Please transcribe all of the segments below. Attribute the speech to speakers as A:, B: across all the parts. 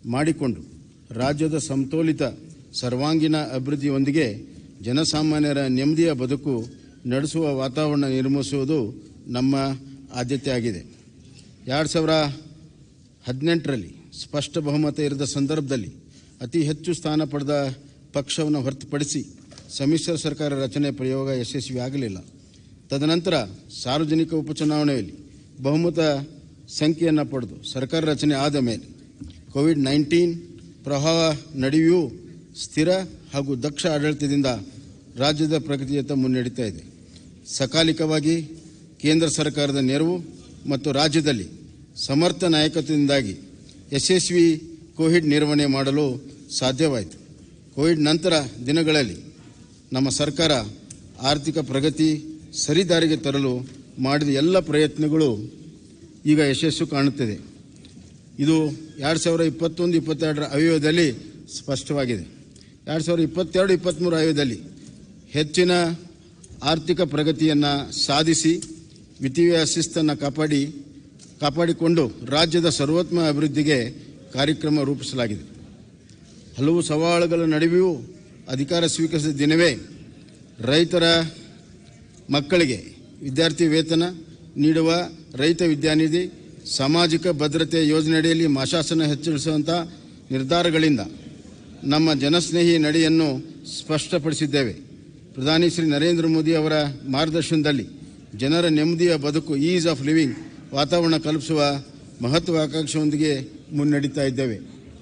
A: ಮಾಡಿಕೊಂಡು ರಾಜ್ಯದ ಸಮತೋಲಿತ ಸರ್ವಾಂಗೀಣ ಅಭಿವೃದ್ಧಿಯೊಂದಿಗೆ ಜನಸಾಮಾನ್ಯರ ನೆಮ್ಮದಿಯ ಬದುಕು ನಡೆಸುವ ವಾತಾವರಣ ನಿರ್ಮಿಸುವುದು ನಮ್ಮ ಆದ್ಯತೆಯಾಗಿದೆ ಎರಡು ಸಾವಿರ ಹದಿನೆಂಟರಲ್ಲಿ ಸ್ಪಷ್ಟ ಬಹುಮತ ಇರದ ಸಂದರ್ಭದಲ್ಲಿ ಅತಿ ಹೆಚ್ಚು ಸ್ಥಾನ ಪಡೆದ ಪಕ್ಷವನ್ನು ಹೊರತುಪಡಿಸಿ ಸಮ್ಮಿಶ್ರ ಸರ್ಕಾರ ರಚನೆ ಪ್ರಯೋಗ ಯಶಸ್ವಿ ಆಗಲಿಲ್ಲ ತದನಂತರ ಸಾರ್ವಜನಿಕ ಉಪಚುನಾವಣೆಯಲ್ಲಿ ಬಹುಮತ ಸಂಖ್ಯೆಯನ್ನು ಪಡೆದು ಸರ್ಕಾರ ರಚನೆ ಆದ ಮೇಲೆ ಕೋವಿಡ್ ನೈನ್ಟೀನ್ ಪ್ರವಾಹ ನಡುವೆಯೂ ಸ್ಥಿರ ಹಾಗೂ ದಕ್ಷ ಆಡಳಿತದಿಂದ ರಾಜ್ಯದ ಪ್ರಗತಿಯತ್ತ ಮುನ್ನಡೀತಾ ಇದೆ ಸಕಾಲಿಕವಾಗಿ ಕೇಂದ್ರ ಸರ್ಕಾರದ ನೆರವು ಮತ್ತು ರಾಜ್ಯದಲ್ಲಿ ಸಮರ್ಥ ನಾಯಕತ್ವದಿಂದಾಗಿ ಯಶಸ್ವಿ ಕೋವಿಡ್ ನಿರ್ವಹಣೆ ಮಾಡಲು ಸಾಧ್ಯವಾಯಿತು ಕೋವಿಡ್ ನಂತರ ದಿನಗಳಲ್ಲಿ ನಮ್ಮ ಸರ್ಕಾರ ಆರ್ಥಿಕ ಪ್ರಗತಿ ಸರಿದಾರಿಗೆ ತರಲು ಮಾಡಿದ ಎಲ್ಲ ಪ್ರಯತ್ನಗಳು ಈಗ ಯಶಸ್ಸು ಕಾಣುತ್ತದೆ ಇದು ಎರಡು ಸಾವಿರ ಇಪ್ಪತ್ತೊಂದು ಇಪ್ಪತ್ತೆರಡರ ಆಯೋಗದಲ್ಲಿ ಸ್ಪಷ್ಟವಾಗಿದೆ ಎರಡು ಸಾವಿರ ಇಪ್ಪತ್ತೆರಡು ಇಪ್ಪತ್ತ್ಮೂರು ಆಯೋಗದಲ್ಲಿ ಹೆಚ್ಚಿನ ಆರ್ಥಿಕ ಪ್ರಗತಿಯನ್ನು ಸಾಧಿಸಿ ವಿತ್ತೀಯ ಶಿಸ್ತನ್ನು ಕಾಪಾಡಿ ಕಾಪಾಡಿಕೊಂಡು ರಾಜ್ಯದ ಸರ್ವೋತ್ತಮ ಅಭಿವೃದ್ಧಿಗೆ ಕಾರ್ಯಕ್ರಮ ರೂಪಿಸಲಾಗಿದೆ ಹಲವು ಸವಾಲುಗಳ ನಡುವೆಯೂ ಅಧಿಕಾರ ಸ್ವೀಕರಿಸಿದ ದಿನವೇ ರೈತರ ಮಕ್ಕಳಿಗೆ ವಿದ್ಯಾರ್ಥಿ ವೇತನ ನೀಡುವ ರೈತ ವಿದ್ಯಾನಿಧಿ ಸಾಮಾಜಿಕ ಭದ್ರತೆ ಯೋಜನೆಯಡಿಯಲ್ಲಿ ಮಾಶಾಸನ ಹೆಚ್ಚಿಸುವಂಥ ನಿರ್ಧಾರಗಳಿಂದ ನಮ್ಮ ಜನಸ್ನೇಹಿ ನಡೆಯನ್ನು ಸ್ಪಷ್ಟಪಡಿಸಿದ್ದೇವೆ ಪ್ರಧಾನಿ ಶ್ರೀ ನರೇಂದ್ರ ಮೋದಿ ಅವರ ಮಾರ್ಗದರ್ಶನದಲ್ಲಿ ಜನರ ನೆಮ್ಮದಿಯ ಬದುಕು ಈಸ್ ಆಫ್ ಲಿವಿಂಗ್ ವಾತಾವರಣ ಕಲ್ಪಿಸುವ ಮಹತ್ವಾಕಾಂಕ್ಷೆಯೊಂದಿಗೆ ಮುನ್ನಡೀತಾ ಇದ್ದೇವೆ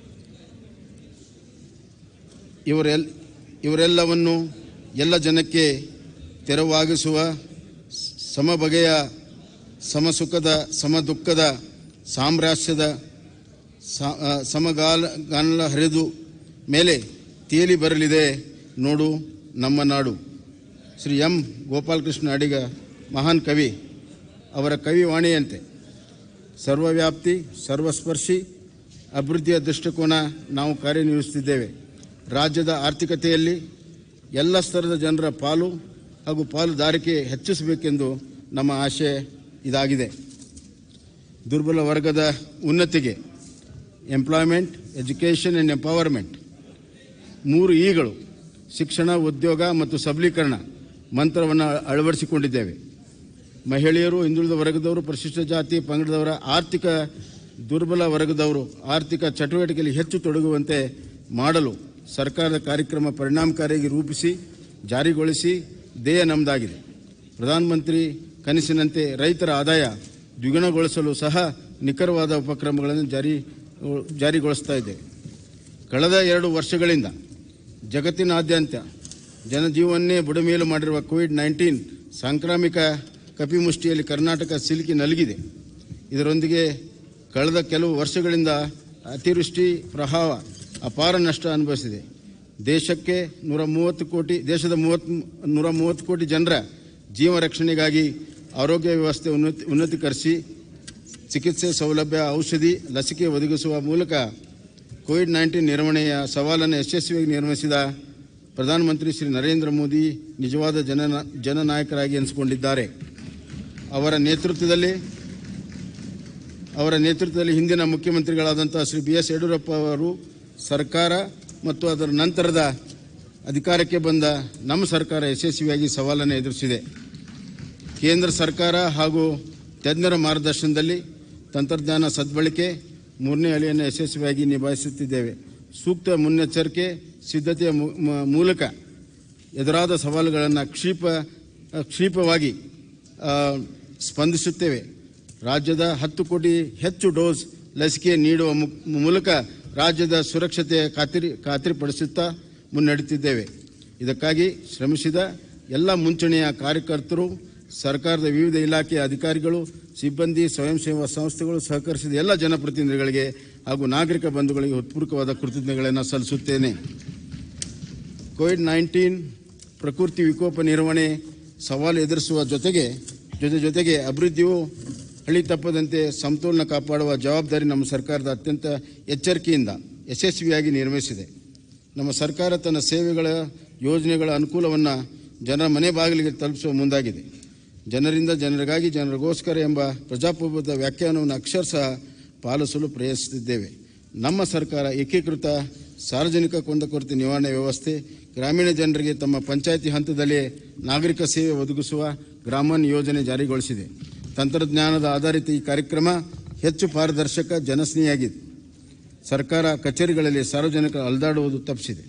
A: ಇವರೆಲ್ ಇವರೆಲ್ಲವನ್ನು ಎಲ್ಲ ಜನಕ್ಕೆ ತೆರವಾಗಿಸುವ ಸಮ ಬಗೆಯ ಸಮ ಸುಖದ ಸಮ ದುಃಖದ ಸಾಮ್ರಾಜ್ಯದ ಸ- ಆ, ಸಮಗಾಲ ಗಾನಲ ಹರಿದು ಮೇಲೆ ತೇಲಿ ಬರಲಿದೆ ನೋಡು ನಮ್ಮ ನಾಡು ಶ್ರೀ ಎಂ ಗೋಪಾಲಕೃಷ್ಣ ಅಡಿಗ ಮಹಾನ್ ಕವಿ ಅವರ ಕವಿವಾಣಿಯಂತೆ ಸರ್ವವ್ಯಾಪ್ತಿ ಸರ್ವಸ್ಪರ್ಶಿ ಅಭಿವೃದ್ಧಿಯ ದೃಷ್ಟಿಕೋನ ನಾವು ಕಾರ್ಯನಿರ್ವಹಿಸುತ್ತಿದ್ದೇವೆ ರಾಜ್ಯದ ಆರ್ಥಿಕತೆಯಲ್ಲಿ ಎಲ್ಲ ಸ್ತರದ ಜನರ ಪಾಲು ಹಾಗೂ ಪಾಲುದಾರಿಕೆ ಹೆಚ್ಚಿಸಬೇಕೆಂದು ನಮ್ಮ ಆಶೆ ಇದಾಗಿದೆ ದುರ್ಬಲ ವರ್ಗದ ಉನ್ನತಿಗೆ ಎಂಪ್ಲಾಯ್ಮೆಂಟ್ ಎಜುಕೇಷನ್ ಆ್ಯಂಡ್ ಎಂಪವರ್ಮೆಂಟ್ ಮೂರು ಈಗಳು ಶಿಕ್ಷಣ ಉದ್ಯೋಗ ಮತ್ತು ಸಬಲೀಕರಣ ಮಂತ್ರವನ್ನು ಅಳವಡಿಸಿಕೊಂಡಿದ್ದೇವೆ ಮಹಿಳೆಯರು ಹಿಂದುಳಿದ ವರ್ಗದವರು ಪರಿಶಿಷ್ಟ ಜಾತಿ ಪಂಗಡದವರ ಆರ್ಥಿಕ ದುರ್ಬಲ ವರ್ಗದವರು ಆರ್ಥಿಕ ಚಟುವಟಿಕೆಯಲ್ಲಿ ಹೆಚ್ಚು ತೊಡಗುವಂತೆ ಮಾಡಲು ಸರ್ಕಾರದ ಕಾರ್ಯಕ್ರಮ ಪರಿಣಾಮಕಾರಿಯಾಗಿ ರೂಪಿಸಿ ಜಾರಿಗೊಳಿಸಿ ಧ್ಯೇಯ ನಮ್ಮದಾಗಿದೆ ಪ್ರಧಾನಮಂತ್ರಿ ಕನಸಿನಂತೆ ರೈತರ ಆದಾಯ ದ್ವಿಗುಣಗೊಳಿಸಲು ಸಹ ನಿಖರವಾದ ಉಪಕ್ರಮಗಳನ್ನು ಜಾರಿ ಜಾರಿಗೊಳಿಸ್ತಾ ಇದೆ ಕಳೆದ ಎರಡು ವರ್ಷಗಳಿಂದ ಜಗತ್ತಿನಾದ್ಯಂತ ಜನಜೀವನ್ನೇ ಬುಡಮೇಲು ಮಾಡಿರುವ ಕೋವಿಡ್ ನೈನ್ಟೀನ್ ಸಾಂಕ್ರಾಮಿಕ ಕಪಿಮುಷ್ಟಿಯಲ್ಲಿ ಕರ್ನಾಟಕ ಸಿಲುಕಿ ನಲುಗಿದೆ ಇದರೊಂದಿಗೆ ಕಳೆದ ಕೆಲವು ವರ್ಷಗಳಿಂದ ಅತಿವೃಷ್ಟಿ ಪ್ರವಾಹ ಅಪಾರ ನಷ್ಟ ಅನುಭವಿಸಿದೆ ದೇಶಕ್ಕೆ ನೂರ ಮೂವತ್ತು ಕೋಟಿ ದೇಶದ ಮೂವತ್ತು ನೂರ ಮೂವತ್ತು ಕೋಟಿ ಜನರ ಜೀವ ರಕ್ಷಣೆಗಾಗಿ ಆರೋಗ್ಯ ವ್ಯವಸ್ಥೆ ಉನ್ನತಿ ಉನ್ನತೀಕರಿಸಿ ಚಿಕಿತ್ಸೆ ಸೌಲಭ್ಯ ಔಷಧಿ ಲಸಿಕೆ ಒದಗಿಸುವ ಮೂಲಕ ಕೋವಿಡ್ ನೈನ್ಟೀನ್ ನಿರ್ವಹಣೆಯ ಸವಾಲನ್ನು ಯಶಸ್ವಿಯಾಗಿ ನಿರ್ವಹಿಸಿದ ಪ್ರಧಾನಮಂತ್ರಿ ಶ್ರೀ ನರೇಂದ್ರ ಮೋದಿ ನಿಜವಾದ ಜನ ಜನನಾಯಕರಾಗಿ ಎನಿಸಿಕೊಂಡಿದ್ದಾರೆ ಅವರ ನೇತೃತ್ವದಲ್ಲಿ ಅವರ ನೇತೃತ್ವದಲ್ಲಿ ಹಿಂದಿನ ಮುಖ್ಯಮಂತ್ರಿಗಳಾದಂಥ ಶ್ರೀ ಬಿ ಎಸ್ ಯಡಿಯೂರಪ್ಪ ಅವರು ಸರ್ಕಾರ ಮತ್ತು ಅದರ ನಂತರದ ಅಧಿಕಾರಕ್ಕೆ ಬಂದ ನಮ್ಮ ಸರ್ಕಾರ ಯಶಸ್ವಿಯಾಗಿ ಸವಾಲನ್ನು ಎದುರಿಸಿದೆ ಕೇಂದ್ರ ಸರ್ಕಾರ ಹಾಗೂ ತಜ್ಞರ ಮಾರ್ಗದರ್ಶನದಲ್ಲಿ ತಂತ್ರಜ್ಞಾನ ಸದ್ಬಳಕೆ ಮೂರನೇ ಅಲೆಯನ್ನು ಯಶಸ್ವಿಯಾಗಿ ನಿಭಾಯಿಸುತ್ತಿದ್ದೇವೆ ಸೂಕ್ತ ಮುನ್ನೆಚ್ಚರಿಕೆ ಸಿದ್ಧತೆಯ ಮೂ- ಮ- ಮೂಲಕ ಎದುರಾದ ಸವಾಲುಗಳನ್ನು ಕ್ಷಿಪ ಕ್ಷಿಪವಾಗಿ ಆ, ಸ್ಪಂದಿಸುತ್ತೇವೆ ರಾಜ್ಯದ ಹತ್ತು ಕೋಟಿ ಹೆಚ್ಚು ಡೋಸ್ ಲಸಿಕೆ ನೀಡುವ ಮು- ಮೂಲಕ ರಾಜ್ಯದ ಸುರಕ್ಷತೆ ಖಾತ್ರಿ ಖಾತ್ರಿಪಡಿಸುತ್ತಾ ಮುನ್ನಡೆಯುತ್ತಿದ್ದೇವೆ ಇದಕ್ಕಾಗಿ ಶ್ರಮಿಸಿದ ಎಲ್ಲ ಮುಂಚೂಣಿಯ ಕಾರ್ಯಕರ್ತರು ಸರ್ಕಾರದ ವಿವಿಧ ಇಲಾಖೆಯ ಅಧಿಕಾರಿಗಳು ಸಿಬ್ಬಂದಿ ಸ್ವಯಂ ಸೇವಾ ಸಂಸ್ಥೆಗಳು ಸಹಕರಿಸಿದ ಎಲ್ಲ ಜನಪ್ರತಿನಿಧಿಗಳಿಗೆ ಹಾಗೂ ನಾಗರಿಕ ಬಂಧುಗಳಿಗೆ ಹೃತ್ಪೂರ್ವಕವಾದ ಕೃತಜ್ಞತೆಗಳನ್ನು ಸಲ್ಲಿಸುತ್ತೇನೆ ಕೋವಿಡ್ ನೈನ್ಟೀನ್ ಪ್ರಕೃತಿ ವಿಕೋಪ ನಿರ್ವಹಣೆ ಸವಾಲು ಎದುರಿಸುವ ಜೊತೆಗೆ ಜೊತೆ ಜೊತೆಗೆ ಅಭಿವೃದ್ಧಿಯು ಹಳಿ ತಪ್ಪದಂತೆ ಸಮತೋಲನ ಕಾಪಾಡುವ ಜವಾಬ್ದಾರಿ ನಮ್ಮ ಸರ್ಕಾರದ ಅತ್ಯಂತ ಎಚ್ಚರಿಕೆಯಿಂದ ಯಶಸ್ವಿಯಾಗಿ ನಿರ್ವಹಿಸಿದೆ ನಮ್ಮ ಸರ್ಕಾರ ತನ್ನ ಸೇವೆಗಳ ಯೋಜನೆಗಳ ಅನುಕೂಲವನ್ನು ಜನರ ಮನೆ ಬಾಗಿಲಿಗೆ ತಲುಪಿಸುವ ಮುಂದಾಗಿದೆ ಜನರಿಂದ ಜನರಿಗಾಗಿ ಜನರಿಗೋಸ್ಕರ ಎಂಬ ಪ್ರಜಾಪ್ರಭುತ್ವ ವ್ಯಾಖ್ಯಾನವನ್ನು ಅಕ್ಷರಶಃ ಪಾಲಿಸಲು ಪ್ರಯತ್ನಿಸುತ್ತಿದ್ದೇವೆ ನಮ್ಮ ಸರ್ಕಾರ ಏಕೀಕೃತ ಸಾರ್ವಜನಿಕ ಕುಂದುಕೊರತೆ ನಿವಾರಣೆ ವ್ಯವಸ್ಥೆ ಗ್ರಾಮೀಣ ಜನರಿಗೆ ತಮ್ಮ ಪಂಚಾಯಿತಿ ಹಂತದಲ್ಲೇ ನಾಗರಿಕ ಸೇವೆ ಒದಗಿಸುವ ಗ್ರಾಮನ್ ಯೋಜನೆ ಜಾರಿಗೊಳಿಸಿದೆ ತಂತ್ರಜ್ಞಾನದ ಆಧಾರಿತ ಈ ಕಾರ್ಯಕ್ರಮ ಹೆಚ್ಚು ಪಾರದರ್ಶಕ ಜನಸ್ನೇಹಿಯಾಗಿದೆ ಸರ್ಕಾರ ಕಚೇರಿಗಳಲ್ಲಿ ಸಾರ್ವಜನಿಕರು ಅಲೆದಾಡುವುದು ತಪ್ಪಿಸಿದೆ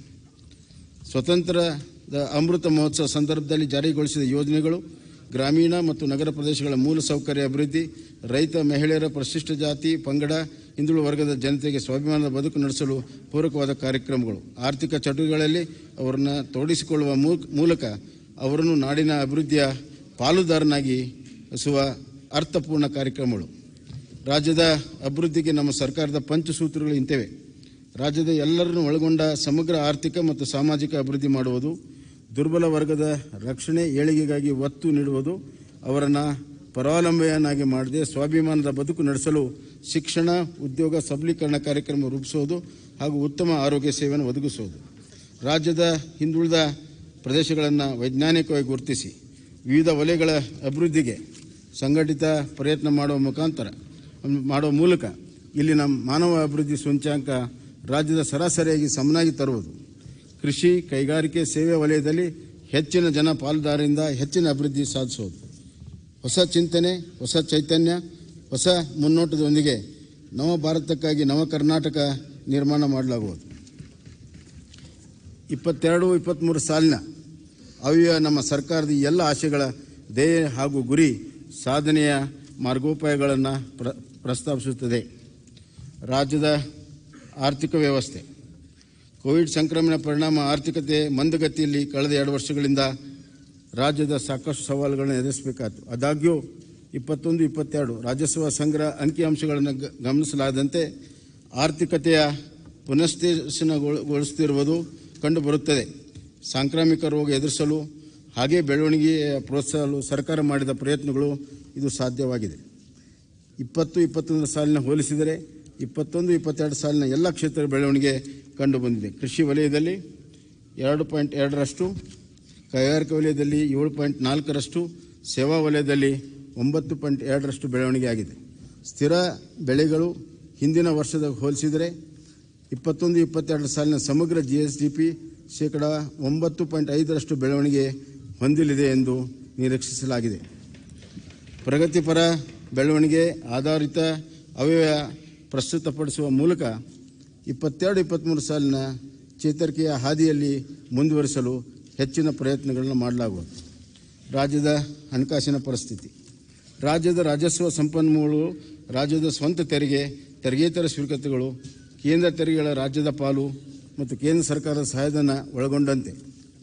A: ಸ್ವತಂತ್ರದ ಅಮೃತ ಮಹೋತ್ಸವ ಸಂದರ್ಭದಲ್ಲಿ ಜಾರಿಗೊಳಿಸಿದ ಯೋಜನೆಗಳು ಗ್ರಾಮೀಣ ಮತ್ತು ನಗರ ಪ್ರದೇಶಗಳ ಮೂಲಸೌಕರ್ಯ ಅಭಿವೃದ್ಧಿ ರೈತ ಮಹಿಳೆಯರ ಪರಿಶಿಷ್ಟ ಜಾತಿ ಪಂಗಡ ಹಿಂದುಳಿದ ವರ್ಗದ ಜನತೆಗೆ ಸ್ವಾಭಿಮಾನದ ಬದುಕು ನಡೆಸಲು ಪೂರಕವಾದ ಕಾರ್ಯಕ್ರಮಗಳು ಆರ್ಥಿಕ ಚಟುವಟಿಕೆಗಳಲ್ಲಿ ಅವರನ್ನು ತೊಡಗಿಸಿಕೊಳ್ಳುವ ಮೂ- ಮೂಲಕ ಅವರನ್ನು ನಾಡಿನ ಅಭಿವೃದ್ಧಿಯ ಪಾಲುದಾರನಾಗಿ ಸುವ ಅರ್ಥಪೂರ್ಣ ಕಾರ್ಯಕ್ರಮಗಳು ರಾಜ್ಯದ ಅಭಿವೃದ್ಧಿಗೆ ನಮ್ಮ ಸರ್ಕಾರದ ಪಂಚಸೂತ್ರಗಳು ಇಂತವೆ ರಾಜ್ಯದ ಎಲ್ಲರನ್ನು ಒಳಗೊಂಡ ಸಮಗ್ರ ಆರ್ಥಿಕ ಮತ್ತು ಸಾಮಾಜಿಕ ಅಭಿವೃದ್ಧಿ ಮಾಡುವುದು ದುರ್ಬಲ ವರ್ಗದ ರಕ್ಷಣೆ ಏಳಿಗೆಗಾಗಿ ಒತ್ತು ನೀಡುವುದು ಅವರನ್ನು ಪರಾವಲಂಬನೆಯನ್ನಾಗಿ ಮಾಡದೆ ಸ್ವಾಭಿಮಾನದ ಬದುಕು ನಡೆಸಲು ಶಿಕ್ಷಣ ಉದ್ಯೋಗ ಸಬಲೀಕರಣ ಕಾರ್ಯಕ್ರಮ ರೂಪಿಸುವುದು ಹಾಗೂ ಉತ್ತಮ ಆರೋಗ್ಯ ಸೇವೆಯನ್ನು ಒದಗಿಸುವುದು ರಾಜ್ಯದ ಹಿಂದುಳಿದ ಪ್ರದೇಶಗಳನ್ನು ವೈಜ್ಞಾನಿಕವಾಗಿ ಗುರುತಿಸಿ ವಿವಿಧ ವಲಯಗಳ ಅಭಿವೃದ್ಧಿಗೆ ಸಂಘಟಿತ ಪ್ರಯತ್ನ ಮಾಡುವ ಮುಖಾಂತರ ಮಾಡುವ ಮೂಲಕ ಇಲ್ಲಿನ ಮಾನವ ಅಭಿವೃದ್ಧಿ ಸೂಚ್ಯಾಂಕ ರಾಜ್ಯದ ಸರಾಸರಿಯಾಗಿ ಸಮನಾಗಿ ತರುವುದು ಕೃಷಿ ಕೈಗಾರಿಕೆ ಸೇವೆ ವಲಯದಲ್ಲಿ ಹೆಚ್ಚಿನ ಜನ ಪಾಲುದಾರರಿಂದ ಹೆಚ್ಚಿನ ಅಭಿವೃದ್ಧಿ ಸಾಧಿಸುವುದು ಹೊಸ ಚಿಂತನೆ ಹೊಸ ಚೈತನ್ಯ ಹೊಸ ಮುನ್ನೋಟದೊಂದಿಗೆ ನವ ಭಾರತಕ್ಕಾಗಿ ನವ ಕರ್ನಾಟಕ ನಿರ್ಮಾಣ ಮಾಡಲಾಗುವುದು ಇಪ್ಪತ್ತೆರಡು ಇಪ್ಪತ್ತ್ಮೂರು ಸಾಲಿನ ಅವ್ಯ ನಮ್ಮ ಸರ್ಕಾರದ ಈ ಎಲ್ಲ ಆಶಯಗಳ ಧ್ಯೇಯ ಹಾಗೂ ಗುರಿ ಸಾಧನೆಯ ಮಾರ್ಗೋಪಾಯಗಳನ್ನು ಪ್ರ ಪ್ರಸ್ತಾಪಿಸುತ್ತದೆ ರಾಜ್ಯದ ಆರ್ಥಿಕ ವ್ಯವಸ್ಥೆ ಕೋವಿಡ್ ಸಂಕ್ರಮಣ ಪರಿಣಾಮ ಆರ್ಥಿಕತೆ ಮಂದಗತಿಯಲ್ಲಿ ಕಳೆದ ಎರಡು ವರ್ಷಗಳಿಂದ ರಾಜ್ಯದ ಸಾಕಷ್ಟು ಸವಾಲುಗಳನ್ನು ಎದುರಿಸಬೇಕಾಯಿತು ಆದಾಗ್ಯೂ ಇಪ್ಪತ್ತೊಂದು ಇಪ್ಪತ್ತೆರಡು ರಾಜಸ್ವ ಸಂಗ್ರಹ ಅಂಕಿಅಂಶಗಳನ್ನು ಗ- ಗಮನಿಸಲಾದಂತೆ ಆರ್ಥಿಕತೆಯ ಪುನಶ್ಚೇತನಗೊಳಿಸುತ್ತಿರುವುದು ಕಂಡುಬರುತ್ತದೆ ಸಾಂಕ್ರಾಮಿಕ ರೋಗ ಎದುರಿಸಲು ಹಾಗೆ ಬೆಳವಣಿಗೆಯ ಪ್ರೋತ್ಸಾಹಲು ಸರ್ಕಾರ ಮಾಡಿದ ಪ್ರಯತ್ನಗಳು ಇದು ಸಾಧ್ಯವಾಗಿದೆ ಇಪ್ಪತ್ತು ಇಪ್ಪತ್ತೊಂದರ ಸಾಲಿನ ಹೋಲಿಸಿದರೆ ಇಪ್ಪತ್ತೊಂದು ಇಪ್ಪತ್ತೆರಡು ಸಾಲಿನ ಎಲ್ಲ ಕ್ಷೇತ್ರ ಬೆಳವಣಿಗೆ ಕಂಡುಬಂದಿದೆ ಕೃಷಿ ವಲಯದಲ್ಲಿ ಎರಡು ಪಾಯಿಂಟ್ ಎರಡರಷ್ಟು ಕೈಗಾರಿಕಾ ವಲಯದಲ್ಲಿ ಏಳು ಪಾಯಿಂಟ್ ನಾಲ್ಕರಷ್ಟು ಸೇವಾ ವಲಯದಲ್ಲಿ ಒಂಬತ್ತು ಪಾಯಿಂಟ್ ಎರಡರಷ್ಟು ಬೆಳವಣಿಗೆ ಆಗಿದೆ ಸ್ಥಿರ ಬೆಳೆಗಳು ಹಿಂದಿನ ವರ್ಷದ ಹೋಲಿಸಿದರೆ ಇಪ್ಪತ್ತೊಂದು ಇಪ್ಪತ್ತೆರಡು ಸಾಲಿನ ಸಮಗ್ರ ಜಿ ಎಸ್ ಡಿ ಪಿ ಶೇಕಡ ಒಂಬತ್ತು ಪಾಯಿಂಟ್ ಐದರಷ್ಟು ಬೆಳವಣಿಗೆ ಹೊಂದಲಿದೆ ಎಂದು ನಿರೀಕ್ಷಿಸಲಾಗಿದೆ ಪ್ರಗತಿಪರ ಬೆಳವಣಿಗೆ ಆಧಾರಿತ ಅವ್ಯಯ ಪ್ರಸ್ತುತಪಡಿಸುವ ಮೂಲಕ ಇಪ್ಪತ್ತೆರಡು ಇಪ್ಪತ್ತ್ಮೂರು ಸಾಲಿನ ಚೇತರಿಕೆಯ ಹಾದಿಯಲ್ಲಿ ಮುಂದುವರಿಸಲು ಹೆಚ್ಚಿನ ಪ್ರಯತ್ನಗಳನ್ನು ಮಾಡಲಾಗುವುದು ರಾಜ್ಯದ ಹಣಕಾಸಿನ ಪರಿಸ್ಥಿತಿ ರಾಜ್ಯದ ರಾಜಸ್ವ ಸಂಪನ್ಮೂಲಗಳು ರಾಜ್ಯದ ಸ್ವಂತ ತೆರಿಗೆ ತೆರಿಗೆತರ ಸ್ವೀಕೃತಿಗಳು ಕೇಂದ್ರ ತೆರಿಗೆಗಳ ರಾಜ್ಯದ ಪಾಲು ಮತ್ತು ಕೇಂದ್ರ ಸರ್ಕಾರದ ಸಹಾಯಧನ ಒಳಗೊಂಡಂತೆ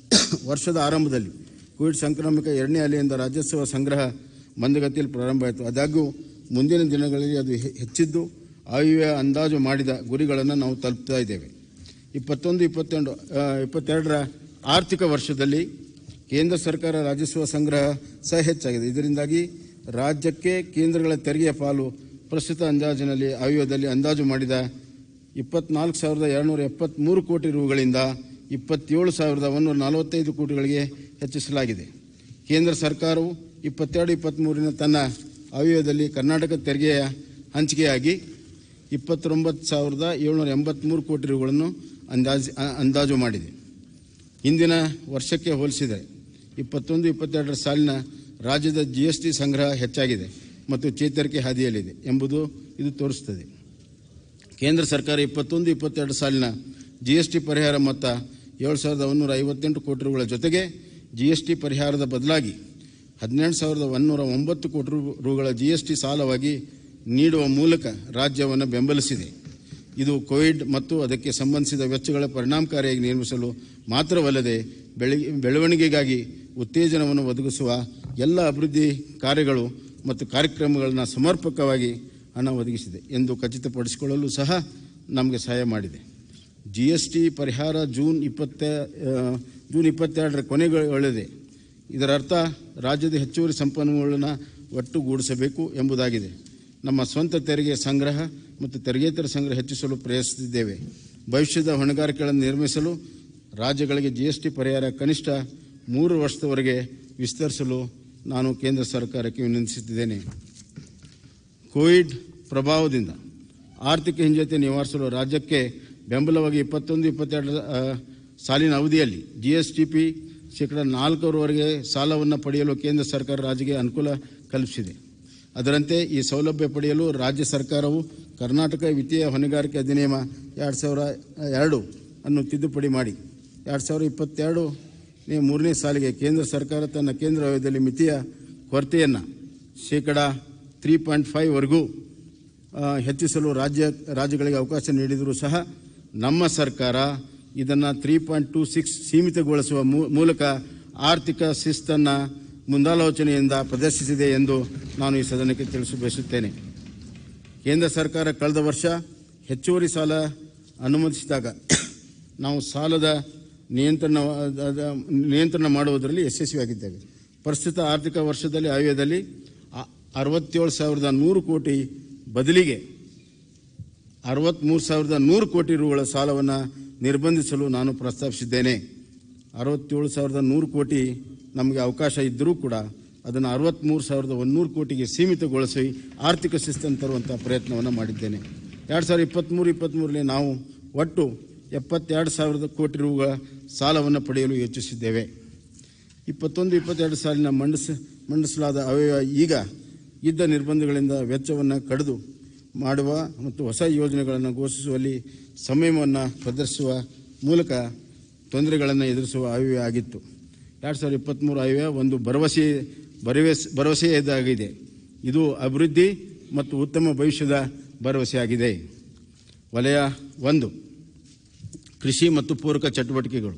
A: ವರ್ಷದ ಆರಂಭದಲ್ಲಿ ಕೋವಿಡ್ ಸಾಂಕ್ರಾಮಿಕ ಎರಡನೇ ಅಲೆಯಿಂದ ರಾಜಸ್ವ ಸಂಗ್ರಹ ಮಂದಗತಿಯಲ್ಲಿ ಪ್ರಾರಂಭ ಆಯಿತು ಆದಾಗ್ಯೂ ಮುಂದಿನ ದಿನಗಳಲ್ಲಿ ಅದು ಹೆ- ಹೆಚ್ಚಿದ್ದು ಆಯುವ್ಯ ಅಂದಾಜು ಮಾಡಿದ ಗುರಿಗಳನ್ನು ನಾವು ತಲುಪ್ತಾ ಇದ್ದೇವೆ ಇಪ್ಪತ್ತೊಂದು ಇಪ್ಪತ್ತೆರಡು ಆ, ಇಪ್ಪತ್ತೆರಡರ ಆರ್ಥಿಕ ವರ್ಷದಲ್ಲಿ ಕೇಂದ್ರ ಸರ್ಕಾರ ರಾಜಸ್ವ ಸಂಗ್ರಹ ಸಹ ಹೆಚ್ಚಾಗಿದೆ ಇದರಿಂದಾಗಿ ರಾಜ್ಯಕ್ಕೆ ಕೇಂದ್ರಗಳ ತೆರಿಗೆಯ ಪಾಲು ಪ್ರಸ್ತುತ ಅಂದಾಜಿನಲ್ಲಿ ಆಯುವ್ಯದಲ್ಲಿ ಅಂದಾಜು ಮಾಡಿದ ಇಪ್ಪತ್ನಾಲ್ಕು ಸಾವಿರದ ಎರಡುನೂರ ಎಪ್ಪತ್ತ್ಮೂರು ಕೋಟಿ ರೂಗಳಿಂದ ಇಪ್ಪತ್ತೇಳು ಸಾವಿರದ ಒಂದೂರ ನಲವತ್ತೈದು ಕೋಟಿಗಳಿಗೆ ಹೆಚ್ಚಿಸಲಾಗಿದೆ ಕೇಂದ್ರ ಸರ್ಕಾರವು ಇಪ್ಪತ್ತೆರಡು ಇಪ್ಪತ್ತ್ಮೂರಿನ ತನ್ನ ಆಯವ್ಯಯದಲ್ಲಿ ಕರ್ನಾಟಕ ತೆರಿಗೆಯ ಹಂಚಿಕೆಯಾಗಿ ಇಪ್ಪತ್ತೊಂಬತ್ತು ಸಾವಿರದ ಏಳ್ನೂರ ಎಂಬತ್ತ್ಮೂರು ಕೋಟಿ ರೂಗಳನ್ನು ಅಂದಾಜು ಅ- ಅಂದಾಜು ಮಾಡಿದೆ ಹಿಂದಿನ ವರ್ಷಕ್ಕೆ ಹೋಲಿಸಿದರೆ ಇಪ್ಪತ್ತೊಂದು ಇಪ್ಪತ್ತೆರಡರ ಸಾಲಿನ ರಾಜ್ಯದ ಜಿ ಎಸ್ ಟಿ ಸಂಗ್ರಹ ಹೆಚ್ಚಾಗಿದೆ ಮತ್ತು ಚೇತರಿಕೆ ಹಾದಿಯಲ್ಲಿದೆ ಎಂಬುದು ಇದು ತೋರಿಸುತ್ತದೆ ಕೇಂದ್ರ ಸರ್ಕಾರ ಇಪ್ಪತ್ತೊಂದು ಇಪ್ಪತ್ತೆರಡು ಸಾಲಿನ ಜಿ ಎಸ್ ಟಿ ಪರಿಹಾರ ಮೊತ್ತ ಏಳು ಸಾವಿರದ ಒಂದೂರ ಐವತ್ತೆಂಟು ಕೋಟಿ ರೂಗಳ ಜೊತೆಗೆ ಜಿ ಎಸ್ ಟಿ ಪರಿಹಾರದ ಬದಲಾಗಿ ಹದಿನೆಂಟು ಸಾವಿರದ ಒಂದೂರ ಒಂಬತ್ತು ಕೋಟಿ ರೂ- ರೂಗಳ ಜಿ ಎಸ್ ಟಿ ಸಾಲವಾಗಿ ನೀಡುವ ಮೂಲಕ ರಾಜ್ಯವನ್ನು ಬೆಂಬಲಿಸಿದೆ ಇದು ಕೋವಿಡ್ ಮತ್ತು ಅದಕ್ಕೆ ಸಂಬಂಧಿಸಿದ ವೆಚ್ಚಗಳ ಪರಿಣಾಮಕಾರಿಯಾಗಿ ನಿರ್ಮಿಸಲು ಮಾತ್ರವಲ್ಲದೆ ಬೆಳಗಿ ಬೆಳವಣಿಗೆಗಾಗಿ ಉತ್ತೇಜನವನ್ನು ಒದಗಿಸುವ ಎಲ್ಲ ಅಭಿವೃದ್ಧಿ ಕಾರ್ಯಗಳು ಮತ್ತು ಕಾರ್ಯಕ್ರಮಗಳನ್ನು ಸಮರ್ಪಕವಾಗಿ ಹಣ ಒದಗಿಸಿದೆ ಎಂದು ಖಚಿತಪಡಿಸಿಕೊಳ್ಳಲು ಸಹ ನಮಗೆ ಸಹಾಯ ಮಾಡಿದೆ ಜಿ ಎಸ್ ಟಿ ಪರಿಹಾರ ಜೂನ್ ಇಪ್ಪತ್ತ ಆ, ಜೂನ್ ಇಪ್ಪತ್ತೆರಡರ ಕೊನೆಗೊಳ್ಳದೆ ಇದರ ಅರ್ಥ ರಾಜ್ಯದ ಹೆಚ್ಚುವರಿ ಸಂಪನ್ಮೂಲನ ಒಟ್ಟುಗೂಡಿಸಬೇಕು ಎಂಬುದಾಗಿದೆ ನಮ್ಮ ಸ್ವಂತ ತೆರಿಗೆ ಸಂಗ್ರಹ ಮತ್ತು ತೆರಿಗೆತರ ಸಂಗ್ರಹ ಹೆಚ್ಚಿಸಲು ಪ್ರಯತ್ನಿಸಿದ್ದೇವೆ ಭವಿಷ್ಯದ ಹೊಣೆಗಾರಿಕೆಗಳನ್ನು ನಿರ್ಮಿಸಲು ರಾಜ್ಯಗಳಿಗೆ ಜಿ ಎಸ್ ಟಿ ಪರಿಹಾರ ಕನಿಷ್ಠ ಮೂರು ವರ್ಷದವರೆಗೆ ವಿಸ್ತರಿಸಲು ನಾನು ಕೇಂದ್ರ ಸರ್ಕಾರಕ್ಕೆ ವಿನಂತಿಸುತ್ತಿದ್ದೇನೆ ಕೋವಿಡ್ ಪ್ರಭಾವದಿಂದ ಆರ್ಥಿಕ ಹಿಂಜತೆ ನಿವಾರಿಸಲು ರಾಜ್ಯಕ್ಕೆ ಬೆಂಬಲವಾಗಿ ಇಪ್ಪತ್ತೊಂದು ಇಪ್ಪತ್ತೆರಡು ಆ, ಸಾಲಿನ ಅವಧಿಯಲ್ಲಿ ಜಿ ಎಸ್ ಟಿ ಪಿ ಶೇಕಡ ನಾಲ್ಕರವರೆಗೆ ಸಾಲವನ್ನು ಪಡೆಯಲು ಕೇಂದ್ರ ಸರ್ಕಾರ ರಾಜ್ಯಕ್ಕೆ ಅನುಕೂಲ ಕಲ್ಪಿಸಿದೆ ಅದರಂತೆ ಈ ಸೌಲಭ್ಯ ಪಡೆಯಲು ರಾಜ್ಯ ಸರ್ಕಾರವು ಕರ್ನಾಟಕ ವಿತ್ತೀಯ ಹೊಣೆಗಾರಿಕೆ ಅಧಿನಿಯಮ ಎರಡು ಸಾವಿರ ಎರಡು ಅನ್ನು ತಿದ್ದುಪಡಿ ಮಾಡಿ ಎರಡು ಸಾವಿರ ಇಪ್ಪತ್ತೆರಡು ನೇ ಮೂರನೇ ಸಾಲಿಗೆ ಕೇಂದ್ರ ಸರ್ಕಾರ ತನ್ನ ಕೇಂದ್ರ ವಲಯದಲ್ಲಿ ಮಿತಿಯ ಕೊರತೆಯನ್ನು ಶೇಕಡ ತ್ರೀ ಪಾಯಿಂಟ್ ಫೈವ್ವರೆಗೂ ಹೆಚ್ಚಿಸಲು ರಾಜ್ಯ ರಾಜ್ಯಗಳಿಗೆ ಅವಕಾಶ ನೀಡಿದರೂ ಸಹ ನಮ್ಮ ಸರ್ಕಾರ ಇದನ್ನು ತ್ರೀ ಪಾಯಿಂಟ್ ಟೂ ಸಿಕ್ಸ್ ಸೀಮಿತಗೊಳಿಸುವ ಮೂ- ಮೂಲಕ ಆರ್ಥಿಕ ಶಿಸ್ತನ್ನು ಮುಂದಾಲೋಚನೆಯಿಂದ ಪ್ರದರ್ಶಿಸಿದೆ ಎಂದು ನಾನು ಈ ಸದನಕ್ಕೆ ತಿಳಿಸಿ ಬಯಸುತ್ತೇನೆ ಕೇಂದ್ರ ಸರ್ಕಾರ ಕಳೆದ ವರ್ಷ ಹೆಚ್ಚುವರಿ ಸಾಲ ಅನುಮತಿಸಿದಾಗ ನಾವು ಸಾಲದ ನಿಯಂತ್ರಣ ಅದ- ನಿಯಂತ್ರಣ ಮಾಡುವುದರಲ್ಲಿ ಯಶಸ್ವಿಯಾಗಿದ್ದೇವೆ ಪ್ರಸ್ತುತ ಆರ್ಥಿಕ ವರ್ಷದಲ್ಲಿ ಆಯವ್ಯದಲ್ಲಿ ಅ- ಅರವತ್ತೇಳು ಸಾವಿರದ ನೂರು ಕೋಟಿ ಬದಲಿಗೆ ಅರವತ್ತ್ಮೂರು ಸಾವಿರದ ನೂರು ಕೋಟಿ ರುಗಳ ಸಾಲವನ್ನು ನಿರ್ಬಂಧಿಸಲು ನಾನು ಪ್ರಸ್ತಾಪಿಸಿದ್ದೇನೆ ಅರವತ್ತೇಳು ಸಾವಿರದ ನೂರು ಕೋಟಿ ನಮಗೆ ಅವಕಾಶ ಇದ್ದರೂ ಕೂಡ ಅದನ್ನು ಅರವತ್ತ್ಮೂರು ಸಾವಿರದ ಒಂದೂರು ಕೋಟಿಗೆ ಸೀಮಿತಗೊಳಿಸಿ ಆರ್ಥಿಕ ಶಿಸ್ತನ್ನು ತರುವಂಥ ಪ್ರಯತ್ನವನ್ನು ಮಾಡಿದ್ದೇನೆ ಎರಡು ಸಾವಿರದ ಇಪ್ಪತ್ತ್ಮೂರು ಇಪ್ಪತ್ತ್ಮೂರರಲ್ಲಿ ನಾವು ಒಟ್ಟು ಎಪ್ಪತ್ತೆರಡು ಸಾವಿರದ ಕೋಟಿ ರುಗಳ ಸಾಲವನ್ನು ಪಡೆಯಲು ಯೋಚಿಸಿದ್ದೇವೆ ಇಪ್ಪತ್ತೊಂದು ಇಪ್ಪತ್ತೆರಡು ಸಾಲಿನ ಮಂಡಿಸ ಮಂಡಿಸಲಾದ ಅವಯವ ಈಗ ಇದ್ದ ನಿರ್ಬಂಧಗಳಿಂದ ವೆಚ್ಚವನ್ನು ಕಡಿದು ಮಾಡುವ ಮತ್ತು ಹೊಸ ಯೋಜನೆಗಳನ್ನು ಘೋಷಿಸುವಲ್ಲಿ ಸಂಯಮವನ್ನು ಪ್ರದರ್ಶಿಸುವ ಮೂಲಕ ತೊಂದರೆಗಳನ್ನು ಎದುರಿಸುವ ಆಯವ್ಯಯ ಆಗಿತ್ತು ಎರಡು ಸಾವಿರದ ಇಪ್ಪತ್ತ್ಮೂರು ಆಯವ್ಯಯ ಒಂದು ಭರವಸೆ ಭರವಸೆ ಭರವಸೆಯದಾಗಿದೆ ಇದು ಅಭಿವೃದ್ಧಿ ಮತ್ತು ಉತ್ತಮ ಭವಿಷ್ಯದ ಭರವಸೆಯಾಗಿದೆ ವಲಯ ಒಂದು ಕೃಷಿ ಮತ್ತು ಪೂರಕ ಚಟುವಟಿಕೆಗಳು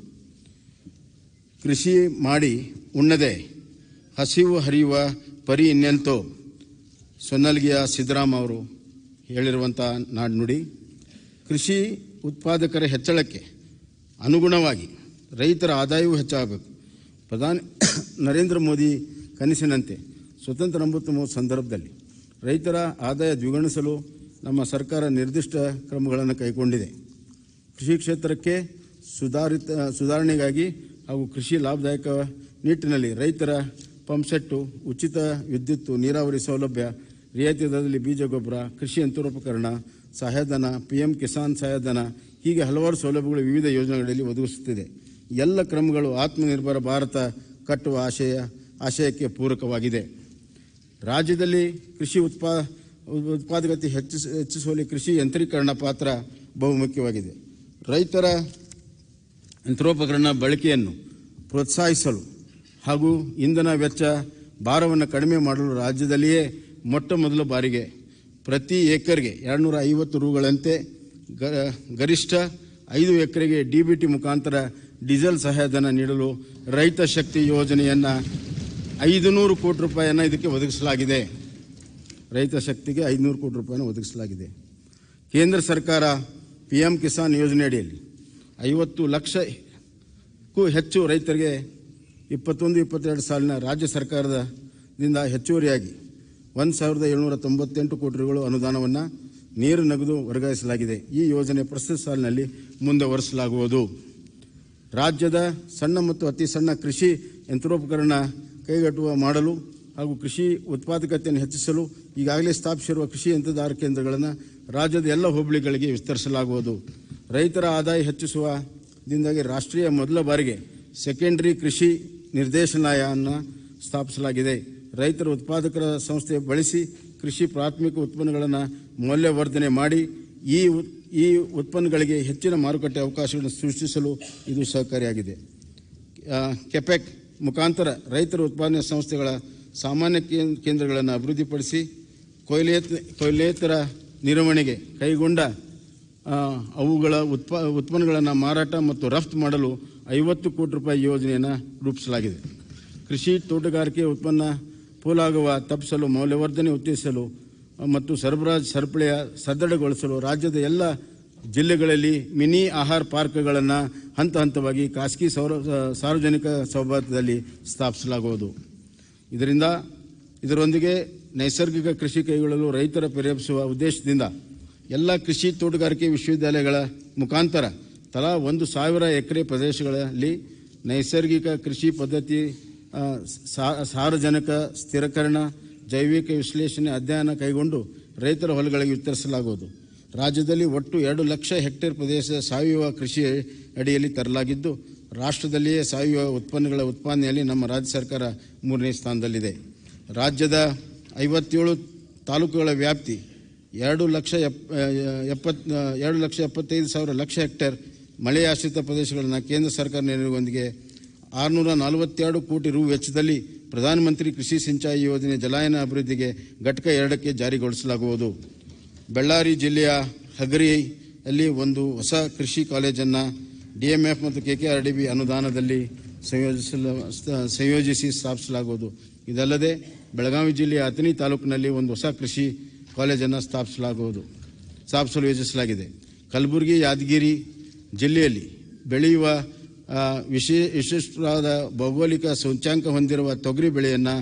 A: ಕೃಷಿ ಮಾಡಿ ಉಣ್ಣದೆ ಹಸಿವು ಹರಿಯುವ ಪರಿ ಇನ್ನೆಂತೋ ಸೊನ್ನಲ್ಗಿಯ ಸಿದ್ದರಾಮ ಅವರು ಹೇಳಿರುವಂಥ ನಾಣ್ಣುಡಿ ಕೃಷಿ ಉತ್ಪಾದಕರ ಹೆಚ್ಚಳಕ್ಕೆ ಅನುಗುಣವಾಗಿ ರೈತರ ಆದಾಯವೂ ಹೆಚ್ಚಾಗಬೇಕು ಪ್ರಧಾನಿ ನರೇಂದ್ರ ಮೋದಿ ಕನಸಿನಂತೆ ಸ್ವತಂತ್ರ ಅಮೃತ ಮಹೋತ್ಸವ ಸಂದರ್ಭದಲ್ಲಿ ರೈತರ ಆದಾಯ ದ್ವಿಗುಣಿಸಲು ನಮ್ಮ ಸರ್ಕಾರ ನಿರ್ದಿಷ್ಟ ಕ್ರಮಗಳನ್ನು ಕೈಗೊಂಡಿದೆ ಕೃಷಿ ಕ್ಷೇತ್ರಕ್ಕೆ ಸುಧಾರಿತ ಸುಧಾರಣೆಗಾಗಿ ಹಾಗೂ ಕೃಷಿ ಲಾಭದಾಯಕ ನಿಟ್ಟಿನಲ್ಲಿ ರೈತರ ಪಂಪ್ಸೆಟ್ಟು ಉಚಿತ ವಿದ್ಯುತ್ ನೀರಾವರಿ ಸೌಲಭ್ಯ ರಿಯಾಯಿತಿ ದರದಲ್ಲಿ ಬೀಜ ಗೊಬ್ಬರ ಕೃಷಿ ಯಂತ್ರೋಪಕರಣ ಸಹಾಯಧನ ಪಿ ಎಂ ಕಿಸಾನ್ ಸಹಾಯಧನ ಹೀಗೆ ಹಲವಾರು ಸೌಲಭ್ಯಗಳು ವಿವಿಧ ಯೋಜನೆಗಳಲ್ಲಿ ಒದಗಿಸುತ್ತಿದೆ ಎಲ್ಲ ಕ್ರಮಗಳು ಆತ್ಮನಿರ್ಭರ ಭಾರತ ಕಟ್ಟುವ ಆಶಯ ಆಶಯಕ್ಕೆ ಪೂರಕವಾಗಿದೆ ರಾಜ್ಯದಲ್ಲಿ ಕೃಷಿ ಉತ್ಪಾ ಉತ್ಪಾದಕತೆ ಹೆಚ್ಚಿಸ ಹೆಚ್ಚಿಸುವಲ್ಲಿ ಕೃಷಿ ಯಂತ್ರೀಕರಣ ಪಾತ್ರ ಬಹುಮುಖ್ಯವಾಗಿದೆ ರೈತರ ಯಂತ್ರೋಪಕರಣ ಬಳಕೆಯನ್ನು ಪ್ರೋತ್ಸಾಹಿಸಲು ಹಾಗೂ ಇಂಧನ ವೆಚ್ಚ ಭಾರವನ್ನು ಕಡಿಮೆ ಮಾಡಲು ರಾಜ್ಯದಲ್ಲಿಯೇ ಮೊಟ್ಟ ಮೊದಲ ಬಾರಿಗೆ ಪ್ರತಿ ಏಕರ್ಗೆ ಎರಡುನೂರ ಐವತ್ತು ರೂಗಳಂತೆ ಗ- ಗರಿಷ್ಠ ಐದು ಎಕರೆಗೆ ಡಿ ಬಿ ಟಿ ಮುಖಾಂತರ ಡೀಸೆಲ್ ಸಹಾಯಧನ ನೀಡಲು ರೈತ ಶಕ್ತಿ ಯೋಜನೆಯನ್ನು ಐದುನೂರು ಕೋಟಿ ರೂಪಾಯಿಯನ್ನು ಇದಕ್ಕೆ ಒದಗಿಸಲಾಗಿದೆ ರೈತ ಶಕ್ತಿಗೆ ಐದುನೂರು ಕೋಟಿ ರೂಪಾಯಿನ ಒದಗಿಸಲಾಗಿದೆ ಕೇಂದ್ರ ಸರ್ಕಾರ ಪಿ ಎಂ ಕಿಸಾನ್ ಯೋಜನೆ ಅಡಿಯಲ್ಲಿ ಐವತ್ತು ಲಕ್ಷಕ್ಕೂ ಹೆಚ್ಚು ರೈತರಿಗೆ ಇಪ್ಪತ್ತೊಂದು ಇಪ್ಪತ್ತೆರಡು ಸಾಲಿನ ರಾಜ್ಯ ಸರ್ಕಾರದಿಂದ ಹೆಚ್ಚುವರಿಯಾಗಿ ಒಂದು ಸಾವಿರದ ಏಳ್ನೂರ ತೊಂಬತ್ತೆಂಟು ಕೋಟಿ ರೂಗಳು ಅನುದಾನವನ್ನು ನೇರು ನಗದು ವರ್ಗಾಯಿಸಲಾಗಿದೆ ಈ ಯೋಜನೆ ಪ್ರಸ್ತುತ ಸಾಲಿನಲ್ಲಿ ಮುಂದುವರಿಸಲಾಗುವುದು ರಾಜ್ಯದ ಸಣ್ಣ ಮತ್ತು ಅತಿ ಸಣ್ಣ ಕೃಷಿ ಯಂತ್ರೋಪಕರಣ ಕೈಗೆಟುವ ಮಾಡಲು ಹಾಗೂ ಕೃಷಿ ಉತ್ಪಾದಕತೆಯನ್ನು ಹೆಚ್ಚಿಸಲು ಈಗಾಗಲೇ ಸ್ಥಾಪಿಸಿರುವ ಕೃಷಿ ಯಂತ್ರಧಾರ ಕೇಂದ್ರಗಳನ್ನು ರಾಜ್ಯದ ಎಲ್ಲ ಹೋಬಳಿಗಳಿಗೆ ವಿಸ್ತರಿಸಲಾಗುವುದು ರೈತರ ಆದಾಯ ಹೆಚ್ಚಿಸುವ ದಿಂದಾಗಿ ರಾಷ್ಟ್ರೀಯ ಮೊದಲ ಬಾರಿಗೆ ಸೆಕೆಂಡರಿ ಕೃಷಿ ನಿರ್ದೇಶನಾಲಯವನ್ನು ಸ್ಥಾಪಿಸಲಾಗಿದೆ ರೈತರ ಉತ್ಪಾದಕರ ಸಂಸ್ಥೆ ಬಳಸಿ ಕೃಷಿ ಪ್ರಾಥಮಿಕ ಉತ್ಪನ್ನಗಳನ್ನು ಮೌಲ್ಯವರ್ಧನೆ ಮಾಡಿ ಈ ಉತ್- ಈ ಉತ್ಪನ್ನಗಳಿಗೆ ಹೆಚ್ಚಿನ ಮಾರುಕಟ್ಟೆ ಅವಕಾಶಗಳನ್ನು ಸೃಷ್ಟಿಸಲು ಇದು ಸಹಕಾರಿಯಾಗಿದೆ ಆ, ಕೆಪೆಕ್ ಮುಖಾಂತರ ರೈತರ ಉತ್ಪಾದನಾ ಸಂಸ್ಥೆಗಳ ಸಾಮಾನ್ಯ ಕೇಂ- ಕೇಂದ್ರಗಳನ್ನು ಅಭಿವೃದ್ಧಿಪಡಿಸಿ ಕೊಯ್ಲೇತ ಕೊಯ್ಲೇತರ ನಿರ್ವಹಣೆಗೆ ಕೈಗೊಂಡ ಆ, ಅವುಗಳ ಉತ್ಪಾ ಉತ್ಪನ್ನಗಳನ್ನು ಮಾರಾಟ ಮತ್ತು ರಫ್ತು ಮಾಡಲು ಐವತ್ತು ಕೋಟಿ ರೂಪಾಯಿ ಯೋಜನೆಯನ್ನು ರೂಪಿಸಲಾಗಿದೆ ಕೃಷಿ ತೋಟಗಾರಿಕೆ ಉತ್ಪನ್ನ ಪೋಲಾಗುವ ತಪ್ಪಿಸಲು ಮೌಲ್ಯವರ್ಧನೆ ಉತ್ತೇಜಿಸಲು ಆ, ಮತ್ತು ಸರಬರಾಜು ಸರಪಳಿಯ ಸದೃಢಗೊಳಿಸಲು ರಾಜ್ಯದ ಎಲ್ಲ ಜಿಲ್ಲೆಗಳಲ್ಲಿ ಮಿನಿ ಆಹಾರ ಪಾರ್ಕ್ಗಳನ್ನು ಹಂತ ಹಂತವಾಗಿ ಖಾಸಗಿ ಸೌರ ಸಾರ್ವಜನಿಕ ಸೌಭಾಗ್ಯದಲ್ಲಿ ಸ್ಥಾಪಿಸಲಾಗುವುದು ಇದರಿಂದ ಇದರೊಂದಿಗೆ ನೈಸರ್ಗಿಕ ಕೃಷಿ ಕೈಗೊಳ್ಳಲು ರೈತರ ಪ್ರೇರೇಪಿಸುವ ಉದ್ದೇಶದಿಂದ ಎಲ್ಲ ಕೃಷಿ ತೋಟಗಾರಿಕೆ ವಿಶ್ವವಿದ್ಯಾಲಯಗಳ ಮುಖಾಂತರ ತಲಾ ಒಂದು ಸಾವಿರ ಎಕರೆ ಪ್ರದೇಶಗಳಲ್ಲಿ ನೈಸರ್ಗಿಕ ಕೃಷಿ ಪದ್ಧತಿ ಆ, ಸಾ- ಸಾರಜನಕ ಸ್ಥಿರಕರಣ ಜೈವಿಕ ವಿಶ್ಲೇಷಣೆ ಅಧ್ಯಯನ ಕೈಗೊಂಡು ರೈತರ ಹೊಲಗಳಿಗೆ ವಿತರಿಸಲಾಗುವುದು ರಾಜ್ಯದಲ್ಲಿ ಒಟ್ಟು ಎರಡು ಲಕ್ಷ ಹೆಕ್ಟೇರ್ ಪ್ರದೇಶ ಸಾವಯವ ಕೃಷಿ ಅಡಿಯಲ್ಲಿ ತರಲಾಗಿದ್ದು ರಾಷ್ಟ್ರದಲ್ಲಿಯೇ ಸಾವಯವ ಉತ್ಪನ್ನಗಳ ಉತ್ಪಾದನೆಯಲ್ಲಿ ನಮ್ಮ ರಾಜ್ಯ ಸರ್ಕಾರ ಮೂರನೇ ಸ್ಥಾನದಲ್ಲಿದೆ ರಾಜ್ಯದ ಐವತ್ತೇಳು ತಾಲೂಕುಗಳ ವ್ಯಾಪ್ತಿ ಎರಡು ಲಕ್ಷ ಎಪ್ ಎಪ್ಪತ್ ಎರಡು ಲಕ್ಷ ಎಪ್ಪತ್ತೈದು ಸಾವಿರ ಲಕ್ಷ ಹೆಕ್ಟೇರ್ ಮಳೆ ಆಶ್ರಿತ ಪ್ರದೇಶಗಳನ್ನು ಕೇಂದ್ರ ಸರ್ಕಾರ ನೆರವಿನೊಂದಿಗೆ ಆರುನೂರ ನಲವತ್ತೆರಡು ಕೋಟಿ ರು ವೆಚ್ಚದಲ್ಲಿ ಪ್ರಧಾನಮಂತ್ರಿ ಕೃಷಿ ಸಿಂಚಾಯಿ ಯೋಜನೆ ಜಲಾಯನ ಅಭಿವೃದ್ಧಿಗೆ ಘಟಕ ಎರಡಕ್ಕೆ ಜಾರಿಗೊಳಿಸಲಾಗುವುದು ಬಳ್ಳಾರಿ ಜಿಲ್ಲೆಯ ಹಗರಿಯಲ್ಲಿ ಒಂದು ಹೊಸ ಕೃಷಿ ಕಾಲೇಜನ್ನು ಡಿಎಂಎಫ್ ಮತ್ತು ಕೆಕೆಆರ್ಡಿಬಿ ಅನುದಾನದಲ್ಲಿ ಸಂಯೋಜಿಸಲ ಸ- ಸಂಯೋಜಿಸಿ ಸ್ಥಾಪಿಸಲಾಗುವುದು ಇದಲ್ಲದೆ ಬೆಳಗಾವಿ ಜಿಲ್ಲೆಯ ಅಥಣಿ ತಾಲೂಕಿನಲ್ಲಿ ಒಂದು ಹೊಸ ಕೃಷಿ ಕಾಲೇಜನ್ನು ಸ್ಥಾಪಿಸಲಾಗುವುದು ಸ್ಥಾಪಿಸಲು ಯೋಜಿಸಲಾಗಿದೆ ಕಲಬುರಗಿ ಯಾದಗಿರಿ ಜಿಲ್ಲೆಯಲ್ಲಿ ಬೆಳೆಯುವ ಆ, ವಿಶೇ ವಿಶಿಷ್ಟವಾದ ಭೌಗೋಳಿಕ ಸೂಚ್ಯಾಂಕ ಹೊಂದಿರುವ ತೊಗರಿ ಬೆಳೆಯನ್ನು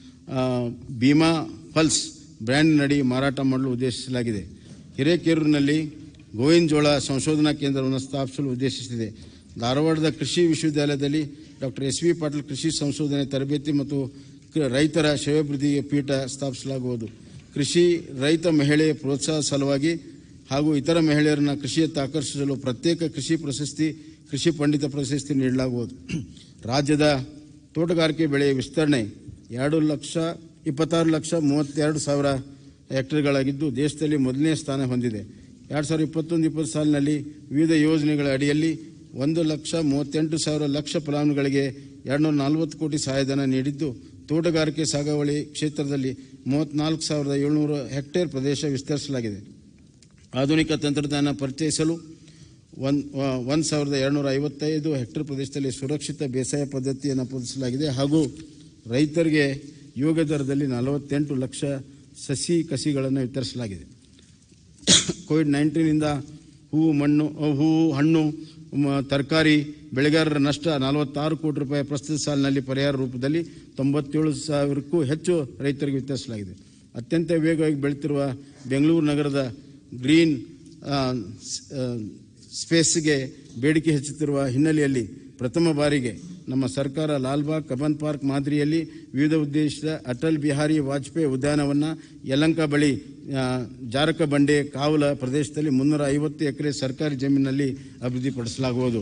A: ಭೀಮಾ ಪಲ್ಸ್ ಬ್ರ್ಯಾಂಡ್ನಡಿ ಮಾರಾಟ ಮಾಡಲು ಉದ್ದೇಶಿಸಲಾಗಿದೆ ಹಿರೇಕೆರೂರಿನಲ್ಲಿ ಗೋವಿನ ಜೋಳ ಸಂಶೋಧನಾ ಕೇಂದ್ರವನ್ನು ಸ್ಥಾಪಿಸಲು ಉದ್ದೇಶಿಸಿದೆ ಧಾರವಾಡದ ಕೃಷಿ ವಿಶ್ವವಿದ್ಯಾಲಯದಲ್ಲಿ ಡಾಕ್ಟರ್ ಎಸ್ ವಿ ಪಾಟೀಲ್ ಕೃಷಿ ಸಂಶೋಧನೆ ತರಬೇತಿ ಮತ್ತು ಕ- ರೈತರ ಶ್ರೇಯೋಭಿವೃದ್ಧಿ ಪೀಠ ಸ್ಥಾಪಿಸಲಾಗುವುದು ಕೃಷಿ ರೈತ ಮಹಿಳೆ ಪ್ರೋತ್ಸಾಹ ಸಲುವಾಗಿ ಹಾಗೂ ಇತರ ಮಹಿಳೆಯರನ್ನ ಕೃಷಿಯತ್ತ ಆಕರ್ಷಿಸಲು ಪ್ರತ್ಯೇಕ ಕೃಷಿ ಪ್ರಶಸ್ತಿ ಕೃಷಿ ಪಂಡಿತ ಪ್ರಶಸ್ತಿ ನೀಡಲಾಗುವುದು ರಾಜ್ಯದ ತೋಟಗಾರಿಕೆ ಬೆಳೆಯ ವಿಸ್ತರಣೆ ಎರಡು ಲಕ್ಷ ಇಪ್ಪತ್ತಾರು ಲಕ್ಷ ಮೂವತ್ತೆರಡು ಸಾವಿರ ಹೆಕ್ಟೇರ್ಗಳಾಗಿದ್ದು ದೇಶದಲ್ಲಿ ಮೊದಲನೇ ಸ್ಥಾನ ಹೊಂದಿದೆ ಎರಡು ಸಾವಿರದ ಇಪ್ಪತ್ತೊಂದು ಇಪ್ಪತ್ತು ಸಾಲಿನಲ್ಲಿ ವಿವಿಧ ಯೋಜನೆಗಳ ಅಡಿಯಲ್ಲಿ ಒಂದು ಲಕ್ಷ ಮೂವತ್ತೆಂಟು ಸಾವಿರ ಲಕ್ಷ ಫಲಾನುಭವಿಗಳಿಗೆ ಎರಡುನೂರ ನಲವತ್ತು ಕೋಟಿ ಸಹಾಯಧನ ನೀಡಿದ್ದು ತೋಟಗಾರಿಕೆ ಸಾಗುವಳಿ ಕ್ಷೇತ್ರದಲ್ಲಿ ಮೂವತ್ತ್ನಾಲ್ಕು ಸಾವಿರದ ಏಳ್ನೂರು ಹೆಕ್ಟೇರ್ ಪ್ರದೇಶ ವಿಸ್ತರಿಸಲಾಗಿದೆ ಆಧುನಿಕ ತಂತ್ರಜ್ಞಾನ ಪರಿಚಯಿಸಲು ಒನ್ ಒಂದು ಸಾವಿರದ ಎರಡುನೂರ ಐವತ್ತೈದು ಹೆಕ್ಟೇರ್ ಪ್ರದೇಶದಲ್ಲಿ ಸುರಕ್ಷಿತ ಬೇಸಾಯ ಪದ್ಧತಿಯನ್ನು ಪೋಷಿಸಲಾಗಿದೆ ಹಾಗೂ ರೈತರಿಗೆ ಯೋಗ ದರದಲ್ಲಿ ನಲವತ್ತೆಂಟು ಲಕ್ಷ ಸಸಿ ಕಸಿಗಳನ್ನು ವಿತರಿಸಲಾಗಿದೆ ಕೋವಿಡ್ ನೈನ್ಟೀನಿಂದ ಹೂವು ಮಣ್ಣು ಅಹ್, ಹೂವು ಹಣ್ಣು ಮ- ತರಕಾರಿ ಬೆಳೆಗಾರರ ನಷ್ಟ ನಲವತ್ತಾರು ಕೋಟಿ ರೂಪಾಯಿ ಪ್ರಸ್ತುತ ಸಾಲಿನಲ್ಲಿ ಪರಿಹಾರ ರೂಪದಲ್ಲಿ ತೊಂಬತ್ತೇಳು ಸಾವಿರಕ್ಕೂ ಹೆಚ್ಚು ರೈತರಿಗೆ ವಿತರಿಸಲಾಗಿದೆ ಅತ್ಯಂತ ವೇಗವಾಗಿ ಬೆಳೆಯುತ್ತಿರುವ ಬೆಂಗಳೂರು ನಗರದ ಗ್ರೀನ್ ಆ, ಸ್- ಆ, ಸ್ಪೇಸ್ಗೆ ಬೇಡಿಕೆ ಹೆಚ್ಚುತ್ತಿರುವ ಹಿನ್ನೆಲೆಯಲ್ಲಿ ಪ್ರಥಮ ಬಾರಿಗೆ ನಮ್ಮ ಸರ್ಕಾರ ಲಾಲ್ಬಾಗ್ ಕಬ್ಬನ್ ಪಾರ್ಕ್ ಮಾದರಿಯಲ್ಲಿ ವಿವಿಧ ಉದ್ದೇಶದ ಅಟಲ್ ಬಿಹಾರಿ ವಾಜಪೇಯಿ ಉದ್ಯಾನವನ್ನು ಯಲಂಕ ಬಳಿ ಆ, ಜಾರಕ ಬಂಡೆ ಕಾವಲ ಪ್ರದೇಶದಲ್ಲಿ ಮುನ್ನೂರ ಐವತ್ತು ಎಕರೆ ಸರ್ಕಾರಿ ಜಮೀನಿನಲ್ಲಿ ಅಭಿವೃದ್ಧಿಪಡಿಸಲಾಗುವುದು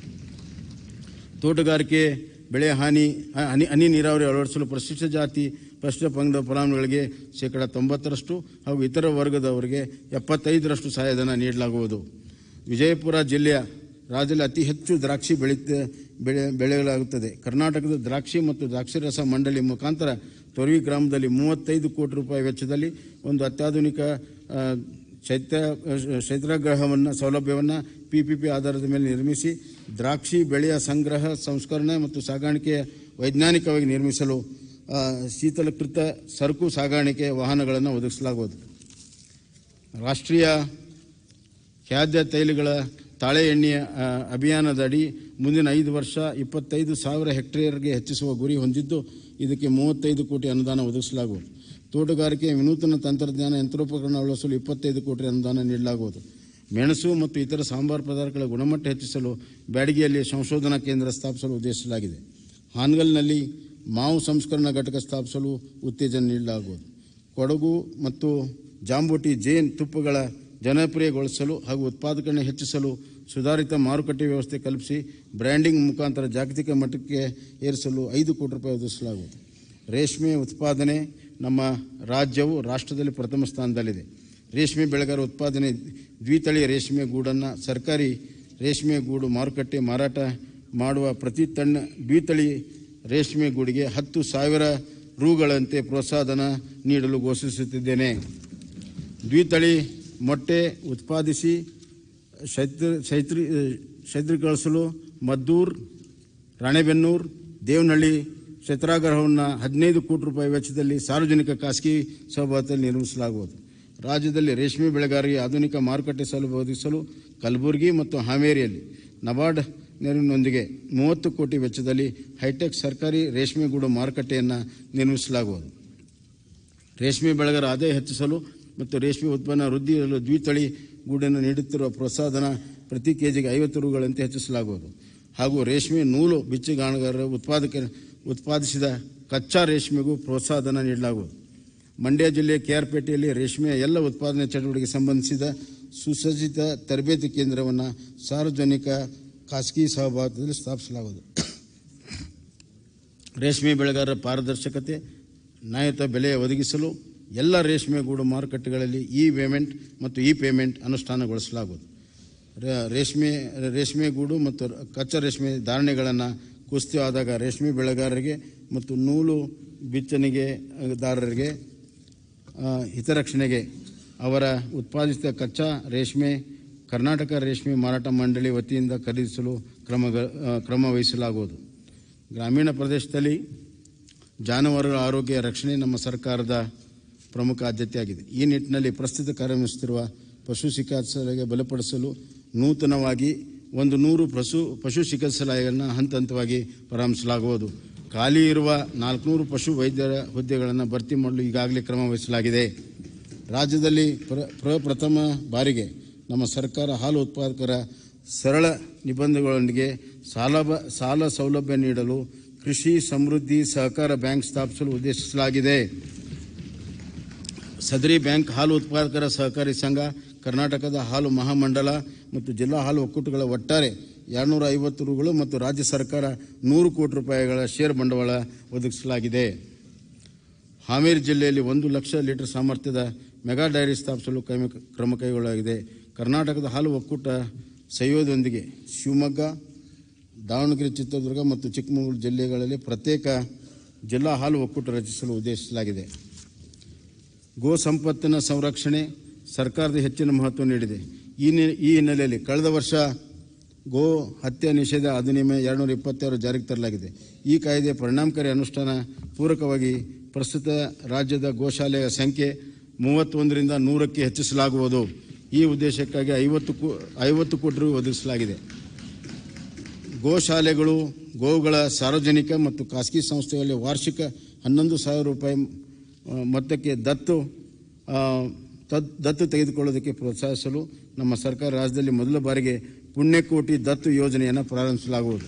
A: ತೋಟಗಾರಿಕೆ ಬೆಳೆ ಹಾನಿ ಹನಿ ಹನಿ ನೀರಾವರಿ ಅಳವಡಿಸಲು ಪರಿಶಿಷ್ಟ ಜಾತಿ ಪರಿಶಿಷ್ಟ ಪಂಗಡ ಫಲಾನುಭವಿಗಳಿಗೆ ಶೇಕಡ ತೊಂಬತ್ತರಷ್ಟು ಹಾಗೂ ಇತರ ವರ್ಗದವರಿಗೆ ಎಪ್ಪತ್ತೈದರಷ್ಟು ಸಹಾಯಧನ ನೀಡಲಾಗುವುದು ವಿಜಯಪುರ ಜಿಲ್ಲೆಯ ರಾಜ್ಯದಲ್ಲಿ ಅತಿ ಹೆಚ್ಚು ದ್ರಾಕ್ಷಿ ಬೆಳೆಯುತ್ತ ಬೆಳೆ ಬೆಳೆಯಲಾಗುತ್ತದೆ ಕರ್ನಾಟಕದ ದ್ರಾಕ್ಷಿ ಮತ್ತು ದ್ರಾಕ್ಷಿರಸ ಮಂಡಳಿ ಮುಖಾಂತರ ತೊರವಿ ಗ್ರಾಮದಲ್ಲಿ ಮೂವತ್ತೈದು ಕೋಟಿ ರೂಪಾಯಿ ವೆಚ್ಚದಲ್ಲಿ ಒಂದು ಅತ್ಯಾಧುನಿಕ ಆ, ಶೈತ್ಯ ಶೈತ್ಯಗ್ರಹವನ್ನು ಸೌಲಭ್ಯವನ್ನು ಪಿ ಪಿ ಪಿ ಆಧಾರದ ಮೇಲೆ ನಿರ್ಮಿಸಿ ದ್ರಾಕ್ಷಿ ಬೆಳೆಯ ಸಂಗ್ರಹ ಸಂಸ್ಕರಣೆ ಮತ್ತು ಸಾಗಾಣಿಕೆ ವೈಜ್ಞಾನಿಕವಾಗಿ ನಿರ್ಮಿಸಲು ಆ, ಶೀತಲಕೃತ ಸರಕು ಸಾಗಾಣಿಕೆ ವಾಹನಗಳನ್ನು ಒದಗಿಸಲಾಗುವುದು ರಾಷ್ಟ್ರೀಯ ಖಾದ್ಯ ತೈಲಗಳ ತಾಳೆ ಎಣ್ಣೆಯ ಆ, ಅಭಿಯಾನದಡಿ ಮುಂದಿನ ಐದು ವರ್ಷ ಇಪ್ಪತ್ತೈದು ಸಾವಿರ ಹೆಕ್ಟೇರ್ಗೆ ಹೆಚ್ಚಿಸುವ ಗುರಿ ಹೊಂದಿದ್ದು ಇದಕ್ಕೆ ಮೂವತ್ತೈದು ಕೋಟಿ ಅನುದಾನ ಒದಗಿಸಲಾಗುವುದು ತೋಟಗಾರಿಕೆ ವಿನೂತನ ತಂತ್ರಜ್ಞಾನ ಯಂತ್ರೋಪಕರಣ ಅಳವಡಿಸಲು ಇಪ್ಪತ್ತೈದು ಕೋಟಿ ಅನುದಾನ ನೀಡಲಾಗುವುದು ಮೆಣಸು ಮತ್ತು ಇತರ ಸಾಂಬಾರು ಪದಾರ್ಥಗಳ ಗುಣಮಟ್ಟ ಹೆಚ್ಚಿಸಲು ಬ್ಯಾಡಗಿಯಲ್ಲಿ ಸಂಶೋಧನಾ ಕೇಂದ್ರ ಸ್ಥಾಪಿಸಲು ಉದ್ದೇಶಿಸಲಾಗಿದೆ ಹಾನಗಲ್ನಲ್ಲಿ ಮಾವು ಸಂಸ್ಕರಣಾ ಘಟಕ ಸ್ಥಾಪಿಸಲು ಉತ್ತೇಜನ ನೀಡಲಾಗುವುದು ಕೊಡಗು ಮತ್ತು ಜಾಂಬೋಟಿ ಜೇನ್ ತುಪ್ಪಗಳ ಜನಪ್ರಿಯಗೊಳಿಸಲು ಹಾಗೂ ಉತ್ಪಾದಕತೆ ಹೆಚ್ಚಿಸಲು ಸುಧಾರಿತ ಮಾರುಕಟ್ಟೆ ವ್ಯವಸ್ಥೆ ಕಲ್ಪಿಸಿ ಬ್ರ್ಯಾಂಡಿಂಗ್ ಮುಖಾಂತರ ಜಾಗತಿಕ ಮಟ್ಟಕ್ಕೆ ಏರಿಸಲು ಐದು ಕೋಟಿ ರೂಪಾಯಿ ಒದಗಿಸಲಾಗುವುದು ರೇಷ್ಮೆ ಉತ್ಪಾದನೆ ನಮ್ಮ ರಾಜ್ಯವು ರಾಷ್ಟ್ರದಲ್ಲಿ ಪ್ರಥಮ ಸ್ಥಾನದಲ್ಲಿದೆ ರೇಷ್ಮೆ ಬೆಳೆಗಾರ ಉತ್ಪಾದನೆ ದ್ವಿತಳಿ ರೇಷ್ಮೆ ಗೂಡನ್ನು ಸರ್ಕಾರಿ ರೇಷ್ಮೆ ಗೂಡು ಮಾರುಕಟ್ಟೆ ಮಾರಾಟ ಮಾಡುವ ಪ್ರತಿ ಟನ್ ದ್ವಿತಳಿ ರೇಷ್ಮೆ ಗೂಡಿಗೆ ಹತ್ತು ಸಾವಿರ ರೂಗಳಂತೆ ಪ್ರೋತ್ಸಾಹಧನ ನೀಡಲು ಘೋಷಿಸುತ್ತಿದ್ದೇನೆ ದ್ವಿತಳಿ ಮೊಟ್ಟೆ ಉತ್ಪಾದಿಸಿ ಶೈತ್ರ ಶೈತ್ರಿ ಶೈತ್ರೀಕರಿಸಲು ಮದ್ದೂರ್ ರಾಣೆಬೆನ್ನೂರು ದೇವನಹಳ್ಳಿ ಕ್ಷೇತ್ರಾಗ್ರಹವನ್ನು ಹದಿನೈದು ಕೋಟಿ ರೂಪಾಯಿ ವೆಚ್ಚದಲ್ಲಿ ಸಾರ್ವಜನಿಕ ಖಾಸಗಿ ಸಹಭಾಗಿತ್ವದಲ್ಲಿ ನಿರ್ಮಿಸಲಾಗುವುದು ರಾಜ್ಯದಲ್ಲಿ ರೇಷ್ಮೆ ಬೆಳೆಗಾರರಿಗೆ ಆಧುನಿಕ ಮಾರುಕಟ್ಟೆ ಸೌಲಭ್ಯ ಒದಗಿಸಲು ಕಲಬುರಗಿ ಮತ್ತು ಹಾವೇರಿಯಲ್ಲಿ ನಬಾರ್ಡ್ ನೆರವಿನೊಂದಿಗೆ ಮೂವತ್ತು ಕೋಟಿ ವೆಚ್ಚದಲ್ಲಿ ಹೈಟೆಕ್ ಸರ್ಕಾರಿ ರೇಷ್ಮೆ ಗೂಡು ಮಾರುಕಟ್ಟೆಯನ್ನು ನಿರ್ಮಿಸಲಾಗುವುದು ರೇಷ್ಮೆ ಬೆಳೆಗಾರ ಆದಾಯ ಹೆಚ್ಚಿಸಲು ಮತ್ತು ರೇಷ್ಮೆ ಉತ್ಪನ್ನ ವೃದ್ಧಿಸಲು ದ್ವಿತಳಿ ಗೂಡನ್ನು ನೀಡುತ್ತಿರುವ ಪ್ರೋತ್ಸಾಹಧನ ಪ್ರತಿ ಕೆಜಿಗೆ ಐವತ್ತು ರೂಗಳಂತೆ ಹೆಚ್ಚಿಸಲಾಗುವುದು ಹಾಗೂ ರೇಷ್ಮೆ ನೂಲು ಬಿಚ್ಚಿಗಾಣಗಾರರ ಉತ್ಪಾದಕ ಉತ್ಪಾದಿಸಿದ ಕಚ್ಚಾ ರೇಷ್ಮೆಗೂ ಪ್ರೋತ್ಸಾಹಧನ ನೀಡಲಾಗುವುದು ಮಂಡ್ಯ ಜಿಲ್ಲೆ ಕೆಆರ್ಪೇಟೆಯಲ್ಲಿ ರೇಷ್ಮೆಯ ಎಲ್ಲ ಉತ್ಪಾದನೆ ಚಟುವಟಿಕೆಗೆ ಸಂಬಂಧಿಸಿದ ಸುಸಜ್ಜಿತ ತರಬೇತಿ ಕೇಂದ್ರವನ್ನು ಸಾರ್ವಜನಿಕ ಖಾಸಗಿ ಸಹಭಾಗಿತ್ವದಲ್ಲಿ ಸ್ಥಾಪಿಸಲಾಗುವುದು ರೇಷ್ಮೆ ಬೆಳೆಗಾರರ ಪಾರದರ್ಶಕತೆ ನ್ಯಾಯಯುತ ಬೆಲೆ ಒದಗಿಸಲು ಎಲ್ಲ ರೇಷ್ಮೆ ಗೂಡು ಮಾರುಕಟ್ಟೆಗಳಲ್ಲಿ ಇ ಪೇಮೆಂಟ್ ಮತ್ತು ಇ ಪೇಮೆಂಟ್ ಅನುಷ್ಠಾನಗೊಳಿಸಲಾಗುವುದು ರ- ರೇಷ್ಮೆ ರೇಷ್ಮೆ ಗೂಡು ಮತ್ತು ಕಚ್ಚಾ ರೇಷ್ಮೆ ಧಾರಣೆಗಳನ್ನು ಕುಸ್ತಿ ಆದಾಗ ರೇಷ್ಮೆ ಬೆಳೆಗಾರರಿಗೆ ಮತ್ತು ನೂಲು ಬಿತ್ತನೆಗೆದಾರರಿಗೆ ಆ, ಹಿತರಕ್ಷಣೆಗೆ ಅವರ ಉತ್ಪಾದಿಸಿದ ಕಚ್ಚಾ ರೇಷ್ಮೆ ಕರ್ನಾಟಕ ರೇಷ್ಮೆ ಮಾರಾಟ ಮಂಡಳಿ ವತಿಯಿಂದ ಖರೀದಿಸಲು ಕ್ರಮ ಕ್ರಮ ವಹಿಸಲಾಗುವುದು ಗ್ರಾಮೀಣ ಪ್ರದೇಶದಲ್ಲಿ ಜಾನುವಾರುಗಳ ಆರೋಗ್ಯ ರಕ್ಷಣೆ ನಮ್ಮ ಸರ್ಕಾರದ ಪ್ರಮುಖ ಆದ್ಯತೆಯಾಗಿದೆ ಈ ನಿಟ್ಟಿನಲ್ಲಿ ಪ್ರಸ್ತುತ ಕಾರ್ಯನಿರ್ವಹಿಸುತ್ತಿರುವ ಪಶು ಚಿಕಿತ್ಸಾಲಯ ಬಲಪಡಿಸಲು ನೂತನವಾಗಿ ಒಂದು ನೂರು ಪಶು ಪಶು ಚಿಕಿತ್ಸಾಲಯಗಳನ್ನು ಹಂತ ಹಂತವಾಗಿ ಪ್ರಾರಂಭಿಸಲಾಗುವುದು ಖಾಲಿ ಇರುವ ನಾಲ್ಕುನೂರು ಪಶು ವೈದ್ಯರ ಹುದ್ದೆಗಳನ್ನು ಭರ್ತಿ ಮಾಡಲು ಈಗಾಗಲೇ ಕ್ರಮ ವಹಿಸಲಾಗಿದೆ ರಾಜ್ಯದಲ್ಲಿ ಪ್ರ ಪ್ರಪ್ರಥಮ ಬಾರಿಗೆ ನಮ್ಮ ಸರ್ಕಾರ ಹಾಲು ಉತ್ಪಾದಕರ ಸರಳ ನಿಬಂಧನೆಗಳೊಂದಿಗೆ ಸಾಲ ಬ- ಸಾಲ ಸೌಲಭ್ಯ ನೀಡಲು ಕೃಷಿ ಸಮೃದ್ಧಿ ಸಹಕಾರ ಬ್ಯಾಂಕ್ ಸ್ಥಾಪಿಸಲು ಉದ್ದೇಶಿಸಲಾಗಿದೆ ಸದರಿ ಬ್ಯಾಂಕ್ ಹಾಲು ಉತ್ಪಾದಕರ ಸಹಕಾರಿ ಸಂಘ ಕರ್ನಾಟಕದ ಹಾಲು ಮಹಾಮಂಡಲ ಮತ್ತು ಜಿಲ್ಲಾ ಹಾಲು ಒಕ್ಕೂಟಗಳ ಒಟ್ಟಾರೆ ಎರಡುನೂರ ಐವತ್ತು ರುಗಳು ಮತ್ತು ರಾಜ್ಯ ಸರ್ಕಾರ ನೂರು ಕೋಟಿ ರೂಪಾಯಿಗಳ ಷೇರ್ ಬಂಡವಾಳ ಒದಗಿಸಲಾಗಿದೆ ಹಾವೇರಿ ಜಿಲ್ಲೆಯಲ್ಲಿ ಒಂದು ಲಕ್ಷ ಲೀಟರ್ ಸಾಮರ್ಥ್ಯದ ಮೆಗಾ ಡೈರಿ ಸ್ಥಾಪಿಸಲು ಕೈಮ ಕ್ರಮ ಕೈಗೊಳ್ಳಲಾಗಿದೆ ಕರ್ನಾಟಕದ ಹಾಲು ಒಕ್ಕೂಟ ಸಹಯೋಗದೊಂದಿಗೆ ಶಿವಮೊಗ್ಗ ದಾವಣಗೆರೆ ಚಿತ್ರದುರ್ಗ ಮತ್ತು ಚಿಕ್ಕಮಗಳೂರು ಜಿಲ್ಲೆಗಳಲ್ಲಿ ಪ್ರತ್ಯೇಕ ಜಿಲ್ಲಾ ಹಾಲು ಒಕ್ಕೂಟ ರಚಿಸಲು ಉದ್ದೇಶಿಸಲಾಗಿದೆ ಗೋ ಸಂಪತ್ತಿನ ಸಂರಕ್ಷಣೆ ಸರ್ಕಾರದ ಹೆಚ್ಚಿನ ಮಹತ್ವ ನೀಡಿದೆ ಈ ನಿ- ಈ ಹಿನ್ನೆಲೆಯಲ್ಲಿ ಕಳೆದ ವರ್ಷ ಗೋ ಹತ್ಯೆ ನಿಷೇಧ ಅಧಿನಿಯಮ ಎರಡುನೂರ ಇಪ್ಪತ್ತಾರು ಜಾರಿಗೆ ತರಲಾಗಿದೆ ಈ ಕಾಯ್ದೆ ಪರಿಣಾಮಕಾರಿ ಅನುಷ್ಠಾನ ಪೂರಕವಾಗಿ ಪ್ರಸ್ತುತ ರಾಜ್ಯದ ಗೋಶಾಲೆಯ ಸಂಖ್ಯೆ ಮೂವತ್ತೊಂದರಿಂದ ನೂರಕ್ಕೆ ಹೆಚ್ಚಿಸಲಾಗುವುದು ಈ ಉದ್ದೇಶಕ್ಕಾಗಿ ಐವತ್ತು ಕೋ ಐವತ್ತು ಕೋಟಿ ರು ಒದಗಿಸಲಾಗಿದೆ ಗೋಶಾಲೆಗಳು ಗೋವುಗಳ ಸಾರ್ವಜನಿಕ ಮತ್ತು ಖಾಸಗಿ ಸಂಸ್ಥೆಗಳಲ್ಲಿ ವಾರ್ಷಿಕ ಹನ್ನೊಂದು ಸಾವಿರ ರೂಪಾಯಿ ಆ, ಮೊತ್ತಕ್ಕೆ ದತ್ತು ಆ, ತದ್- ದತ್ತು ತೆಗೆದುಕೊಳ್ಳೋದಕ್ಕೆ ಪ್ರೋತ್ಸಾಹಿಸಲು ನಮ್ಮ ಸರ್ಕಾರ ರಾಜ್ಯದಲ್ಲಿ ಮೊದಲ ಬಾರಿಗೆ ಪುಣ್ಯಕೋಟಿ ದತ್ತು ಯೋಜನೆಯನ್ನು ಪ್ರಾರಂಭಿಸಲಾಗುವುದು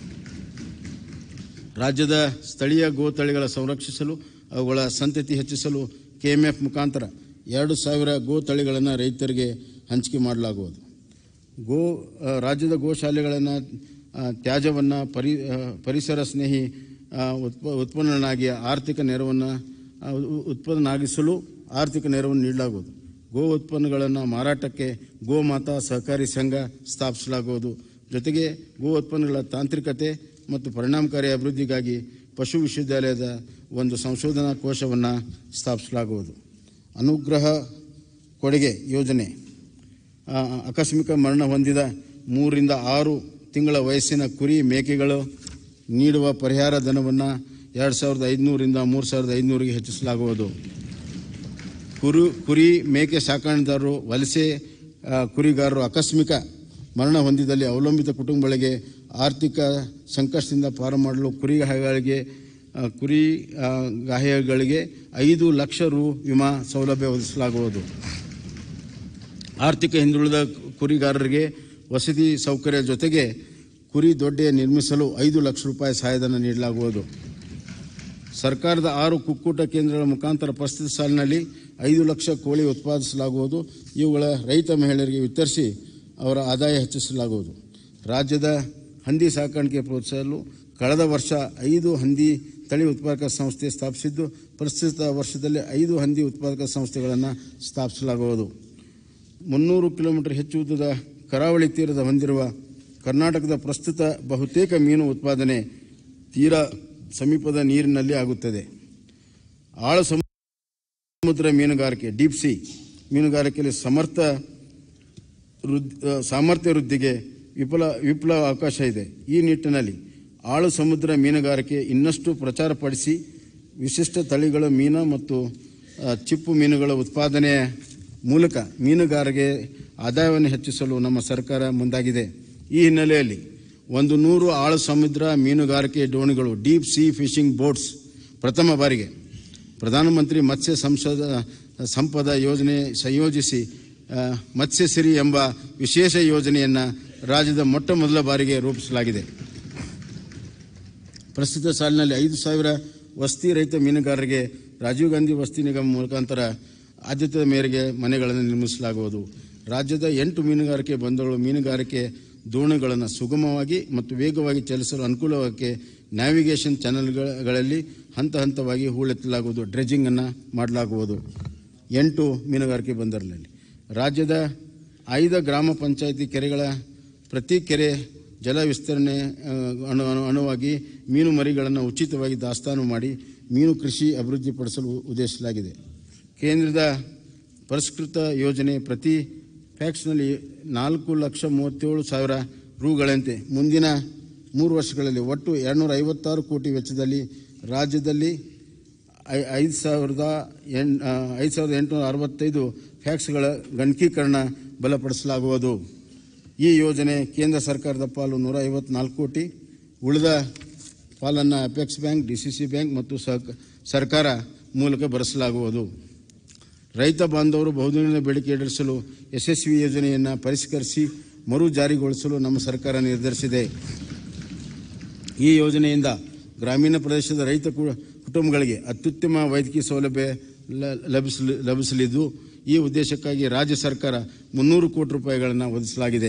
A: ರಾಜ್ಯದ ಸ್ಥಳೀಯ ಗೋತಳಿಗಳ ಸಂರಕ್ಷಿಸಲು ಅವುಗಳ ಸಂತತಿ ಹೆಚ್ಚಿಸಲು ಕೆಎಂಎಫ್ ಮುಖಾಂತರ ಎರಡು ಸಾವಿರ ಗೋತಳಿಗಳನ್ನು ರೈತರಿಗೆ ಹಂಚಿಕೆ ಮಾಡಲಾಗುವುದು ಗೋ ಆ, ರಾಜ್ಯದ ಗೋಶಾಲೆಗಳನ್ನು ತ್ಯಾಜ್ಯವನ್ನು ಪರಿ ಆ, ಪರಿಸರ ಸ್ನೇಹಿ ಆ, ಉತ್ಪ ಉತ್ಪನ್ನನಾಗಿ ಆರ್ಥಿಕ ನೆರವನ್ನು ಆ, ಉ- ಉತ್ಪನ್ನನಾಗಿಸಲು ಆರ್ಥಿಕ ನೆರವನ್ನು ನೀಡಲಾಗುವುದು ಗೋ ಉತ್ಪನ್ನಗಳನ್ನು ಮಾರಾಟಕ್ಕೆ ಗೋಮಾತಾ ಸಹಕಾರಿ ಸಂಘ ಸ್ಥಾಪಿಸಲಾಗುವುದು ಜೊತೆಗೆ ಗೋ ಉತ್ಪನ್ನಗಳ ತಾಂತ್ರಿಕತೆ ಮತ್ತು ಪರಿಣಾಮಕಾರಿ ಅಭಿವೃದ್ಧಿಗಾಗಿ ಪಶು ವಿಶ್ವವಿದ್ಯಾಲಯದ ಒಂದು ಸಂಶೋಧನಾ ಕೋಶವನ್ನು ಸ್ಥಾಪಿಸಲಾಗುವುದು ಅನುಗ್ರಹ ಕೊಡುಗೆ ಯೋಜನೆ ಆ, ಆಕಸ್ಮಿಕ ಮರಣ ಹೊಂದಿದ ಮೂರರಿಂದ ಆರು ತಿಂಗಳ ವಯಸ್ಸಿನ ಕುರಿ ಮೇಕೆಗಳು ನೀಡುವ ಪರಿಹಾರ ಧನವನ್ನು ಎರಡು ಸಾವಿರದ ಐದುನೂರಿಂದ ಮೂರು ಸಾವಿರದ ಐದುನೂರಿಗೆ ಹೆಚ್ಚಿಸಲಾಗುವುದು ಕುರು ಕುರಿ ಮೇಕೆ ಸಾಕಾಣೆದಾರರು ವಲಸೆ ಆ, ಕುರಿಗಾರರು ಆಕಸ್ಮಿಕ ಮರಣ ಹೊಂದಿದಲ್ಲಿ ಅವಲಂಬಿತ ಕುಟುಂಬಗಳಿಗೆ ಆರ್ಥಿಕ ಸಂಕಷ್ಟದಿಂದ ಪಾರು ಮಾಡಲು ಕುರಿ ಗಾಯಗಳಿಗೆ ಆ, ಕುರಿ ಆ, ಗಾಯಗಳಿಗೆ ಐದು ಲಕ್ಷ ರು ವಿಮಾ ಸೌಲಭ್ಯ ಒದಗಿಸಲಾಗುವುದು ಆರ್ಥಿಕ ಹಿಂದುಳಿದ ಕುರಿಗಾರರಿಗೆ ವಸತಿ ಸೌಕರ್ಯ ಜೊತೆಗೆ ಕುರಿ ದೊಡ್ಡೆ ನಿರ್ಮಿಸಲು ಐದು ಲಕ್ಷ ರೂಪಾಯಿ ಸಹಾಯಧನ ನೀಡಲಾಗುವುದು ಸರ್ಕಾರದ ಆರು ಕುಕ್ಕೂಟ ಕೇಂದ್ರಗಳ ಮುಖಾಂತರ ಪ್ರಸ್ತುತ ಸಾಲಿನಲ್ಲಿ ಐದು ಲಕ್ಷ ಕೋಳಿ ಉತ್ಪಾದಿಸಲಾಗುವುದು ಇವುಗಳ ರೈತ ಮಹಿಳೆಯರಿಗೆ ವಿತರಿಸಿ ಅವರ ಆದಾಯ ಹೆಚ್ಚಿಸಲಾಗುವುದು ರಾಜ್ಯದ ಹಂದಿ ಸಾಕಾಣಿಕೆ ಪ್ರೋತ್ಸಾಹಿಸಲು ಕಳೆದ ವರ್ಷ ಐದು ಹಂದಿ ತಳಿ ಉತ್ಪಾದಕ ಸಂಸ್ಥೆ ಸ್ಥಾಪಿಸಿದ್ದು ಪ್ರಸ್ತುತ ವರ್ಷದಲ್ಲಿ ಐದು ಹಂದಿ ಉತ್ಪಾದಕ ಸಂಸ್ಥೆಗಳನ್ನು ಸ್ಥಾಪಿಸಲಾಗುವುದು ಮುನ್ನೂರು ಕಿಲೋಮೀಟರ್ ಹೆಚ್ಚು ಉದ್ದದ ಕರಾವಳಿ ತೀರದ ಹೊಂದಿರುವ ಕರ್ನಾಟಕದ ಪ್ರಸ್ತುತ ಬಹುತೇಕ ಮೀನು ಉತ್ಪಾದನೆ ತೀರಾ ಸಮೀಪದ ನೀರಿನಲ್ಲಿ ಆಗುತ್ತದೆ ಆಳ ಸಮುದ್ರ ಮೀನುಗಾರಿಕೆ ಡೀಪ್ ಸಿ ಮೀನುಗಾರಿಕೆಯಲ್ಲಿ ಸಮರ್ಥ ವೃದ್ಧಿ ಆ, ಸಾಮರ್ಥ್ಯ ವೃದ್ಧಿಗೆ ವಿಫಲ ವಿಪ್ಲವ ಅವಕಾಶ ಇದೆ ಈ ನಿಟ್ಟಿನಲ್ಲಿ ಆಳು ಸಮುದ್ರ ಮೀನುಗಾರಿಕೆ ಇನ್ನಷ್ಟು ಪ್ರಚಾರಪಡಿಸಿ ವಿಶಿಷ್ಟ ತಳಿಗಳ ಮೀನು ಮತ್ತು ಆ, ಚಿಪ್ಪು ಮೀನುಗಳ ಉತ್ಪಾದನೆಯ ಮೂಲಕ ಮೀನುಗಾರಿಕೆ ಆದಾಯವನ್ನು ಹೆಚ್ಚಿಸಲು ನಮ್ಮ ಸರ್ಕಾರ ಮುಂದಾಗಿದೆ ಈ ಹಿನ್ನೆಲೆಯಲ್ಲಿ ಒಂದು ನೂರು ಆಳು ಸಮುದ್ರ ಮೀನುಗಾರಿಕೆ ದೋಣಿಗಳು ಡೀಪ್ ಸಿ ಫಿಶಿಂಗ್ ಬೋಟ್ಸ್ ಪ್ರಥಮ ಬಾರಿಗೆ ಪ್ರಧಾನಮಂತ್ರಿ ಮತ್ಸ್ಯ ಸಂಸದ ಸಂಪದ ಯೋಜನೆ ಸಂಯೋಜಿಸಿ ಆ, ಮತ್ಸ್ಯ ಸಿರಿ ಎಂಬ ವಿಶೇಷ ಯೋಜನೆಯನ್ನು ರಾಜ್ಯದ ಮೊಟ್ಟ ಮೊದಲ ಬಾರಿಗೆ ರೂಪಿಸಲಾಗಿದೆ ಪ್ರಸ್ತುತ ಸಾಲಿನಲ್ಲಿ ಐದು ಸಾವಿರ ವಸ್ತಿ ರಹಿತ ಮೀನುಗಾರರಿಗೆ ರಾಜೀವ್ ಗಾಂಧಿ ವಸತಿ ನಿಗಮ ಮುಖಾಂತರ ಆದ್ಯತೆ ಮೇರೆಗೆ ಮನೆಗಳನ್ನು ನಿರ್ಮಿಸಲಾಗುವುದು ರಾಜ್ಯದ ಎಂಟು ಮೀನುಗಾರಿಕೆ ಬಂದರುಗಳು ಮೀನುಗಾರಿಕೆ ದೋಣಿಗಳನ್ನು ಸುಗಮವಾಗಿ ಮತ್ತು ವೇಗವಾಗಿ ಚಲಿಸಲು ಅನುಕೂಲವಾಗಿ ನ್ಯಾವಿಗೇಷನ್ ಚಾನೆಲ್ಗಳಲ್ಲಿ ಹಂತ ಹಂತವಾಗಿ ಹೂಳೆತ್ತಲಾಗುವುದು ಡ್ರೆಜ್ಜಿಂಗನ್ನು ಮಾಡಲಾಗುವುದು ಎಂಟು ಮೀನುಗಾರಿಕೆ ಬಂದರಿನಲ್ಲಿ ರಾಜ್ಯದ ಐದು ಗ್ರಾಮ ಪಂಚಾಯಿತಿ ಕೆರೆಗಳ ಪ್ರತಿ ಕೆರೆ ಜಲ ವಿಸ್ತರಣೆ ಆ, ಅನು ಅನು- ಅನುವಾಗಿ ಮೀನು ಮರಿಗಳನ್ನು ಉಚಿತವಾಗಿ ದಾಸ್ತಾನು ಮಾಡಿ ಮೀನು ಕೃಷಿ ಅಭಿವೃದ್ಧಿಪಡಿಸಲು ಉದ್ದೇಶಿಸಲಾಗಿದೆ ಕೇಂದ್ರದ ಪರಿಷ್ಕೃತ ಯೋಜನೆ ಪ್ರತಿ ಫ್ಯಾಕ್ಸ್ನಲ್ಲಿ ನಾಲ್ಕು ಲಕ್ಷ ಮೂವತ್ತೇಳು ಸಾವಿರ ರೂಗಳಂತೆ ಮುಂದಿನ ಮೂರು ವರ್ಷಗಳಲ್ಲಿ ಒಟ್ಟು ಎರಡುನೂರ ಐವತ್ತಾರು ಕೋಟಿ ವೆಚ್ಚದಲ್ಲಿ ರಾಜ್ಯದಲ್ಲಿ ಐ ಐದು ಸಾವಿರದ ಎಂ ಐದು ಸಾವಿರದ ಎಂಟುನೂರ ಅರವತ್ತೈದು ಫ್ಯಾಕ್ಸ್ಗಳ ಗಣಕೀಕರಣ ಬಲಪಡಿಸಲಾಗುವುದು ಈ ಯೋಜನೆ ಕೇಂದ್ರ ಸರ್ಕಾರದ ಪಾಲು ನೂರ ಐವತ್ನಾಲ್ಕು ಕೋಟಿ ಉಳಿದ ಪಾಲನ್ನು apex bank D C C bank ಮತ್ತು ಸಹಕ ಸರ್ಕಾರ ಮೂಲಕ ಭರಿಸಲಾಗುವುದು ರೈತ ಬಾಂಧವರು ಬಹುದಿನದ ಬೇಡಿಕೆ ಈಡೇರಿಸಲು ಯಶಸ್ವಿ ಯೋಜನೆಯನ್ನು ಪರಿಷ್ಕರಿಸಿ ಮರು ಜಾರಿಗೊಳಿಸಲು ನಮ್ಮ ಸರ್ಕಾರ ನಿರ್ಧರಿಸಿದೆ ಈ ಯೋಜನೆಯಿಂದ ಗ್ರಾಮೀಣ ಪ್ರದೇಶದ ರೈತ ಕು- ಕುಟುಂಬಗಳಿಗೆ ಅತ್ಯುತ್ತಮ ವೈದ್ಯಕೀಯ ಸೌಲಭ್ಯ ಲ- ಲಭಿಸಲಿ ಲಭಿಸಲಿದ್ದು ಈ ಉದ್ದೇಶಕ್ಕಾಗಿ ರಾಜ್ಯ ಸರ್ಕಾರ ಮುನ್ನೂರು ಕೋಟಿ ರೂಪಾಯಿಗಳನ್ನು ಒದಗಿಸಲಾಗಿದೆ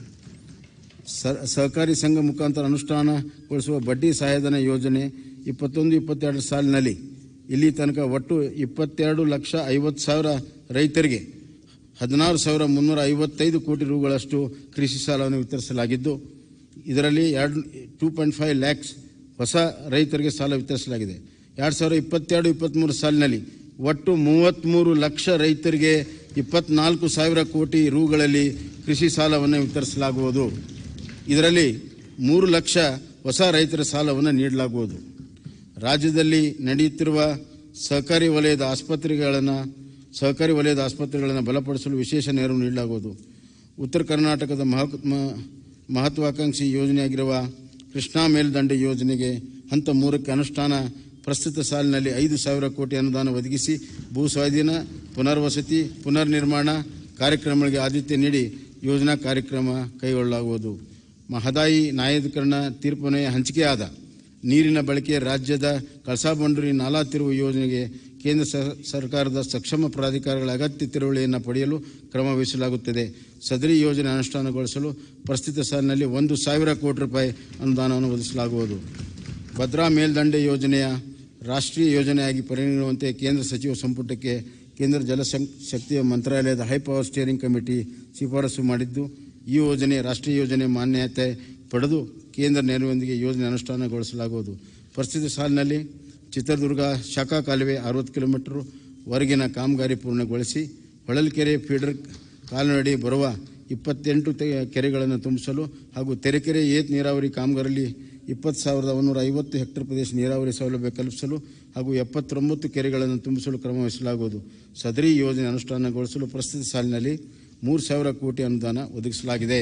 A: ಸ- ಸಹಕಾರಿ ಸಂಘ ಮುಖಾಂತರ ಅನುಷ್ಠಾನಗೊಳಿಸುವ ಬಡ್ಡಿ ಸಹಾಯಧನ ಯೋಜನೆ ಇಪ್ಪತ್ತೊಂದು ಇಪ್ಪತ್ತೆರಡು ಸಾಲಿನಲ್ಲಿ ಇಲ್ಲಿ ತನಕ ಒಟ್ಟು ಇಪ್ಪತ್ತೆರಡು ಲಕ್ಷ ಐವತ್ತು ಸಾವಿರ ರೈತರಿಗೆ ಹದಿನಾರು ಸಾವಿರ ಮುನ್ನೂರ ಐವತ್ತೈದು ಕೋಟಿ ರೂಗಳಷ್ಟು ಕೃಷಿ ಸಾಲವನ್ನು ವಿತರಿಸಲಾಗಿದ್ದು ಇದರಲ್ಲಿ ಎರಡು ಟೂ ಪಾಯಿಂಟ್ ಫೈವ್ ಲ್ಯಾಕ್ಸ್ ಹೊಸ ರೈತರಿಗೆ ಸಾಲ ವಿತರಿಸಲಾಗಿದೆ ಎರಡು ಸಾವಿರ ಇಪ್ಪತ್ತೆರಡು ಇಪ್ಪತ್ತ್ಮೂರು ಸಾಲಿನಲ್ಲಿ ಒಟ್ಟು ಮೂವತ್ತ್ಮೂರು ಲಕ್ಷ ರೈತರಿಗೆ ಇಪ್ಪತ್ನಾಲ್ಕು ಸಾವಿರ ಕೋಟಿ ರೂಗಳಲ್ಲಿ ಕೃಷಿ ಸಾಲವನ್ನು ವಿತರಿಸಲಾಗುವುದು ಇದರಲ್ಲಿ ಮೂರು ಲಕ್ಷ ಹೊಸ ರೈತರ ಸಾಲವನ್ನು ನೀಡಲಾಗುವುದು ರಾಜ್ಯದಲ್ಲಿ ನಡೆಯುತ್ತಿರುವ ಸಹಕಾರಿ ವಲಯದ ಆಸ್ಪತ್ರೆಗಳನ್ನು ಸಹಕಾರಿ ವಲಯದ ಆಸ್ಪತ್ರೆಗಳನ್ನು ಬಲಪಡಿಸಲು ವಿಶೇಷ ನೆರವು ನೀಡಲಾಗುವುದು ಉತ್ತರ ಕರ್ನಾಟಕದ ಮಹಕ್ ಮ- ಮಹತ್ವಾಕಾಂಕ್ಷಿ ಯೋಜನೆಯಾಗಿರುವ ಕೃಷ್ಣಾ ಮೇಲ್ದಂಡೆ ಯೋಜನೆಗೆ ಹಂತ ಮೂರಕ್ಕೆ ಅನುಷ್ಠಾನ ಪ್ರಸ್ತುತ ಸಾಲಿನಲ್ಲಿ ಐದು ಸಾವಿರ ಕೋಟಿ ಅನುದಾನ ಒದಗಿಸಿ ಭೂ ಸ್ವಾಧೀನ ಪುನರ್ವಸತಿ ಪುನರ್ನಿರ್ಮಾಣ ಕಾರ್ಯಕ್ರಮಗಳಿಗೆ ಆದ್ಯತೆ ನೀಡಿ ಯೋಜನಾ ಕಾರ್ಯಕ್ರಮ ಕೈಗೊಳ್ಳಲಾಗುವುದು ಮಹದಾಯಿ ನ್ಯಾಯಾಧಿಕರಣ ತೀರ್ಪನ್ವಯ ಹಂಚಿಕೆಯಾದ ನೀರಿನ ಬಳಕೆ ರಾಜ್ಯದ ಕಳಸಾ ಬಂಡೂರಿ ನಾಲಾ ತಿರುವು ಯೋಜನೆಗೆ ಕೇಂದ್ರ ಸ- ಸರ್ಕಾರದ ಸಕ್ಷಮ ಪ್ರಾಧಿಕಾರಗಳ ಅಗತ್ಯ ತಿರುವಳಿಯನ್ನು ಪಡೆಯಲು ಕ್ರಮ ವಹಿಸಲಾಗುತ್ತದೆ ಸದರಿ ಯೋಜನೆ ಅನುಷ್ಠಾನಗೊಳಿಸಲು ಪ್ರಸ್ತುತ ಸಾಲಿನಲ್ಲಿ ಒಂದು ಸಾವಿರ ಕೋಟಿ ರೂಪಾಯಿ ಅನುದಾನವನ್ನು ಒದಗಿಸಲಾಗುವುದು ಭದ್ರಾ ಮೇಲ್ದಂಡೆ ಯೋಜನೆಯ ರಾಷ್ಟ್ರೀಯ ಯೋಜನೆಯಾಗಿ ಪರಿಗಣಿಸುವಂತೆ ಕೇಂದ್ರ ಸಚಿವ ಸಂಪುಟಕ್ಕೆ ಕೇಂದ್ರ ಜಲಶಕ್ತಿ ಮಂತ್ರಾಲಯದ ಹೈ ಪವರ್ ಸ್ಟಿಯರಿಂಗ್ ಕಮಿಟಿ ಶಿಫಾರಸು ಮಾಡಿದ್ದು ಈ ಯೋಜನೆ ರಾಷ್ಟ್ರೀಯ ಯೋಜನೆ ಮಾನ್ಯತೆ ಪಡೆದು ಕೇಂದ್ರ ನೆರವಿನೊಂದಿಗೆ ಯೋಜನೆ ಅನುಷ್ಠಾನಗೊಳಿಸಲಾಗುವುದು ಪ್ರಸ್ತುತ ಸಾಲಿನಲ್ಲಿ ಚಿತ್ರದುರ್ಗ ಶಾಖಾ ಕಾಲುವೆ ಅರವತ್ತು ಕಿಲೋಮೀಟರ್ ವರೆಗಿನ ಕಾಮಗಾರಿ ಪೂರ್ಣಗೊಳಿಸಿ ಹೊಳಲ್ಕೆರೆ ಫೀಡರ್ ಕಾಲುನಡಿ ಬರುವ ಇಪ್ಪತ್ತೆಂಟು ತೆ- ಕೆರೆಗಳನ್ನು ತುಂಬಿಸಲು ಹಾಗೂ ತೆರೆಕೆರೆ ಏತ್ ನೀರಾವರಿ ಕಾಮಗಾರಿಯಲ್ಲಿ ಇಪ್ಪತ್ತು ಸಾವಿರದ ಒಂದೂರ ಐವತ್ತು ಹೆಕ್ಟೇರ್ ಪ್ರದೇಶ ನೀರಾವರಿ ಸೌಲಭ್ಯ ಕಲ್ಪಿಸಲು ಹಾಗೂ ಎಪ್ಪತ್ತೊಂಬತ್ತು ಕೆರೆಗಳನ್ನು ತುಂಬಿಸಲು ಕ್ರಮ ವಹಿಸಲಾಗುವುದು ಸದರಿ ಯೋಜನೆ ಅನುಷ್ಠಾನಗೊಳಿಸಲು ಪ್ರಸ್ತುತ ಸಾಲಿನಲ್ಲಿ ಮೂರು ಸಾವಿರ ಕೋಟಿ ಅನುದಾನ ಒದಗಿಸಲಾಗಿದೆ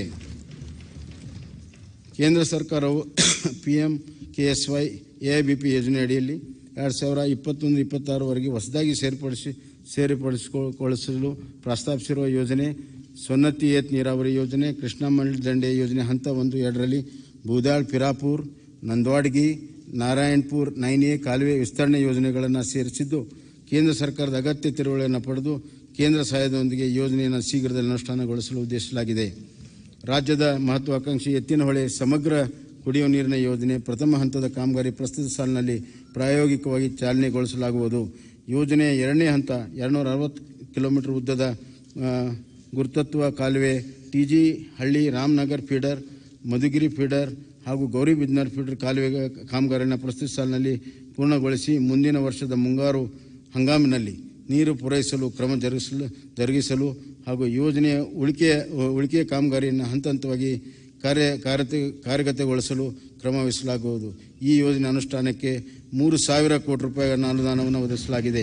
A: ಕೇಂದ್ರ ಸರ್ಕಾರವು P M K S Y A I B P ಯೋಜನೆ ಅಡಿಯಲ್ಲಿ ಎರಡು ಸಾವಿರ ಇಪ್ಪತ್ತೊಂದು ಇಪ್ಪತ್ತಾರವರೆಗೆ ಹೊಸದಾಗಿ ಸೇರ್ಪಡಿಸಿ ಸೇರ್ಪಡಿಸಿಕೊಳ್ಳಲು ಪ್ರಸ್ತಾಪಿಸಿರುವ ಯೋಜನೆ ಸೊನ್ನತಿ ಏತ್ ನೀರಾವರಿ ಯೋಜನೆ ಕೃಷ್ಣಾ ಮಂಡಲ ದಂಡೆ ಯೋಜನೆ ಹಂತ ಒಂದು ಎರಡರಲ್ಲಿ ಬೂದಾಳ್ ಪಿರಾಪುರ್ ನಂದವಾಡ್ಗಿ ನಾರಾಯಣ್ಪುರ್ ನೈನ್ ಎ ಕಾಲುವೆ ವಿಸ್ತರಣೆ ಯೋಜನೆಗಳನ್ನು ಸೇರಿಸಿದ್ದು ಕೇಂದ್ರ ಸರ್ಕಾರದ ಅಗತ್ಯ ತಿರುವಳಿಯನ್ನು ಪಡೆದು ಕೇಂದ್ರ ಸಹಾಯದೊಂದಿಗೆ ಯೋಜನೆಯನ್ನು ಶೀಘ್ರದಲ್ಲಿ ಅನುಷ್ಠಾನಗೊಳಿಸಲು ಉದ್ದೇಶಿಸಲಾಗಿದೆ ರಾಜ್ಯದ ಮಹತ್ವಾಕಾಂಕ್ಷಿ ಎತ್ತಿನಹೊಳೆ ಸಮಗ್ರ ಕುಡಿಯುವ ನೀರಿನ ಯೋಜನೆ ಪ್ರಥಮ ಹಂತದ ಕಾಮಗಾರಿ ಪ್ರಸ್ತುತ ಸಾಲಿನಲ್ಲಿ ಪ್ರಾಯೋಗಿಕವಾಗಿ ಚಾಲನೆಗೊಳಿಸಲಾಗುವುದು ಯೋಜನೆಯ ಎರಡನೇ ಹಂತ ಎರಡುನೂರ ಅರವತ್ತು ಕಿಲೋಮೀಟರ್ ಉದ್ದದ ಆ, ಗುರುತತ್ವ ಕಾಲುವೆ ಟಿ ಜಿ ಹಳ್ಳಿ ರಾಮನಗರ್ ಫೀಡರ್ ಮಧುಗಿರಿ ಫೀಡರ್ ಹಾಗೂ ಗೌರಿಬಿದ್ನರ್ ಫೀಡರ್ ಕಾಲುವೆ ಕಾಮಗಾರಿಯನ್ನು ಪ್ರಸ್ತುತ ಸಾಲಿನಲ್ಲಿ ಪೂರ್ಣಗೊಳಿಸಿ ಮುಂದಿನ ವರ್ಷದ ಮುಂಗಾರು ಹಂಗಾಮಿನಲ್ಲಿ ನೀರು ಪೂರೈಸಲು ಕ್ರಮ ಜರುಗಿಸಲು ಜರುಗಿಸಲು ಹಾಗೂ ಯೋಜನೆಯ ಉಳಿಕೆ ಉಳಿಕೆ ಕಾಮಗಾರಿಯನ್ನು ಹಂತ ಹಂತವಾಗಿ ಕಾರ್ಯ ಕಾರ್ಯತೆ ಕಾರ್ಯಗತಗೊಳಿಸಲು ಕ್ರಮ ವಹಿಸಲಾಗುವುದು ಈ ಯೋಜನೆ ಅನುಷ್ಠಾನಕ್ಕೆ ಮೂರು ಸಾವಿರ ಕೋಟಿ ರೂಪಾಯಿಗಳ ಅನುದಾನವನ್ನು ಒದಗಿಸಲಾಗಿದೆ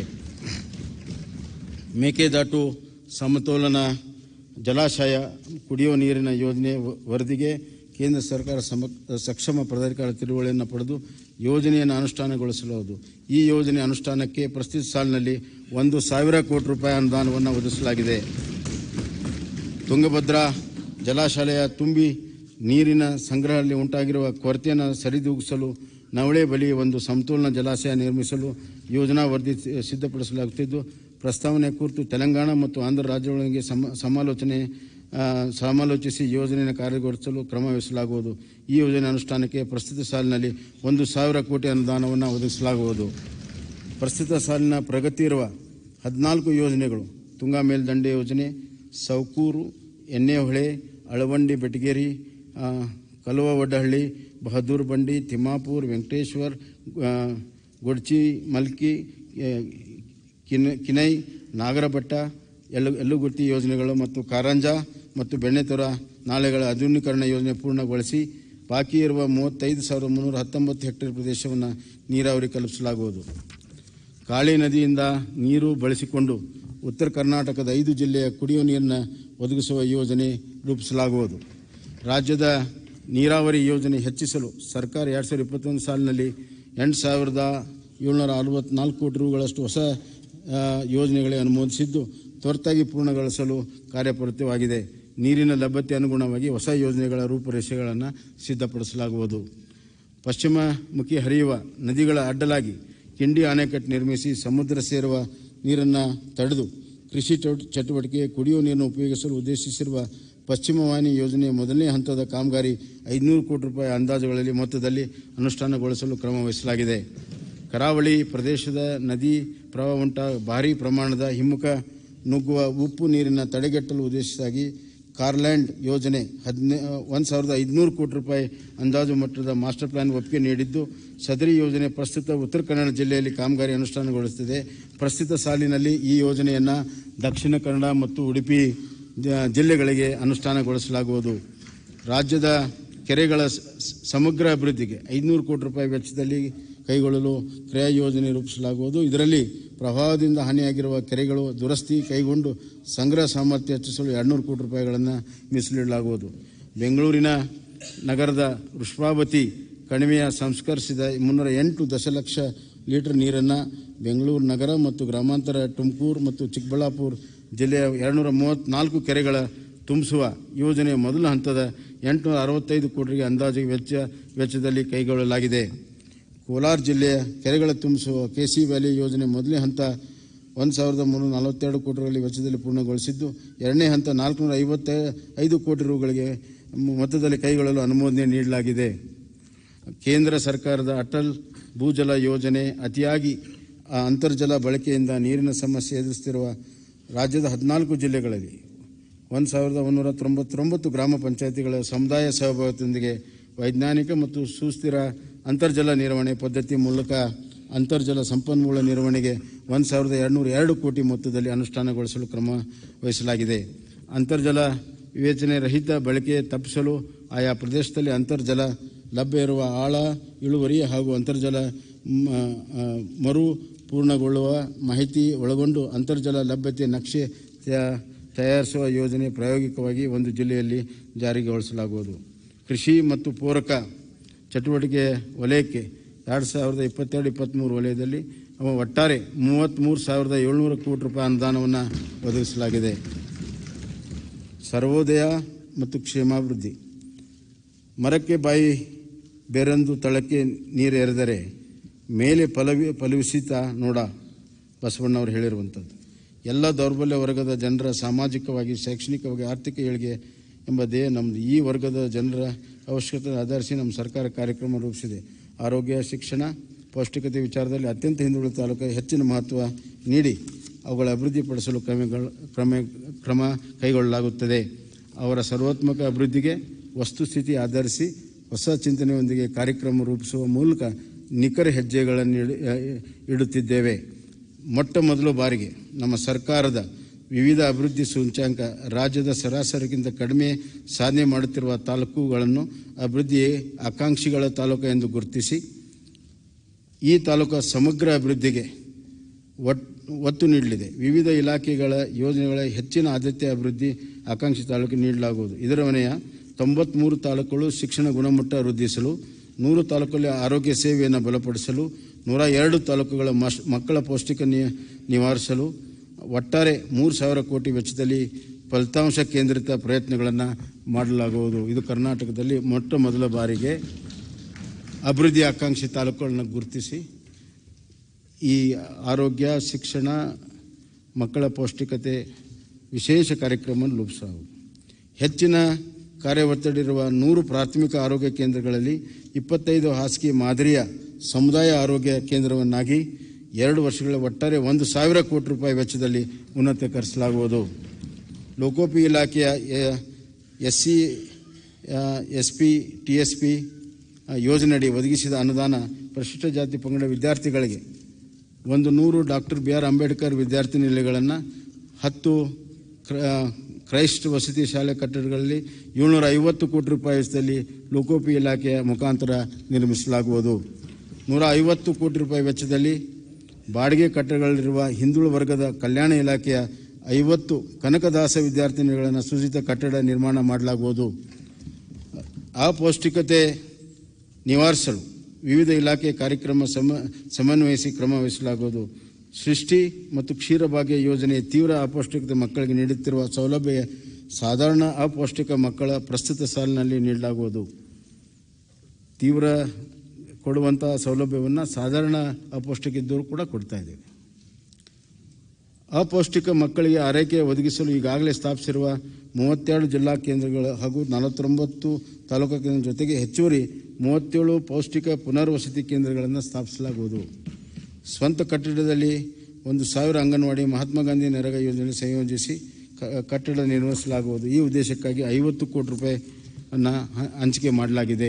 A: ಮೇಕೆದಾಟು ಸಮತೋಲನ ಜಲಾಶಯ ಕುಡಿಯುವ ನೀರಿನ ಯೋಜನೆ ವ- ವರದಿಗೆ ಕೇಂದ್ರ ಸರ್ಕಾರ ಸಮ ಸಕ್ಷಮ ಪ್ರಾಧಿಕಾರ ತಿಳುವಳಿಯನ್ನು ಪಡೆದು ಯೋಜನೆಯನ್ನು ಅನುಷ್ಠಾನಗೊಳಿಸಲಾಗುವುದು ಈ ಯೋಜನೆ ಅನುಷ್ಠಾನಕ್ಕೆ ಪ್ರಸ್ತುತ ಸಾಲಿನಲ್ಲಿ ಒಂದು ಸಾವಿರ ಕೋಟಿ ರೂಪಾಯಿ ಅನುದಾನವನ್ನು ಒದಗಿಸಲಾಗಿದೆ ತುಂಗಭದ್ರಾ ಜಲಾಶಯ ತುಂಬಿ ನೀರಿನ ಸಂಗ್ರಹದಲ್ಲಿ ಉಂಟಾಗಿರುವ ಕೊರತೆಯನ್ನು ಸರಿದೂಗಿಸಲು ನವಳೆ ಬಳಿ ಒಂದು ಸಮತೋಲನ ಜಲಾಶಯ ನಿರ್ಮಿಸಲು ಯೋಜನಾ ವರದಿ ಸಿದ್ಧಪಡಿಸಲಾಗುತ್ತಿದ್ದು ಪ್ರಸ್ತಾವನೆ ಕುರಿತು ತೆಲಂಗಾಣ ಮತ್ತು ಆಂಧ್ರ ರಾಜ್ಯಗಳಿಗೆ ಸಮ ಸಮಾಲೋಚನೆ ಆ, ಸಮಾಲೋಚಿಸಿ ಯೋಜನೆಯನ್ನು ಕಾರ್ಯಗತಗೊಳಿಸಲು ಕ್ರಮ ವಹಿಸಲಾಗುವುದು ಈ ಯೋಜನೆ ಅನುಷ್ಠಾನಕ್ಕೆ ಪ್ರಸ್ತುತ ಸಾಲಿನಲ್ಲಿ ಒಂದು ಸಾವಿರ ಕೋಟಿ ಅನುದಾನವನ್ನು ಒದಗಿಸಲಾಗುವುದು ಪ್ರಸ್ತುತ ಸಾಲಿನ ಪ್ರಗತಿ ಇರುವ ಹದಿನಾಲ್ಕು ಯೋಜನೆಗಳು ತುಂಗಾ ಮೇಲ್ದಂಡೆ ಯೋಜನೆ ಸೌಕೂರು ಎಣ್ಣೆಹೊಳೆ ಅಳವಂಡಿ ಬೆಟಗೇರಿ ಆ, ಕಲುವ ವಡ್ಡಹಳ್ಳಿ ಬಹದ್ದೂರ್ ಬಂಡಿ ತಿಮ್ಮಾಪುರ್ ವೆಂಕಟೇಶ್ವರ್ ಆ, ಗೊಡ್ಚಿ ಮಲ್ಕಿ ಆ, ಕಿನ ಕಿನೈ ನಾಗರಬಟ್ಟ ಎಲ್ಲು ಎಲ್ಲುಗುರ್ತಿ ಯೋಜನೆಗಳು ಮತ್ತು ಕಾರಂಜ ಮತ್ತು ಬೆಣ್ಣೆತೊರ ನಾಲೆಗಳ ಆಧುನೀಕರಣ ಯೋಜನೆ ಪೂರ್ಣಗೊಳಿಸಿ ಬಾಕಿ ಇರುವ ಮೂವತ್ತೈದು ಸಾವಿರದ ಮುನ್ನೂರ ಹತ್ತೊಂಬತ್ತು ಹೆಕ್ಟೇರ್ ಪ್ರದೇಶವನ್ನು ನೀರಾವರಿ ಕಲ್ಪಿಸಲಾಗುವುದು ಕಾಳಿ ನದಿಯಿಂದ ನೀರು ಬಳಸಿಕೊಂಡು ಉತ್ತರ ಕರ್ನಾಟಕದ ಐದು ಜಿಲ್ಲೆಯ ಕುಡಿಯುವ ನೀರನ್ನು ಒದಗಿಸುವ ಯೋಜನೆ ರೂಪಿಸಲಾಗುವುದು ರಾಜ್ಯದ ನೀರಾವರಿ ಯೋಜನೆ ಹೆಚ್ಚಿಸಲು ಸರ್ಕಾರ ಎರಡು ಸಾವಿರದ ಇಪ್ಪತ್ತೊಂದು ಸಾಲಿನಲ್ಲಿ ಎಂಟು ಸಾವಿರದ ಏಳ್ನೂರ ಅರವತ್ನಾಲ್ಕು ಕೋಟಿ ರೂಗಳಷ್ಟು ಹೊಸ ಆ, ಯೋಜನೆಗಳಿಗೆ ಅನುಮೋದಿಸಿದ್ದು ತ್ವರಿತಾಗಿ ಪೂರ್ಣಗೊಳಿಸಲು ಕಾರ್ಯಪ್ರವೃತ್ತವಾಗಿದೆ ನೀರಿನ ಲಭ್ಯತೆ ಅನುಗುಣವಾಗಿ ಹೊಸ ಯೋಜನೆಗಳ ರೂಪುರೇಷೆಗಳನ್ನು ಸಿದ್ಧಪಡಿಸಲಾಗುವುದು ಪಶ್ಚಿಮಮುಖಿ ಹರಿಯುವ ನದಿಗಳ ಅಡ್ಡಲಾಗಿ ಕಿಂಡಿ ಅಣೆಕಟ್ಟು ನಿರ್ಮಿಸಿ ಸಮುದ್ರ ಸೇರುವ ನೀರನ್ನು ತಡೆದು ಕೃಷಿ ಚಟು- ಚಟುವಟಿಕೆ ಕುಡಿಯುವ ನೀರನ್ನು ಉಪಯೋಗಿಸಲು ಉದ್ದೇಶಿಸಿರುವ ಪಶ್ಚಿಮ ವಾಹಿನಿ ಯೋಜನೆಯ ಮೊದಲನೇ ಹಂತದ ಕಾಮಗಾರಿ ಐದುನೂರು ಕೋಟಿ ರೂಪಾಯಿ ಅಂದಾಜುಗಳಲ್ಲಿ ಮೊತ್ತದಲ್ಲಿ ಅನುಷ್ಠಾನಗೊಳಿಸಲು ಕ್ರಮ ವಹಿಸಲಾಗಿದೆ ಕರಾವಳಿ ಪ್ರದೇಶದ ನದಿ ಪ್ರವಾಹ ಉಂಟ ಭಾರೀ ಪ್ರಮಾಣದ ಹಿಮ್ಮುಖ ನುಗ್ಗುವ ಉಪ್ಪು ನೀರಿನ ತಡೆಗಟ್ಟಲು ಉದ್ದೇಶಿಸಾಗಿ ಕಾರ್ಲ್ಯಾಂಡ್ ಯೋಜನೆ ಹದಿನೇ ಒಂದು ಸಾವಿರದ ಐದುನೂರು ಕೋಟಿ ರೂಪಾಯಿ ಅಂದಾಜು ಮಟ್ಟದ ಮಾಸ್ಟರ್ ಪ್ಲಾನ್ ಒಪ್ಪಿಗೆ ನೀಡಿದ್ದು ಸದರಿ ಯೋಜನೆ ಪ್ರಸ್ತುತ ಉತ್ತರ ಕನ್ನಡ ಜಿಲ್ಲೆಯಲ್ಲಿ ಕಾಮಗಾರಿ ಅನುಷ್ಠಾನಗೊಳಿಸುತ್ತಿದೆ ಪ್ರಸ್ತುತ ಸಾಲಿನಲ್ಲಿ ಈ ಯೋಜನೆಯನ್ನು ದಕ್ಷಿಣ ಕನ್ನಡ ಮತ್ತು ಉಡುಪಿ ಜ- ಜಿಲ್ಲೆಗಳಿಗೆ ಅನುಷ್ಠಾನಗೊಳಿಸಲಾಗುವುದು ರಾಜ್ಯದ ಕೆರೆಗಳ ಸ- ಸ- ಸಮಗ್ರ ಅಭಿವೃದ್ಧಿಗೆ ಐದುನೂರು ಕೋಟಿ ರೂಪಾಯಿ ವೆಚ್ಚದಲ್ಲಿ ಕೈಗೊಳ್ಳಲು ಕ್ರಿಯಾ ಯೋಜನೆ ರೂಪಿಸಲಾಗುವುದು ಇದರಲ್ಲಿ ಪ್ರವಾಹದಿಂದ ಹಾನಿಯಾಗಿರುವ ಕೆರೆಗಳು ದುರಸ್ತಿ ಕೈಗೊಂಡು ಸಂಗ್ರಹ ಸಾಮರ್ಥ್ಯ ಹೆಚ್ಚಿಸಲು ಎರಡುನೂರು ಕೋಟಿ ರೂಪಾಯಿಗಳನ್ನು ಮೀಸಲಿಡಲಾಗುವುದು ಬೆಂಗಳೂರಿನ ನಗರದ ವೃಷ್ಪಾವತಿ ಕಣಿವೆಯ ಸಂಸ್ಕರಿಸಿದ ಮುನ್ನೂರ ಎಂಟು ದಶಲಕ್ಷ ಲೀಟರ್ ನೀರನ್ನು ಬೆಂಗಳೂರು ನಗರ ಮತ್ತು ಗ್ರಾಮಾಂತರ ತುಮಕೂರು ಮತ್ತು ಚಿಕ್ಕಬಳ್ಳಾಪುರ ಜಿಲ್ಲೆಯ ಎರಡುನೂರ ಮೂವತ್ತ್ನಾಲ್ಕು ಕೆರೆಗಳ ತುಂಬಿಸುವ ಯೋಜನೆಯ ಮೊದಲ ಹಂತದ ಎಂಟುನೂರ ಅರವತ್ತೈದು ಕೋಟಿಗೆ ಅಂದಾಜು ವೆಚ್ಚ ವೆಚ್ಚದಲ್ಲಿ ಕೈಗೊಳ್ಳಲಾಗಿದೆ ಕೋಲಾರ ಜಿಲ್ಲೆಯ ಕೆರೆಗಳ ತುಂಬಿಸುವ ಕೆಸಿ ವ್ಯಾಲಿ ಯೋಜನೆ ಮೊದಲನೇ ಹಂತ ಒಂದು ಸಾವಿರದ ಮುನ್ನೂರ ನಲವತ್ತೆರಡು ಕೋಟಿ ರೂಪಾಯಿ ವೆಚ್ಚದಲ್ಲಿ ಪೂರ್ಣಗೊಳಿಸಿದ್ದು ಎರಡನೇ ಹಂತ ನಾಲ್ಕುನೂರ ಐವತ್ತ ಐದು ಕೋಟಿ ರೂಗಳಿಗೆ ಮೊತ್ತದಲ್ಲಿ ಕೈಗೊಳ್ಳಲು ಅನುಮೋದನೆ ನೀಡಲಾಗಿದೆ ಕೇಂದ್ರ ಸರ್ಕಾರದ ಅಟಲ್ ಭೂಜಲ ಯೋಜನೆ ಅತಿಯಾಗಿ ಆ ಅಂತರ್ಜಲ ಬಳಕೆಯಿಂದ ನೀರಿನ ಸಮಸ್ಯೆ ಎದುರಿಸುತ್ತಿರುವ ರಾಜ್ಯದ ಹದಿನಾಲ್ಕು ಜಿಲ್ಲೆಗಳಲ್ಲಿ ಒಂದು ಸಾವಿರದ ಒಂದೂರ ತೊಂಬತ್ತೊಂಬತ್ತು ಗ್ರಾಮ ಪಂಚಾಯತಿಗಳ ಸಮುದಾಯ ಸಹಭಾಗಿತ್ವದೊಂದಿಗೆ ವೈಜ್ಞಾನಿಕ ಮತ್ತು ಸುಸ್ಥಿರ ಅಂತರ್ಜಲ ನಿರ್ವಹಣೆ ಪದ್ಧತಿ ಮೂಲಕ ಅಂತರ್ಜಲ ಸಂಪನ್ಮೂಲ ನಿರ್ವಹಣೆಗೆ ಒಂದು ಸಾವಿರದ ಎರಡುನೂರ ಎರಡು ಕೋಟಿ ಮೊತ್ತದಲ್ಲಿ ಅನುಷ್ಠಾನಗೊಳಿಸಲು ಕ್ರಮ ವಹಿಸಲಾಗಿದೆ ಅಂತರ್ಜಲ ವಿವೇಚನೆ ರಹಿತ ಬಳಕೆ ತಪ್ಪಿಸಲು ಆಯಾ ಪ್ರದೇಶದಲ್ಲಿ ಅಂತರ್ಜಲ ಲಭ್ಯ ಇರುವ ಆಳ ಇಳುವರಿ ಹಾಗೂ ಅಂತರ್ಜಲ ಮ, ಆ, ಮರು ಪೂರ್ಣಗೊಳ್ಳುವ ಮಾಹಿತಿ ಒಳಗೊಂಡು ಅಂತರ್ಜಲ ಲಭ್ಯತೆ ನಕ್ಷೆ ತಯಾ- ತಯಾರಿಸುವ ಯೋಜನೆ ಪ್ರಾಯೋಗಿಕವಾಗಿ ಒಂದು ಜಿಲ್ಲೆಯಲ್ಲಿ ಜಾರಿಗೊಳಿಸಲಾಗುವುದು ಕೃಷಿ ಮತ್ತು ಪೂರಕ ಚಟುವಟಿಕೆ ವಲಯಕ್ಕೆ ಎರಡು ಸಾವಿರದ ಇಪ್ಪತ್ತೆರಡು ಇಪ್ಪತ್ತ್ಮೂರು ವಲಯದಲ್ಲಿ ಅವ ಒಟ್ಟಾರೆ ಮೂವತ್ತ್ಮೂರು ಸಾವಿರದ ಏಳ್ನೂರು ಕೋಟಿ ರೂಪಾಯಿ ಅನುದಾನವನ್ನು ಒದಗಿಸಲಾಗಿದೆ ಸರ್ವೋದಯ ಮತ್ತು ಕ್ಷೇಮಾಭಿವೃದ್ಧಿ ಮರಕ್ಕೆ ಬಾಯಿ ಬೇರೊಂದು ತಳಕ್ಕೆ ನೀರು ಎರೆದರೆ ಮೇಲೆ ಫಲವಿ ಫಲವಿಸಿತ ನೋಡ ಬಸವಣ್ಣವರು ಹೇಳಿರುವಂಥದ್ದು ಎಲ್ಲ ದೌರ್ಬಲ್ಯ ವರ್ಗದ ಜನರ ಸಾಮಾಜಿಕವಾಗಿ ಶೈಕ್ಷಣಿಕವಾಗಿ ಆರ್ಥಿಕ ಏಳಿಗೆ ಎಂಬ ಧ್ಯೇಯ ನಮ್ಮದು ಈ ವರ್ಗದ ಜನರ ಅವಶ್ಯಕತೆ ಆಧರಿಸಿ ನಮ್ಮ ಸರ್ಕಾರ ಕಾರ್ಯಕ್ರಮ ರೂಪಿಸಿದೆ ಆರೋಗ್ಯ ಶಿಕ್ಷಣ ಪೌಷ್ಟಿಕತೆ ವಿಚಾರದಲ್ಲಿ ಅತ್ಯಂತ ಹಿಂದುಳಿದ ತಾಲೂಕು ಹೆಚ್ಚಿನ ಮಹತ್ವ ನೀಡಿ ಅವುಗಳ ಅಭಿವೃದ್ಧಿಪಡಿಸಲು ಕ್ರಮಗಳು ಕ್ರಮ ಕ್ರಮ ಕೈಗೊಳ್ಳಲಾಗುತ್ತದೆ ಅವರ ಸರ್ವೋತ್ಮಕ ಅಭಿವೃದ್ಧಿಗೆ ವಸ್ತುಸ್ಥಿತಿ ಆಧರಿಸಿ ಹೊಸ ಚಿಂತನೆಯೊಂದಿಗೆ ಕಾರ್ಯಕ್ರಮ ರೂಪಿಸುವ ಮೂಲಕ ನಿಖರ ಹೆಜ್ಜೆಗಳನ್ನು ಇಡು- ಇಡುತ್ತಿದ್ದೇವೆ ಮೊಟ್ಟ ಮೊದಲ ಬಾರಿಗೆ ನಮ್ಮ ಸರ್ಕಾರದ ವಿವಿಧ ಅಭಿವೃದ್ಧಿ ಸೂಚ್ಯಾಂಕ ರಾಜ್ಯದ ಸರಾಸರಿಗಿಂತ ಕಡಿಮೆ ಸಾಧನೆ ಮಾಡುತ್ತಿರುವ ತಾಲೂಕುಗಳನ್ನು ಅಭಿವೃದ್ಧಿ ಆಕಾಂಕ್ಷಿಗಳ ತಾಲೂಕು ಎಂದು ಗುರುತಿಸಿ ಈ ತಾಲೂಕು ಸಮಗ್ರ ಅಭಿವೃದ್ಧಿಗೆ ಒಟ್ ಒತ್ತು ನೀಡಲಿದೆ ವಿವಿಧ ಇಲಾಖೆಗಳ ಯೋಜನೆಗಳ ಹೆಚ್ಚಿನ ಆದ್ಯತೆ ಅಭಿವೃದ್ಧಿ ಆಕಾಂಕ್ಷಿ ತಾಲೂಕಿಗೆ ನೀಡಲಾಗುವುದು ಇದರ ಹೊಣೆಯ ತೊಂಬತ್ಮೂರು ತಾಲೂಕುಗಳು ಶಿಕ್ಷಣ ಗುಣಮಟ್ಟ ವೃದ್ಧಿಸಲು ನೂರು ತಾಲೂಕಲ್ಲಿ ಆರೋಗ್ಯ ಸೇವೆಯನ್ನು ಬಲಪಡಿಸಲು ನೂರ ಎರಡು ತಾಲೂಕುಗಳ ಮಶ್ ಮಕ್ಕಳ ಪೌಷ್ಟಿಕ ನಿ- ನಿವಾರಿಸಲು ಒಟ್ಟಾರೆ ಮೂರು ಸಾವಿರ ಕೋಟಿ ವೆಚ್ಚದಲ್ಲಿ ಫಲಿತಾಂಶ ಕೇಂದ್ರಿತ ಪ್ರಯತ್ನಗಳನ್ನು ಮಾಡಲಾಗುವುದು ಇದು ಕರ್ನಾಟಕದಲ್ಲಿ ಮೊಟ್ಟ ಮೊದಲ ಬಾರಿಗೆ ಅಭಿವೃದ್ಧಿ ಆಕಾಂಕ್ಷಿ ತಾಲೂಕುಗಳನ್ನ ಗುರುತಿಸಿ ಈ ಆರೋಗ್ಯ ಶಿಕ್ಷಣ ಮಕ್ಕಳ ಪೌಷ್ಟಿಕತೆ ವಿಶೇಷ ಕಾರ್ಯಕ್ರಮ ರೂಪಿಸಲಾಗುವುದು ಹೆಚ್ಚಿನ ಕಾರ್ಯ ಒತ್ತಡಿರುವ ನೂರು ಪ್ರಾಥಮಿಕ ಆರೋಗ್ಯ ಕೇಂದ್ರಗಳಲ್ಲಿ ಇಪ್ಪತ್ತೈದು ಹಾಸಿಗೆ ಮಾದರಿಯ ಸಮುದಾಯ ಆರೋಗ್ಯ ಕೇಂದ್ರವನ್ನಾಗಿ ಎರಡು ವರ್ಷಗಳ ಒಟ್ಟಾರೆ ಒಂದು ಸಾವಿರ ಕೋಟಿ ರೂಪಾಯಿ ವೆಚ್ಚದಲ್ಲಿ ಉನ್ನತೀಕರಿಸಲಾಗುವುದು ಲೋಕೋಪಿ ಇಲಾಖೆಯ S C S P T S P ಯೋಜನೆಯಡಿ ಒದಗಿಸಿದ ಅನುದಾನ ಪರಿಶಿಷ್ಟ ಜಾತಿ ಪಂಗಡ ವಿದ್ಯಾರ್ಥಿಗಳಿಗೆ ಒಂದು ನೂರು ಡಾಕ್ಟರ್ ಬಿ ಆರ್ ಅಂಬೇಡ್ಕರ್ ವಿದ್ಯಾರ್ಥಿ ನಿಲಯಗಳನ್ನು ಹತ್ತು ಕ್ರ- ಕ್ರೈಸ್ಟ್ ವಸತಿ ಶಾಲೆ ಕಟ್ಟಡಗಳಲ್ಲಿ ಏಳ್ನೂರ ಐವತ್ತು ಕೋಟಿ ರೂಪಾಯಿ ವೆಚ್ಚದಲ್ಲಿ ಲೋಕೋಪಿ ಇಲಾಖೆಯ ಮುಖಾಂತರ ನಿರ್ಮಿಸಲಾಗುವುದು ನೂರ ಐವತ್ತು ಕೋಟಿ ರೂಪಾಯಿ ವೆಚ್ಚದಲ್ಲಿ ಬಾಡಿಗೆ ಕಟ್ಟಡಗಳಲ್ಲಿರುವ ಹಿಂದುಳಿದ ವರ್ಗದ ಕಲ್ಯಾಣ ಇಲಾಖೆಯ ಐವತ್ತು ಕನಕದಾಸ ವಿದ್ಯಾರ್ಥಿನಿಗಳನ್ನು ಸುಜಿತ ಕಟ್ಟಡ ನಿರ್ಮಾಣ ಮಾಡಲಾಗುವುದು ಅಪೌಷ್ಟಿಕತೆ ನಿವಾರಿಸಲು ವಿವಿಧ ಇಲಾಖೆ ಕಾರ್ಯಕ್ರಮ ಸಮ ಸಮನ್ವಯಿಸಿ ಕ್ರಮ ವಹಿಸಲಾಗುವುದು ಸೃಷ್ಟಿ ಮತ್ತು ಕ್ಷೀರಭಾಗ್ಯ ಯೋಜನೆ ತೀವ್ರ ಅಪೌಷ್ಟಿಕತೆ ಮಕ್ಕಳಿಗೆ ನೀಡುತ್ತಿರುವ ಸೌಲಭ್ಯ ಸಾಧಾರಣ ಅಪೌಷ್ಟಿಕ ಮಕ್ಕಳ ಪ್ರಸ್ತುತ ಸಾಲಿನಲ್ಲಿ ನೀಡಲಾಗುವುದು ತೀವ್ರ ಕೊಡುವಂಥ ಸೌಲಭ್ಯವನ್ನು ಸಾಧಾರಣ ಅಪೌಷ್ಟಿಕ ಇದ್ದವರು ಕೂಡ ಕೊಡ್ತಾ ಇದ್ದೇವೆ ಅಪೌಷ್ಟಿಕ ಮಕ್ಕಳಿಗೆ ಆರೈಕೆ ಒದಗಿಸಲು ಈಗಾಗಲೇ ಸ್ಥಾಪಿಸಿರುವ ಮೂವತ್ತೆರಡು ಜಿಲ್ಲಾ ಕೇಂದ್ರಗಳು ಹಾಗೂ ನಲವತ್ತೊಂಬತ್ತು ತಾಲೂಕು ಕೇಂದ್ರ ಜೊತೆಗೆ ಹೆಚ್ಚುವರಿ ಮೂವತ್ತೇಳು ಪೌಷ್ಟಿಕ ಪುನರ್ವಸತಿ ಕೇಂದ್ರಗಳನ್ನು ಸ್ಥಾಪಿಸಲಾಗುವುದು ಸ್ವಂತ ಕಟ್ಟಡದಲ್ಲಿ ಒಂದು ಸಾವಿರ ಅಂಗನವಾಡಿ ಮಹಾತ್ಮ ಗಾಂಧಿ ನರೇಗಾ ಯೋಜನೆ ಸಂಯೋಜಿಸಿ ಕ- ಕಟ್ಟಡ ನಿರ್ಮಿಸಲಾಗುವುದು ಈ ಉದ್ದೇಶಕ್ಕಾಗಿ ಐವತ್ತು ಕೋಟಿ ರೂಪಾಯಿ ಅನ್ನು ಹಂಚಿಕೆ ಮಾಡಲಾಗಿದೆ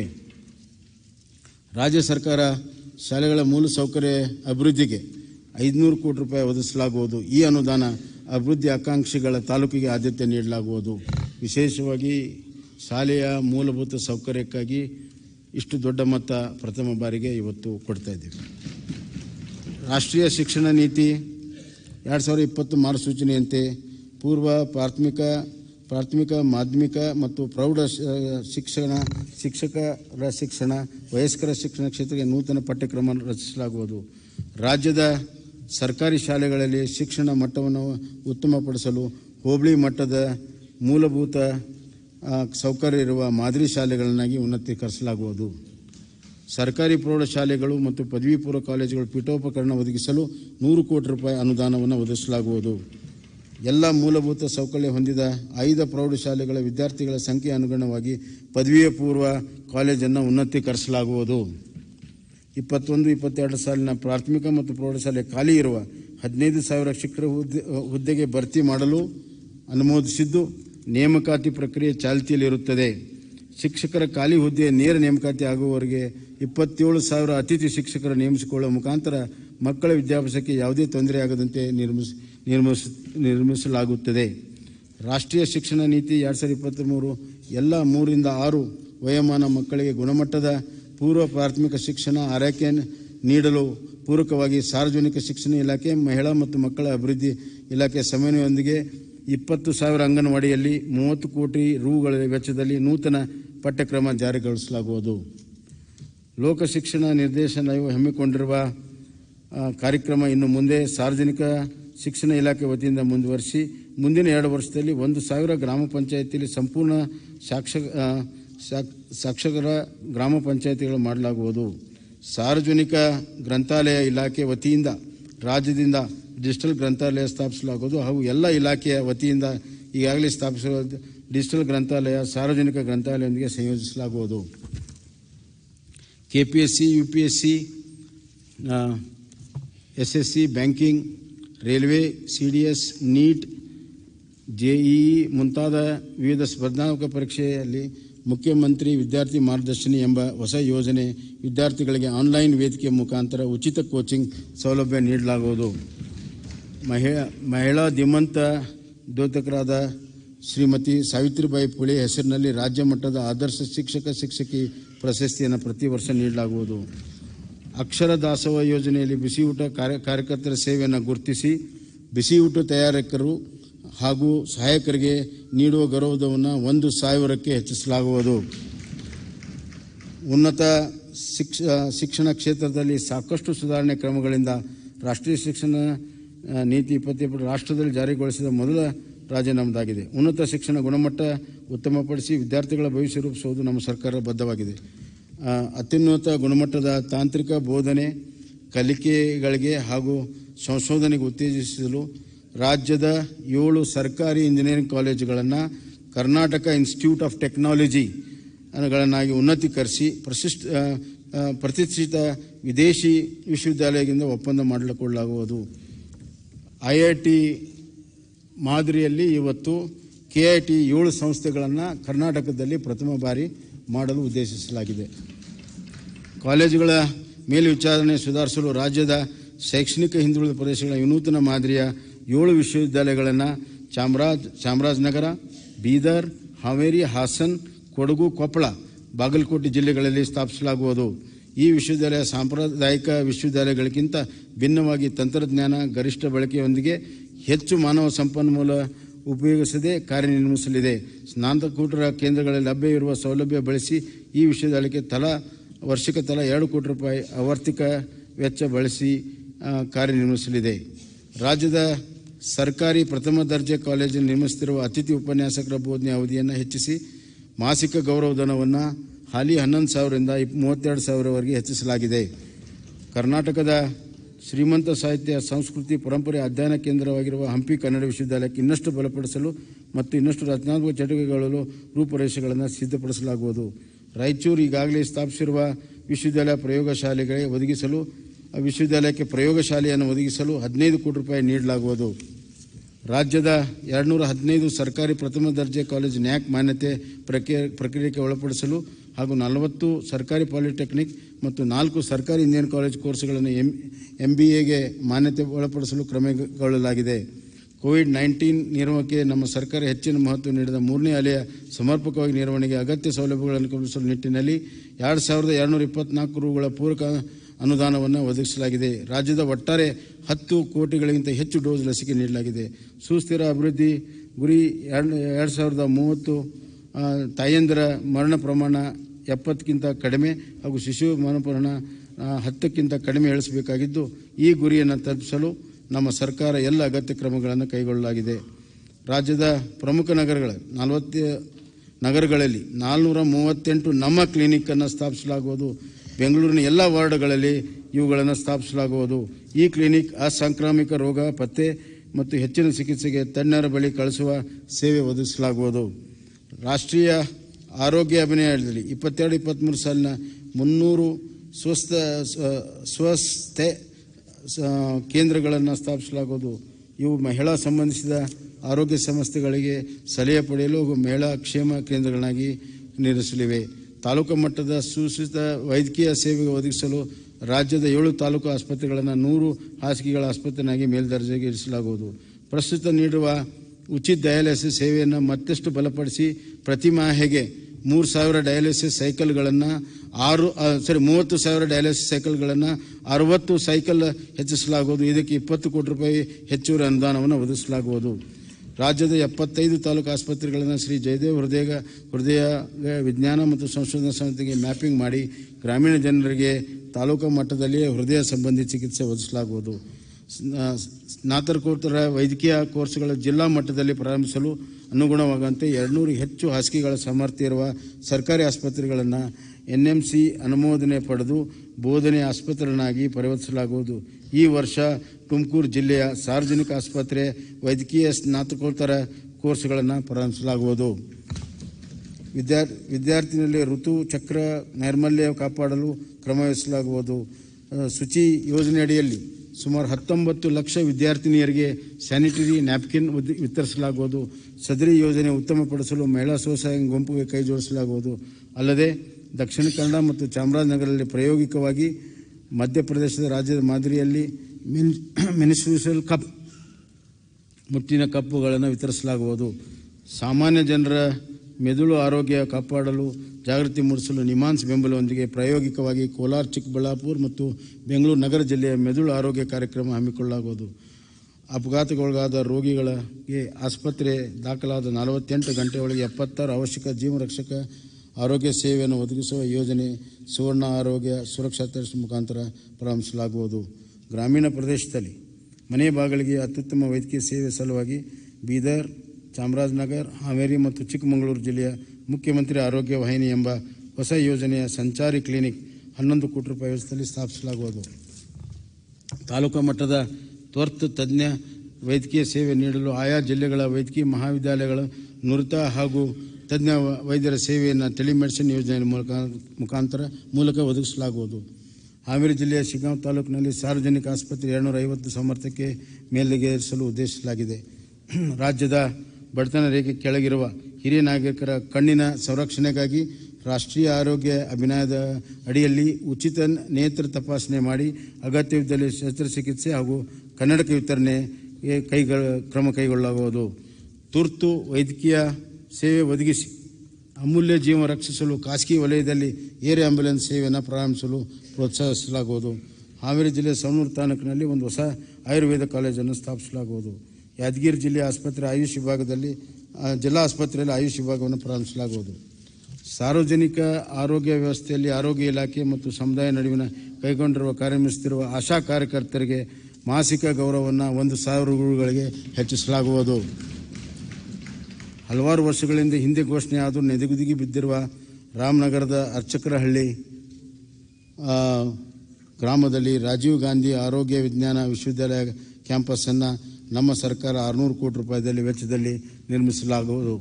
A: ರಾಜ್ಯ ಸರ್ಕಾರ ಶಾಲೆಗಳ ಮೂಲಸೌಕರ್ಯ ಅಭಿವೃದ್ಧಿಗೆ ಐದುನೂರು ಕೋಟಿ ರೂಪಾಯಿ ಒದಗಿಸಲಾಗುವುದು ಈ ಅನುದಾನ ಅಭಿವೃದ್ಧಿ ಆಕಾಂಕ್ಷಿಗಳ ತಾಲೂಕಿಗೆ ಆದ್ಯತೆ ನೀಡಲಾಗುವುದು ವಿಶೇಷವಾಗಿ ಶಾಲೆಯ ಮೂಲಭೂತ ಸೌಕರ್ಯಕ್ಕಾಗಿ ಇಷ್ಟು ದೊಡ್ಡ ಮೊತ್ತ ಪ್ರಥಮ ಬಾರಿಗೆ ಇವತ್ತು ಕೊಡ್ತಾ ಇದ್ದೀವಿ ರಾಷ್ಟ್ರೀಯ ಶಿಕ್ಷಣ ನೀತಿ ಎರಡು ಸಾವಿರದ ಇಪ್ಪತ್ತು ಮಾರ್ಗಸೂಚನೆಯಂತೆ ಪೂರ್ವ ಪ್ರಾಥಮಿಕ ಪ್ರಾಥಮಿಕ ಮಾಧ್ಯಮಿಕ ಮತ್ತು ಪ್ರೌಢ ಶ- ಶಿಕ್ಷಣ ಶಿಕ್ಷಕರ ಶಿಕ್ಷಣ ವಯಸ್ಕರ ಶಿಕ್ಷಣ ಕ್ಷೇತ್ರಕ್ಕೆ ನೂತನ ಪಠ್ಯಕ್ರಮ ರಚಿಸಲಾಗುವುದು ರಾಜ್ಯದ ಸರ್ಕಾರಿ ಶಾಲೆಗಳಲ್ಲಿ ಶಿಕ್ಷಣ ಮಟ್ಟವನ್ನು ಉತ್ತಮಪಡಿಸಲು ಹೋಬಳಿ ಮಟ್ಟದ ಮೂಲಭೂತ ಆ, ಸೌಕರ್ಯ ಇರುವ ಮಾದರಿ ಶಾಲೆಗಳನ್ನಾಗಿ ಉನ್ನತೀಕರಿಸಲಾಗುವುದು ಸರ್ಕಾರಿ ಪ್ರೌಢಶಾಲೆಗಳು ಮತ್ತು ಪದವಿ ಪೂರ್ವ ಕಾಲೇಜುಗಳು ಪೀಠೋಪಕರಣ ಒದಗಿಸಲು ನೂರು ಕೋಟಿ ರೂಪಾಯಿ ಅನುದಾನವನ್ನು ಒದಗಿಸಲಾಗುವುದು ಎಲ್ಲ ಮೂಲಭೂತ ಸೌಕರ್ಯ ಹೊಂದಿದ ಐದು ಪ್ರೌಢಶಾಲೆಗಳ ವಿದ್ಯಾರ್ಥಿಗಳ ಸಂಖ್ಯೆ ಅನುಗುಣವಾಗಿ ಪದವಿ ಪೂರ್ವ ಕಾಲೇಜನ್ನು ಉನ್ನತೀಕರಿಸಲಾಗುವುದು ಇಪ್ಪತ್ತೊಂದು ಇಪ್ಪತ್ತೆರಡು ಸಾಲಿನ ಪ್ರಾಥಮಿಕ ಮತ್ತು ಪ್ರೌಢಶಾಲೆ ಖಾಲಿ ಇರುವ ಹದಿನೈದು ಸಾವಿರ ಶಿಕ್ಷಕರ ಹುದ್ದೆ ಹುದ್ದೆಗೆ ಭರ್ತಿ ಮಾಡಲು ಅನುಮೋದಿಸಿದ್ದು ನೇಮಕಾತಿ ಪ್ರಕ್ರಿಯೆ ಚಾಲ್ತಿಯಲ್ಲಿರುತ್ತದೆ ಶಿಕ್ಷಕರ ಖಾಲಿ ಹುದ್ದೆಯ ನೇರ ನೇಮಕಾತಿ ಆಗುವವರೆಗೆ ಇಪ್ಪತ್ತೇಳು ಸಾವಿರ ಅತಿಥಿ ಶಿಕ್ಷಕರ ನೇಮಿಸಿಕೊಳ್ಳುವ ಮುಖಾಂತರ ಮಕ್ಕಳ ವಿದ್ಯಾಭ್ಯಾಸಕ್ಕೆ ಯಾವುದೇ ತೊಂದರೆಯಾಗದಂತೆ ನಿರ್ಮಿಸ್ ನಿರ್ಮಿಸ್ ನಿರ್ಮಿಸಲಾಗುತ್ತದೆ ರಾಷ್ಟ್ರೀಯ ಶಿಕ್ಷಣ ನೀತಿ ಎರಡು ಸಾವಿರದ ಇಪ್ಪತ್ತ್ಮೂರು ಎಲ್ಲ ಮೂರಿಂದ ಆರು ವಯೋಮಾನ ಮಕ್ಕಳಿಗೆ ಗುಣಮಟ್ಟದ ಪೂರ್ವ ಪ್ರಾಥಮಿಕ ಶಿಕ್ಷಣ ಆರೈಕೆ ನೀಡಲು ಪೂರಕವಾಗಿ ಸಾರ್ವಜನಿಕ ಶಿಕ್ಷಣ ಇಲಾಖೆ ಮಹಿಳಾ ಮತ್ತು ಮಕ್ಕಳ ಅಭಿವೃದ್ಧಿ ಇಲಾಖೆ ಸಮನ್ವಯದೊಂದಿಗೆ ಇಪ್ಪತ್ತು ಸಾವಿರ ಅಂಗನವಾಡಿಯಲ್ಲಿ ಮೂವತ್ತು ಕೋಟಿ ರೂಗಳ ವೆಚ್ಚದಲ್ಲಿ ನೂತನ ಪಠ್ಯಕ್ರಮ ಜಾರಿಗೊಳಿಸಲಾಗುವುದು ಲೋಕ ಶಿಕ್ಷಣ ನಿರ್ದೇಶನಾಲಯವು ಹಮ್ಮಿಕೊಂಡಿರುವ ಆ, ಕಾರ್ಯಕ್ರಮ ಇನ್ನು ಮುಂದೆ ಸಾರ್ವಜನಿಕ ಶಿಕ್ಷಣ ಇಲಾಖೆ ವತಿಯಿಂದ ಮುಂದುವರಿಸಿ ಮುಂದಿನ ಎರಡು ವರ್ಷದಲ್ಲಿ ಒಂದು ಸಾವಿರ ಗ್ರಾಮ ಪಂಚಾಯತಿಯಲ್ಲಿ ಸಂಪೂರ್ಣ ಸಾಕ್ಷ ಆ, ಸಾಕ್- ಸಾಕ್ಷರ ಗ್ರಾಮ ಪಂಚಾಯತಿಗಳು ಮಾಡಲಾಗುವುದು ಸಾರ್ವಜನಿಕ ಗ್ರಂಥಾಲಯ ಇಲಾಖೆ ವತಿಯಿಂದ ರಾಜ್ಯದಿಂದ ಡಿಜಿಟಲ್ ಗ್ರಂಥಾಲಯ ಸ್ಥಾಪಿಸಲಾಗುವುದು ಹಾಗೂ ಎಲ್ಲ ಇಲಾಖೆಯ ವತಿಯಿಂದ ಈಗಾಗಲೇ ಸ್ಥಾಪಿಸಿರುವ ಡಿಜಿಟಲ್ ಗ್ರಂಥಾಲಯ ಸಾರ್ವಜನಿಕ ಗ್ರಂಥಾಲಯದೊಂದಿಗೆ ಸಂಯೋಜಿಸಲಾಗುವುದು K P S C U P S C S S C banking railway C D S NEET JEE ಮುಂತಾದ ವಿವಿಧ ಸ್ಪರ್ಧಾತ್ಮಕ ಪರೀಕ್ಷೆಯಲ್ಲಿ ಮುಖ್ಯಮಂತ್ರಿ ವಿದ್ಯಾರ್ಥಿ ಮಾರ್ಗದರ್ಶಿನಿ ಎಂಬ ಹೊಸ ಯೋಜನೆ ವಿದ್ಯಾರ್ಥಿಗಳಿಗೆ ಆನ್ಲೈನ್ ವೇದಿಕೆ ಮುಖಾಂತರ ಉಚಿತ ಕೋಚಿಂಗ್ ಸೌಲಭ್ಯ ನೀಡಲಾಗುವುದು ಮಹಿಳಾ ಮಹಿಳಾ ಧೀಮಂತ ದ್ಯೋತಕರಾದ ಶ್ರೀಮತಿ ಸಾವಿತ್ರಿಬಾಯಿ ಪುಳೆ ಹೆಸರಿನಲ್ಲಿ ರಾಜ್ಯ ಮಟ್ಟದ ಆದರ್ಶ ಶಿಕ್ಷಕ ಶಿಕ್ಷಕಿ ಪ್ರಶಸ್ತಿಯನ್ನು ಪ್ರತಿ ವರ್ಷ ನೀಡಲಾಗುವುದು ಅಕ್ಷರ ದಾಸೋಹ ಯೋಜನೆಯಲ್ಲಿ ಬಿಸಿಯೂಟ ಕಾರ್ಯ ಕಾರ್ಯಕರ್ತರ ಸೇವೆಯನ್ನು ಗುರುತಿಸಿ ಬಿಸಿಯೂಟ ತಯಾರಕರು ಹಾಗೂ ಸಹಾಯಕರಿಗೆ ನೀಡುವ ಗೌರವಧವನ್ನು ಒಂದು ಸಾವಿರಕ್ಕೆ ಹೆಚ್ಚಿಸಲಾಗುವುದು ಉನ್ನತ ಶಿಕ್ಷ ಶಿಕ್ಷಣ ಕ್ಷೇತ್ರದಲ್ಲಿ ಸಾಕಷ್ಟು ಸುಧಾರಣೆ ಕ್ರಮಗಳಿಂದ ರಾಷ್ಟ್ರೀಯ ಶಿಕ್ಷಣ ಆ, ನೀತಿ ಇಪ್ಪತ್ತಿಪ್ಪತ್ತು ರಾಷ್ಟ್ರದಲ್ಲಿ ಜಾರಿಗೊಳಿಸಿದ ಮೊದಲ ರಾಜ್ಯ ನಮ್ಮದಾಗಿದೆ ಉನ್ನತ ಶಿಕ್ಷಣ ಗುಣಮಟ್ಟ ಉತ್ತಮಪಡಿಸಿ ವಿದ್ಯಾರ್ಥಿಗಳ ಭವಿಷ್ಯ ರೂಪಿಸುವುದು ನಮ್ಮ ಸರ್ಕಾರ ಬದ್ಧವಾಗಿದೆ ಆ, ಅತ್ಯುನ್ನತ ಗುಣಮಟ್ಟದ ತಾಂತ್ರಿಕ ಬೋಧನೆ ಕಲಿಕೆಗಳಿಗೆ ಹಾಗೂ ಸಂಶೋಧನೆಗೆ ಉತ್ತೇಜಿಸಲು ರಾಜ್ಯದ ಏಳು ಸರ್ಕಾರಿ ಇಂಜಿನಿಯರಿಂಗ್ ಕಾಲೇಜುಗಳನ್ನು ಕರ್ನಾಟಕ ಇನ್ಸ್ಟಿಟ್ಯೂಟ್ ಆಫ್ ಟೆಕ್ನಾಲಜಿ ಗಳನ್ನಾಗಿ ಉನ್ನತೀಕರಿಸಿ ಪ್ರಶಿಷ್ಟ ಆ, ಆ, ಪ್ರತಿಷ್ಠಿತ ವಿದೇಶಿ ವಿಶ್ವವಿದ್ಯಾಲಯದಿಂದ ಒಪ್ಪಂದ ಮಾಡಿಕೊಳ್ಳಲಾಗುವುದು ಐ ಐ ಟಿ ಮಾದರಿಯಲ್ಲಿ ಇವತ್ತು ಕೆ ಐ ಟಿ ಏಳು ಸಂಸ್ಥೆಗಳನ್ನು ಕರ್ನಾಟಕದಲ್ಲಿ ಪ್ರಥಮ ಬಾರಿ ಮಾಡಲು ಉದ್ದೇಶಿಸಲಾಗಿದೆ ಕಾಲೇಜುಗಳ ಮೇಲ್ವಿಚಾರಣೆ ಸುಧಾರಿಸಲು ರಾಜ್ಯದ ಶೈಕ್ಷಣಿಕ ಹಿಂದುಳಿದ ಪ್ರದೇಶಗಳ ವಿನೂತನ ಮಾದರಿಯ ಏಳು ವಿಶ್ವವಿದ್ಯಾಲಯಗಳನ್ನು ಚಾಮರಾಜ್ ಚಾಮರಾಜನಗರ ಬೀದರ್ ಹಾವೇರಿ ಹಾಸನ್ ಕೊಡಗು ಕೊಪ್ಪಳ ಬಾಗಲಕೋಟೆ ಜಿಲ್ಲೆಗಳಲ್ಲಿ ಸ್ಥಾಪಿಸಲಾಗುವುದು ಈ ವಿಶ್ವವಿದ್ಯಾಲಯ ಸಾಂಪ್ರದಾಯಿಕ ವಿಶ್ವವಿದ್ಯಾಲಯಗಳಿಗಿಂತ ಭಿನ್ನವಾಗಿ ತಂತ್ರಜ್ಞಾನ ಗರಿಷ್ಠ ಬಳಕೆಯೊಂದಿಗೆ ಹೆಚ್ಚು ಮಾನವ ಸಂಪನ್ಮೂಲ ಉಪಯೋಗಿಸದೆ ಕಾರ್ಯನಿರ್ವಹಿಸಲಿದೆ ಸ್ನಾತಕೋತ್ತರ ಕೇಂದ್ರಗಳಲ್ಲಿ ಲಭ್ಯ ಇರುವ ಸೌಲಭ್ಯ ಬಳಸಿ ಈ ವಿಶ್ವವಿದ್ಯಾಲಯಕ್ಕೆ ತಲಾ ವರ್ಷಕ್ಕೆ ತಲಾ ಎರಡು ಕೋಟಿ ರೂಪಾಯಿ ಆವರ್ತಿಕ ವೆಚ್ಚ ಬಳಸಿ ಆ, ಕಾರ್ಯನಿರ್ವಹಿಸಲಿದೆ ರಾಜ್ಯದ ಸರ್ಕಾರಿ ಪ್ರಥಮ ದರ್ಜೆ ಕಾಲೇಜು ನಿರ್ಮಿಸುತ್ತಿರುವ ಅತಿಥಿ ಉಪನ್ಯಾಸಕರ ಬೋಧನೆ ಅವಧಿಯನ್ನು ಹೆಚ್ಚಿಸಿ ಮಾಸಿಕ ಗೌರವಧನವನ್ನು ಹಾಲಿ ಹನ್ನೊಂದು ಸಾವಿರದಿಂದ ಇಪ್ ಮೂವತ್ತೆರಡು ಸಾವಿರವರೆಗೆ ಹೆಚ್ಚಿಸಲಾಗಿದೆ ಕರ್ನಾಟಕದ ಶ್ರೀಮಂತ ಸಾಹಿತ್ಯ ಸಂಸ್ಕೃತಿ ಪರಂಪರೆ ಅಧ್ಯಯನ ಕೇಂದ್ರವಾಗಿರುವ ಹಂಪಿ ಕನ್ನಡ ವಿಶ್ವವಿದ್ಯಾಲಯಕ್ಕೆ ಇನ್ನಷ್ಟು ಬಲಪಡಿಸಲು ಮತ್ತು ಇನ್ನಷ್ಟು ರಚನಾತ್ಮಕ ಚಟುವಟಿಕೆಗಳು ರೂಪುರೇಷೆಗಳನ್ನು ಸಿದ್ಧಪಡಿಸಲಾಗುವುದು ರಾಯಚೂರು ಈಗಾಗಲೇ ಸ್ಥಾಪಿಸಿರುವ ವಿಶ್ವವಿದ್ಯಾಲಯ ಪ್ರಯೋಗಶಾಲೆಗಳಿಗೆ ಒದಗಿಸಲು ಆ ವಿಶ್ವವಿದ್ಯಾಲಯಕ್ಕೆ ಪ್ರಯೋಗಶಾಲೆಯನ್ನು ಒದಗಿಸಲು ಹದಿನೈದು ಕೋಟಿ ರೂಪಾಯಿ ನೀಡಲಾಗುವುದು ರಾಜ್ಯದ ಎರಡುನೂರ ಹದಿನೈದು ಸರ್ಕಾರಿ ಪ್ರಥಮ ದರ್ಜೆ ಕಾಲೇಜು ನ್ಯಾಕ್ ಮಾನ್ಯತೆ ಪ್ರಕ್ರಿಯೆ ಪ್ರಕ್ರಿಯೆಗೆ ಒಳಪಡಿಸಲು ಹಾಗೂ ನಲವತ್ತು ಸರ್ಕಾರಿ ಪಾಲಿಟೆಕ್ನಿಕ್ ಮತ್ತು ನಾಲ್ಕು ಸರ್ಕಾರಿ ಇಂಜಿನಿಯರಿಂಗ್ ಕಾಲೇಜು ಕೋರ್ಸ್ಗಳನ್ನು ಎಂ ಎಂ ಬಿ ಎಗೆ ಮಾನ್ಯತೆ ಒಳಪಡಿಸಲು ಕ್ರಮಗೊಳ್ಳಲಾಗಿದೆ ಕೋವಿಡ್ ನೈನ್ಟೀನ್ ನಿರ್ವಹಣೆಗೆ ನಮ್ಮ ಸರ್ಕಾರ ಹೆಚ್ಚಿನ ಮಹತ್ವ ನೀಡಿದ ಮೂರನೇ ಅಲೆಯ ಸಮರ್ಪಕವಾಗಿ ನಿರ್ವಹಣೆಗೆ ಅಗತ್ಯ ಸೌಲಭ್ಯಗಳನ್ನು ಕಲ್ಪಿಸುವ ನಿಟ್ಟಿನಲ್ಲಿ ಎರಡು ಸಾವಿರದ ಎರಡುನೂರ ಇಪ್ಪತ್ನಾಲ್ಕು ರೂಗಳ ಪೂರಕ ಅನುದಾನವನ್ನು ಒದಗಿಸಲಾಗಿದೆ ರಾಜ್ಯದ ಒಟ್ಟಾರೆ ಹತ್ತು ಕೋಟಿಗಳಿಗಿಂತ ಹೆಚ್ಚು ಡೋಸ್ ಲಸಿಕೆ ನೀಡಲಾಗಿದೆ ಸುಸ್ಥಿರ ಅಭಿವೃದ್ಧಿ ಗುರಿ ಎರಡು ಎರಡು ಸಾವಿರದ ಮೂವತ್ತು ಆ, ತಾಯಂದಿರ ಮರಣ ಪ್ರಮಾಣ ಎಪ್ಪತ್ತಕ್ಕಿಂತ ಕಡಿಮೆ ಹಾಗೂ ಶಿಶು ಮರಣ ಪ್ರಮಾಣ ಆ, ಹತ್ತಕ್ಕಿಂತ ಕಡಿಮೆ ಇಳಿಸಬೇಕಾಗಿದ್ದು ಈ ಗುರಿಯನ್ನು ತಲುಪಿಸಲು ನಮ್ಮ ಸರ್ಕಾರ ಎಲ್ಲ ಅಗತ್ಯ ಕ್ರಮಗಳನ್ನು ಕೈಗೊಳ್ಳಲಾಗಿದೆ ರಾಜ್ಯದ ಪ್ರಮುಖ ನಗರಗಳ ನಲವತ್ತು ನಗರಗಳಲ್ಲಿ ನಾಲ್ನೂರ ಮೂವತ್ತೆಂಟು ನಮ್ಮ ಕ್ಲಿನಿಕ್ಕನ್ನು ಸ್ಥಾಪಿಸಲಾಗುವುದು ಬೆಂಗಳೂರಿನ ಎಲ್ಲ ವಾರ್ಡ್ಗಳಲ್ಲಿ ಇವುಗಳನ್ನು ಸ್ಥಾಪಿಸಲಾಗುವುದು ಈ ಕ್ಲಿನಿಕ್ ಅಸಾಂಕ್ರಾಮಿಕ ರೋಗ ಪತ್ತೆ ಮತ್ತು ಹೆಚ್ಚಿನ ಚಿಕಿತ್ಸೆಗೆ ತಜ್ಞರ ಬಳಿ ಕಳಿಸುವ ಸೇವೆ ಒದಗಿಸಲಾಗುವುದು ರಾಷ್ಟ್ರೀಯ ಆರೋಗ್ಯ ಅಭಿಯಾನದಲ್ಲಿ ಇಪ್ಪತ್ತೆರಡು ಇಪ್ಪತ್ತ್ಮೂರು ಸಾಲಿನ ಮುನ್ನೂರು ಸ್ವಸ್ಥ ಸ- ಸ್ವಸ್ಥೆ ಸ- ಕೇಂದ್ರಗಳನ್ನು ಸ್ಥಾಪಿಸಲಾಗುವುದು ಇವು ಮಹಿಳಾ ಸಂಬಂಧಿಸಿದ ಆರೋಗ್ಯ ಸಂಸ್ಥೆಗಳಿಗೆ ಸಲಹೆ ಪಡೆಯಲು ಹಾಗೂ ಮಹಿಳಾ ಕ್ಷೇಮ ಕೇಂದ್ರಗಳನ್ನಾಗಿ ನಿರ್ಮಿಸಲಿವೆ ತಾಲೂಕು ಮಟ್ಟದ ಸುಸೂಚಿತ ವೈದ್ಯಕೀಯ ಸೇವೆ ಒದಗಿಸಲು ರಾಜ್ಯದ ಏಳು ತಾಲೂಕು ಆಸ್ಪತ್ರೆಗಳನ್ನು ನೂರು ಹಾಸಿಗೆಗಳ ಆಸ್ಪತ್ರೆಯಾಗಿ ಮೇಲ್ದರ್ಜೆಗೆ ಇರಿಸಲಾಗುವುದು ಪ್ರಸ್ತುತ ನೀಡುವ ಉಚಿತ ಡಯಾಲಿಸಿಸ್ ಸೇವೆಯನ್ನು ಮತ್ತಷ್ಟು ಬಲಪಡಿಸಿ ಪ್ರತಿ ಮಾಹೆಗೆ ಮೂರು ಸಾವಿರ ಡಯಾಲಿಸಿಸ್ ಸೈಕಲ್ಗಳನ್ನು ಆರು ಆ, ಸಾರಿ ಮೂವತ್ತು ಸಾವಿರ ಡಯಾಲಿಸಿಸ್ ಸೈಕಲ್ಗಳನ್ನು ಅರವತ್ತು ಸೈಕಲ್ ಹೆಚ್ಚಿಸಲಾಗುವುದು ಇದಕ್ಕೆ ಇಪ್ಪತ್ತು ಕೋಟಿ ರೂಪಾಯಿ ಹೆಚ್ಚುವರಿ ಅನುದಾನವನ್ನು ಒದಗಿಸಲಾಗುವುದು ರಾಜ್ಯದ ಎಪ್ಪತ್ತೈದು ತಾಲೂಕು ಆಸ್ಪತ್ರೆಗಳನ್ನು ಶ್ರೀ ಜಯದೇವ್ ಹೃದಯ ಹೃದಯ ವಿಜ್ಞಾನ ಮತ್ತು ಸಂಶೋಧನಾ ಸಂಸ್ಥೆಗೆ ಮ್ಯಾಪಿಂಗ್ ಮಾಡಿ ಗ್ರಾಮೀಣ ಜನರಿಗೆ ತಾಲೂಕು ಮಟ್ಟದಲ್ಲಿಯೇ ಹೃದಯ ಸಂಬಂಧಿ ಚಿಕಿತ್ಸೆ ಒದಗಿಸಲಾಗುವುದು ಸ್ನ- ಸ್ನಾತಕೋತ್ತರ ವೈದ್ಯಕೀಯ ಕೋರ್ಸ್ಗಳ ಜಿಲ್ಲಾ ಮಟ್ಟದಲ್ಲಿ ಪ್ರಾರಂಭಿಸಲು ಅನುಗುಣವಾಗುವಂತೆ ಎರಡುನೂರು ಹೆಚ್ಚು ಹಾಸಿಗೆಗಳ ಸಾಮರ್ಥ್ಯ ಇರುವ ಸರ್ಕಾರಿ ಆಸ್ಪತ್ರೆಗಳನ್ನು ಎನ್ ಎಂ ಸಿ ಅನುಮೋದನೆ ಪಡೆದು ಬೋಧನೆ ಆಸ್ಪತ್ರೆಗಳನ್ನಾಗಿ ಪರಿವರ್ತಿಸಲಾಗುವುದು ಈ ವರ್ಷ ತುಮಕೂರು ಜಿಲ್ಲೆಯ ಸಾರ್ವಜನಿಕ ಆಸ್ಪತ್ರೆ ವೈದ್ಯಕೀಯ ಸ್ನಾತಕೋತ್ತರ ಕೋರ್ಸ್ಗಳನ್ನು ಪ್ರಾರಂಭಿಸಲಾಗುವುದು ವಿದ್ಯಾರ್ ವಿದ್ಯಾರ್ಥಿನಲ್ಲಿ ಋತು ಚಕ್ರ ನೈರ್ಮಲ್ಯ ಕಾಪಾಡಲು ಕ್ರಮವಹಿಸಲಾಗುವುದು ಆ, ಶುಚಿ ಯೋಜನೆಯಡಿಯಲ್ಲಿ ಸುಮಾರು ಹತ್ತೊಂಬತ್ತು ಲಕ್ಷ ವಿದ್ಯಾರ್ಥಿನಿಯರಿಗೆ ಸ್ಯಾನಿಟರಿ ನ್ಯಾಪ್ಕಿನ್ ಉದ್- ವಿತರಿಸಲಾಗುವುದು ಸದರಿ ಯೋಜನೆ ಉತ್ತಮಪಡಿಸಲು ಮಹಿಳಾ ಸ್ವಸಹಾಯ ಗುಂಪಿಗೆ ಕೈ ಜೋಡಿಸಲಾಗುವುದು ಅಲ್ಲದೆ ದಕ್ಷಿಣ ಕನ್ನಡ ಮತ್ತು ಚಾಮರಾಜನಗರದಲ್ಲಿ ಪ್ರಾಯೋಗಿಕವಾಗಿ ಮಧ್ಯಪ್ರದೇಶದ ರಾಜ್ಯದ ಮಾದರಿಯಲ್ಲಿ ಮಿನ್ ಮಿನಿಸ್ಟ್ರಿಷಲ್ ಕಪ್ ಮುಟ್ಟಿನ ಕಪ್ಪುಗಳನ್ನು ವಿತರಿಸಲಾಗುವುದು ಸಾಮಾನ್ಯ ಜನರ ಮೆದುಳು ಆರೋಗ್ಯ ಕಾಪಾಡಲು ಜಾಗೃತಿ ಮೂಡಿಸಲು ನಿಮಾನ್ಸ್ ಬೆಂಬಲದೊಂದಿಗೆ ಪ್ರಾಯೋಗಿಕವಾಗಿ ಕೋಲಾರ ಚಿಕ್ಕಬಳ್ಳಾಪುರ ಮತ್ತು ಬೆಂಗಳೂರು ನಗರ ಜಿಲ್ಲೆಯ ಮೆದುಳು ಆರೋಗ್ಯ ಕಾರ್ಯಕ್ರಮ ಹಮ್ಮಿಕೊಳ್ಳಲಾಗುವುದು ಅಪಘಾತಕ್ಕೊಳಗಾದ ರೋಗಿಗಳಿಗೆ ಆಸ್ಪತ್ರೆ ದಾಖಲಾದ ನಲವತ್ತೆಂಟು ಗಂಟೆ ಒಳಗೆ ಎಪ್ಪತ್ತಾರು ಅವಶ್ಯಕ ಜೀವರಕ್ಷಕ ಆರೋಗ್ಯ ಸೇವೆಯನ್ನು ಒದಗಿಸುವ ಯೋಜನೆ ಸುವರ್ಣ ಆರೋಗ್ಯ ಸುರಕ್ಷಾ ಟ್ರಸ್ಟ್ ಮುಖಾಂತರ ಪ್ರಾರಂಭಿಸಲಾಗುವುದು ಗ್ರಾಮೀಣ ಪ್ರದೇಶದಲ್ಲಿ ಮನೆ ಬಾಗಿಲಿಗೆ ಅತ್ಯುತ್ತಮ ವೈದ್ಯಕೀಯ ಸೇವೆ ಸಲುವಾಗಿ ಬೀದರ್ ಚಾಮರಾಜನಗರ ಹಾವೇರಿ ಮತ್ತು ಚಿಕ್ಕಮಗಳೂರು ಜಿಲ್ಲೆಯ ಮುಖ್ಯಮಂತ್ರಿ ಆರೋಗ್ಯ ವಾಹಿನಿ ಎಂಬ ಹೊಸ ಯೋಜನೆಯ ಸಂಚಾರಿ ಕ್ಲಿನಿಕ್ ಹನ್ನೊಂದು ಕೋಟಿ ರೂಪಾಯಿ ವೆಚ್ಚದಲ್ಲಿ ಸ್ಥಾಪಿಸಲಾಗುವುದು ತಾಲೂಕು ಮಟ್ಟದ ತ್ವರ್ತ ತಜ್ಞ ವೈದ್ಯಕೀಯ ಸೇವೆ ನೀಡಲು ಆಯಾ ಜಿಲ್ಲೆಗಳ ವೈದ್ಯಕೀಯ ಮಹಾವಿದ್ಯಾಲಯಗಳ ನುರಿತ ಹಾಗೂ ತಜ್ಞ ವ- ವೈದ್ಯರ ಸೇವೆಯನ್ನು ಟೆಲಿಮೆಡಿಸಿನ್ ಯೋಜನೆ ಮೂಲಕ ಮುಖಾಂತರ ಮೂಲಕ ಒದಗಿಸಲಾಗುವುದು ಹಾವೇರಿ ಜಿಲ್ಲೆಯ ಶಿಗ್ಗಾಂವ್ ತಾಲೂಕಿನಲ್ಲಿ ಸಾರ್ವಜನಿಕ ಆಸ್ಪತ್ರೆ ಎರಡುನೂರ ಐವತ್ತು ಸಾಮರ್ಥ್ಯಕ್ಕೆ ಮೇಲ್ಗೇರಿಸಲು ಉದ್ದೇಶಿಸಲಾಗಿದೆ ರಾಜ್ಯದ ಬಡತನ ರೇಖೆ ಕೆಳಗಿರುವ ಹಿರಿಯ ನಾಗರಿಕರ ಕಣ್ಣಿನ ಸಂರಕ್ಷಣೆಗಾಗಿ ರಾಷ್ಟ್ರೀಯ ಆರೋಗ್ಯ ಅಭಿಯಾನದ ಅಡಿಯಲ್ಲಿ ಉಚಿತ ನೇತ್ರ ತಪಾಸಣೆ ಮಾಡಿ ಅಗತ್ಯವಿದ್ದಲ್ಲಿ ಶಸ್ತ್ರಚಿಕಿತ್ಸೆ ಹಾಗೂ ಕನ್ನಡಕ ವಿತರಣೆಗೆ ಕೈಗೊಳ್ಳ ಕ್ರಮ ಕೈಗೊಳ್ಳಲಾಗುವುದು ತುರ್ತು ವೈದ್ಯಕೀಯ ಸೇವೆ ಒದಗಿಸಿ ಅಮೂಲ್ಯ ಜೀವ ರಕ್ಷಿಸಲು ಖಾಸಗಿ ವಲಯದಲ್ಲಿ ಏರ್ ಆಂಬ್ಯುಲೆನ್ಸ್ ಸೇವೆಯನ್ನು ಪ್ರಾರಂಭಿಸಲು ಪ್ರೋತ್ಸಾಹಿಸಲಾಗುವುದು ಹಾವೇರಿ ಜಿಲ್ಲೆ ಸವಣೂರು ತಾಲೂಕಿನಲ್ಲಿ ಒಂದು ಹೊಸ ಆಯುರ್ವೇದ ಕಾಲೇಜನ್ನು ಸ್ಥಾಪಿಸಲಾಗುವುದು ಯಾದಗಿರಿ ಜಿಲ್ಲೆ ಆಸ್ಪತ್ರೆ ಆಯುಷ್ ವಿಭಾಗದಲ್ಲಿ ಆ, ಜಿಲ್ಲಾ ಆಸ್ಪತ್ರೆಯಲ್ಲಿ ಆಯುಷ್ ವಿಭಾಗವನ್ನು ಪ್ರಾರಂಭಿಸಲಾಗುವುದು ಸಾರ್ವಜನಿಕ ಆರೋಗ್ಯ ವ್ಯವಸ್ಥೆಯಲ್ಲಿ ಆರೋಗ್ಯ ಇಲಾಖೆ ಮತ್ತು ಸಮುದಾಯ ನಡುವಿನ ಕೈಗೊಂಡಿರುವ ಕಾರ್ಯನಿರ್ವಹಿಸುತ್ತಿರುವ ಆಶಾ ಕಾರ್ಯಕರ್ತರಿಗೆ ಮಾಸಿಕ ಗೌರವವನ್ನು ಒಂದು ಸಾವಿರ ರೂಗಳಿಗೆ ಹೆಚ್ಚಿಸಲಾಗುವುದು ಹಲವಾರು ವರ್ಷಗಳಿಂದ ಹಿಂದೆ ಘೋಷಣೆಯಾದರೂ ನೆದಗುದಿಗೆ ಬಿದ್ದಿರುವ ರಾಮನಗರದ ಅರ್ಚಕರಹಳ್ಳಿ ಆ, ಗ್ರಾಮದಲ್ಲಿ ರಾಜೀವ್ ಗಾಂಧಿ ಆರೋಗ್ಯ ವಿಜ್ಞಾನ ವಿಶ್ವವಿದ್ಯಾಲಯ ಕ್ಯಾಂಪಸ್ಸನ್ನು ನಮ್ಮ ಸರ್ಕಾರ ಆರುನೂರು ಕೋಟಿ ರೂಪಾಯಿದಲ್ಲಿ ವೆಚ್ಚದಲ್ಲಿ ನಿರ್ಮಿಸಲಾಗುವುದು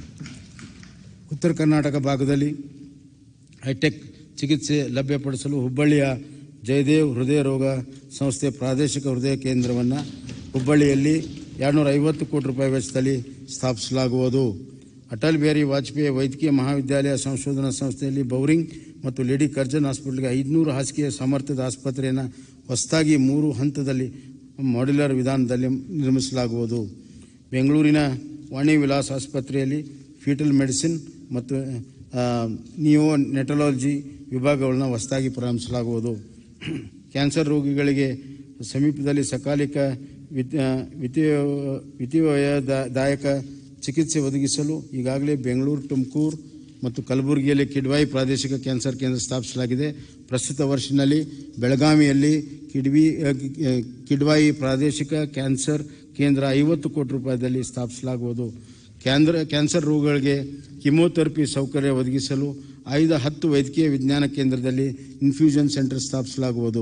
A: ಉತ್ತರ ಕರ್ನಾಟಕ ಭಾಗದಲ್ಲಿ ಹೈಟೆಕ್ ಚಿಕಿತ್ಸೆ ಲಭ್ಯಪಡಿಸಲು ಹುಬ್ಬಳ್ಳಿಯ ಜಯದೇವ್ ಹೃದಯ ರೋಗ ಸಂಸ್ಥೆ ಪ್ರಾದೇಶಿಕ ಹೃದಯ ಕೇಂದ್ರವನ್ನು ಹುಬ್ಬಳ್ಳಿಯಲ್ಲಿ ಎರಡುನೂರ ಐವತ್ತು ಕೋಟಿ ರೂಪಾಯಿ ವೆಚ್ಚದಲ್ಲಿ ಸ್ಥಾಪಿಸಲಾಗುವುದು ಅಟಲ್ ಬಿಹಾರಿ ವಾಜಪೇಯಿ ವೈದ್ಯಕೀಯ ಮಹಾವಿದ್ಯಾಲಯ ಸಂಶೋಧನಾ ಸಂಸ್ಥೆಯಲ್ಲಿ ಬೌರಿಂಗ್ ಮತ್ತು ಲೇಡಿ ಕರ್ಜನ್ ಹಾಸ್ಪಿಟಲ್ಗೆ ಐದುನೂರು ಹಾಸಿಗೆಯ ಸಾಮರ್ಥ್ಯದ ಆಸ್ಪತ್ರೆಯನ್ನು ಹೊಸದಾಗಿ ಮೂರು ಹಂತದಲ್ಲಿ ಮಾಡ್ಯುಲರ್ ವಿಧಾನದಲ್ಲಿ ನಿರ್ಮಿಸಲಾಗುವುದು ಬೆಂಗಳೂರಿನ ವಾಣಿ ವಿಲಾಸ್ ಆಸ್ಪತ್ರೆಯಲ್ಲಿ ಫೀಟಲ್ ಮೆಡಿಸಿನ್ ಮತ್ತು ನಿಯೋ ನೆಟಲಾಲಜಿ ವಿಭಾಗಗಳನ್ನು ಹೊಸದಾಗಿ ಪ್ರಾರಂಭಿಸಲಾಗುವುದು ಕ್ಯಾನ್ಸರ್ ರೋಗಿಗಳಿಗೆ ಸಮೀಪದಲ್ಲಿ ಸಕಾಲಿಕ ವಿತ್- ಆ, ವಿತ್ತೀಯ ವಿತ್ತೀಯದಾಯಕ ಚಿಕಿತ್ಸೆ ಒದಗಿಸಲು ಈಗಾಗಲೇ ಬೆಂಗಳೂರು ತುಮಕೂರು ಮತ್ತು ಕಲಬುರಗಿಯಲ್ಲಿ ಕಿಡ್ವಾಯಿ ಪ್ರಾದೇಶಿಕ ಕ್ಯಾನ್ಸರ್ ಕೇಂದ್ರ ಸ್ಥಾಪಿಸಲಾಗಿದೆ ಪ್ರಸ್ತುತ ವರ್ಷದಲ್ಲಿ ಬೆಳಗಾವಿಯಲ್ಲಿ ಕಿಡ್ವಿ ಆ, ಆ, ಕಿಡ್ವಾಯಿ ಪ್ರಾದೇಶಿಕ ಕ್ಯಾನ್ಸರ್ ಕೇಂದ್ರ ಐವತ್ತು ಕೋಟಿ ರೂಪಾಯಿದಲ್ಲಿ ಸ್ಥಾಪಿಸಲಾಗುವುದು ಕ್ಯಾನ್ಸರ್ ಕ್ಯಾನ್ಸರ್ ರೋಗಿಗಳಿಗೆ ಕಿಮೋಥೆರಪಿ ಸೌಕರ್ಯ ಒದಗಿಸಲು ಆಯ್ದ ಹತ್ತು ವೈದ್ಯಕೀಯ ವಿಜ್ಞಾನ ಕೇಂದ್ರದಲ್ಲಿ ಇನ್ಫ್ಯೂಷನ್ ಸೆಂಟರ್ ಸ್ಥಾಪಿಸಲಾಗುವುದು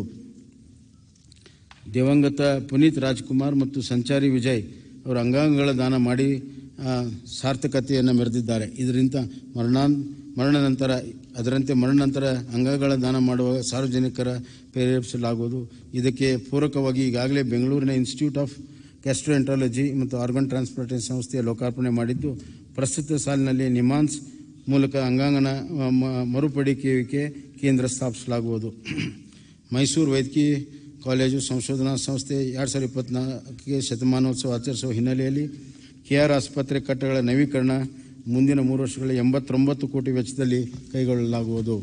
A: ದಿವಂಗತ ಪುನೀತ್ ರಾಜ್ಕುಮಾರ್ ಮತ್ತು ಸಂಚಾರಿ ವಿಜಯ್ ಅವರು ಅಂಗಾಂಗಗಳ ದಾನ ಮಾಡಿ ಆ, ಸಾರ್ಥಕತೆಯನ್ನು ಮೆರೆದಿದ್ದಾರೆ ಇದರಿಂದ ಮರಣಾನ್ ಮರಣ ನಂತರ ಅದರಂತೆ ಮರಣ ನಂತರ ಅಂಗಗಳ ದಾನ ಮಾಡುವ ಸಾರ್ವಜನಿಕರ ಪ್ರೇರೇಪಿಸಲಾಗುವುದು ಇದಕ್ಕೆ ಪೂರಕವಾಗಿ ಈಗಾಗಲೇ ಬೆಂಗಳೂರಿನ ಇನ್ಸ್ಟಿಟ್ಯೂಟ್ ಆಫ್ ಗ್ಯಾಸ್ಟ್ರೋಎಂಟ್ರಾಲಜಿ ಮತ್ತು ಆರ್ಗನ್ ಟ್ರಾನ್ಸ್ಪ್ಲಾಂಟೇಷನ್ ಸಂಸ್ಥೆಯ ಲೋಕಾರ್ಪಣೆ ಮಾಡಿದ್ದು ಪ್ರಸ್ತುತ ಸಾಲಿನಲ್ಲಿ ನಿಮಾನ್ಸ್ ಮೂಲಕ ಅಂಗಾಂಗನ ಆ, ಮ- ಮರುಪಡಿಕೆ ಕೇಂದ್ರ ಸ್ಥಾಪಿಸಲಾಗುವುದು ಮೈಸೂರು ವೈದ್ಯಕೀಯ ಕಾಲೇಜು ಸಂಶೋಧನಾ ಸಂಸ್ಥೆ ಎರಡು ಸಾವಿರದ ಇಪ್ಪತ್ನಾಲ್ಕಕ್ಕೆ ಶತಮಾನೋತ್ಸವ ಆಚರಿಸುವ ಹಿನ್ನೆಲೆಯಲ್ಲಿ ಕೆ ಆರ್ ಆಸ್ಪತ್ರೆ ಕಟ್ಟಡಗಳ ನವೀಕರಣ ಮುಂದಿನ ಮೂರು ವರ್ಷಗಳ ಎಂಬತ್ತೊಂಬತ್ತು ಕೋಟಿ ವೆಚ್ಚದಲ್ಲಿ ಕೈಗೊಳ್ಳಲಾಗುವುದು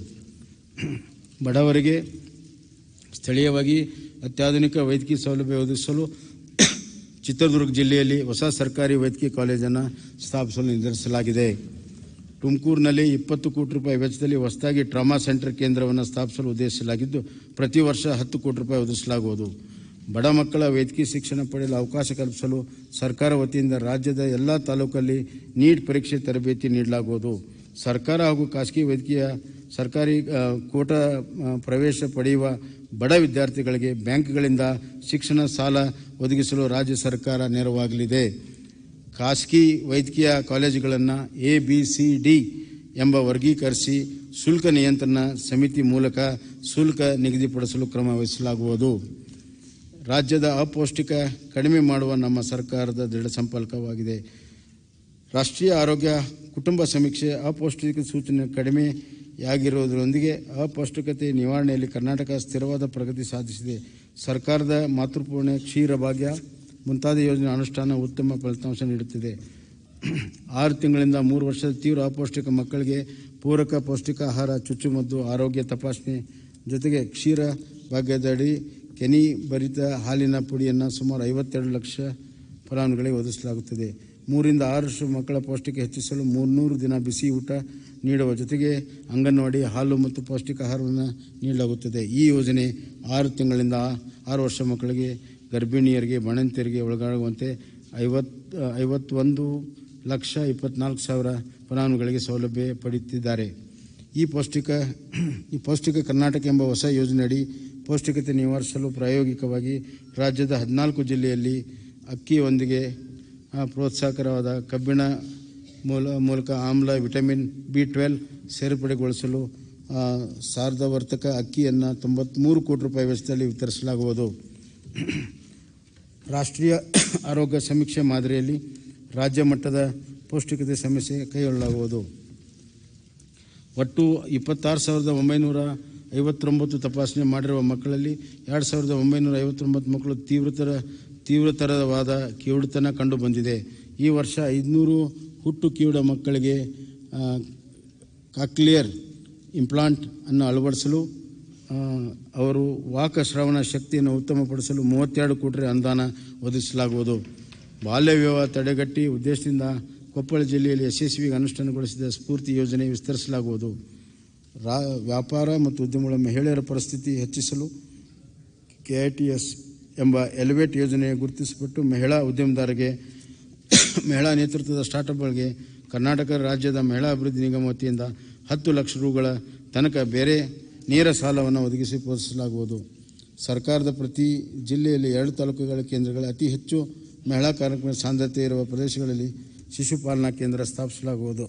A: ಬಡವರಿಗೆ ಸ್ಥಳೀಯವಾಗಿ ಅತ್ಯಾಧುನಿಕ ವೈದ್ಯಕೀಯ ಸೌಲಭ್ಯ ಒದಗಿಸಲು ಚಿತ್ರದುರ್ಗ ಜಿಲ್ಲೆಯಲ್ಲಿ ಹೊಸ ಸರ್ಕಾರಿ ವೈದ್ಯಕೀಯ ಕಾಲೇಜನ್ನು ಸ್ಥಾಪಿಸಲು ನಿರ್ಧರಿಸಲಾಗಿದೆ ತುಮಕೂರಿನಲ್ಲಿ ಇಪ್ಪತ್ತು ಕೋಟಿ ರೂಪಾಯಿ ವೆಚ್ಚದಲ್ಲಿ ಹೊಸದಾಗಿ ಟ್ರಾಮಾ ಸೆಂಟರ್ ಕೇಂದ್ರವನ್ನು ಸ್ಥಾಪಿಸಲು ಉದ್ದೇಶಿಸಲಾಗಿದ್ದು ಪ್ರತಿ ವರ್ಷ ಹತ್ತು ಕೋಟಿ ರೂಪಾಯಿ ಒದಗಿಸಲಾಗುವುದು ಬಡ ಮಕ್ಕಳ ವೈದ್ಯಕೀಯ ಶಿಕ್ಷಣ ಪಡೆಯಲು ಅವಕಾಶ ಕಲ್ಪಿಸಲು ಸರ್ಕಾರ ವತಿಯಿಂದ ರಾಜ್ಯದ ಎಲ್ಲ ತಾಲೂಕಲ್ಲಿ ನೀಟ್ ಪರೀಕ್ಷೆ ತರಬೇತಿ ನೀಡಲಾಗುವುದು ಸರ್ಕಾರ ಹಾಗೂ ಖಾಸಗಿ ವೈದ್ಯಕೀಯ ಸರ್ಕಾರಿ ಆ, ಕೋಟಾ ಆ, ಪ್ರವೇಶ ಪಡೆಯುವ ಬಡ ವಿದ್ಯಾರ್ಥಿಗಳಿಗೆ ಬ್ಯಾಂಕ್ಗಳಿಂದ ಶಿಕ್ಷಣ ಸಾಲ ಒದಗಿಸಲು ರಾಜ್ಯ ಸರ್ಕಾರ ನೆರವಾಗಲಿದೆ ಖಾಸಗಿ ವೈದ್ಯಕೀಯ ಕಾಲೇಜುಗಳನ್ನು ಎ ಬಿ ಸಿ ಡಿ ಎಂಬ ವರ್ಗೀಕರಿಸಿ ಶುಲ್ಕ ನಿಯಂತ್ರಣ ಸಮಿತಿ ಮೂಲಕ ಶುಲ್ಕ ನಿಗದಿಪಡಿಸಲು ಕ್ರಮ ವಹಿಸಲಾಗುವುದು ರಾಜ್ಯದ ಅಪೌಷ್ಟಿಕ ಕಡಿಮೆ ಮಾಡುವ ನಮ್ಮ ಸರ್ಕಾರದ ದೃಢ ಸಂಪರ್ಕವಾಗಿದೆ ರಾಷ್ಟ್ರೀಯ ಆರೋಗ್ಯ ಕುಟುಂಬ ಸಮೀಕ್ಷೆ ಅಪೌಷ್ಟಿಕ ಸೂಚನೆ ಕಡಿಮೆಯಾಗಿರುವುದರೊಂದಿಗೆ ಅಪೌಷ್ಟಿಕತೆ ನಿವಾರಣೆಯಲ್ಲಿ ಕರ್ನಾಟಕ ಸ್ಥಿರವಾದ ಪ್ರಗತಿ ಸಾಧಿಸಿದೆ ಸರ್ಕಾರದ ಮಾತೃಪೂರ್ಣ ಕ್ಷೀರ ಭಾಗ್ಯ ಮುಂತಾದ ಯೋಜನೆ ಅನುಷ್ಠಾನ ಉತ್ತಮ ಫಲಿತಾಂಶ ನೀಡುತ್ತಿದೆ ಆರು ತಿಂಗಳಿಂದ ಮೂರು ವರ್ಷದ ತೀವ್ರ ಅಪೌಷ್ಟಿಕ ಮಕ್ಕಳಿಗೆ ಪೂರಕ ಪೌಷ್ಟಿಕ ಆಹಾರ ಚುಚ್ಚುಮದ್ದು ಆರೋಗ್ಯ ತಪಾಸಣೆ ಜೊತೆಗೆ ಕ್ಷೀರ ಭಾಗ್ಯದಡಿ ಕೆನಿ ಭರಿತ ಹಾಲಿನ ಪುಡಿಯನ್ನು ಸುಮಾರು ಐವತ್ತೆರಡು ಲಕ್ಷ ಫಲಾನುಭವಿಗಳಿಗೆ ಒದಗಿಸಲಾಗುತ್ತದೆ ಮೂರಿಂದ ಆರು ವರ್ಷ ಮಕ್ಕಳ ಪೌಷ್ಟಿಕ ಹೆಚ್ಚಿಸಲು ಮೂರ್ನೂರು ದಿನ ಬಿಸಿ ಊಟ ನೀಡುವ ಜೊತೆಗೆ ಅಂಗನವಾಡಿ ಹಾಲು ಮತ್ತು ಪೌಷ್ಟಿಕ ಆಹಾರವನ್ನು ನೀಡಲಾಗುತ್ತದೆ ಈ ಯೋಜನೆ ಆರು ತಿಂಗಳಿಂದ ಆರು ವರ್ಷ ಮಕ್ಕಳಿಗೆ ಗರ್ಭಿಣಿಯರಿಗೆ ಬಾಣಂತಿಯರಿಗೆ ಒಳಗಾಗುವಂತೆ ಐವತ್ ಐವತ್ತೊಂದು ಲಕ್ಷ ಇಪ್ಪತ್ನಾಲ್ಕು ಸಾವಿರ ಫಲಾನುಭವಿಗಳಿಗೆ ಸೌಲಭ್ಯ ಪಡೆಯುತ್ತಿದ್ದಾರೆ ಈ ಪೌಷ್ಟಿಕ ಈ ಪೌಷ್ಟಿಕ ಕರ್ನಾಟಕ ಎಂಬ ಹೊಸ ಯೋಜನೆಯಡಿ ಪೌಷ್ಟಿಕತೆ ನಿವಾರಿಸಲು ಪ್ರಾಯೋಗಿಕವಾಗಿ ರಾಜ್ಯದ ಹದಿನಾಲ್ಕು ಜಿಲ್ಲೆಯಲ್ಲಿ ಅಕ್ಕಿಯೊಂದಿಗೆ ಆ, ಪ್ರೋತ್ಸಾಹಕರವಾದ ಕಬ್ಬಿಣ ಮೂಲ ಮೂಲಕ ಆಮ್ಲ ವಿಟಮಿನ್ ಬಿ ಟ್ವೆಲ್ ಸೇರ್ಪಡೆಗೊಳಿಸಲು ಆ, ಸಾರ್ಧವರ್ತಕ ಅಕ್ಕಿಯನ್ನು ತೊಂಬತ್ತ್ಮೂರು ಕೋಟಿ ರೂಪಾಯಿ ವೆಚ್ಚದಲ್ಲಿ ವಿತರಿಸಲಾಗುವುದು ರಾಷ್ಟ್ರೀಯ ಆರೋಗ್ಯ ಸಮೀಕ್ಷೆ ಮಾದರಿಯಲ್ಲಿ ರಾಜ್ಯ ಮಟ್ಟದ ಪೌಷ್ಟಿಕತೆ ಸಮಸ್ಯೆ ಕೈಗೊಳ್ಳಲಾಗುವುದು ಒಟ್ಟು ಇಪ್ಪತ್ತಾರು ಸಾವಿರದ ಒಂಬೈನೂರ ಐವತ್ತೊಂಬತ್ತು ತಪಾಸಣೆ ಮಾಡಿರುವ ಮಕ್ಕಳಲ್ಲಿ ಎರಡು ಸಾವಿರದ ಒಂಬೈನೂರ ಐವತ್ತೊಂಬತ್ತು ಮಕ್ಕಳು ತೀವ್ರತರ ತೀವ್ರತರವಾದ ಕಿವುಡುತನ ಕಂಡುಬಂದಿದೆ ಈ ವರ್ಷ ಐದುನೂರು ಹುಟ್ಟು ಕಿವುಡ ಮಕ್ಕಳಿಗೆ ಆ, ಕಾಕ್ಲಿಯರ್ ಇಂಪ್ಲಾಂಟ್ ಅನ್ನು ಅಳವಡಿಸಲು ಆ, ಅವರು ವಾಕ ಶ್ರವಣ ಶಕ್ತಿಯನ್ನು ಉತ್ತಮಪಡಿಸಲು ಮೂವತ್ತೆರಡು ಕೋಟಿ ಅನುದಾನ ಒದಗಿಸಲಾಗುವುದು ಬಾಲ್ಯ ವಿವಾಹ ತಡೆಗಟ್ಟಿ ಉದ್ದೇಶದಿಂದ ಕೊಪ್ಪಳ ಜಿಲ್ಲೆಯಲ್ಲಿ ಯಶಸ್ವಿಯಾಗಿ ಅನುಷ್ಠಾನಗೊಳಿಸಿದ ಸ್ಫೂರ್ತಿ ಯೋಜನೆ ವಿಸ್ತರಿಸಲಾಗುವುದು ರಾ ವ್ಯಾಪಾರ ಮತ್ತು ಉದ್ಯಮಗಳ ಮಹಿಳೆಯರ ಪರಿಸ್ಥಿತಿ ಹೆಚ್ಚಿಸಲು ಕೆ ಐ ಟಿ ಎಸ್ ಎಂಬ ಎಲಿವೇಟ್ ಯೋಜನೆ ಗುರುತಿಸಲ್ಪಟ್ಟು ಮಹಿಳಾ ಉದ್ಯಮದಾರರಿಗೆ ಮಹಿಳಾ ನೇತೃತ್ವದ ಸ್ಟಾರ್ಟಪ್ಗಳಿಗೆ ಕರ್ನಾಟಕ ರಾಜ್ಯದ ಮಹಿಳಾ ಅಭಿವೃದ್ಧಿ ನಿಗಮ ವತಿಯಿಂದ ಹತ್ತು ಲಕ್ಷ ರುಗಳ ತನಕ ಬೇರೆ ನೇರ ಸಾಲವನ್ನು ಒದಗಿಸಿ ಪ್ರೋತ್ಸಾಹಿಸಲಾಗುವುದು ಸರ್ಕಾರದ ಪ್ರತಿ ಜಿಲ್ಲೆಯಲ್ಲಿ ಎರಡು ತಾಲೂಕುಗಳ ಕೇಂದ್ರಗಳ ಅತಿ ಹೆಚ್ಚು ಮಹಿಳಾ ಕಾರ್ಯಕ್ರಮ ಸಾಂದ್ರತೆ ಇರುವ ಪ್ರದೇಶಗಳಲ್ಲಿ ಶಿಶುಪಾಲನಾ ಕೇಂದ್ರ ಸ್ಥಾಪಿಸಲಾಗುವುದು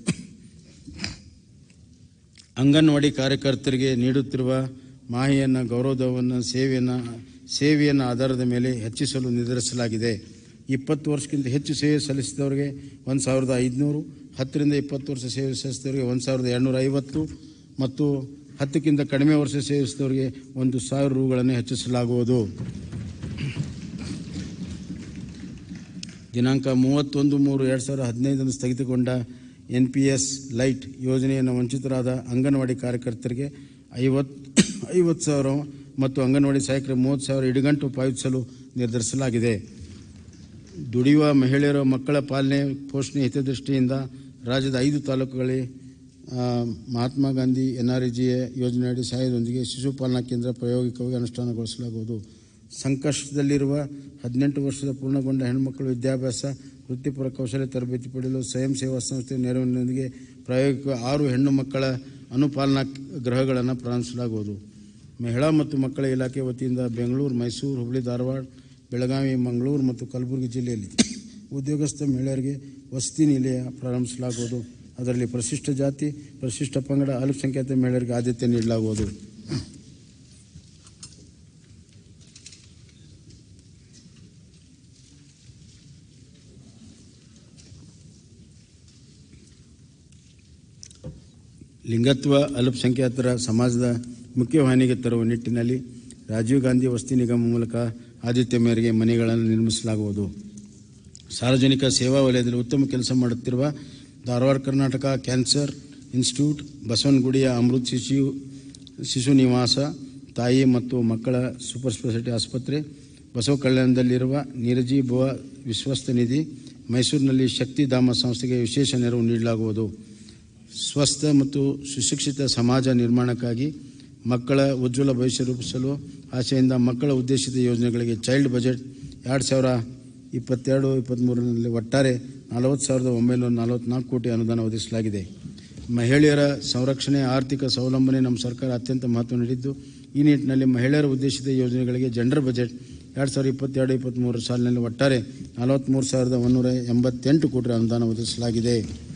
A: ಅಂಗನವಾಡಿ ಕಾರ್ಯಕರ್ತರಿಗೆ ನೀಡುತ್ತಿರುವ ಮಾಹಿತಿಯನ್ನು ಗೌರವವನ್ನು ಸೇವೆಯನ್ನು ಸೇವೆಯನ್ನು ಆಧಾರದ ಮೇಲೆ ಹೆಚ್ಚಿಸಲು ನಿರ್ಧರಿಸಲಾಗಿದೆ ಇಪ್ಪತ್ತು ವರ್ಷಕ್ಕಿಂತ ಹೆಚ್ಚು ಸೇವೆ ಸಲ್ಲಿಸಿದವರಿಗೆ ಒಂದು ಸಾವಿರದ ಐದುನೂರು ಹತ್ತರಿಂದ ಇಪ್ಪತ್ತು ವರ್ಷ ಸೇವೆ ಸಲ್ಲಿಸಿದವರಿಗೆ ಒಂದು ಸಾವಿರದ ಎರಡುನೂರ ಐವತ್ತು ಮತ್ತು ಹತ್ತಕ್ಕಿಂತ ಕಡಿಮೆ ವರ್ಷ ಸೇವಿಸಿದವರಿಗೆ ಒಂದು ಸಾವಿರ ರುಗಳನ್ನು ಹೆಚ್ಚಿಸಲಾಗುವುದು ದಿನಾಂಕ ಮೂವತ್ತೊಂದು ಮೂರು ಎರಡು ಸಾವಿರದ ಹದಿನೈದರಂದು ಸ್ಥಗಿತಗೊಂಡ ಎನ್ ಪಿ ಎಸ್ ಲೈಟ್ ಯೋಜನೆಯನ್ನು ವಂಚಿತರಾದ ಅಂಗನವಾಡಿ ಕಾರ್ಯಕರ್ತರಿಗೆ ಐವತ್ತು ಐವತ್ತು ಸಾವಿರ ಮತ್ತು ಅಂಗನವಾಡಿ ಸಹಾಯಕರಿಗೆ ಮೂವತ್ತು ಸಾವಿರ ಇಡಗಂಟು ಪಾವತಿಸಲು ನಿರ್ಧರಿಸಲಾಗಿದೆ ದುಡಿಯುವ ಮಹಿಳೆಯರ ಮಕ್ಕಳ ಪಾಲನೆ ಪೋಷಣೆ ಹಿತದೃಷ್ಟಿಯಿಂದ ರಾಜ್ಯದ ಐದು ತಾಲೂಕುಗಳಲ್ಲಿ ಆ, Mahatma Gandhi N R G A ಯೋಜನೆಯಡಿ ಸಹಾಯದೊಂದಿಗೆ ಶಿಶುಪಾಲನಾ ಕೇಂದ್ರ ಪ್ರಾಯೋಗಿಕವಾಗಿ ಅನುಷ್ಠಾನಗೊಳಿಸಲಾಗುವುದು ಸಂಕಷ್ಟದಲ್ಲಿರುವ ಹದಿನೆಂಟು ವರ್ಷದ ಪೂರ್ಣಗೊಂಡ ಹೆಣ್ಣುಮಕ್ಕಳು ವಿದ್ಯಾಭ್ಯಾಸ ವೃತ್ತಿಪರ ಕೌಶಲ್ಯ ತರಬೇತಿ ಪಡೆಯಲು ಸ್ವಯಂ ಸೇವಾ ಸಂಸ್ಥೆ ನೆರವಿನೊಂದಿಗೆ ಪ್ರಾಯೋಗಿಕ ಆರು ಹೆಣ್ಣು ಮಕ್ಕಳ ಅನುಪಾಲನಾ ಗೃಹಗಳನ್ನು ಪ್ರಾರಂಭಿಸಲಾಗುವುದು ಮಹಿಳಾ ಮತ್ತು ಮಕ್ಕಳ ಇಲಾಖೆ ವತಿಯಿಂದ ಬೆಂಗಳೂರು ಮೈಸೂರು ಹುಬ್ಬಳ್ಳಿ ಧಾರವಾಡ ಬೆಳಗಾವಿ ಮಂಗಳೂರು ಮತ್ತು ಕಲಬುರಗಿ ಜಿಲ್ಲೆಯಲ್ಲಿ ಉದ್ಯೋಗಸ್ಥ ಮಹಿಳೆಯರಿಗೆ ವಸತಿ ನಿಲಯ ಪ್ರಾರಂಭಿಸಲಾಗುವುದು ಅದರಲ್ಲಿ ಪರಿಶಿಷ್ಟ ಜಾತಿ ಪರಿಶಿಷ್ಟ ಪಂಗಡ ಅಲ್ಪಸಂಖ್ಯಾತ ಮಹಿಳೆಯರಿಗೆ ಆದ್ಯತೆ ನೀಡಲಾಗುವುದು ಲಿಂಗತ್ವ ಅಲ್ಪಸಂಖ್ಯಾತರ ಸಮಾಜದ ಮುಖ್ಯವಾಹಿನಿಗೆ ತರುವ ನಿಟ್ಟಿನಲ್ಲಿ ರಾಜೀವ್ ಗಾಂಧಿ ವಸತಿ ನಿಗಮ ಮೂಲಕ ಆದ್ಯತೆ ಮೇರೆಗೆ ಮನೆಗಳನ್ನು ನಿರ್ಮಿಸಲಾಗುವುದು ಸಾರ್ವಜನಿಕ ಸೇವಾ ವಲಯದಲ್ಲಿ ಉತ್ತಮ ಕೆಲಸ ಮಾಡುತ್ತಿರುವ ಧಾರವಾಡ ಕರ್ನಾಟಕ ಕ್ಯಾನ್ಸರ್ ಇನ್ಸ್ಟಿಟ್ಯೂಟ್ ಬಸವನಗುಡಿಯ ಅಮೃತ್ ಶಿಶು ಶಿಶು ನಿವಾಸ ತಾಯಿ ಮತ್ತು ಮಕ್ಕಳ ಸೂಪರ್ ಸ್ಪೆಷಾಲಿಟಿ ಆಸ್ಪತ್ರೆ ಬಸವ ಕಲ್ಯಾಣದಲ್ಲಿರುವ ನೀರಜಿ ಭುವ ವಿಶ್ವಸ್ತ ನಿಧಿ ಮೈಸೂರಿನಲ್ಲಿ ಶಕ್ತಿಧಾಮ ಸಂಸ್ಥೆಗೆ ವಿಶೇಷ ನೆರವು ನೀಡಲಾಗುವುದು ಸ್ವಸ್ಥ ಮತ್ತು ಸುಶಿಕ್ಷಿತ ಸಮಾಜ ನಿರ್ಮಾಣಕ್ಕಾಗಿ ಮಕ್ಕಳ ಉಜ್ವಲ ಭವಿಷ್ಯ ರೂಪಿಸಲು ಆಶೆಯಿಂದ ಮಕ್ಕಳ ಉದ್ದೇಶಿತ ಯೋಜನೆಗಳಿಗೆ ಚೈಲ್ಡ್ ಬಜೆಟ್ ಎರಡು ಸಾವಿರ ಇಪ್ಪತ್ತೆರಡು ಇಪ್ಪತ್ತ್ಮೂರರಲ್ಲಿ ಒಟ್ಟಾರೆ ನಲವತ್ತು ಸಾವಿರದ ಒಂಬೈನೂರ ನಲವತ್ತ್ನಾಲ್ಕು ಕೋಟಿ ಅನುದಾನ ಒದಗಿಸಲಾಗಿದೆ ಮಹಿಳೆಯರ ಸಂರಕ್ಷಣೆ ಆರ್ಥಿಕ ಸ್ವಾವಲಂಬನೆ ನಮ್ಮ ಸರ್ಕಾರ ಅತ್ಯಂತ ಮಹತ್ವ ನೀಡಿದ್ದು ಈ ನಿಟ್ಟಿನಲ್ಲಿ ಮಹಿಳೆಯರ ಉದ್ದೇಶಿತ ಯೋಜನೆಗಳಿಗೆ ಜೆಂಡರ್ ಬಜೆಟ್ ಎರಡು ಸಾವಿರದ ಇಪ್ಪತ್ತೆರಡು ಇಪ್ಪತ್ತ್ಮೂರು ಸಾಲಿನಲ್ಲಿ ಒಟ್ಟಾರೆ ನಲವತ್ತ್ಮೂರು ಸಾವಿರದ ಒಂದೂರ ಎಂಬತ್ತೆಂಟು ಕೋಟಿ ಅನುದಾನ ಒದಗಿಸಲಾಗಿದೆ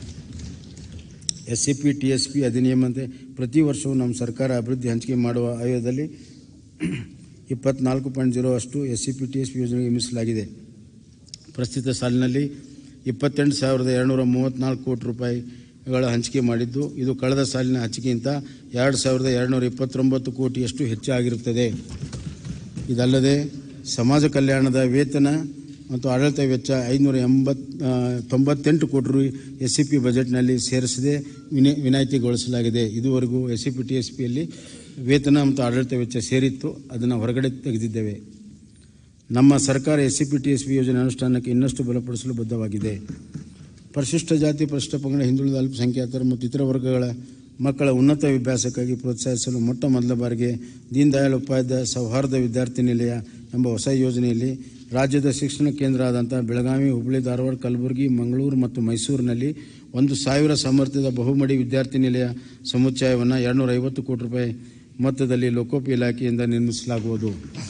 A: S C P T S P ಅಧಿನಿಯಮದಂತೆ ಪ್ರತಿ ವರ್ಷವೂ ನಮ್ಮ ಸರ್ಕಾರ ಅಭಿವೃದ್ಧಿ ಹಂಚಿಕೆ ಮಾಡುವ ಆಯೋಗದಲ್ಲಿ ಇಪ್ಪತ್ನಾಲ್ಕು ಪಾಯಿಂಟ್ ಜೀರೋ ಅಷ್ಟು S C P T S P ಯೋಜನೆಗೆ ಮೀಸಲಾಗಿದೆ ಪ್ರಸ್ತುತ ಸಾಲಿನಲ್ಲಿ ಇಪ್ಪತ್ತೆಂಟು ಸಾವಿರದ ಎರಡುನೂರ ಮೂವತ್ತ್ನಾಲ್ಕು ಕೋಟಿ ರೂಪಾಯಿಗಳ ಹಂಚಿಕೆ ಮಾಡಿದ್ದು ಇದು ಕಳೆದ ಸಾಲಿನ ಹಂಚಿಕೆಗಿಂತ ಎರಡು ಸಾವಿರದ ಎರಡುನೂರ ಇಪ್ಪತ್ತೊಂಬತ್ತು ಕೋಟಿಯಷ್ಟು ಹೆಚ್ಚಾಗಿರುತ್ತದೆ ಇದಲ್ಲದೆ ಸಮಾಜ ಕಲ್ಯಾಣದ ವೇತನ ಮತ್ತು ಆಡಳಿತ ವೆಚ್ಚ ಐದುನೂರ ಎಂಬತ್ ಆ, ತೊಂಬತ್ತೆಂಟು ಕೋಟಿ ರು ಎಸ್ ಸಿ ಪಿ ಬಜೆಟ್ನಲ್ಲಿ ಸೇರಿಸದೆ ವಿನ ವಿನಾಯಿತಿಗೊಳಿಸಲಾಗಿದೆ ಇದುವರೆಗೂ S C P T S ಪಿಯಲ್ಲಿ ವೇತನ ಮತ್ತು ಆಡಳಿತ ವೆಚ್ಚ ಸೇರಿತ್ತು ಅದನ್ನು ಹೊರಗಡೆ ತೆಗೆದಿದ್ದೇವೆ ನಮ್ಮ ಸರ್ಕಾರ S C P T S P ಯೋಜನೆ ಅನುಷ್ಠಾನಕ್ಕೆ ಇನ್ನಷ್ಟು ಬಲಪಡಿಸಲು ಬದ್ಧವಾಗಿದೆ ಪರಿಶಿಷ್ಟ ಜಾತಿ ಪರಿಶಿಷ್ಟ ಪಂಗಡ ಹಿಂದುಳಿದ ಅಲ್ಪಸಂಖ್ಯಾತರು ಮತ್ತು ಇತರ ವರ್ಗಗಳ ಮಕ್ಕಳ ಉನ್ನತ ವಿಭ್ಯಾಸಕ್ಕಾಗಿ ಪ್ರೋತ್ಸಾಹಿಸಲು ಮೊಟ್ಟ ಮೊದಲ ಬಾರಿಗೆ ದೀನ್ ದಯಾಳ್ ಉಪಾಧ್ಯಾಯ ಸೌಹಾರ್ದ ವಿದ್ಯಾರ್ಥಿ ನಿಲಯ ಎಂಬ ಹೊಸ ಯೋಜನೆಯಲ್ಲಿ ರಾಜ್ಯದ ಶಿಕ್ಷಣ ಕೇಂದ್ರ ಆದಂಥ ಬೆಳಗಾವಿ ಹುಬ್ಬಳ್ಳಿ ಧಾರವಾಡ ಕಲಬುರಗಿ ಮಂಗಳೂರು ಮತ್ತು ಮೈಸೂರಿನಲ್ಲಿ ಒಂದು ಸಾವಿರ ಸಾಮರ್ಥ್ಯದ ಬಹುಮಡಿ ವಿದ್ಯಾರ್ಥಿ ನಿಲಯ ಸಮುಚ್ಚಯವನ್ನು ಎರಡುನೂರ ಐವತ್ತು ಕೋಟಿ ರೂಪಾಯಿ ಮೊತ್ತದಲ್ಲಿ ಲೋಕೋಪಿ ಇಲಾಖೆಯಿಂದ ನಿರ್ಮಿಸಲಾಗುವುದು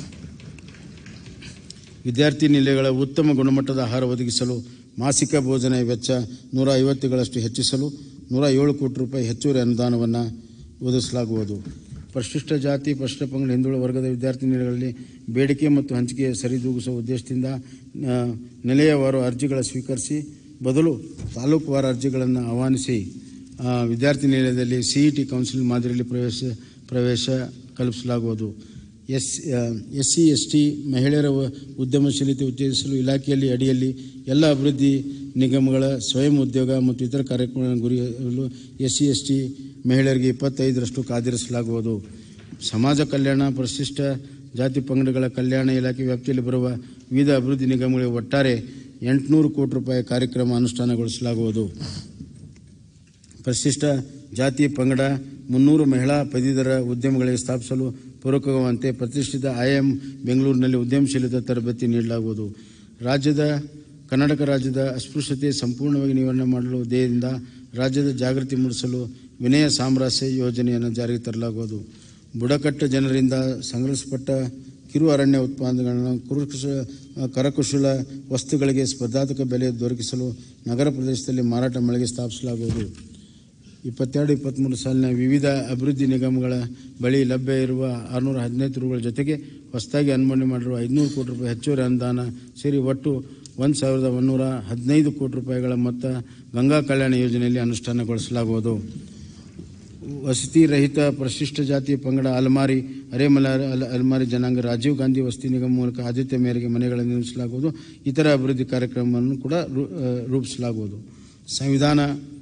A: ವಿದ್ಯಾರ್ಥಿ ನಿಲಯಗಳ ಉತ್ತಮ ಗುಣಮಟ್ಟದ ಆಹಾರ ಒದಗಿಸಲು ಮಾಸಿಕ ಭೋಜನ ವೆಚ್ಚ ನೂರ ಐವತ್ತುಗಳಷ್ಟು ಹೆಚ್ಚಿಸಲು ನೂರ ಏಳು ಕೋಟಿ ರೂಪಾಯಿ ಹೆಚ್ಚುವರಿ ಅನುದಾನವನ್ನು ಒದಗಿಸಲಾಗುವುದು ಪರಿಶಿಷ್ಟ ಜಾತಿ ಪರಿಶಿಷ್ಟ ಪಂಗಡ ಹಿಂದುಳಿದ ವರ್ಗದ ವಿದ್ಯಾರ್ಥಿ ನಿಲಯಗಳಲ್ಲಿ ಬೇಡಿಕೆ ಮತ್ತು ಹಂಚಿಕೆ ಸರಿದೂಗಿಸುವ ಉದ್ದೇಶದಿಂದ ಆ, ನಿಲಯವಾರು ಅರ್ಜಿಗಳ ಸ್ವೀಕರಿಸಿ ಬದಲು ತಾಲೂಕುವಾರ ಅರ್ಜಿಗಳನ್ನು ಆಹ್ವಾನಿಸಿ ಆ, ವಿದ್ಯಾರ್ಥಿ ನಿಲಯದಲ್ಲಿ ಸಿಇಟಿ ಕೌನ್ಸಿಲ್ ಮಾದರಿಯಲ್ಲಿ ಪ್ರವೇಶ ಪ್ರವೇಶ ಕಲ್ಪಿಸಲಾಗುವುದು S S C S T ಮಹಿಳೆಯರ ವ- ಉದ್ಯಮಶೀಲತೆ ಉತ್ತೇಜಿಸಲು ಇಲಾಖೆಯಲ್ಲಿ ಅಡಿಯಲ್ಲಿ ಎಲ್ಲ ಅಭಿವೃದ್ಧಿ ನಿಗಮಗಳ ಸ್ವಯಂ ಉದ್ಯೋಗ ಮತ್ತು ಇತರ ಕಾರ್ಯಕ್ರಮಗಳನ್ನು ಗುರಿಯಲು ಎಸ್ ಸಿ ಎಸ್ ಟಿ ಮಹಿಳೆಯರಿಗೆ ಇಪ್ಪತ್ತೈದರಷ್ಟು ಕಾದಿರಿಸಲಾಗುವುದು ಸಮಾಜ ಕಲ್ಯಾಣ ಪರಿಶಿಷ್ಟ ಜಾತಿ ಪಂಗಡಗಳ ಕಲ್ಯಾಣ ಇಲಾಖೆ ವ್ಯಾಪ್ತಿಯಲ್ಲಿ ಬರುವ ವಿವಿಧ ಅಭಿವೃದ್ಧಿ ನಿಗಮಗಳಿಗೆ ಒಟ್ಟಾರೆ ಎಂಟುನೂರು ಕೋಟಿ ರೂಪಾಯಿ ಕಾರ್ಯಕ್ರಮ ಅನುಷ್ಠಾನಗೊಳಿಸಲಾಗುವುದು ಪರಿಶಿಷ್ಟ ಜಾತಿ ಪಂಗಡ ಮುನ್ನೂರು ಮಹಿಳಾ ಪದವೀಧರ ಉದ್ಯಮಗಳಿಗೆ ಸ್ಥಾಪಿಸಲು ಪೂರಕವಾಗುವಂತೆ ಪ್ರತಿಷ್ಠಿತ ಐಎಂ ಬೆಂಗಳೂರಿನಲ್ಲಿ ಉದ್ಯಮಶೀಲತಾ ತರಬೇತಿ ನೀಡಲಾಗುವುದು ರಾಜ್ಯದ ಕರ್ನಾಟಕ ರಾಜ್ಯದ ಅಸ್ಪೃಶ್ಯತೆ ಸಂಪೂರ್ಣವಾಗಿ ನಿವಾರಣೆ ಮಾಡಲು ಧ್ಯೇಯದಿಂದ ರಾಜ್ಯದ ಜಾಗೃತಿ ಮೂಡಿಸಲು ವಿನಯ ಸಾಮರಸ್ಯ ಯೋಜನೆಯನ್ನು ಜಾರಿಗೆ ತರಲಾಗುವುದು ಬುಡಕಟ್ಟು ಜನರಿಂದ ಸಂಗ್ರಹಿಸಲ್ಪಟ್ಟ ಕಿರು ಅರಣ್ಯ ಉತ್ಪಾದನೆಗಳನ್ನು ಕುರುಕುಶ ಕರಕುಶಲ ವಸ್ತುಗಳಿಗೆ ಸ್ಪರ್ಧಾತ್ಮಕ ಬೆಲೆ ದೊರಕಿಸಲು ನಗರ ಪ್ರದೇಶದಲ್ಲಿ ಮಾರಾಟ ಮಳಿಗೆ ಸ್ಥಾಪಿಸಲಾಗುವುದು ಇಪ್ಪತ್ತೆರಡು ಇಪ್ಪತ್ತ್ಮೂರು ಸಾಲಿನ ವಿವಿಧ ಅಭಿವೃದ್ಧಿ ನಿಗಮಗಳ ಬಳಿ ಲಭ್ಯ ಇರುವ ಆರುನೂರ ಹದಿನೈದು ರೂಗಳ ಜೊತೆಗೆ ಹೊಸದಾಗಿ ಅನುಮೋದನೆ ಮಾಡಿರುವ ಐದುನೂರು ಕೋಟಿ ರೂಪಾಯಿ ಹೆಚ್ಚುವರಿ ಅನುದಾನ ಸೇರಿ ಒಟ್ಟು ಒಂದು ಸಾವಿರದ ಒಂದೂರ ಹದಿನೈದು ಕೋಟಿ ರೂಪಾಯಿಗಳ ಮೊತ್ತ ಗಂಗಾ ಕಲ್ಯಾಣ ಯೋಜನೆಯಲ್ಲಿ ಅನುಷ್ಠಾನಗೊಳಿಸಲಾಗುವುದು ವಸತಿ ರಹಿತ ಪರಿಶಿಷ್ಟ ಜಾತಿ ಪಂಗಡ ಅಲಮಾರಿ ಅರೆಮಲ ಅಲ- ಅಲಮಾರಿ ಜನಾಂಗ ರಾಜೀವ್ ಗಾಂಧಿ ವಸತಿ ನಿಗಮ ಮೂಲಕ ಆದ್ಯತೆ ಮೇರೆಗೆ ಮನೆಗಳನ್ನು ನಿರ್ಮಿಸಲಾಗುವುದು ಇತರ ಅಭಿವೃದ್ಧಿ ಕಾರ್ಯಕ್ರಮವನ್ನು ಕೂಡ ರೂ- ಆ, ರೂಪಿಸಲಾಗುವುದು ಸಂವಿಧಾನ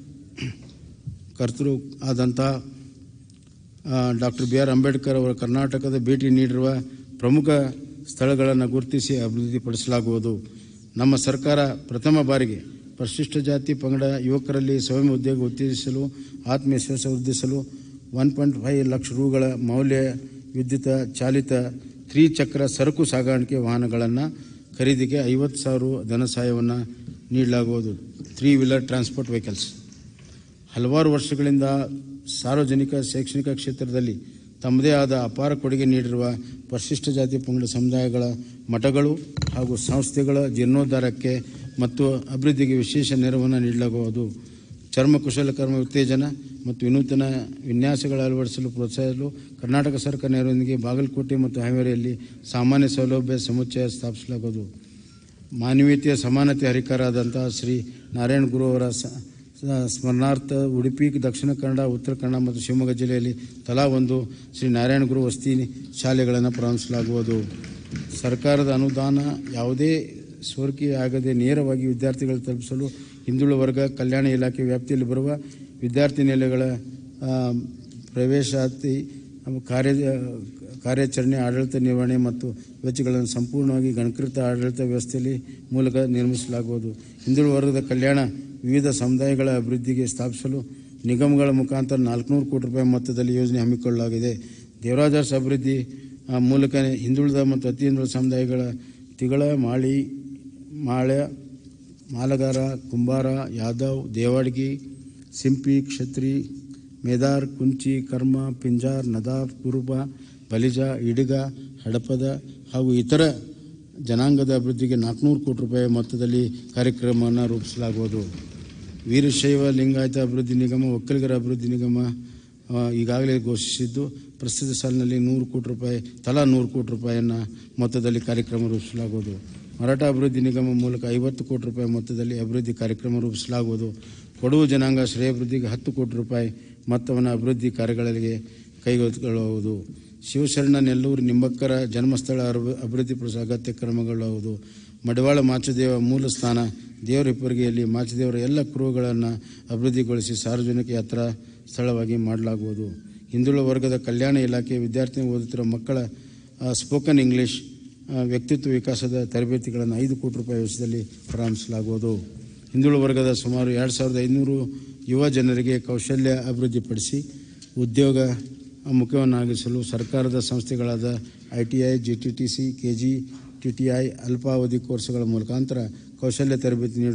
A: ಕರ್ತೃ ಆದಂಥ ಡಾಕ್ಟರ್ ಬಿ ಆರ್ ಅಂಬೇಡ್ಕರ್ ಅವರ ಕರ್ನಾಟಕದ ಭೇಟಿ ನೀಡಿರುವ ಪ್ರಮುಖ ಸ್ಥಳಗಳನ್ನು ಗುರುತಿಸಿ ಅಭಿವೃದ್ಧಿಪಡಿಸಲಾಗುವುದು ನಮ್ಮ ಸರ್ಕಾರ ಪ್ರಥಮ ಬಾರಿಗೆ ಪರಿಶಿಷ್ಟ ಜಾತಿ ಪಂಗಡ ಯುವಕರಲ್ಲಿ ಸ್ವಯಂ ಉದ್ಯೋಗ ಉತ್ತೇಜಿಸಲು ಆತ್ಮವಿಶ್ವಾಸ ವೃದ್ಧಿಸಲು ಒನ್ ಪಾಯಿಂಟ್ ಫೈವ್ ಲಕ್ಷ ರೂಗಳ ಮೌಲ್ಯ ವಿದ್ಯುತ್ ಚಾಲಿತ ತ್ರಿಚಕ್ರ ಸರಕು ಸಾಗಾಣಿಕೆ ವಾಹನಗಳನ್ನು ಖರೀದಿಗೆ ಐವತ್ತು ಸಾವಿರ ಧನ ಸಹಾಯವನ್ನು ನೀಡಲಾಗುವುದು ತ್ರೀ ವೀಲರ್ ಟ್ರಾನ್ಸ್ಪೋರ್ಟ್ ವೆಹಿಕಲ್ಸ್ ಹಲವಾರು ವರ್ಷಗಳಿಂದ ಸಾರ್ವಜನಿಕ ಶೈಕ್ಷಣಿಕ ಕ್ಷೇತ್ರದಲ್ಲಿ ತಮ್ಮದೇ ಆದ ಅಪಾರ ಕೊಡುಗೆ ನೀಡಿರುವ ಪರಿಶಿಷ್ಟ ಜಾತಿ ಪಂಗಡ ಸಮುದಾಯಗಳ ಮಠಗಳು ಹಾಗೂ ಸಂಸ್ಥೆಗಳ ಜೀರ್ಣೋದ್ಧಾರಕ್ಕೆ ಮತ್ತು ಅಭಿವೃದ್ಧಿಗೆ ವಿಶೇಷ ನೆರವನ್ನು ನೀಡಲಾಗುವುದು ಚರ್ಮ ಕುಶಲಕರ್ಮ ಉತ್ತೇಜನ ಮತ್ತು ವಿನೂತನ ವಿನ್ಯಾಸಗಳ ಅಳವಡಿಸಲು ಪ್ರೋತ್ಸಾಹಿಸಲು ಕರ್ನಾಟಕ ಸರ್ಕಾರ ನೆರವಿನೊಂದಿಗೆ ಬಾಗಲಕೋಟೆ ಮತ್ತು ಹಾವೇರಿಯಲ್ಲಿ ಸಾಮಾನ್ಯ ಸೌಲಭ್ಯ ಸಮುಚ್ಚಯ ಸ್ಥಾಪಿಸಲಾಗುವುದು ಮಾನವೀಯತೆಯ ಸಮಾನತೆ ಹರಿಕಾರಾದಂಥ ಶ್ರೀ ನಾರಾಯಣ ಗುರು ಅವರ ಸ- ಸ- ಸ್ಮರಣಾರ್ಥ ಉಡುಪಿ ದಕ್ಷಿಣ ಕನ್ನಡ ಉತ್ತರ ಕನ್ನಡ ಮತ್ತು ಶಿವಮೊಗ್ಗ ಜಿಲ್ಲೆಯಲ್ಲಿ ತಲಾ ಒಂದು ಶ್ರೀ ನಾರಾಯಣ ಗುರು ವಸತಿ ಶಾಲೆಗಳನ್ನು ಪ್ರಾರಂಭಿಸಲಾಗುವುದು ಸರ್ಕಾರದ ಅನುದಾನ ಯಾವುದೇ ಸೋರಿಕೆಯಾಗದೆ ನೇರವಾಗಿ ವಿದ್ಯಾರ್ಥಿಗಳು ತಲುಪಿಸಲು ಹಿಂದುಳಿದ ವರ್ಗ ಕಲ್ಯಾಣ ಇಲಾಖೆ ವ್ಯಾಪ್ತಿಯಲ್ಲಿ ಬರುವ ವಿದ್ಯಾರ್ಥಿ ನಿಲಯಗಳ ಆ, ಪ್ರವೇಶಾತಿ ಕಾರ್ಯ ಕಾರ್ಯಾಚರಣೆ ಆಡಳಿತ ನಿರ್ವಹಣೆ ಮತ್ತು ವೆಚ್ಚಗಳನ್ನು ಸಂಪೂರ್ಣವಾಗಿ ಗಣಕೃತ ಆಡಳಿತ ವ್ಯವಸ್ಥೆಯಲ್ಲಿ ಮೂಲಕ ನಿರ್ಮಿಸಲಾಗುವುದು ಹಿಂದುಳಿದ ವರ್ಗದ ಕಲ್ಯಾಣ ವಿವಿಧ ಸಮುದಾಯಗಳ ಅಭಿವೃದ್ಧಿಗೆ ಸ್ಥಾಪಿಸಲು ನಿಗಮಗಳ ಮುಖಾಂತರ ನಾಲ್ಕುನೂರು ಕೋಟಿ ರೂಪಾಯಿ ಮೊತ್ತದಲ್ಲಿ ಯೋಜನೆ ಹಮ್ಮಿಕೊಳ್ಳಲಾಗಿದೆ ದೇವರಾಜರ್ಸ್ ಅಭಿವೃದ್ಧಿ ಆ, ಮೂಲಕ ಹಿಂದುಳಿದ ಮತ್ತು ಅತಿ ಹಿಂದುಳಿದ ಸಮುದಾಯಗಳ ತಿಗಳ ಮಾಳಿ ಮಾಳೆ ಮಾಲಗಾರ ಕುಂಬಾರ ಯಾದವ್ ದೇವಾಡ್ಗಿ ಸಿಂಪಿ ಕ್ಷತ್ರಿ ಮೇದಾರ್ ಕುಂಚಿ ಕರ್ಮ ಪಿಂಜಾರ್ ನದಾಫ್ ಕುರುಬ ಬಲಿಜ ಇಡಿಗ ಹಡಪದ ಹಾಗೂ ಇತರ ಜನಾಂಗದ ಅಭಿವೃದ್ಧಿಗೆ ನಾಲ್ಕುನೂರು ಕೋಟಿ ರೂಪಾಯಿ ಮೊತ್ತದಲ್ಲಿ ಕಾರ್ಯಕ್ರಮವನ್ನು ರೂಪಿಸಲಾಗುವುದು ವೀರಶೈವ ಲಿಂಗಾಯತ ಅಭಿವೃದ್ಧಿ ನಿಗಮ ಒಕ್ಕಲಿಗರ ಅಭಿವೃದ್ಧಿ ನಿಗಮ ಆ, ಈಗಾಗಲೇ ಘೋಷಿಸಿದ್ದು ಪ್ರಸ್ತುತ ಸಾಲಿನಲ್ಲಿ ನೂರು ಕೋಟಿ ರೂಪಾಯಿ ತಲಾ ನೂರು ಕೋಟಿ ರೂಪಾಯಿಯನ್ನು ಮೊತ್ತದಲ್ಲಿ ಕಾರ್ಯಕ್ರಮ ರೂಪಿಸಲಾಗುವುದು ಮರಾಠ ಅಭಿವೃದ್ಧಿ ನಿಗಮ ಮೂಲಕ ಐವತ್ತು ಕೋಟಿ ರೂಪಾಯಿ ಮೊತ್ತದಲ್ಲಿ ಅಭಿವೃದ್ಧಿ ಕಾರ್ಯಕ್ರಮ ರೂಪಿಸಲಾಗುವುದು ಕೊಡವು ಜನಾಂಗ ಶ್ರೇಯಾಭಿವೃದ್ಧಿಗೆ ಹತ್ತು ಕೋಟಿ ರೂಪಾಯಿ ಮೊತ್ತವನ್ನು ಅಭಿವೃದ್ಧಿ ಕಾರ್ಯಗಳಿಗೆ ಕೈಗೊಳ್ಳಲಾಗುವುದು ಶಿವಶರಣ ನೆಲ್ಲೂರು ನಿಂಬಕ್ಕರ ಜನ್ಮಸ್ಥಳ ಅರಬ- ಅಭಿವೃದ್ಧಿಪಡಿಸುವ ಅಗತ್ಯ ಕ್ರಮಗೊಳ್ಳುವುದು ಮಡಿವಾಳ ಮಾಚದೇವ ಮೂಲ ಸ್ಥಾನ ದೇವರ ಹಿಪ್ಪರಿಗೆಯಲ್ಲಿ ಮಾಚದೇವರ ಎಲ್ಲ ಕುರುಹುಗಳನ್ನು ಅಭಿವೃದ್ಧಿಗೊಳಿಸಿ ಸಾರ್ವಜನಿಕ ಯಾತ್ರಾ ಸ್ಥಳವಾಗಿ ಮಾಡಲಾಗುವುದು ಹಿಂದುಳಿದ ವರ್ಗದ ಕಲ್ಯಾಣ ಇಲಾಖೆ ವಿದ್ಯಾರ್ಥಿ ಓದುತ್ತಿರುವ ಮಕ್ಕಳ ಆ, ಸ್ಪೋಕನ್ ಇಂಗ್ಲಿಷ್ ಆ, ವ್ಯಕ್ತಿತ್ವ ವಿಕಾಸದ ತರಬೇತಿಗಳನ್ನು ಐದು ಕೋಟಿ ರೂಪಾಯಿ ವೆಚ್ಚದಲ್ಲಿ ಪ್ರಾರಂಭಿಸಲಾಗುವುದು ಹಿಂದುಳಿದ ವರ್ಗದ ಸುಮಾರು ಎರಡು ಸಾವಿರದ ಐನೂರು ಯುವ ಜನರಿಗೆ ಕೌಶಲ್ಯ ಅಭಿವೃದ್ಧಿಪಡಿಸಿ ಉದ್ಯೋಗ ಮುಖ್ಯವನ್ನಾಗಿಸಲು ಸರ್ಕಾರದ ಸಂಸ್ಥೆಗಳಾದ I T I G T T C K G T T I ಅಲ್ಪಾವಧಿ ಕೋರ್ಸ್ಗಳ ಮುಖಾಂತರ ಕೌಶಲ್ಯ ತರಬೇತಿ ನೀಡಲು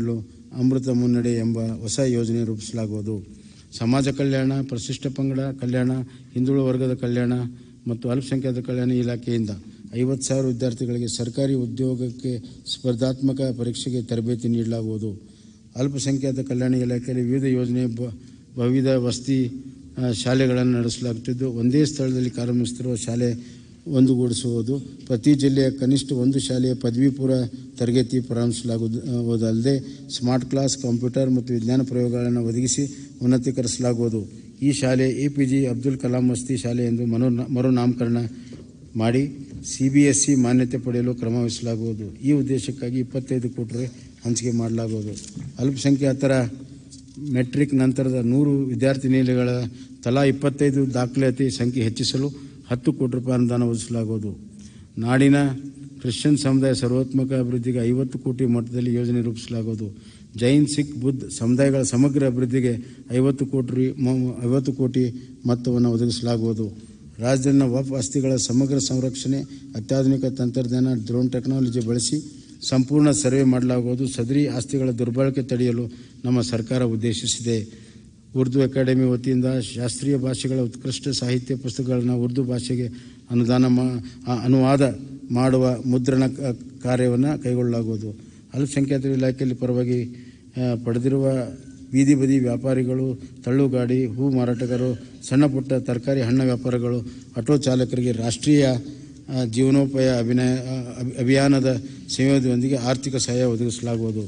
A: ಅಮೃತ ಮುನ್ನಡೆ ಎಂಬ ಹೊಸ ಯೋಜನೆ ರೂಪಿಸಲಾಗುವುದು ಸಮಾಜ ಕಲ್ಯಾಣ ಪರಿಶಿಷ್ಟ ಪಂಗಡ ಕಲ್ಯಾಣ ಹಿಂದುಳಿದ ವರ್ಗದ ಕಲ್ಯಾಣ ಮತ್ತು ಅಲ್ಪಸಂಖ್ಯಾತ ಕಲ್ಯಾಣ ಇಲಾಖೆಯಿಂದ ಐವತ್ತು ಸಾವಿರ ವಿದ್ಯಾರ್ಥಿಗಳಿಗೆ ಸರ್ಕಾರಿ ಉದ್ಯೋಗಕ್ಕೆ ಸ್ಪರ್ಧಾತ್ಮಕ ಪರೀಕ್ಷೆಗೆ ತರಬೇತಿ ನೀಡಲಾಗುವುದು ಅಲ್ಪಸಂಖ್ಯಾತ ಕಲ್ಯಾಣ ಇಲಾಖೆಯಲ್ಲಿ ವಿವಿಧ ಯೋಜನೆ ಬ ವಿವಿಧ ವಸತಿ ಆ, ಶಾಲೆಗಳನ್ನು ನಡೆಸಲಾಗುತ್ತಿದ್ದು ಒಂದೇ ಸ್ಥಳದಲ್ಲಿ ಕಾರ್ಯನಿರ್ವಹಿಸುತ್ತಿರುವ ಶಾಲೆ ಒಂದುಗೂಡಿಸುವುದು ಪ್ರತಿ ಜಿಲ್ಲೆಯ ಕನಿಷ್ಠ ಒಂದು ಶಾಲೆಯ ಪದವಿ ಪೂರ್ವ ತರಗತಿ ಪ್ರಾರಂಭಿಸಲಾಗುವುದಲ್ಲದೆ ಸ್ಮಾರ್ಟ್ ಕ್ಲಾಸ್ ಕಂಪ್ಯೂಟರ್ ಮತ್ತು ವಿಜ್ಞಾನ ಪ್ರಯೋಗಗಳನ್ನು ಒದಗಿಸಿ ಉನ್ನತೀಕರಿಸಲಾಗುವುದು ಈ ಶಾಲೆ A P J Abdul Kalam ವಸತಿ ಶಾಲೆ ಎಂದು ಮನೋ ಮರುನಾಮಕರಣ ಮಾಡಿ ಸಿ ಬಿ ಎಸ್ ಸಿ ಮಾನ್ಯತೆ ಪಡೆಯಲು ಕ್ರಮ ವಹಿಸಲಾಗುವುದು ಈ ಉದ್ದೇಶಕ್ಕಾಗಿ ಇಪ್ಪತ್ತೈದು ಕೋಟಿ ರೂಪಾಯಿ ಹಂಚಿಕೆ ಮಾಡಲಾಗುವುದು ಅಲ್ಪಸಂಖ್ಯಾತರ ಮೆಟ್ರಿಕ್ ನಂತರದ ನೂರು ವಿದ್ಯಾರ್ಥಿ ನಿಲಯಗಳ ತಲಾ ಇಪ್ಪತ್ತೈದು ದಾಖಲಾತಿ ಸಂಖ್ಯೆ ಹೆಚ್ಚಿಸಲು ಹತ್ತು ಕೋಟಿ ರೂಪಾಯಿ ಅನುದಾನ ಒದಗಿಸಲಾಗುವುದು ನಾಡಿನ ಕ್ರಿಶ್ಚಿಯನ್ ಸಮುದಾಯ ಸರ್ವೋತ್ಮಕ ಅಭಿವೃದ್ಧಿಗೆ ಐವತ್ತು ಕೋಟಿ ಮಟ್ಟದಲ್ಲಿ ಯೋಜನೆ ರೂಪಿಸಲಾಗುವುದು ಜೈನ್ ಸಿಖ್ ಬುದ್ಧ ಸಮುದಾಯಗಳ ಸಮಗ್ರ ಅಭಿವೃದ್ಧಿಗೆ ಐವತ್ತು ಕೋಟಿ ರು- ಮ- ಐವತ್ತು ಕೋಟಿ ಮೊತ್ತವನ್ನು ಒದಗಿಸಲಾಗುವುದು ರಾಜ್ಯದಲ್ಲಿನ ವಫ್ ಆಸ್ತಿಗಳ ಸಮಗ್ರ ಸಂರಕ್ಷಣೆ ಅತ್ಯಾಧುನಿಕ ತಂತ್ರಜ್ಞಾನ ಡ್ರೋನ್ ಟೆಕ್ನಾಲಜಿ ಬಳಸಿ ಸಂಪೂರ್ಣ ಸರ್ವೆ ಮಾಡಲಾಗುವುದು ಸದರಿ ಆಸ್ತಿಗಳ ದುರ್ಬಳಕೆ ತಡೆಯಲು ನಮ್ಮ ಸರ್ಕಾರ ಉದ್ದೇಶಿಸಿದೆ ಉರ್ದು ಅಕಾಡೆಮಿ ವತಿಯಿಂದ ಶಾಸ್ತ್ರೀಯ ಭಾಷೆಗಳ ಉತ್ಕೃಷ್ಟ ಸಾಹಿತ್ಯ ಪುಸ್ತಕಗಳನ್ನು ಉರ್ದು ಭಾಷೆಗೆ ಅನುದಾನ ಮಾ ಆ, ಅನುವಾದ ಮಾಡುವ ಮುದ್ರಣ ಕ- ಕಾರ್ಯವನ್ನು ಕೈಗೊಳ್ಳಲಾಗುವುದು ಅಲ್ಪಸಂಖ್ಯಾತರ ಇಲಾಖೆಯಲ್ಲಿ ಪರವಾಗಿ ಆ, ಪಡೆದಿರುವ ಬೀದಿ ಬದಿ ವ್ಯಾಪಾರಿಗಳು ತಳ್ಳುಗಾಡಿ ಹೂ ಮಾರಾಟಗಾರರು ಸಣ್ಣ ಪುಟ್ಟ ತರಕಾರಿ ಹಣ್ಣು ವ್ಯಾಪಾರಿಗಳು ಆಟೋ ಚಾಲಕರಿಗೆ ರಾಷ್ಟ್ರೀಯ ಆ, ಜೀವನೋಪಾಯ ಅಭಿನಯ ಆ, ಅಭಿ- ಅಭಿಯಾನದ ಸಂಯೋಗದೊಂದಿಗೆ ಆರ್ಥಿಕ ಸಹಾಯ ಒದಗಿಸಲಾಗುವುದು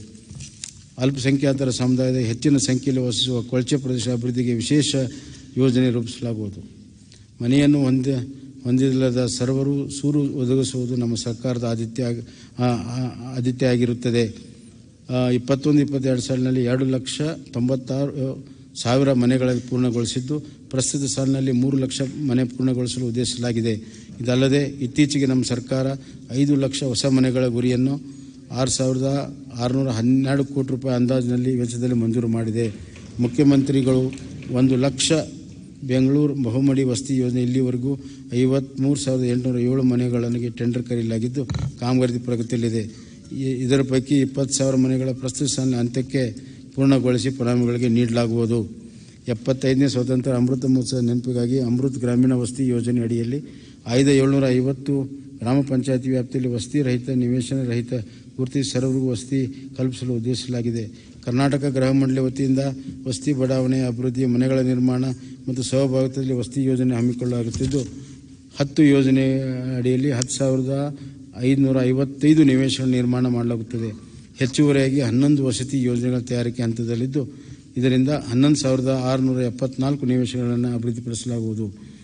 A: ಅಲ್ಪಸಂಖ್ಯಾತರ ಸಮುದಾಯದ ಹೆಚ್ಚಿನ ಸಂಖ್ಯೆಯಲ್ಲಿ ವಾಸಿಸುವ ಕೊಳಚೆ ಪ್ರದೇಶ ಅಭಿವೃದ್ಧಿಗೆ ವಿಶೇಷ ಯೋಜನೆ ರೂಪಿಸಲಾಗುವುದು ಮನೆಯನ್ನು ಹೊಂದ ಹೊಂದಿಲ್ಲದ ಸರ್ವರು ಸೂರು ಒದಗಿಸುವುದು ನಮ್ಮ ಸರ್ಕಾರದ ಆದ್ಯತೆ ಆಗಿ- ಆ- ಆ- ಆದ್ಯತೆ ಆಗಿರುತ್ತದೆ ಆ, ಇಪ್ಪತ್ತೊಂದು ಇಪ್ಪತ್ತೆರಡು ಸಾಲಿನಲ್ಲಿ ಎರಡು ಲಕ್ಷ ತೊಂಬತ್ತಾರು ಆ, ಸಾವಿರ ಮನೆಗಳನ್ನು ಪೂರ್ಣಗೊಳಿಸಿದ್ದು ಪ್ರಸ್ತುತ ಸಾಲಿನಲ್ಲಿ ಮೂರು ಲಕ್ಷ ಮನೆ ಪೂರ್ಣಗೊಳಿಸಲು ಉದ್ದೇಶಿಸಲಾಗಿದೆ ಇದಲ್ಲದೆ ಇತ್ತೀಚೆಗೆ ನಮ್ಮ ಸರ್ಕಾರ ಐದು ಲಕ್ಷ ಹೊಸ ಮನೆಗಳ ಗುರಿಯನ್ನು ಆರು ಸಾವಿರದ ಆರುನೂರ ಹನ್ನೆರಡು ಕೋಟಿ ರೂಪಾಯಿ ಅಂದಾಜಿನಲ್ಲಿ ವೆಚ್ಚದಲ್ಲಿ ಮಂಜೂರು ಮಾಡಿದೆ ಮುಖ್ಯಮಂತ್ರಿಗಳು ಒಂದು ಲಕ್ಷ ಬೆಂಗಳೂರು ಬಹುಮಡಿ ವಸತಿ ಯೋಜನೆ ಇಲ್ಲಿವರೆಗೂ ಐವತ್ತ್ಮೂರು ಸಾವಿರದ ಎಂಟುನೂರ ಏಳು ಮನೆಗಳಿಗೆ ಟೆಂಡರ್ ಕರೆಯಲಾಗಿದ್ದು ಕಾಮಗಾರಿ ಪ್ರಗತಿಯಲ್ಲಿದೆ ಈ- ಇದರ ಪೈಕಿ ಇಪ್ಪತ್ತು ಸಾವಿರ ಮನೆಗಳ ಪ್ರಸ್ತುತ ಸಾಲಿನ ಅಂತ್ಯಕ್ಕೆ ಪೂರ್ಣಗೊಳಿಸಿ ಫಲಾನುಭವಿಗಳಿಗೆ ನೀಡಲಾಗುವುದು ಎಪ್ಪತ್ತೈದನೇ ಸ್ವಾತಂತ್ರ್ಯ ಅಮೃತ ಮಹೋತ್ಸವ ನೆನಪಿಗಾಗಿ ಅಮೃತ್ ಗ್ರಾಮೀಣ ವಸತಿ ಯೋಜನೆ ಅಡಿಯಲ್ಲಿ ಆಯ್ದ ಏಳ್ನೂರ ಐವತ್ತು ಗ್ರಾಮ ಪಂಚಾಯತಿ ವ್ಯಾಪ್ತಿಯಲ್ಲಿ ವಸತಿ ರಹಿತ ನಿವೇಶನ ರಹಿತ ಗುರುತಿಸಿ ಸರ್ವರಿಗೂ ವಸತಿ ಕಲ್ಪಿಸಲು ಉದ್ದೇಶಿಸಲಾಗಿದೆ ಕರ್ನಾಟಕ ಗೃಹ ಮಂಡಳಿ ವತಿಯಿಂದ ವಸತಿ ಬಡಾವಣೆ ಅಭಿವೃದ್ಧಿ ಮನೆಗಳ ನಿರ್ಮಾಣ ಮತ್ತು ಸಹಭಾಗಿತ್ವದಲ್ಲಿ ವಸತಿ ಯೋಜನೆ ಹಮ್ಮಿಕೊಳ್ಳಲಾಗುತ್ತಿದ್ದು ಹತ್ತು ಯೋಜನೆ ಅಡಿಯಲ್ಲಿ ಹತ್ತು ಸಾವಿರದ ಐದುನೂರ ಐವತ್ತೈದು ನಿವೇಶನ ನಿರ್ಮಾಣ ಮಾಡಲಾಗುತ್ತದೆ ಹೆಚ್ಚುವರಿಯಾಗಿ ಹನ್ನೊಂದು ವಸತಿ ಯೋಜನೆಗಳ ತಯಾರಿಕೆ ಹಂತದಲ್ಲಿದ್ದು ಇದರಿಂದ ಹನ್ನೊಂದು ಸಾವಿರದ ಆರುನೂರ ಎಪ್ಪತ್ನಾಲ್ಕು ನಿವೇಶನಗಳನ್ನು ಅಭಿವೃದ್ಧಿಪಡಿಸಲಾಗುವುದು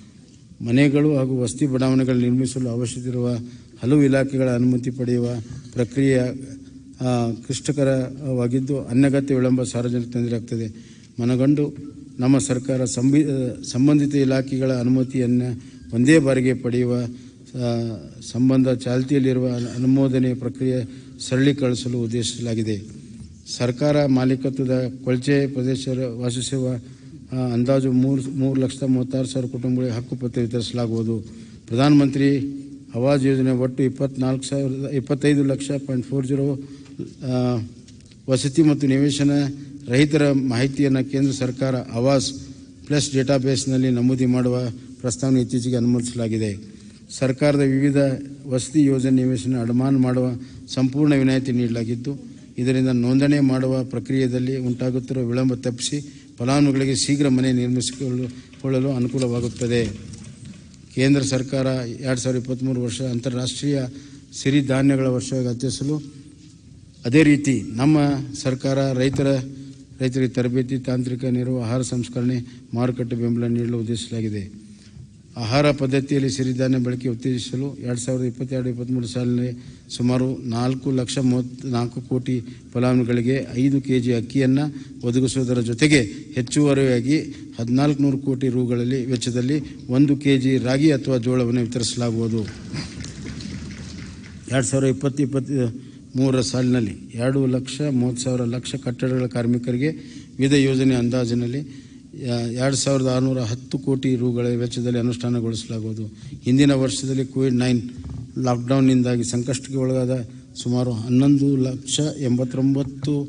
A: ಮನೆಗಳು ಹಾಗೂ ವಸತಿ ಬಡಾವಣೆಗಳು ನಿರ್ಮಿಸಲು ಅವಶ್ಯವಿರುವ ಹಲವು ಇಲಾಖೆಗಳ ಅನುಮತಿ ಪಡೆಯುವ ಪ್ರಕ್ರಿಯೆ ಆ, ಕ್ಲಿಷ್ಟಕರವಾಗಿದ್ದು ಅನಗತ್ಯ ವಿಳಂಬ ಸಾರ್ವಜನಿಕ ತೊಂದರೆಯಾಗ್ತದೆ ಮನಗಂಡು ನಮ್ಮ ಸರ್ಕಾರ ಸಂಬಿ ಸಂಬಂಧಿತ ಇಲಾಖೆಗಳ ಅನುಮತಿಯನ್ನು ಒಂದೇ ಬಾರಿಗೆ ಪಡೆಯುವ ಆ, ಸಂಬಂಧ ಚಾಲ್ತಿಯಲ್ಲಿರುವ ಅನುಮೋದನೆ ಪ್ರಕ್ರಿಯೆ ಸರಳೀಕರಿಸಲು ಉದ್ದೇಶಿಸಲಾಗಿದೆ ಸರ್ಕಾರ ಮಾಲೀಕತ್ವದ ಕೊಳಚೆ ಪ್ರದೇಶ ವಾಸಿಸುವ ಆ, ಅಂದಾಜು ಮೂರು ಮೂರು ಲಕ್ಷದ ಮೂವತ್ತಾರು ಸಾವಿರ ಕುಟುಂಬಗಳಿಗೆ ಹಕ್ಕುಪತ್ರ ವಿತರಿಸಲಾಗುವುದು ಪ್ರಧಾನಮಂತ್ರಿ ಆವಾಸ್ ಯೋಜನೆ ಒಟ್ಟು ಇಪ್ಪತ್ನಾಲ್ಕು ಸಾವಿರದ ಇಪ್ಪತ್ತೈದು ಲಕ್ಷ ಪಾಯಿಂಟ್ ಫೋರ್ ಜೀರೋ ವಸತಿ ಮತ್ತು ನಿವೇಶನ ರಹಿತರ ಮಾಹಿತಿಯನ್ನು ಕೇಂದ್ರ ಸರ್ಕಾರ ಆವಾಸ್ ಪ್ಲಸ್ ಡೇಟಾಬೇಸ್ನಲ್ಲಿ ನಮೂದಿ ಮಾಡುವ ಪ್ರಸ್ತಾವನೆ ಇತ್ತೀಚೆಗೆ ಅನುಮೋದಿಸಲಾಗಿದೆ ಸರ್ಕಾರದ ವಿವಿಧ ವಸತಿ ಯೋಜನೆ ನಿವೇಶನ ಅಡಮಾನ ಮಾಡುವ ಸಂಪೂರ್ಣ ವಿನಾಯಿತಿ ನೀಡಲಾಗಿದ್ದು ಇದರಿಂದ ನೋಂದಣಿ ಮಾಡುವ ಪ್ರಕ್ರಿಯೆಯಲ್ಲಿ ಉಂಟಾಗುತ್ತಿರುವ ವಿಳಂಬ ತಪ್ಪಿಸಿ ಫಲಾನುಭವಿಗಳಿಗೆ ಶೀಘ್ರ ಮನೆ ನಿರ್ಮಿಸಿಕೊಳ್ಳಲು ಕೊಳ್ಳಲು ಅನುಕೂಲವಾಗುತ್ತದೆ ಕೇಂದ್ರ ಸರ್ಕಾರ ಎರಡು ಸಾವಿರದ ಇಪ್ಪತ್ತ್ಮೂರು ವರ್ಷ ಅಂತಾರಾಷ್ಟ್ರೀಯ ಸಿರಿಧಾನ್ಯಗಳ ವರ್ಷವಾಗಿ ಆಚರಿಸಲು ಅದೇ ರೀತಿ ನಮ್ಮ ಸರ್ಕಾರ ರೈತರ ರೈತರಿಗೆ ತರಬೇತಿ ತಾಂತ್ರಿಕ ನೆರವು ಆಹಾರ ಸಂಸ್ಕರಣೆ ಮಾರುಕಟ್ಟೆ ಬೆಂಬಲ ನೀಡಲು ಉದ್ದೇಶಿಸಲಾಗಿದೆ ಆಹಾರ ಪದ್ಧತಿಯಲ್ಲಿ ಸಿರಿಧಾನ್ಯ ಬಳಕೆ ಉತ್ತೇಜಿಸಲು ಎರಡು ಸಾವಿರದ ಇಪ್ಪತ್ತೆರಡು ಇಪ್ಪತ್ತ್ಮೂರು ಸಾಲಿನಲ್ಲಿ ಸುಮಾರು ನಾಲ್ಕು ಲಕ್ಷ ಮೂವತ್ತ್ನಾಲ್ಕು ಕೋಟಿ ಫಲಾನುಭವಿಗಳಿಗೆ ಐದು ಕೆ ಜಿ ಅಕ್ಕಿಯನ್ನು ಒದಗಿಸುವುದರ ಜೊತೆಗೆ ಹೆಚ್ಚುವರಿಯಾಗಿ ಹದಿನಾಲ್ಕು ನೂರು ಕೋಟಿ ರೂಗಳಲ್ಲಿ ವೆಚ್ಚದಲ್ಲಿ ಒಂದು ಕೆ ಜಿ ರಾಗಿ ಅಥವಾ ಜೋಳವನ್ನು ವಿತರಿಸಲಾಗುವುದು ಎರಡು ಸಾವಿರದ ಇಪ್ಪತ್ತು ಇಪ್ಪತ್ತು ಮೂರರ ಸಾಲಿನಲ್ಲಿ ಎರಡು ಲಕ್ಷ ಮೂವತ್ತು ಸಾವಿರ ಲಕ್ಷ ಕಟ್ಟಡಗಳ ಕಾರ್ಮಿಕರಿಗೆ ವಿವಿಧ ಯೋಜನೆ ಅಂದಾಜಿನಲ್ಲಿ ಯಾ- ಎರಡು ಸಾವಿರದ ಆರುನೂರ ಹತ್ತು ಕೋಟಿ ರೂಗಳ ವೆಚ್ಚದಲ್ಲಿ ಅನುಷ್ಠಾನಗೊಳಿಸಲಾಗುವುದು ಹಿಂದಿನ ವರ್ಷದಲ್ಲಿ ಕೋವಿಡ್ ನೈನ್ ಲಾಕ್ಡೌನ್ನಿಂದಾಗಿ ಸಂಕಷ್ಟಕ್ಕೆ ಒಳಗಾದ ಸುಮಾರು ಹನ್ನೊಂದು ಲಕ್ಷ ಎಂಬತ್ತೊಂಬತ್ತು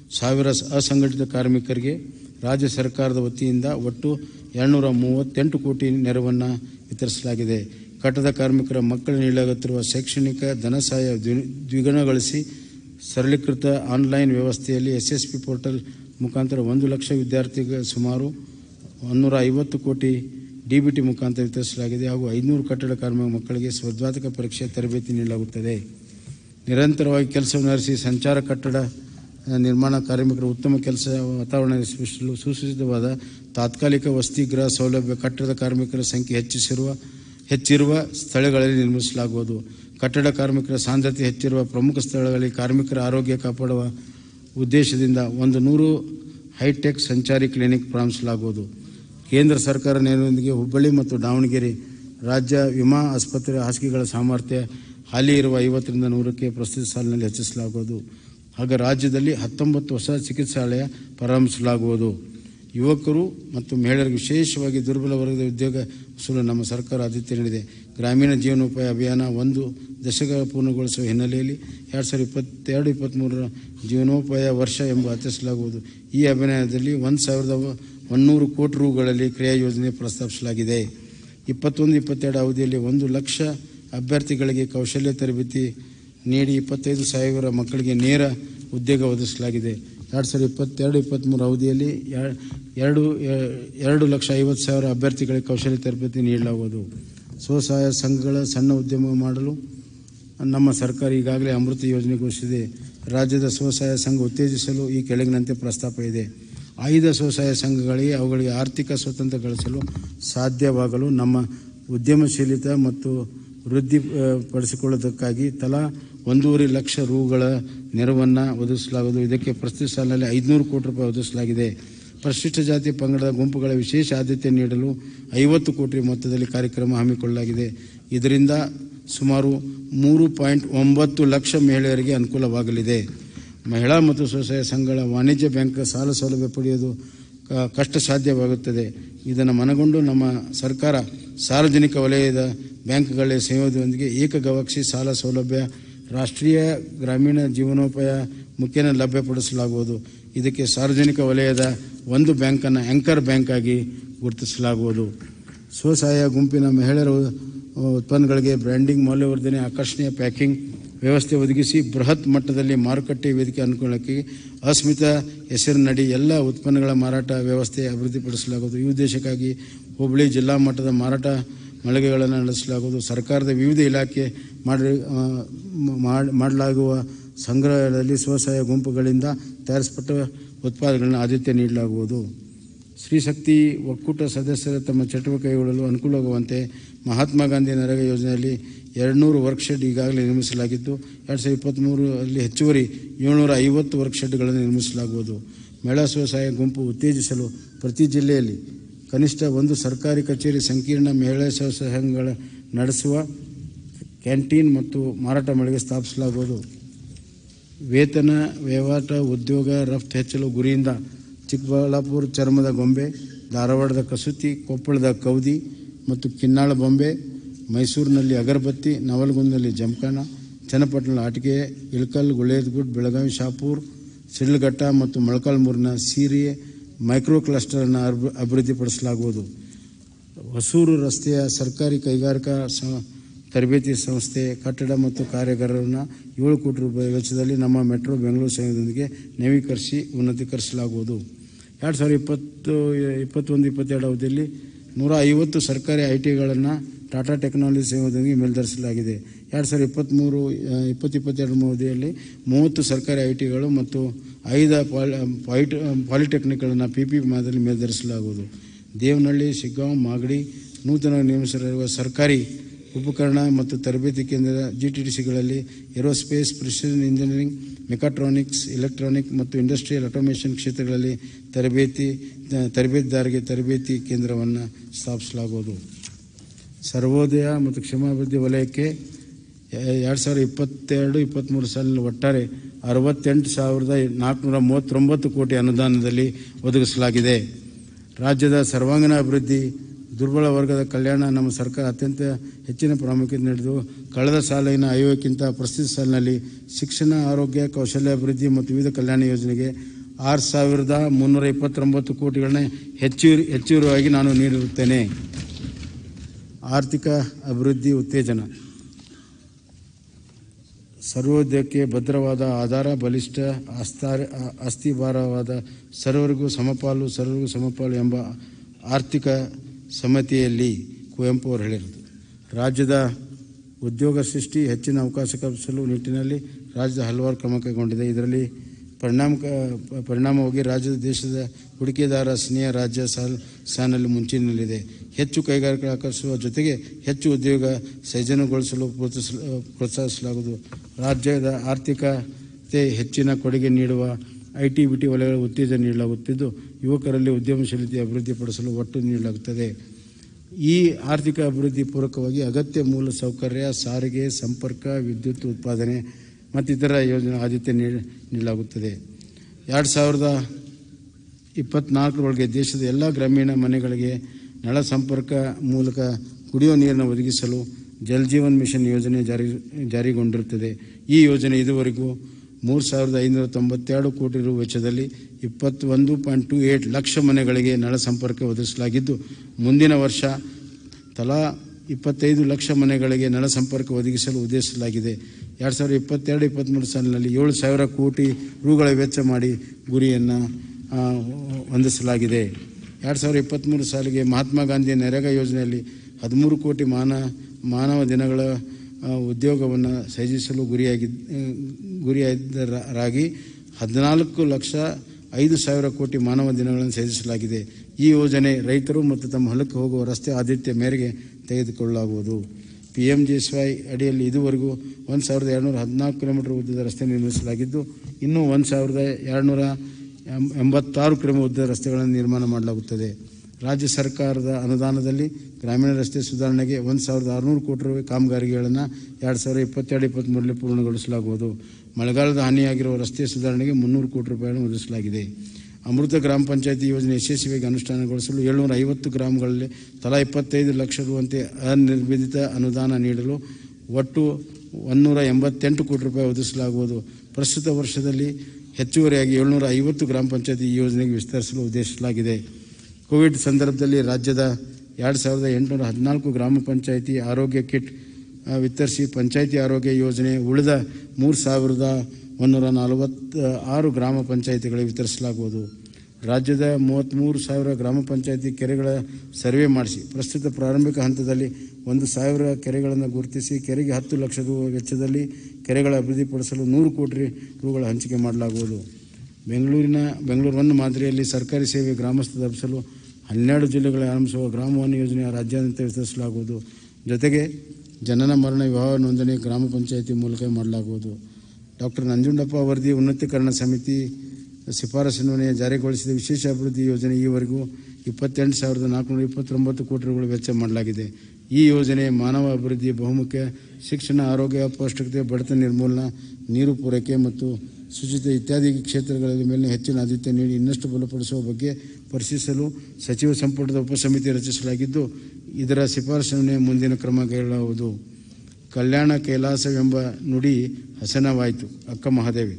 A: ಸಾವಿರ ಅಸಂಘಟಿತ ಕಾರ್ಮಿಕರಿಗೆ ರಾಜ್ಯ ಸರ್ಕಾರದ ವತಿಯಿಂದ ಒಟ್ಟು ಎರಡುನೂರ ಮೂವತ್ತೆಂಟು ಕೋಟಿ ನೆರವನ್ನು ವಿತರಿಸಲಾಗಿದೆ ಕಟ್ಟಡ ಕಾರ್ಮಿಕರ ಮಕ್ಕಳು ನೀಡಲಾಗುತ್ತಿರುವ ಶೈಕ್ಷಣಿಕ ಧನ ಸಹಾಯ ದ್ವಿ- ದ್ವಿಗುಣಗೊಳಿಸಿ ಸರಳೀಕೃತ ಆನ್ಲೈನ್ ವ್ಯವಸ್ಥೆಯಲ್ಲಿ ಎಸ್ ಎಸ್ ಪಿ ಪೋರ್ಟಲ್ ಮುಖಾಂತರ ಒಂದು ಲಕ್ಷ ವಿದ್ಯಾರ್ಥಿಗಳ ಸುಮಾರು ಒಂದೂರ ಐವತ್ತು ಕೋಟಿ ಡಿ ಬಿ ಟಿ ಮುಖಾಂತರ ವಿತರಿಸಲಾಗಿದೆ ಹಾಗೂ ಐದುನೂರು ಕಟ್ಟಡ ಕಾರ್ಮಿಕ ಮಕ್ಕಳಿಗೆ ಸ್ಪರ್ಧಾತ್ಮಕ ಪರೀಕ್ಷೆ ತರಬೇತಿ ನೀಡಲಾಗುತ್ತದೆ ನಿರಂತರವಾಗಿ ಕೆಲಸವನ್ನು ನಡೆಸಿ ಸಂಚಾರ ಕಟ್ಟಡ ಆ, ನಿರ್ಮಾಣ ಕಾರ್ಮಿಕರು ಉತ್ತಮ ಕೆಲಸ ವಾತಾವರಣ ಸೃಷ್ಟಿಸಲು ಸುಸಜ್ಜಿತವಾದ ತಾತ್ಕಾಲಿಕ ವಸತಿ ಗೃಹ ಸೌಲಭ್ಯ ಕಟ್ಟಡ ಕಾರ್ಮಿಕರ ಸಂಖ್ಯೆ ಹೆಚ್ಚಿಸಿರುವ ಹೆಚ್ಚಿರುವ ಸ್ಥಳಗಳಲ್ಲಿ ನಿರ್ಮಿಸಲಾಗುವುದು ಕಟ್ಟಡ ಕಾರ್ಮಿಕರ ಸಾಂದ್ರತೆ ಹೆಚ್ಚಿರುವ ಪ್ರಮುಖ ಸ್ಥಳಗಳಲ್ಲಿ ಕಾರ್ಮಿಕರ ಆರೋಗ್ಯ ಕಾಪಾಡುವ ಉದ್ದೇಶದಿಂದ ಒಂದು ನೂರು ಹೈಟೆಕ್ ಸಂಚಾರಿ ಕ್ಲಿನಿಕ್ ಪ್ರಾರಂಭಿಸಲಾಗುವುದು ಕೇಂದ್ರ ಸರ್ಕಾರ ನೆರವಿನೊಂದಿಗೆ ಹುಬ್ಬಳ್ಳಿ ಮತ್ತು ದಾವಣಗೆರೆ ರಾಜ್ಯ ವಿಮಾ ಆಸ್ಪತ್ರೆ ಹಾಸಿಗೆಗಳ ಸಾಮರ್ಥ್ಯ ಹಾಲಿ ಇರುವ ಐವತ್ತರಿಂದ ನೂರಕ್ಕೆ ಪ್ರಸ್ತುತ ಸಾಲಿನಲ್ಲಿ ಹೆಚ್ಚಿಸಲಾಗುವುದು ಹಾಗೆ ರಾಜ್ಯದಲ್ಲಿ ಹತ್ತೊಂಬತ್ತು ಹೊಸ ಚಿಕಿತ್ಸಾಲಯ ಪ್ರಾರಂಭಿಸಲಾಗುವುದು ಯುವಕರು ಮತ್ತು ಮಹಿಳೆಯರಿಗೆ ವಿಶೇಷವಾಗಿ ದುರ್ಬಲ ವರ್ಗದ ಉದ್ಯೋಗ ವಸೂಲು ನಮ್ಮ ಸರ್ಕಾರ ಆದ್ಯತೆ ನೀಡಿದೆ ಗ್ರಾಮೀಣ ಜೀವನೋಪಾಯ ಅಭಿಯಾನ ಒಂದು ದಶಕ ಪೂರ್ಣಗೊಳಿಸುವ ಹಿನ್ನೆಲೆಯಲ್ಲಿ ಎರಡು ಸಾವಿರದ ಇಪ್ಪತ್ತೆರಡು ಇಪ್ಪತ್ತ್ಮೂರರ ಜೀವನೋಪಾಯ ವರ್ಷ ಎಂಬ ಆಚರಿಸಲಾಗುವುದು ಈ ಅಭಿಯಾನದಲ್ಲಿ ಒಂದು ಸಾವಿರದ ಒನ್ನೂರು ಕೋಟಿ ರುಗಳಲ್ಲಿ ಕ್ರಿಯಾ ಯೋಜನೆ ಪ್ರಸ್ತಾಪಿಸಲಾಗಿದೆ ಇಪ್ಪತ್ತೊಂದು ಇಪ್ಪತ್ತೆರಡು ಅವಧಿಯಲ್ಲಿ ಒಂದು ಲಕ್ಷ ಅಭ್ಯರ್ಥಿಗಳಿಗೆ ಕೌಶಲ್ಯ ತರಬೇತಿ ನೀಡಿ ಇಪ್ಪತ್ತೈದು ಸಾವಿರ ಮಕ್ಕಳಿಗೆ ನೇರ ಉದ್ಯೋಗ ಒದಗಿಸಲಾಗಿದೆ ಎರಡು ಸಾವಿರದ ಇಪ್ಪತ್ತೆರಡು ಇಪ್ಪತ್ತ್ಮೂರು ಅವಧಿಯಲ್ಲಿ ಎ- ಎರಡು ಎ- ಎರಡು ಲಕ್ಷ ಐವತ್ತು ಸಾವಿರ ಅಭ್ಯರ್ಥಿಗಳಿಗೆ ಕೌಶಲ್ಯ ತರಬೇತಿ ನೀಡಲಾಗುವುದು ಸ್ವಸಹಾಯ ಸಂಘಗಳ ಸಣ್ಣ ಉದ್ಯಮ ಮಾಡಲು ನಮ್ಮ ಸರ್ಕಾರ ಈಗಾಗಲೇ ಅಮೃತ ಯೋಜನೆ ಘೋಷಿಸಿದೆ ರಾಜ್ಯದ ಸ್ವಸಹಾಯ ಸಂಘ ಉತ್ತೇಜಿಸಲು ಈ ಕೆಳಗಿನಂತೆ ಪ್ರಸ್ತಾಪ ಇದೆ ಆಯ್ದ ಸ್ವಸಹಾಯ ಸಂಘಗಳಿಗೆ ಅವುಗಳಿಗೆ ಆರ್ಥಿಕ ಸ್ವತಂತ್ರ ಗಳಿಸಲು ಸಾಧ್ಯವಾಗಲು ನಮ್ಮ ಉದ್ಯಮಶೀಲತೆ ಮತ್ತು ವೃದ್ಧಿ ಆ, ಪಡಿಸಿಕೊಳ್ಳುವುದಕ್ಕಾಗಿ ತಲಾ ಒಂದೂವರೆ ಲಕ್ಷ ರೂಗಳ ನೆರವನ್ನು ಒದಗಿಸಲಾಗುವುದು ಇದಕ್ಕೆ ಪ್ರಸ್ತುತ ಸಾಲಿನಲ್ಲಿ ಐದುನೂರು ಕೋಟಿ ರೂಪಾಯಿ ಒದಗಿಸಲಾಗಿದೆ ಪರಿಶಿಷ್ಟ ಜಾತಿ ಪಂಗಡದ ಗುಂಪುಗಳ ವಿಶೇಷ ಆದ್ಯತೆ ನೀಡಲು ಐವತ್ತು ಕೋಟಿ ಮೊತ್ತದಲ್ಲಿ ಕಾರ್ಯಕ್ರಮ ಹಮ್ಮಿಕೊಳ್ಳಲಾಗಿದೆ ಇದರಿಂದ ಸುಮಾರು ಮೂರು ಪಾಯಿಂಟ್ ಒಂಬತ್ತು ಲಕ್ಷ ಮಹಿಳೆಯರಿಗೆ ಅನುಕೂಲವಾಗಲಿದೆ ಮಹಿಳಾ ಮತ್ತು ಸ್ವಸಹಾಯ ಸಂಘಗಳ ವಾಣಿಜ್ಯ ಬ್ಯಾಂಕ್ ಸಾಲ ಸೌಲಭ್ಯ ಪಡೆಯುವುದು ಕ- ಕಷ್ಟ ಸಾಧ್ಯವಾಗುತ್ತದೆ ಇದನ್ನು ಮನಗೊಂಡು ನಮ್ಮ ಸರ್ಕಾರ ಸಾರ್ವಜನಿಕ ವಲಯದ ಬ್ಯಾಂಕ್ಗಳ ಸಂಯೋಗದೊಂದಿಗೆ ಏಕಗವಾಕ್ಷಿ ಸಾಲ ಸೌಲಭ್ಯ ರಾಷ್ಟ್ರೀಯ ಗ್ರಾಮೀಣ ಜೀವನೋಪಾಯ ಮುಖೇನ ಲಭ್ಯಪಡಿಸಲಾಗುವುದು ಇದಕ್ಕೆ ಸಾರ್ವಜನಿಕ ವಲಯದ ಒಂದು ಬ್ಯಾಂಕನ್ನು ಆಂಕರ್ ಬ್ಯಾಂಕ್ ಆಗಿ ಗುರುತಿಸಲಾಗುವುದು ಸ್ವಸಹಾಯ ಗುಂಪಿನ ಮಹಿಳೆಯರ ಉತ್ಪನ್ನಗಳಿಗೆ ಬ್ರ್ಯಾಂಡಿಂಗ್ ಮೌಲ್ಯವರ್ಧನೆ ಆಕರ್ಷಣೀಯ ಪ್ಯಾಕಿಂಗ್ ವ್ಯವಸ್ಥೆ ಒದಗಿಸಿ ಬೃಹತ್ ಮಟ್ಟದಲ್ಲಿ ಮಾರುಕಟ್ಟೆ ವೇದಿಕೆ ಅನುಕೂಲಕ್ಕೆ ಅಸ್ಮಿತ ಹೆಸರಿನಡಿ ಎಲ್ಲ ಉತ್ಪನ್ನಗಳ ಮಾರಾಟ ವ್ಯವಸ್ಥೆ ಅಭಿವೃದ್ಧಿಪಡಿಸಲಾಗುವುದು ಈ ಉದ್ದೇಶಕ್ಕಾಗಿ ಹುಬ್ಬಳ್ಳಿ ಜಿಲ್ಲಾ ಮಟ್ಟದ ಮಾರಾಟ ಮಳಿಗೆಗಳನ್ನು ನಡೆಸಲಾಗುವುದು ಸರ್ಕಾರದ ವಿವಿಧ ಇಲಾಖೆ ಮಾಡಿ ಆ, ಮಾಡ್- ಮಾಡಲಾಗುವ ಸಂಗ್ರಹದಲ್ಲಿ ಸ್ವಸಹಾಯ ಗುಂಪುಗಳಿಂದ ತಯಾರಿಸಲ್ಪಟ್ಟ ಉತ್ಪಾದನೆಗಳನ್ನು ಆದ್ಯತೆ ನೀಡಲಾಗುವುದು ಸ್ತ್ರೀಶಕ್ತಿ ಒಕ್ಕೂಟ ಸದಸ್ಯರು ತಮ್ಮ ಚಟುವಟಿಕೆ ಕೈಗೊಳ್ಳಲು ಅನುಕೂಲವಾಗುವಂತೆ ಮಹಾತ್ಮ ಗಾಂಧಿ ನರೇಗಾ ಯೋಜನೆಯಲ್ಲಿ ಎರಡುನೂರು ವರ್ಕ್ಶೆಡ್ ಈಗಾಗಲೇ ನಿರ್ಮಿಸಲಾಗಿದ್ದು ಎರಡು ಸಾವಿರದ ಇಪ್ಪತ್ತ್ಮೂರರಲ್ಲಿ ಹೆಚ್ಚುವರಿ ಏಳ್ನೂರ ಐವತ್ತು ವರ್ಕ್ಶೆಡ್ಗಳನ್ನು ನಿರ್ಮಿಸಲಾಗುವುದು ಮಹಿಳಾ ಸ್ವಸಹಾಯ ಗುಂಪು ಉತ್ತೇಜಿಸಲು ಪ್ರತಿ ಜಿಲ್ಲೆಯಲ್ಲಿ ಕನಿಷ್ಠ ಒಂದು ಸರ್ಕಾರಿ ಕಚೇರಿ ಸಂಕೀರ್ಣ ಮಹಿಳಾ ಸ್ವಸಹಾಯ ಸಂಘಗಳ ನಡೆಸುವ ಕ್ಯಾಂಟೀನ್ ಮತ್ತು ಮಾರಾಟ ಮಳಿಗೆ ಸ್ಥಾಪಿಸಲಾಗುವುದು ವೇತನ ವಹಿವಾಟ ಉದ್ಯೋಗ ರಫ್ತು ಹೆಚ್ಚಲು ಗುರಿಯಿಂದ ಚಿಕ್ಕಬಳ್ಳಾಪುರ ಚರ್ಮದ ಗೊಂಬೆ ಧಾರವಾಡದ ಕಸೂತಿ ಕೊಪ್ಪಳದ ಕೌದಿ ಮತ್ತು ಕಿನ್ನಾಳ ಬೊಂಬೆ ಮೈಸೂರಿನಲ್ಲಿ ಅಗರಬತ್ತಿ ನವಲಗುಂದದಲ್ಲಿ ಜಮಖಾನ ಚನ್ನಪಟ್ಟಣ ಆಟಿಕೆ ಇಳಕಲ್ ಗುಳೇದಗುಡ್ ಬೆಳಗಾವಿ ಶಾಪೂರ್ ಸಿಡ್ಲಘಟ್ಟ ಮತ್ತು ಮೊಳಕಾಲ್ಮೂರಿನ ಸೀರೆ ಮೈಕ್ರೋ ಕ್ಲಸ್ಟರನ್ನು ಅಭಿ- ಅಭಿವೃದ್ಧಿಪಡಿಸಲಾಗುವುದು ಹೊಸೂರು ರಸ್ತೆಯ ಸರ್ಕಾರಿ ಕೈಗಾರಿಕಾ ಸ- ತರಬೇತಿ ಸಂಸ್ಥೆ ಕಟ್ಟಡ ಮತ್ತು ಕಾರ್ಯಾಗಾರವನ್ನು ಏಳು ಕೋಟಿ ರೂಪಾಯಿ ವೆಚ್ಚದಲ್ಲಿ ನಮ್ಮ ಮೆಟ್ರೋ ಬೆಂಗಳೂರು ಸಂಘದೊಂದಿಗೆ ನವೀಕರಿಸಿ ಉನ್ನತೀಕರಿಸಲಾಗುವುದು ಎರಡು ಸಾವಿರದ ಇಪ್ಪತ್ತು ಇಪ್ಪತ್ತೊಂದು ಇಪ್ಪತ್ತೆರಡು ಅವಧಿಯಲ್ಲಿ ನೂರ ಐವತ್ತು ಸರ್ಕಾರಿ ಐ ಟಿಗಳನ್ನು ಟಾಟಾ ಟೆಕ್ನಾಲಜಿ ಸಂಘದೊಂದಿಗೆ ಮೇಲ್ದರ್ಸಲಾಗಿದೆ ಎರಡು ಸಾವಿರದ ಇಪ್ಪತ್ತ್ಮೂರು ಇಪ್ಪತ್ತು ಇಪ್ಪತ್ತೆರಡು ಅವಧಿಯಲ್ಲಿ ಮೂವತ್ತು ಸರ್ಕಾರಿ ಐ ಟಿಗಳು ಮತ್ತು ಐದು ಪಾಲಿ ಪಾಲಿಟ್ ಪಾಲಿಟೆಕ್ನಿಕ್ಗಳನ್ನು ಪಿ ಪಿ ಮಾದರಿ ಮೇಲ್ದರಿಸಲಾಗುವುದು ದೇವನಹಳ್ಳಿ ಶಿಗ್ಗಾಂವ್ ಮಾಗಡಿ ನೂತನವಾಗಿ ನಿರ್ಮಿಸಿರುವ ಸರ್ಕಾರಿ ಉಪಕರಣ ಮತ್ತು ತರಬೇತಿ ಕೇಂದ್ರ ಜಿಟಿಡಿಸಿಗಳಲ್ಲಿ aerospace precision engineering mechatronics electronic ಮತ್ತು ಇಂಡಸ್ಟ್ರಿಯಲ್ ಆಟೋಮೇಷನ್ ಕ್ಷೇತ್ರಗಳಲ್ಲಿ ತರಬೇತಿ ತರಬೇತಿದಾರರಿಗೆ ತರಬೇತಿ ಕೇಂದ್ರವನ್ನು ಸ್ಥಾಪಿಸಲಾಗುವುದು ಸರ್ವೋದಯ ಮತ್ತು ಕ್ಷೇಮಾಭಿವೃದ್ಧಿ ವಲಯಕ್ಕೆ ಎರಡು ಸಾವಿರದ ಇಪ್ಪತ್ತೆರಡು ಇಪ್ಪತ್ತ್ಮೂರು ಸಾಲಿನ ಒಟ್ಟಾರೆ ಅರವತ್ತೆಂಟು ಸಾವಿರದ ನಾಲ್ಕುನೂರ ಮೂವತ್ತೊಂಬತ್ತು ಕೋಟಿ ಅನುದಾನದಲ್ಲಿ ಒದಗಿಸಲಾಗಿದೆ ರಾಜ್ಯದ ಸರ್ವಾಂಗೀಣ ಅಭಿವೃದ್ಧಿ ದುರ್ಬಲ ವರ್ಗದ ಕಲ್ಯಾಣ ನಮ್ಮ ಸರ್ಕಾರ ಅತ್ಯಂತ ಹೆಚ್ಚಿನ ಪ್ರಾಮುಖ್ಯತೆ ನೀಡಿದ್ದು ಕಳೆದ ಸಾಲಿನ ಆಯೋಗಕ್ಕಿಂತ ಪ್ರಸ್ತುತ ಸಾಲಿನಲ್ಲಿ ಶಿಕ್ಷಣ ಆರೋಗ್ಯ ಕೌಶಲ್ಯ ಅಭಿವೃದ್ಧಿ ಮತ್ತು ವಿವಿಧ ಕಲ್ಯಾಣ ಯೋಜನೆಗೆ ಆರು ಸಾವಿರದ ಮುನ್ನೂರ ಇಪ್ಪತ್ತೊಂಬತ್ತು ಕೋಟಿಗಳನ್ನ ಹೆಚ್ಚು ಹೆಚ್ಚುವರಿಯಾಗಿ ನಾನು ನೀಡಿರುತ್ತೇನೆ ಆರ್ಥಿಕ ಅಭಿವೃದ್ಧಿ ಉತ್ತೇಜನ ಸರ್ವೋದಯಕ್ಕೆ ಭದ್ರವಾದ ಆಧಾರ ಬಲಿಷ್ಠ ಆಸ್ತಾರ ಅಸ್ಥಿಭಾರವಾದ ಸರ್ವರಿಗೂ ಸಮಪಾಲು ಸರ್ವರಿಗೂ ಸಮಪಾಲು ಎಂಬ ಆರ್ಥಿಕ ಸಮತೆಯಲ್ಲಿ ಕುವೆಂಪು ಅವರು ಹೇಳಿರೋದು ರಾಜ್ಯದ ಉದ್ಯೋಗ ಸೃಷ್ಟಿ ಹೆಚ್ಚಿನ ಅವಕಾಶ ಕಲ್ಪಿಸಲು ನಿಟ್ಟಿನಲ್ಲಿ ರಾಜ್ಯದ ಹಲವಾರು ಕ್ರಮ ಕೈಗೊಂಡಿದೆ ಇದರಲ್ಲಿ ಪರಿಣಾಮ ಪರಿಣಾಮವಾಗಿ ರಾಜ್ಯದ ದೇಶದ ಹೂಡಿಕೆದಾರ ಸ್ನೇಹ ರಾಜ್ಯ ಸಾಲ್ ಸಾಲಿನಲ್ಲಿ ಮುಂಚೂಣಿಯಲ್ಲಿದೆ ಹೆಚ್ಚು ಕೈಗಾರಿಕೆ ಆಕರ್ಷಿಸುವ ಜೊತೆಗೆ ಹೆಚ್ಚು ಉದ್ಯೋಗ ಸೃಜನಗೊಳಿಸಲು ಪ್ರೋತ್ಸಾಹಿಸ ಪ್ರೋತ್ಸಾಹಿಸಲಾಗುವುದು ರಾಜ್ಯದ ಆರ್ಥಿಕತೆ ಹೆಚ್ಚಿನ ಕೊಡುಗೆ ನೀಡುವ ಐ ಟಿ ಬಿ ಟಿ ವಲಯಗಳ ಉತ್ತೇಜನ ನೀಡಲಾಗುತ್ತಿದ್ದು ಯುವಕರಲ್ಲಿ ಉದ್ಯಮಶೀಲತೆ ಅಭಿವೃದ್ಧಿಪಡಿಸಲು ಒಟ್ಟು ನೀಡಲಾಗುತ್ತದೆ ಈ ಆರ್ಥಿಕ ಅಭಿವೃದ್ಧಿ ಪೂರಕವಾಗಿ ಅಗತ್ಯ ಮೂಲ ಸೌಕರ್ಯ ಸಾರಿಗೆ ಸಂಪರ್ಕ ವಿದ್ಯುತ್ ಉತ್ಪಾದನೆ ಮತ್ತಿತರ ಯೋಜನೆ ಆದ್ಯತೆ ನೀಡ- ನೀಡಲಾಗುತ್ತದೆ ಎರಡು ಸಾವಿರದ ಇಪ್ಪತ್ನಾಲ್ಕರೊಳಗೆ ದೇಶದ ಎಲ್ಲ ಗ್ರಾಮೀಣ ಮನೆಗಳಿಗೆ ನಳ ಸಂಪರ್ಕ ಮೂಲಕ ಕುಡಿಯುವ ನೀರನ್ನು ಒದಗಿಸಲು ಜಲ್ ಜೀವನ್ ಮಿಷನ್ ಯೋಜನೆ ಜಾರಿ ಜಾರಿಗೊಂಡಿರುತ್ತದೆ ಈ ಯೋಜನೆ ಇದುವರೆಗೂ ಮೂರು ಸಾವಿರದ ಐನೂರ ತೊಂಬತ್ತೆರಡು ಕೋಟಿ ರು ವೆಚ್ಚದಲ್ಲಿ ಇಪ್ಪತ್ತೊಂದು ಪಾಯಿಂಟ್ ಟು ಏಟ್ ಲಕ್ಷ ಮನೆಗಳಿಗೆ ನಳ ಸಂಪರ್ಕ ಒದಗಿಸಲಾಗಿದ್ದು ಮುಂದಿನ ವರ್ಷ ತಲಾ ಇಪ್ಪತ್ತೈದು ಲಕ್ಷ ಮನೆಗಳಿಗೆ ನಳ ಸಂಪರ್ಕ ಒದಗಿಸಲು ಉದ್ದೇಶಿಸಲಾಗಿದೆ ಎರಡು ಸಾವಿರದ ಇಪ್ಪತ್ತೆರಡು ಇಪ್ಪತ್ತ್ಮೂರು ಸಾಲಿನಲ್ಲಿ ಏಳು ಸಾವಿರ ಕೋಟಿ ರುಗಳ ವೆಚ್ಚ ಮಾಡಿ ಗುರಿಯನ್ನು ಆ, ಹೊಂದಿಸಲಾಗಿದೆ ಎರಡು ಸಾವಿರದ ಇಪ್ಪತ್ತ್ಮೂರು ಸಾಲಿಗೆ ಮಹಾತ್ಮ ಗಾಂಧಿ ನರೇಗಾ ಯೋಜನೆಯಲ್ಲಿ ಹದಿಮೂರು ಕೋಟಿ ಮಾನ ಮಾನವ ದಿನಗಳ ಆ, ಉದ್ಯೋಗವನ್ನು ಸೃಜಿಸಲು ಗುರಿಯಾಗಿ ಗುರಿಯಾಗಿದ್ದರಾಗಿ ಹದಿನಾಲ್ಕು ಲಕ್ಷ ಐದು ಸಾವಿರ ಕೋಟಿ ಮಾನವ ದಿನಗಳನ್ನು ಸೃಜಿಸಲಾಗಿದೆ ಈ ಯೋಜನೆ ರೈತರು ಮತ್ತು ತಮ್ಮ ಹೊಲಕ್ಕೆ ಹೋಗುವ ರಸ್ತೆ ಆದ್ಯತೆ ಮೇರೆಗೆ ತೆಗೆದುಕೊಳ್ಳಲಾಗುವುದು P M G S Y ಅಡಿಯಲ್ಲಿ ಇದುವರೆಗೂ ಒಂದು ಸಾವಿರದ ಎರಡುನೂರ ಹದಿನಾಲ್ಕು ಕಿಲೋಮೀಟರ್ ಉದ್ದದ ರಸ್ತೆ ನಿರ್ಮಿಸಲಾಗಿದ್ದು ಇನ್ನೂ ಒಂದು ಸಾವಿರದ ಎರಡುನೂರ ಎಂ- ಎಂಬತ್ತಾರು ಕಿಲೋಮೀಟರ್ ಉದ್ದದ ರಸ್ತೆಗಳನ್ನು ನಿರ್ಮಾಣ ಮಾಡಲಾಗುತ್ತದೆ ರಾಜ್ಯ ಸರ್ಕಾರದ ಅನುದಾನದಲ್ಲಿ ಗ್ರಾಮೀಣ ರಸ್ತೆ ಸುಧಾರಣೆಗೆ ಒಂದು ಸಾವಿರದ ಆರುನೂರು ಕೋಟಿ ರೂಪಾಯಿ ಕಾಮಗಾರಿಗಳನ್ನು ಎರಡು ಸಾವಿರದ ಇಪ್ಪತ್ತೆರಡು ಇಪ್ಪತ್ತ್ಮೂರರಲ್ಲಿ ಪೂರ್ಣಗೊಳಿಸಲಾಗುವುದು ಮಳೆಗಾಲದ ಹಾನಿಯಾಗಿರುವ ರಸ್ತೆ ಸುಧಾರಣೆಗೆ ಮುನ್ನೂರು ಕೋಟಿ ರೂಪಾಯಿಗಳನ್ನು ಒದಗಿಸಲಾಗಿದೆ ಅಮೃತ ಗ್ರಾಮ ಪಂಚಾಯತಿ ಯೋಜನೆ ಯಶಸ್ವಿಯಾಗಿ ಅನುಷ್ಠಾನಗೊಳಿಸಲು ಏಳ್ನೂರ ಐವತ್ತು ಗ್ರಾಮಗಳಲ್ಲಿ ತಲಾ ಇಪ್ಪತ್ತೈದು ಲಕ್ಷ ರುವಂತೆ ಅನಿರ್ಬಂಧಿತ ಅನುದಾನ ನೀಡಲು ಒಟ್ಟು ಒಂನ್ನೂರ ಎಂಬತ್ತೆಂಟು ಕೋಟಿ ರೂಪಾಯಿ ಒದಗಿಸಲಾಗುವುದು ಪ್ರಸ್ತುತ ವರ್ಷದಲ್ಲಿ ಹೆಚ್ಚುವರಿಯಾಗಿ ಏಳ್ನೂರ ಐವತ್ತು ಗ್ರಾಮ ಪಂಚಾಯತಿ ಈ ಯೋಜನೆಗೆ ವಿಸ್ತರಿಸಲು ಉದ್ದೇಶಿಸಲಾಗಿದೆ ಕೋವಿಡ್ ಸಂದರ್ಭದಲ್ಲಿ ರಾಜ್ಯದ ಎರಡು ಸಾವಿರದ ಎಂಟುನೂರ ಹದಿನಾಲ್ಕು ಗ್ರಾಮ ಪಂಚಾಯಿತಿ ಆರೋಗ್ಯ ಕಿಟ್ ಆ, ವಿತರಿಸಿ ಪಂಚಾಯಿತಿ ಆರೋಗ್ಯ ಯೋಜನೆ ಉಳಿದ ಮೂರು ಸಾವಿರದ ಒಂದೂರ ನಲವತ್ತ ಆರು ಗ್ರಾಮ ಪಂಚಾಯಿತಿಗಳಿಗೆ ವಿತರಿಸಲಾಗುವುದು ರಾಜ್ಯದ ಮೂವತ್ತ್ಮೂರು ಸಾವಿರ ಗ್ರಾಮ ಪಂಚಾಯಿತಿ ಕೆರೆಗಳ ಸರ್ವೆ ಮಾಡಿಸಿ ಪ್ರಸ್ತುತ ಪ್ರಾರಂಭಿಕ ಹಂತದಲ್ಲಿ ಒಂದು ಸಾವಿರ ಕೆರೆಗಳನ್ನು ಗುರುತಿಸಿ ಕೆರೆಗೆ ಹತ್ತು ಲಕ್ಷ ರು ವೆಚ್ಚದಲ್ಲಿ ಕೆರೆಗಳ ಅಭಿವೃದ್ಧಿಪಡಿಸಲು ನೂರು ಕೋಟಿ ರುಗಳ ಹಂಚಿಕೆ ಮಾಡಲಾಗುವುದು ಬೆಂಗಳೂರಿನ ಬೆಂಗಳೂರು ಒನ್ ಮಾದರಿಯಲ್ಲಿ ಸರ್ಕಾರಿ ಸೇವೆ ಗ್ರಾಮಸ್ಥ ತಲುಪಿಸಲು ಹನ್ನೆರಡು ಜಿಲ್ಲೆಗಳ ಆರಂಭಿಸುವ ಗ್ರಾಮವನ ಯೋಜನೆಯ ರಾಜ್ಯಾದ್ಯಂತ ವಿಸ್ತರಿಸಲಾಗುವುದು ಜೊತೆಗೆ ಜನನ ಮರಣ ವಿವಾಹ ನೋಂದಣಿ ಗ್ರಾಮ ಪಂಚಾಯಿತಿ ಮೂಲಕ ಮಾಡಲಾಗುವುದು ಡಾಕ್ಟರ್ ನಂಜುಂಡಪ್ಪ ವರದಿ ಉನ್ನತೀಕರಣ ಸಮಿತಿ ಶಿಫಾರಸಿನ ಜಾರಿಗೊಳಿಸಿದ ವಿಶೇಷ ಅಭಿವೃದ್ಧಿ ಯೋಜನೆ ಈವರೆಗೂ ಇಪ್ಪತ್ತೆಂಟು ಸಾವಿರದ ನಾಲ್ಕುನೂರ ಇಪ್ಪತ್ತೊಂಬತ್ತು ಕೋಟಿ ರೂಗಳು ವೆಚ್ಚ ಮಾಡಲಾಗಿದೆ ಈ ಯೋಜನೆ ಮಾನವ ಅಭಿವೃದ್ಧಿ ಬಹುಮುಖ್ಯ ಶಿಕ್ಷಣ ಆರೋಗ್ಯ ಪೌಷ್ಟಿಕತೆ ಬಡತನ ನಿರ್ಮೂಲನಾ ನೀರು ಪೂರೈಕೆ ಮತ್ತು ಶುಚಿತೆ ಇತ್ಯಾದಿ ಕ್ಷೇತ್ರಗಳ ಮೇಲೆ ಹೆಚ್ಚಿನ ಆದ್ಯತೆ ನೀಡಿ ಇನ್ನಷ್ಟು ಬಲಪಡಿಸುವ ಬಗ್ಗೆ ಪರಿಶೀಲಿಸಲು ಸಚಿವ ಸಂಪುಟದ ಉಪಸಮಿತಿ ರಚಿಸಲಾಗಿದ್ದು ಇದರ ಶಿಫಾರಸಿನ ಮುಂದಿನ ಕ್ರಮ ಕೈಗೊಳ್ಳಲಾಗುವುದು ಕಲ್ಯಾಣ ಕೈಲಾಸವೆಂಬ ನುಡಿ ಹಸನವಾಯಿತು ಅಕ್ಕ ಮಹಾದೇವಿ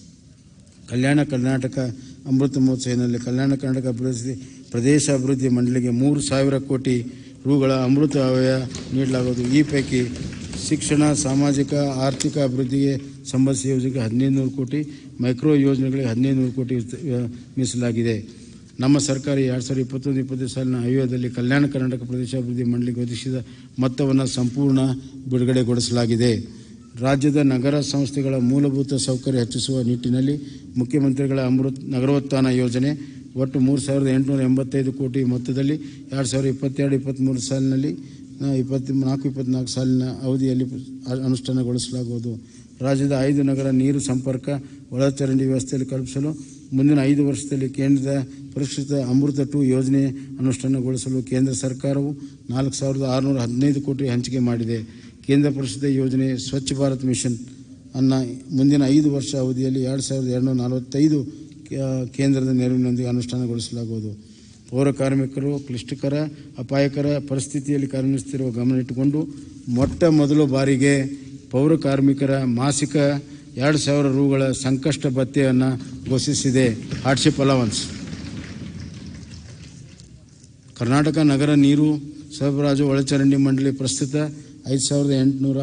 A: ಕಲ್ಯಾಣ ಕರ್ನಾಟಕ ಅಮೃತ ಮಹೋತ್ಸವದಲ್ಲಿ ಕಲ್ಯಾಣ ಕರ್ನಾಟಕ ಅಭಿವೃದ್ಧಿ ಪ್ರದೇಶ ಅಭಿವೃದ್ಧಿ ಮಂಡಳಿಗೆ ಮೂರು ಸಾವಿರ ಕೋಟಿ ರುಗಳ ಅಮೃತ ಅವ್ಯಯ ನೀಡಲಾಗುವುದು ಈ ಪೈಕಿ ಶಿಕ್ಷಣ ಸಾಮಾಜಿಕ ಆರ್ಥಿಕ ಅಭಿವೃದ್ಧಿಗೆ ಸಂಬಂಧಿಸಿದ ಯೋಜನೆಗೆ ಹದಿನೈದು ನೂರು ಕೋಟಿ ಮೈಕ್ರೋ ಯೋಜನೆಗಳಿಗೆ ಹದಿನೈದು ನೂರು ಕೋಟಿ ಆ, ಮೀಸಲಾಗಿದೆ ನಮ್ಮ ಸರ್ಕಾರ ಎರಡು ಸಾವಿರದ ಇಪ್ಪತ್ತೊಂದು ಇಪ್ಪತ್ತೈದು ಸಾಲಿನ ಆಯೋಗದಲ್ಲಿ ಕಲ್ಯಾಣ ಕರ್ನಾಟಕ ಪ್ರದೇಶ ಅಭಿವೃದ್ಧಿ ಮಂಡಳಿಗೆ ಒದಗಿಸಿದ ಮೊತ್ತವನ್ನು ಸಂಪೂರ್ಣ ಬಿಡುಗಡೆಗೊಳಿಸಲಾಗಿದೆ ರಾಜ್ಯದ ನಗರ ಸಂಸ್ಥೆಗಳ ಮೂಲಭೂತ ಸೌಕರ್ಯ ಹೆಚ್ಚಿಸುವ ನಿಟ್ಟಿನಲ್ಲಿ ಮುಖ್ಯಮಂತ್ರಿಗಳ ಅಮೃತ್ ನಗರೋತ್ಥಾನ ಯೋಜನೆ ಒಟ್ಟು ಮೂರು ಸಾವಿರದ ಎಂಟುನೂರ ಎಂಬತ್ತೈದು ಕೋಟಿ ಮೊತ್ತದಲ್ಲಿ ಎರಡು ಸಾವಿರದ ಇಪ್ಪತ್ತೆರಡು ಇಪ್ಪತ್ತ್ಮೂರು ಸಾಲಿನಲ್ಲಿ ಇಪ್ಪತ್ತ್ ನಾಲ್ಕು ಇಪ್ಪತ್ನಾಲ್ಕು ಸಾಲಿನ ಅವಧಿಯಲ್ಲಿ ಅ- ಅನುಷ್ಠಾನಗೊಳಿಸಲಾಗುವುದು ರಾಜ್ಯದ ಐದು ನಗರ ನೀರು ಸಂಪರ್ಕ ಒಳಚರಂಡಿ ವ್ಯವಸ್ಥೆಯಲ್ಲಿ ಕಲ್ಪಿಸಲು ಮುಂದಿನ ಐದು ವರ್ಷದಲ್ಲಿ ಕೇಂದ್ರದ ಪರಿಷ್ಕೃತ ಅಮೃತ ಟು ಯೋಜನೆ ಅನುಷ್ಠಾನಗೊಳಿಸಲು ಕೇಂದ್ರ ಸರ್ಕಾರವು ನಾಲ್ಕು ಸಾವಿರದ ಆರುನೂರ ಹದಿನೈದು ಕೋಟಿ ಹಂಚಿಕೆ ಮಾಡಿದೆ ಕೇಂದ್ರ ಪರಿಷತ್ ಯೋಜನೆ ಸ್ವಚ್ಛ ಭಾರತ್ ಮಿಷನ್ ಅನ್ನ ಮುಂದಿನ ಐದು ವರ್ಷ ಅವಧಿಯಲ್ಲಿ ಎರಡು ಸಾವಿರದ ಎರಡುನೂರ ನಲವತ್ತೈದು ಕೇ- ಕೇಂದ್ರದ ನೆರವಿನೊಂದಿಗೆ ಅನುಷ್ಠಾನಗೊಳಿಸಲಾಗುವುದು ಪೌರ ಕಾರ್ಮಿಕರು ಕ್ಲಿಷ್ಟಕರ ಅಪಾಯಕರ ಪರಿಸ್ಥಿತಿಯಲ್ಲಿ ಕಾರ್ಯನಿರ್ವಹಿಸುತ್ತಿರುವ ಗಮನ ಇಟ್ಟುಕೊಂಡು ಮೊಟ್ಟ ಮೊದಲ ಬಾರಿಗೆ ಪೌರ ಕಾರ್ಮಿಕರ ಮಾಸಿಕ ಎರಡು ಸಾವಿರ ರೂಗಳ ಸಂಕಷ್ಟ ಭತ್ಯೆಯನ್ನು ಘೋಷಿಸಿದೆ ಹಾರ್ಡ್ಶಿಪ್ ಅಲವನ್ಸ್ ಕರ್ನಾಟಕ ನಗರ ನೀರು ಸರಬರಾಜು ಒಳಚರಂಡಿ ಮಂಡಳಿ ಪ್ರಸ್ತುತ ಐದು ಸಾವಿರದ ಎಂಟುನೂರ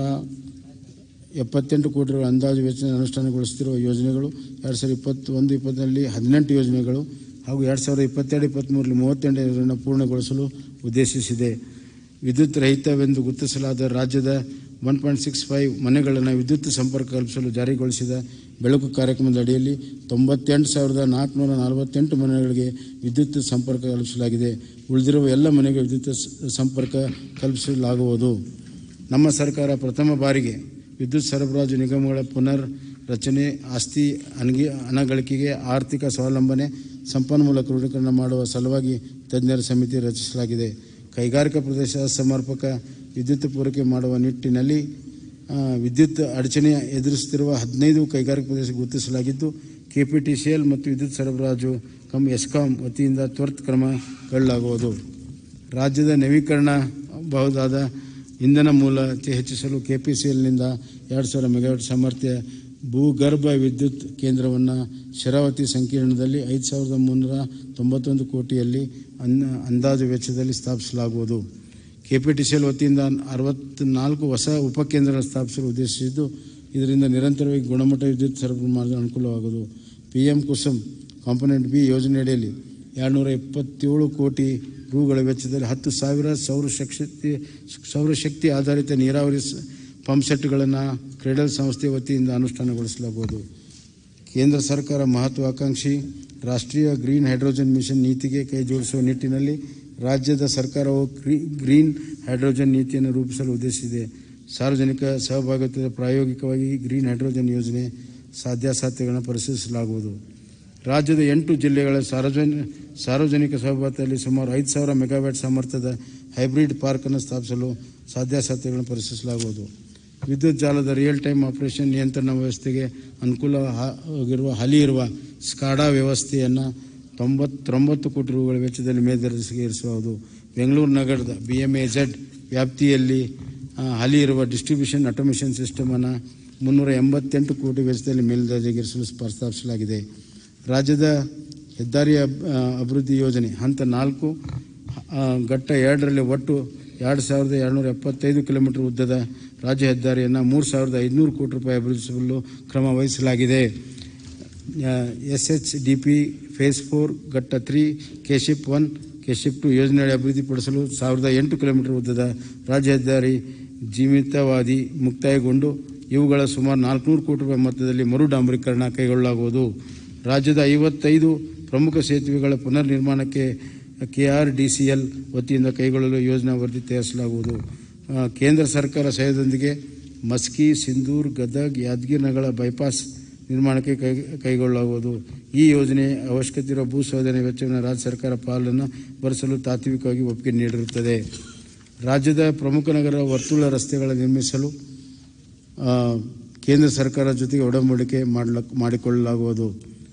A: ಎಪ್ಪತ್ತೆಂಟು ಕೋಟಿ ರು ಅಂದಾಜು ವೆಚ್ಚ ಅನುಷ್ಠಾನಗೊಳಿಸುತ್ತಿರುವ ಯೋಜನೆಗಳು ಎರಡು ಸಾವಿರದ ಇಪ್ಪತ್ತೊಂದು ಇಪ್ಪತ್ತರಲ್ಲಿ ಹದಿನೆಂಟು ಯೋಜನೆಗಳು ಹಾಗೂ ಎರಡು ಸಾವಿರದ ಇಪ್ಪತ್ತೆರಡು ಇಪ್ಪತ್ತ್ಮೂರರಲ್ಲಿ ಮೂವತ್ತೆಂಟು ಯೋಜನೆಗಳನ್ನು ಪೂರ್ಣಗೊಳಿಸಲು ಉದ್ದೇಶಿಸಿದೆ ವಿದ್ಯುತ್ ರಹಿತವೆಂದು ಗುರುತಿಸಲಾದ ರಾಜ್ಯದ ಒನ್ ಪಾಯಿಂಟ್ ಸಿಕ್ಸ್ ಫೈವ್ ಮನೆಗಳನ್ನು ವಿದ್ಯುತ್ ಸಂಪರ್ಕ ಕಲ್ಪಿಸಲು ಜಾರಿಗೊಳಿಸಿದ ಬೆಳಕು ಕಾರ್ಯಕ್ರಮದ ಅಡಿಯಲ್ಲಿ ತೊಂಬತ್ತೆಂಟು ಸಾವಿರದ ನಾಲ್ಕುನೂರ ನಲವತ್ತೆಂಟು ಮನೆಗಳಿಗೆ ವಿದ್ಯುತ್ ಸಂಪರ್ಕ ಕಲ್ಪಿಸಲಾಗಿದೆ ಉಳಿದಿರುವ ಎಲ್ಲ ಮನೆಗೆ ವಿದ್ಯುತ್ ಸ- ಸಂಪರ್ಕ ಕಲ್ಪಿಸಲಾಗುವುದು ನಮ್ಮ ಸರ್ಕಾರ ಪ್ರಥಮ ಬಾರಿಗೆ ವಿದ್ಯುತ್ ಸರಬರಾಜು ನಿಗಮಗಳ ಪುನರ್ ರಚನೆ ಆಸ್ತಿ ಅನಗಿ ಅನಗಳಿಕೆಗೆ ಆರ್ಥಿಕ ಸ್ವಾವಲಂಬನೆ ಸಂಪನ್ಮೂಲ ಕ್ರೋಢೀಕರಣ ಮಾಡುವ ಸಲುವಾಗಿ ತಜ್ಞರ ಸಮಿತಿ ರಚಿಸಲಾಗಿದೆ ಕೈಗಾರಿಕಾ ಪ್ರದೇಶ ಸಮರ್ಪಕ ವಿದ್ಯುತ್ ಪೂರೈಕೆ ಮಾಡುವ ನಿಟ್ಟಿನಲ್ಲಿ ಆ, ವಿದ್ಯುತ್ ಅಡಚಣೆ ಎದುರಿಸುತ್ತಿರುವ ಹದಿನೈದು ಕೈಗಾರಿಕಾ ಪ್ರದೇಶ ಗುರುತಿಸಲಾಗಿದ್ದು ಕೆಪಿಟಿಸಿಎಲ್ ಮತ್ತು ವಿದ್ಯುತ್ ಸರಬರಾಜು ಕಮ್ ಎಸ್ಕಾಂ ವತಿಯಿಂದ ತ್ವರಿತ ಕ್ರಮಗೊಳ್ಳಲಾಗುವುದು ರಾಜ್ಯದ ನವೀಕರಣ ಬಹುದಾದ ಇಂಧನ ಮೂಲ ಹೆಚ್ಚಿಸಲು ಕೆಪಿಸಿಎಲ್ನಿಂದ ಎರಡು ಸಾವಿರ ಮೆಗಾವಾಟ್ ಸಾಮರ್ಥ್ಯ ಭೂಗರ್ಭ ವಿದ್ಯುತ್ ಕೇಂದ್ರವನ್ನು ಶರಾವತಿ ಸಂಕೀರ್ಣದಲ್ಲಿ ಐದು ಸಾವಿರದ ಮುನ್ನೂರ ತೊಂಬತ್ತೊಂದು ಕೋಟಿಯಲ್ಲಿ ಅನ್ ಅಂದಾಜು ವೆಚ್ಚದಲ್ಲಿ ಸ್ಥಾಪಿಸಲಾಗುವುದು ಕೆಪಿಟಿಸಿಎಲ್ ವತಿಯಿಂದ ಅರವತ್ನಾಲ್ಕು ಹೊಸ ಉಪಕೇಂದ್ರಗಳನ್ನು ಸ್ಥಾಪಿಸಲು ಉದ್ದೇಶಿಸಿದ್ದು ಇದರಿಂದ ನಿರಂತರವಾಗಿ ಗುಣಮಟ್ಟ ವಿದ್ಯುತ್ ಸರಬರಾಜು ಮಾಡಲು ಅನುಕೂಲವಾಗುವುದು P M Kusum component B ಯೋಜನೆಯಡಿಯಲ್ಲಿ ಎರಡುನೂರ ಇಪ್ಪತ್ತೇಳು ಕೋಟಿ ರೂಗಳ ವೆಚ್ಚದಲ್ಲಿ ಹತ್ತು ಸಾವಿರ ಸೌರಶಕ್ತಿ ಸೌರಶಕ್ತಿ ಆಧಾರಿತ ನೀರಾವರಿ ಸ- ಪಂಪ್ಸೆಟ್ಗಳನ್ನು ಕ್ರೆಡಲ್ ಸಂಸ್ಥೆ ವತಿಯಿಂದ ಅನುಷ್ಠಾನಗೊಳಿಸಲಾಗುವುದು ಕೇಂದ್ರ ಸರ್ಕಾರ ಮಹತ್ವಾಕಾಂಕ್ಷಿ ರಾಷ್ಟ್ರೀಯ ಗ್ರೀನ್ ಹೈಡ್ರೋಜನ್ ಮಿಷನ್ ನೀತಿಗೆ ಕೈ ಜೋಡಿಸುವ ನಿಟ್ಟಿನಲ್ಲಿ ರಾಜ್ಯದ ಸರ್ಕಾರವು ಗ್ರೀ- ಗ್ರೀನ್ ಹೈಡ್ರೋಜನ್ ನೀತಿಯನ್ನು ರೂಪಿಸಲು ಉದ್ದೇಶಿಸಿದೆ ಸಾರ್ವಜನಿಕ ಸಹಭಾಗಿತ್ವದ ಪ್ರಾಯೋಗಿಕವಾಗಿ ಗ್ರೀನ್ ಹೈಡ್ರೋಜನ್ ಯೋಜನೆ ಸಾಧ್ಯಾಸಾಧ್ಯಗಳನ್ನು ಪರಿಶೀಲಿಸಲಾಗುವುದು ರಾಜ್ಯದ ಎಂಟು ಜಿಲ್ಲೆಗಳ ಸಾರ್ವಜನಿಕ ಸಾರ್ವಜನಿಕ ಸಹಭಾಗಿತ್ವದಲ್ಲಿ ಸುಮಾರು ಐದು ಸಾವಿರ ಮೆಗಾವ್ಯಾಟ್ ಸಾಮರ್ಥ್ಯದ ಹೈಬ್ರಿಡ್ ಪಾರ್ಕನ್ನು ಸ್ಥಾಪಿಸಲು ಸಾಧ್ಯಾಸಾಧ್ಯಗಳನ್ನು ಪರಿಶೀಲಿಸಲಾಗುವುದು ವಿದ್ಯುತ್ ಜಾಲದ ರಿಯಲ್ ಟೈಮ್ ಆಪರೇಷನ್ ನಿಯಂತ್ರಣ ವ್ಯವಸ್ಥೆಗೆ ಅನುಕೂಲ ಹಾ- ಆಗಿರುವ ಹಾಲಿ ಇರುವ ಸ್ಕಾಡಾ ವ್ಯವಸ್ಥೆಯನ್ನು ತೊಂಬತ್ತೊಂಬತ್ತು ಕೋಟಿ ರೂಗಳ ವೆಚ್ಚದಲ್ಲಿ ಮೇಲ್ದರ್ಜೆಗೆ ಏರಿಸುವುದು ಬೆಂಗಳೂರು ನಗರದ ಬಿ ಎಮ್ ಎ ಜೆಡ್ ವ್ಯಾಪ್ತಿಯಲ್ಲಿ ಆ, ಹಾಲಿ ಇರುವ ಡಿಸ್ಟ್ರಿಬ್ಯೂಷನ್ ಆಟೋಮೇಷನ್ ಸಿಸ್ಟಮನ್ನು ಮುನ್ನೂರ ಎಂಬತ್ತೆಂಟು ಕೋಟಿ ವೆಚ್ಚದಲ್ಲಿ ಮೇಲ್ದರ್ಜೆಗೇರಿಸಲು ಪ್ರಸ್ತಾವಿಸಲಾಗಿದೆ ರಾಜ್ಯದ ಹೆದ್ದಾರಿ ಅಬ್- ಆ, ಅಭಿವೃದ್ಧಿ ಯೋಜನೆ ಹಂತ ನಾಲ್ಕು ಆ, ಘಟ್ಟ ಎರಡರಲ್ಲಿ ಒಟ್ಟು ಎರಡು ಸಾವಿರದ ಎರಡುನೂರ ಎಪ್ಪತ್ತೈದು ಕಿಲೋಮೀಟರ್ ಉದ್ದದ ರಾಜ್ಯ ಹೆದ್ದಾರಿಯನ್ನು ಮೂರು ಸಾವಿರದ ಐದುನೂರು ಕೋಟಿ ರೂಪಾಯಿ ಅಭಿವೃದ್ಧಿಸಲು ಕ್ರಮ ವಹಿಸಲಾಗಿದೆ S H D P phase four ಘಟ್ಟ three KSHIP one KSHIP two ಯೋಜನೆಯಡಿ ಅಭಿವೃದ್ಧಿಪಡಿಸಲು ಸಾವಿರದ ಎಂಟು ಕಿಲೋಮೀಟರ್ ಉದ್ದದ ರಾಜ್ಯ ಹೆದ್ದಾರಿ ಜೀವಿತವಾದಿ ಮುಕ್ತಾಯಗೊಂಡು ಇವುಗಳ ಸುಮಾರು ನಾಲ್ಕುನೂರು ಕೋಟಿ ರೂಪಾಯಿ ಮೊತ್ತದಲ್ಲಿ ಮರು ಡಾಂಬರೀಕರಣ ಕೈಗೊಳ್ಳಲಾಗುವುದು ರಾಜ್ಯದ ಐವತ್ತೈದು ಪ್ರಮುಖ ಸೇತುವೆಗಳ ಪುನರ್ ನಿರ್ಮಾಣಕ್ಕೆ ಕೆಆರ್ಡಿಸಿಎಲ್ ವತಿಯಿಂದ ಕೈಗೊಳ್ಳಲು ಯೋಜನಾ ವರದಿ ತಯಾರಿಸಲಾಗುವುದು ಆ, ಕೇಂದ್ರ ಸರ್ಕಾರ ಸಹಾಯದೊಂದಿಗೆ ಮಸ್ಕಿ ಸಿಂಧೂರ್ ಗದಗ್ ಯಾದಗಿರಿ ನಗರ ಬೈಪಾಸ್ ನಿರ್ಮಾಣಕ್ಕೆ ಕೈ ಕೈಗೊಳ್ಳಲಾಗುವುದು ಈ ಯೋಜನೆ ಅವಶ್ಯಕತೆ ಇರುವ ಭೂ ಶೋಧನೆ ವೆಚ್ಚವನ್ನು ರಾಜ್ಯ ಸರ್ಕಾರ ಪಾಲನ್ನು ಭರಿಸಲು ತಾತ್ವಿಕವಾಗಿ ಒಪ್ಪಿಗೆ ನೀಡಿರುತ್ತದೆ ರಾಜ್ಯದ ಪ್ರಮುಖ ನಗರ ವರ್ತುಲ ರಸ್ತೆಗಳ ನಿರ್ಮಿಸಲು ಆ, ಕೇಂದ್ರ ಸರ್ಕಾರ ಜೊತೆಗೆ ಒಡಂಬಡಿಕೆ ಮಾಡಲ ಮಾಡಿಕೊಳ್ಳಲಾಗುವುದು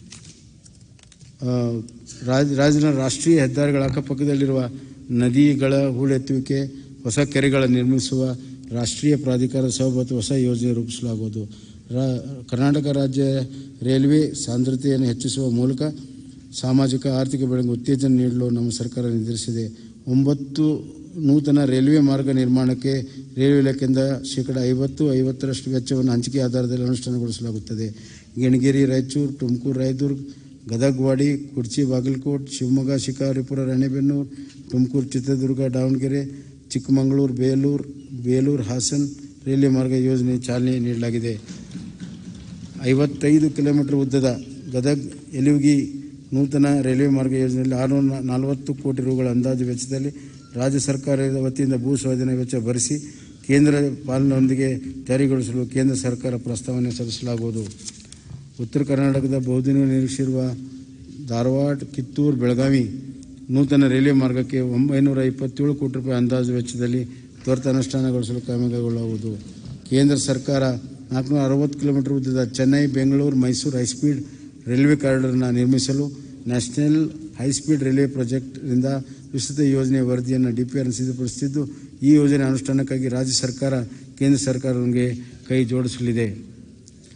A: ಆ, ರಾಜ್ ರಾಜ್ಯದ ರಾಷ್ಟ್ರೀಯ ಹೆದ್ದಾರಿಗಳ ಅಕ್ಕಪಕ್ಕದಲ್ಲಿರುವ ನದಿಗಳ ಹೂಳೆತ್ತುವಿಕೆ ಹೊಸ ಕೆರೆಗಳ ನಿರ್ಮಿಸುವ ರಾಷ್ಟ್ರೀಯ ಪ್ರಾಧಿಕಾರ ಸಹಭಾಗಿ ಹೊಸ ಯೋಜನೆ ರೂಪಿಸಲಾಗುವುದು ರಾ ಕರ್ನಾಟಕ ರಾಜ್ಯ ರೈಲ್ವೆ ಸಾಂದ್ರತೆಯನ್ನು ಹೆಚ್ಚಿಸುವ ಮೂಲಕ ಸಾಮಾಜಿಕ ಆರ್ಥಿಕ ಬೆಳವಣಿಗೆ ಉತ್ತೇಜನ ನೀಡಲು ನಮ್ಮ ಸರ್ಕಾರ ನಿರ್ಧರಿಸಿದೆ ಒಂಬತ್ತು ನೂತನ ರೈಲ್ವೆ ಮಾರ್ಗ ನಿರ್ಮಾಣಕ್ಕೆ ರೈಲ್ವೆ ಇಲಾಖೆಯಿಂದ ಶೇಕಡ ಐವತ್ತು ಐವತ್ತರಷ್ಟು ವೆಚ್ಚವನ್ನು ಹಂಚಿಕೆ ಆಧಾರದಲ್ಲಿ ಅನುಷ್ಠಾನಗೊಳಿಸಲಾಗುತ್ತದೆ ಗಿಣಗಿರಿ ರಾಯಚೂರು ತುಮಕೂರು ರಾಯದುರ್ಗ್ ಗದಗವಾಡಿ ಕುರ್ಚಿ ಬಾಗಲಕೋಟ್ ಶಿವಮೊಗ್ಗ ಶಿಕಾರಿಪುರ ರಾಣೆಬೆನ್ನೂರು ತುಮಕೂರು ಚಿತ್ರದುರ್ಗ ದಾವಣಗೆರೆ ಚಿಕ್ಕಮಗಳೂರು ಬೇಲೂರು ಬೇಲೂರು ಹಾಸನ್ ರೈಲ್ವೆ ಮಾರ್ಗ ಯೋಜನೆ ಚಾಲನೆ ನೀಡಲಾಗಿದೆ ಐವತ್ತೈದು ಕಿಲೋಮೀಟರ್ ಉದ್ದದ ಗದಗ್ ಎಲುಗಿ ನೂತನ ರೈಲ್ವೆ ಮಾರ್ಗ ಯೋಜನೆಯಲ್ಲಿ ಆರುನೂರ ನಲವತ್ತು ಕೋಟಿ ರುಗಳ ಅಂದಾಜು ವೆಚ್ಚದಲ್ಲಿ ರಾಜ್ಯ ಸರ್ಕಾರದ ವತಿಯಿಂದ ಭೂ ಸ್ವಾಧೀನ ವೆಚ್ಚ ಭರಿಸಿ ಕೇಂದ್ರ ಪಾಲನೆಯೊಂದಿಗೆ ಜಾರಿಗೊಳಿಸಲು ಕೇಂದ್ರ ಸರ್ಕಾರ ಪ್ರಸ್ತಾವನೆ ಸಲ್ಲಿಸಲಾಗುವುದು ಉತ್ತರ ಕರ್ನಾಟಕದ ಬಹುದಿನ ನಿರೀಕ್ಷಿರುವ ಧಾರವಾಡ ಕಿತ್ತೂರು ಬೆಳಗಾವಿ ನೂತನ ರೈಲ್ವೆ ಮಾರ್ಗಕ್ಕೆ ಒಂಬೈನೂರ ಇಪ್ಪತ್ತೇಳು ಕೋಟಿ ರೂಪಾಯಿ ಅಂದಾಜು ವೆಚ್ಚದಲ್ಲಿ ತ್ವರಿತ ಅನುಷ್ಠಾನಗೊಳಿಸಲು ಕ್ರಮಕೈಗೊಳ್ಳಲಾಗುವುದು ಕೇಂದ್ರ ಸರ್ಕಾರ ನಾಲ್ಕುನೂರ ಅರವತ್ತು ಕಿಲೋಮೀಟರ್ ಉದ್ದದ ಚೆನ್ನೈ ಬೆಂಗಳೂರು ಮೈಸೂರು ಹೈಸ್ಪೀಡ್ ರೈಲ್ವೆ ಕಾರಿಡಾರ್ನ ನಿರ್ಮಿಸಲು ನ್ಯಾಷನಲ್ ಹೈಸ್ಪೀಡ್ ರೈಲ್ವೆ ಪ್ರಾಜೆಕ್ಟ್ರಿಂದ ವಿಸ್ತೃತ ಯೋಜನೆ ವರದಿಯನ್ನು ಡಿಪಿಆರ್ ಸಿದ್ಧಪಡಿಸುತ್ತಿದ್ದು ಈ ಯೋಜನೆ ಅನುಷ್ಠಾನಕ್ಕಾಗಿ ರಾಜ್ಯ ಸರ್ಕಾರ ಕೇಂದ್ರ ಸರ್ಕಾರದೊಂದಿಗೆ ಕೈ ಜೋಡಿಸಲಿದೆ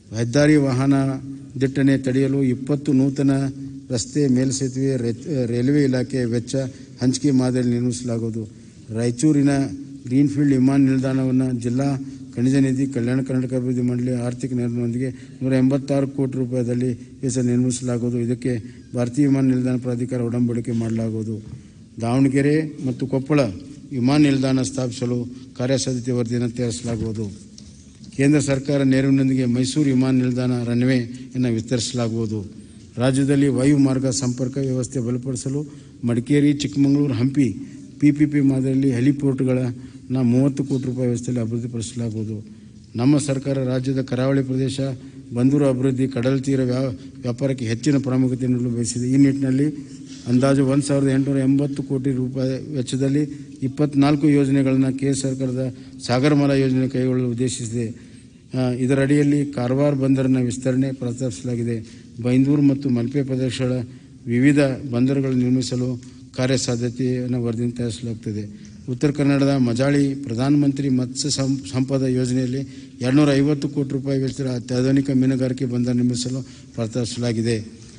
A: ಹೆದ್ದಾರಿ ವಾಹನ ದಿಟ್ಟಣೆ ತಡೆಯಲು ಇಪ್ಪತ್ತು ನೂತನ ರಸ್ತೆ ಮೇಲ್ಸೇತುವೆ ರೆ- ರೈಲ್ವೆ ಇಲಾಖೆ ವೆಚ್ಚ ಹಂಚಿಕೆ ಮಾದರಿ ನಿರ್ಮಿಸಲಾಗುವುದು ರಾಯಚೂರಿನ ಗ್ರೀನ್ಫೀಲ್ಡ್ ವಿಮಾನ ನಿಲ್ದಾಣವನ್ನು ಜಿಲ್ಲಾ ಖನಿಜ ನಿಧಿ ಕಲ್ಯಾಣ ಕರ್ನಾಟಕ ಅಭಿವೃದ್ಧಿ ಮಂಡಳಿ ಆರ್ಥಿಕ ನೆರವಿನೊಂದಿಗೆ ನೂರ ಎಂಬತ್ತಾರು ಕೋಟಿ ರೂಪಾಯಿದಲ್ಲಿ ವೆಚ್ಚ ನಿರ್ಮಿಸಲಾಗುವುದು ಇದಕ್ಕೆ ಭಾರತೀಯ ವಿಮಾನ ನಿಲ್ದಾಣ ಪ್ರಾಧಿಕಾರ ಒಡಂಬಡಿಕೆ ಮಾಡಲಾಗುವುದು ದಾವಣಗೆರೆ ಮತ್ತು ಕೊಪ್ಪಳ ವಿಮಾನ ನಿಲ್ದಾಣ ಸ್ಥಾಪಿಸಲು ಕಾರ್ಯಸಾಧ್ಯತೆ ವರದಿಯನ್ನು ತಯಾರಿಸಲಾಗುವುದು ಕೇಂದ್ರ ಸರ್ಕಾರ ನೆರವಿನೊಂದಿಗೆ ಮೈಸೂರು ವಿಮಾನ ನಿಲ್ದಾಣ ರನ್ವೇಯನ್ನು ವಿಸ್ತರಿಸಲಾಗುವುದು ರಾಜ್ಯದಲ್ಲಿ ವಾಯು ಮಾರ್ಗ ಸಂಪರ್ಕ ವ್ಯವಸ್ಥೆ ಬಲಪಡಿಸಲು ಮಡಿಕೇರಿ ಚಿಕ್ಕಮಗಳೂರು ಹಂಪಿ ಪಿಪಿಪಿ ಮಾದರಿಯಲ್ಲಿ ಹೆಲಿಪೋರ್ಟ್ಗಳನ್ನು ಮೂವತ್ತು ಕೋಟಿ ರೂಪಾಯಿ ವ್ಯವಸ್ಥೆಯಲ್ಲಿ ಅಭಿವೃದ್ಧಿಪಡಿಸಲಾಗುವುದು ನಮ್ಮ ಸರ್ಕಾರ ರಾಜ್ಯದ ಕರಾವಳಿ ಪ್ರದೇಶ ಬಂದರು ಅಭಿವೃದ್ಧಿ ಕಡಲ ತೀರ ವ್ಯಾ- ವ್ಯಾಪಾರಕ್ಕೆ ಹೆಚ್ಚಿನ ಪ್ರಾಮುಖ್ಯತೆ ನೀಡಲು ಬಯಸಿದೆ ಈ ನಿಟ್ಟಿನಲ್ಲಿ ಅಂದಾಜು ಒಂದು ಸಾವಿರದ ಎಂಟುನೂರ ಎಂಬತ್ತು ಕೋಟಿ ರೂಪಾಯಿ ವೆಚ್ಚದಲ್ಲಿ ಇಪ್ಪತ್ನಾಲ್ಕು ಯೋಜನೆಗಳನ್ನು ಕೇಂದ್ರ ಸರ್ಕಾರದ ಸಾಗರಮಾಲಾ ಯೋಜನೆ ಕೈಗೊಳ್ಳಲು ಉದ್ದೇಶಿಸಿದೆ ಆ, ಇದರ ಅಡಿಯಲ್ಲಿ ಕಾರವಾರ ಬಂದರಿನ ವಿಸ್ತರಣೆ ಪ್ರಸ್ತಾಪಿಸಲಾಗಿದೆ ಬೈಂದೂರು ಮತ್ತು ಮಲ್ಪೆ ಪ್ರದೇಶಗಳ ವಿವಿಧ ಬಂದರುಗಳು ನಿರ್ಮಿಸಲು ಕಾರ್ಯಸಾಧ್ಯತೆಯನ್ನು ವರದಿಯನ್ನು ತಯಾರಿಸಲಾಗುತ್ತದೆ ಉತ್ತರ ಕನ್ನಡದ ಮಜಾಳಿ ಪ್ರಧಾನಮಂತ್ರಿ ಮತ್ಸ್ಯ ಸಂ- ಸಂಪದ ಯೋಜನೆಯಲ್ಲಿ ಎರಡುನೂರ ಐವತ್ತು ಕೋಟಿ ರೂಪಾಯಿ ವೆಚ್ಚದ ಅತ್ಯಾಧುನಿಕ ಮೀನುಗಾರಿಕೆ ಬಂದರು ನಿರ್ಮಿಸಲು ಪ್ರಸ್ತಾಪಿಸಲಾಗಿದೆ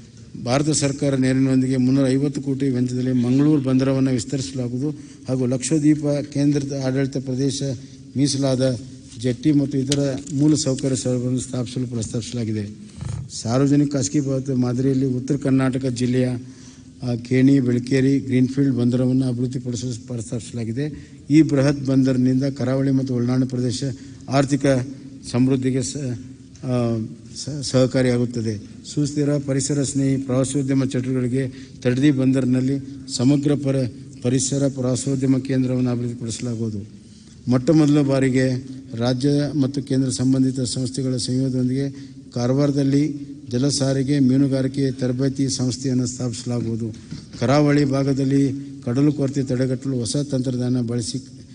A: ಭಾರತ ಸರ್ಕಾರ ನೆರವಿನೊಂದಿಗೆ ಮುನ್ನೂರ ಐವತ್ತು ಕೋಟಿ ವೆಚ್ಚದಲ್ಲಿ ಮಂಗಳೂರು ಬಂದರವನ್ನು ವಿಸ್ತರಿಸಲಾಗುವುದು ಹಾಗೂ ಲಕ್ಷದ್ವೀಪ ಕೇಂದ್ರದ ಆಡಳಿತ ಪ್ರದೇಶ ಮೀಸಲಾದ ಜೆಟ್ಟಿ ಮತ್ತು ಇತರ ಮೂಲ ಸೌಕರ್ಯ ಸೌಲಭ್ಯಗಳನ್ನು ಸ್ಥಾಪಿಸಲು ಪ್ರಸ್ತಾಪಿಸಲಾಗಿದೆ ಸಾರ್ವಜನಿಕ ಖಾಸಗಿ ಭಾಗದ ಮಾದರಿಯಲ್ಲಿ ಉತ್ತರ ಕರ್ನಾಟಕ ಜಿಲ್ಲೆಯ ಆ, ಖೇಣಿ ಬೆಳಕೇರಿ ಗ್ರೀನ್ಫೀಲ್ಡ್ ಬಂದರವನ್ನು ಅಭಿವೃದ್ಧಿಪಡಿಸಲು ಪ್ರಸ್ತಾಪಿಸಲಾಗಿದೆ ಈ ಬೃಹತ್ ಬಂದರಿನಿಂದ ಕರಾವಳಿ ಮತ್ತು ಒಳನಾಡು ಪ್ರದೇಶ ಆರ್ಥಿಕ ಸಮೃದ್ಧಿಗೆ ಸ ಆ, ಸ- ಸಹಕಾರಿಯಾಗುತ್ತದೆ ಸುಸ್ಥಿರ ಪರಿಸರ ಸ್ನೇಹಿ ಪ್ರವಾಸೋದ್ಯಮ ಚಟುವಟಿಕೆಗಳಿಗೆ ತಡದಿ ಬಂದರಿನಲ್ಲಿ ಸಮಗ್ರ ಪರ ಪರಿಸರ ಪ್ರವಾಸೋದ್ಯಮ ಕೇಂದ್ರವನ್ನು ಅಭಿವೃದ್ಧಿಪಡಿಸಲಾಗುವುದು ಮೊಟ್ಟ ಮೊದಲ ಬಾರಿಗೆ ರಾಜ್ಯ ಮತ್ತು ಕೇಂದ್ರ ಸಂಬಂಧಿತ ಸಂಸ್ಥೆಗಳ ಸಂಯೋಗದೊಂದಿಗೆ ಕಾರವಾರದಲ್ಲಿ ಜಲ ಸಾರಿಗೆ ಮೀನುಗಾರಿಕೆ ತರಬೇತಿ ಸಂಸ್ಥೆಯನ್ನು ಸ್ಥಾಪಿಸಲಾಗುವುದು ಕರಾವಳಿ ಭಾಗದಲ್ಲಿ ಕಡಲು ಕೊರತೆ ತಡೆಗಟ್ಟಲು ಹೊಸ ತಂತ್ರಜ್ಞಾನ ಬಳಸಿ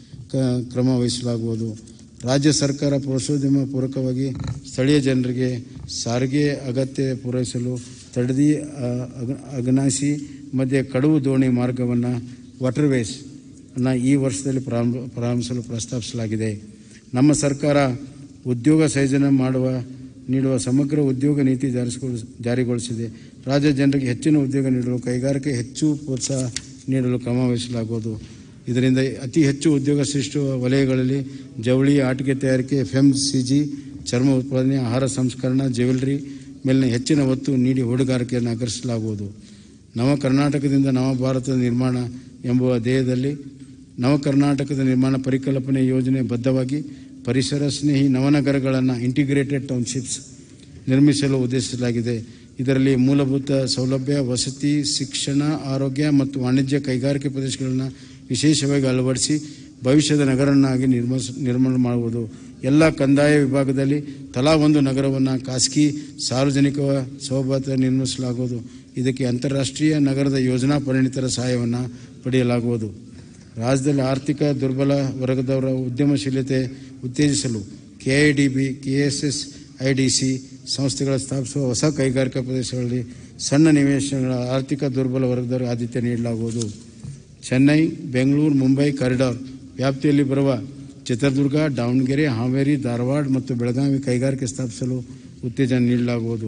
A: ಕ- ಕ್ರಮ ವಹಿಸಲಾಗುವುದು ರಾಜ್ಯ ಸರ್ಕಾರ ಪ್ರವಾಸೋದ್ಯಮ ಪೂರಕವಾಗಿ ಸ್ಥಳೀಯ ಜನರಿಗೆ ಸಾರಿಗೆ ಅಗತ್ಯ ಪೂರೈಸಲು ತಡದಿ ಆ, ಅಗ- ಅಗನಾಸಿ ಮಧ್ಯೆ ಕಡುವು ದೋಣಿ ಮಾರ್ಗವನ್ನು ವಾಟರ್ವೇಸ್ ಅನ್ನು ಈ ವರ್ಷದಲ್ಲಿ ಪ್ರಾರಂಭ ಪ್ರಾರಂಭಿಸಲು ಪ್ರಸ್ತಾಪಿಸಲಾಗಿದೆ ನಮ್ಮ ಸರ್ಕಾರ ಉದ್ಯೋಗ ಸೃಜನೆ ಮಾಡುವ ನೀಡುವ ಸಮಗ್ರ ಉದ್ಯೋಗ ನೀತಿ ಜಾರಿಸಿಗೊಳಿಸ ಜಾರಿಗೊಳಿಸಿದೆ ರಾಜ್ಯ ಜನರಿಗೆ ಹೆಚ್ಚಿನ ಉದ್ಯೋಗ ನೀಡಲು ಕೈಗಾರಿಕೆ ಹೆಚ್ಚು ಪ್ರೋತ್ಸಾಹ ನೀಡಲು ಕ್ರಮ ವಹಿಸಲಾಗುವುದು ಇದರಿಂದ ಅತಿ ಹೆಚ್ಚು ಉದ್ಯೋಗ ಸೃಷ್ಟಿಸುವ ವಲಯಗಳಲ್ಲಿ ಜವಳಿ ಆಟಿಕೆ ತಯಾರಿಕೆ ಎಫ್ ಎಂ ಸಿ ಜಿ ಚರ್ಮ ಉತ್ಪಾದನೆ ಆಹಾರ ಸಂಸ್ಕರಣ ಜ್ಯುವೆಲರಿ ಮೇಲಿನ ಹೆಚ್ಚಿನ ಒತ್ತು ನೀಡಿ ಹೂಡುಗಾರಿಕೆಯನ್ನು ಆಕರ್ಷಿಸಲಾಗುವುದು ನವ ಕರ್ನಾಟಕದಿಂದ ನವ ಭಾರತದ ನಿರ್ಮಾಣ ಎಂಬುವ ಧ್ಯೇಯದಲ್ಲಿ ನವ ಕರ್ನಾಟಕದ ನಿರ್ಮಾಣ ಪರಿಕಲ್ಪನೆ ಯೋಜನೆ ಬದ್ಧವಾಗಿ ಪರಿಸರ ಸ್ನೇಹಿ ನವನಗರಗಳನ್ನು ಇಂಟಿಗ್ರೇಟೆಡ್ ಟೌನ್ಶಿಪ್ಸ್ ನಿರ್ಮಿಸಲು ಉದ್ದೇಶಿಸಲಾಗಿದೆ ಇದರಲ್ಲಿ ಮೂಲಭೂತ ಸೌಲಭ್ಯ ವಸತಿ ಶಿಕ್ಷಣ ಆರೋಗ್ಯ ಮತ್ತು ವಾಣಿಜ್ಯ ಕೈಗಾರಿಕೆ ಪ್ರದೇಶಗಳನ್ನು ವಿಶೇಷವಾಗಿ ಅಳವಡಿಸಿ ಭವಿಷ್ಯದ ನಗರನ್ನಾಗಿ ನಿರ್ಮಿಸ ನಿರ್ಮಾಣ ಮಾಡುವುದು ಎಲ್ಲ ಕಂದಾಯ ವಿಭಾಗದಲ್ಲಿ ತಲಾ ಒಂದು ನಗರವನ್ನು ಖಾಸಗಿ ಸಾರ್ವಜನಿಕ ಸೌಭಾಗ್ಯ ನಿರ್ಮಿಸಲಾಗುವುದು ಇದಕ್ಕೆ ಅಂತಾರಾಷ್ಟ್ರೀಯ ನಗರದ ಯೋಜನಾ ಪರಿಣಿತರ ಸಹಾಯವನ್ನು ಪಡೆಯಲಾಗುವುದು ರಾಜ್ಯದಲ್ಲಿ ಆರ್ಥಿಕ ದುರ್ಬಲ ವರ್ಗದವರ ಉದ್ಯಮಶೀಲತೆ ಉತ್ತೇಜಿಸಲು ಕೆಐಡಿಬಿ ಕೆಎಸ್ಎಸ್ ಐಡಿಸಿ ಸಂಸ್ಥೆಗಳ ಸ್ಥಾಪಿಸುವ ಹೊಸ ಕೈಗಾರಿಕಾ ಪ್ರದೇಶಗಳಲ್ಲಿ ಸಣ್ಣ ನಿವೇಶನಗಳ ಆರ್ಥಿಕ ದುರ್ಬಲ ವರ್ಗದವರಿಗೆ ಆದ್ಯತೆ ನೀಡಲಾಗುವುದು ಚೆನ್ನೈ ಬೆಂಗಳೂರು ಮುಂಬೈ ಕಾರಿಡಾರ್ ವ್ಯಾಪ್ತಿಯಲ್ಲಿ ಬರುವ ಚಿತ್ರದುರ್ಗ ದಾವಣಗೆರೆ ಹಾವೇರಿ ಧಾರವಾಡ ಮತ್ತು ಬೆಳಗಾವಿ ಕೈಗಾರಿಕೆ ಸ್ಥಾಪಿಸಲು ಉತ್ತೇಜನ ನೀಡಲಾಗುವುದು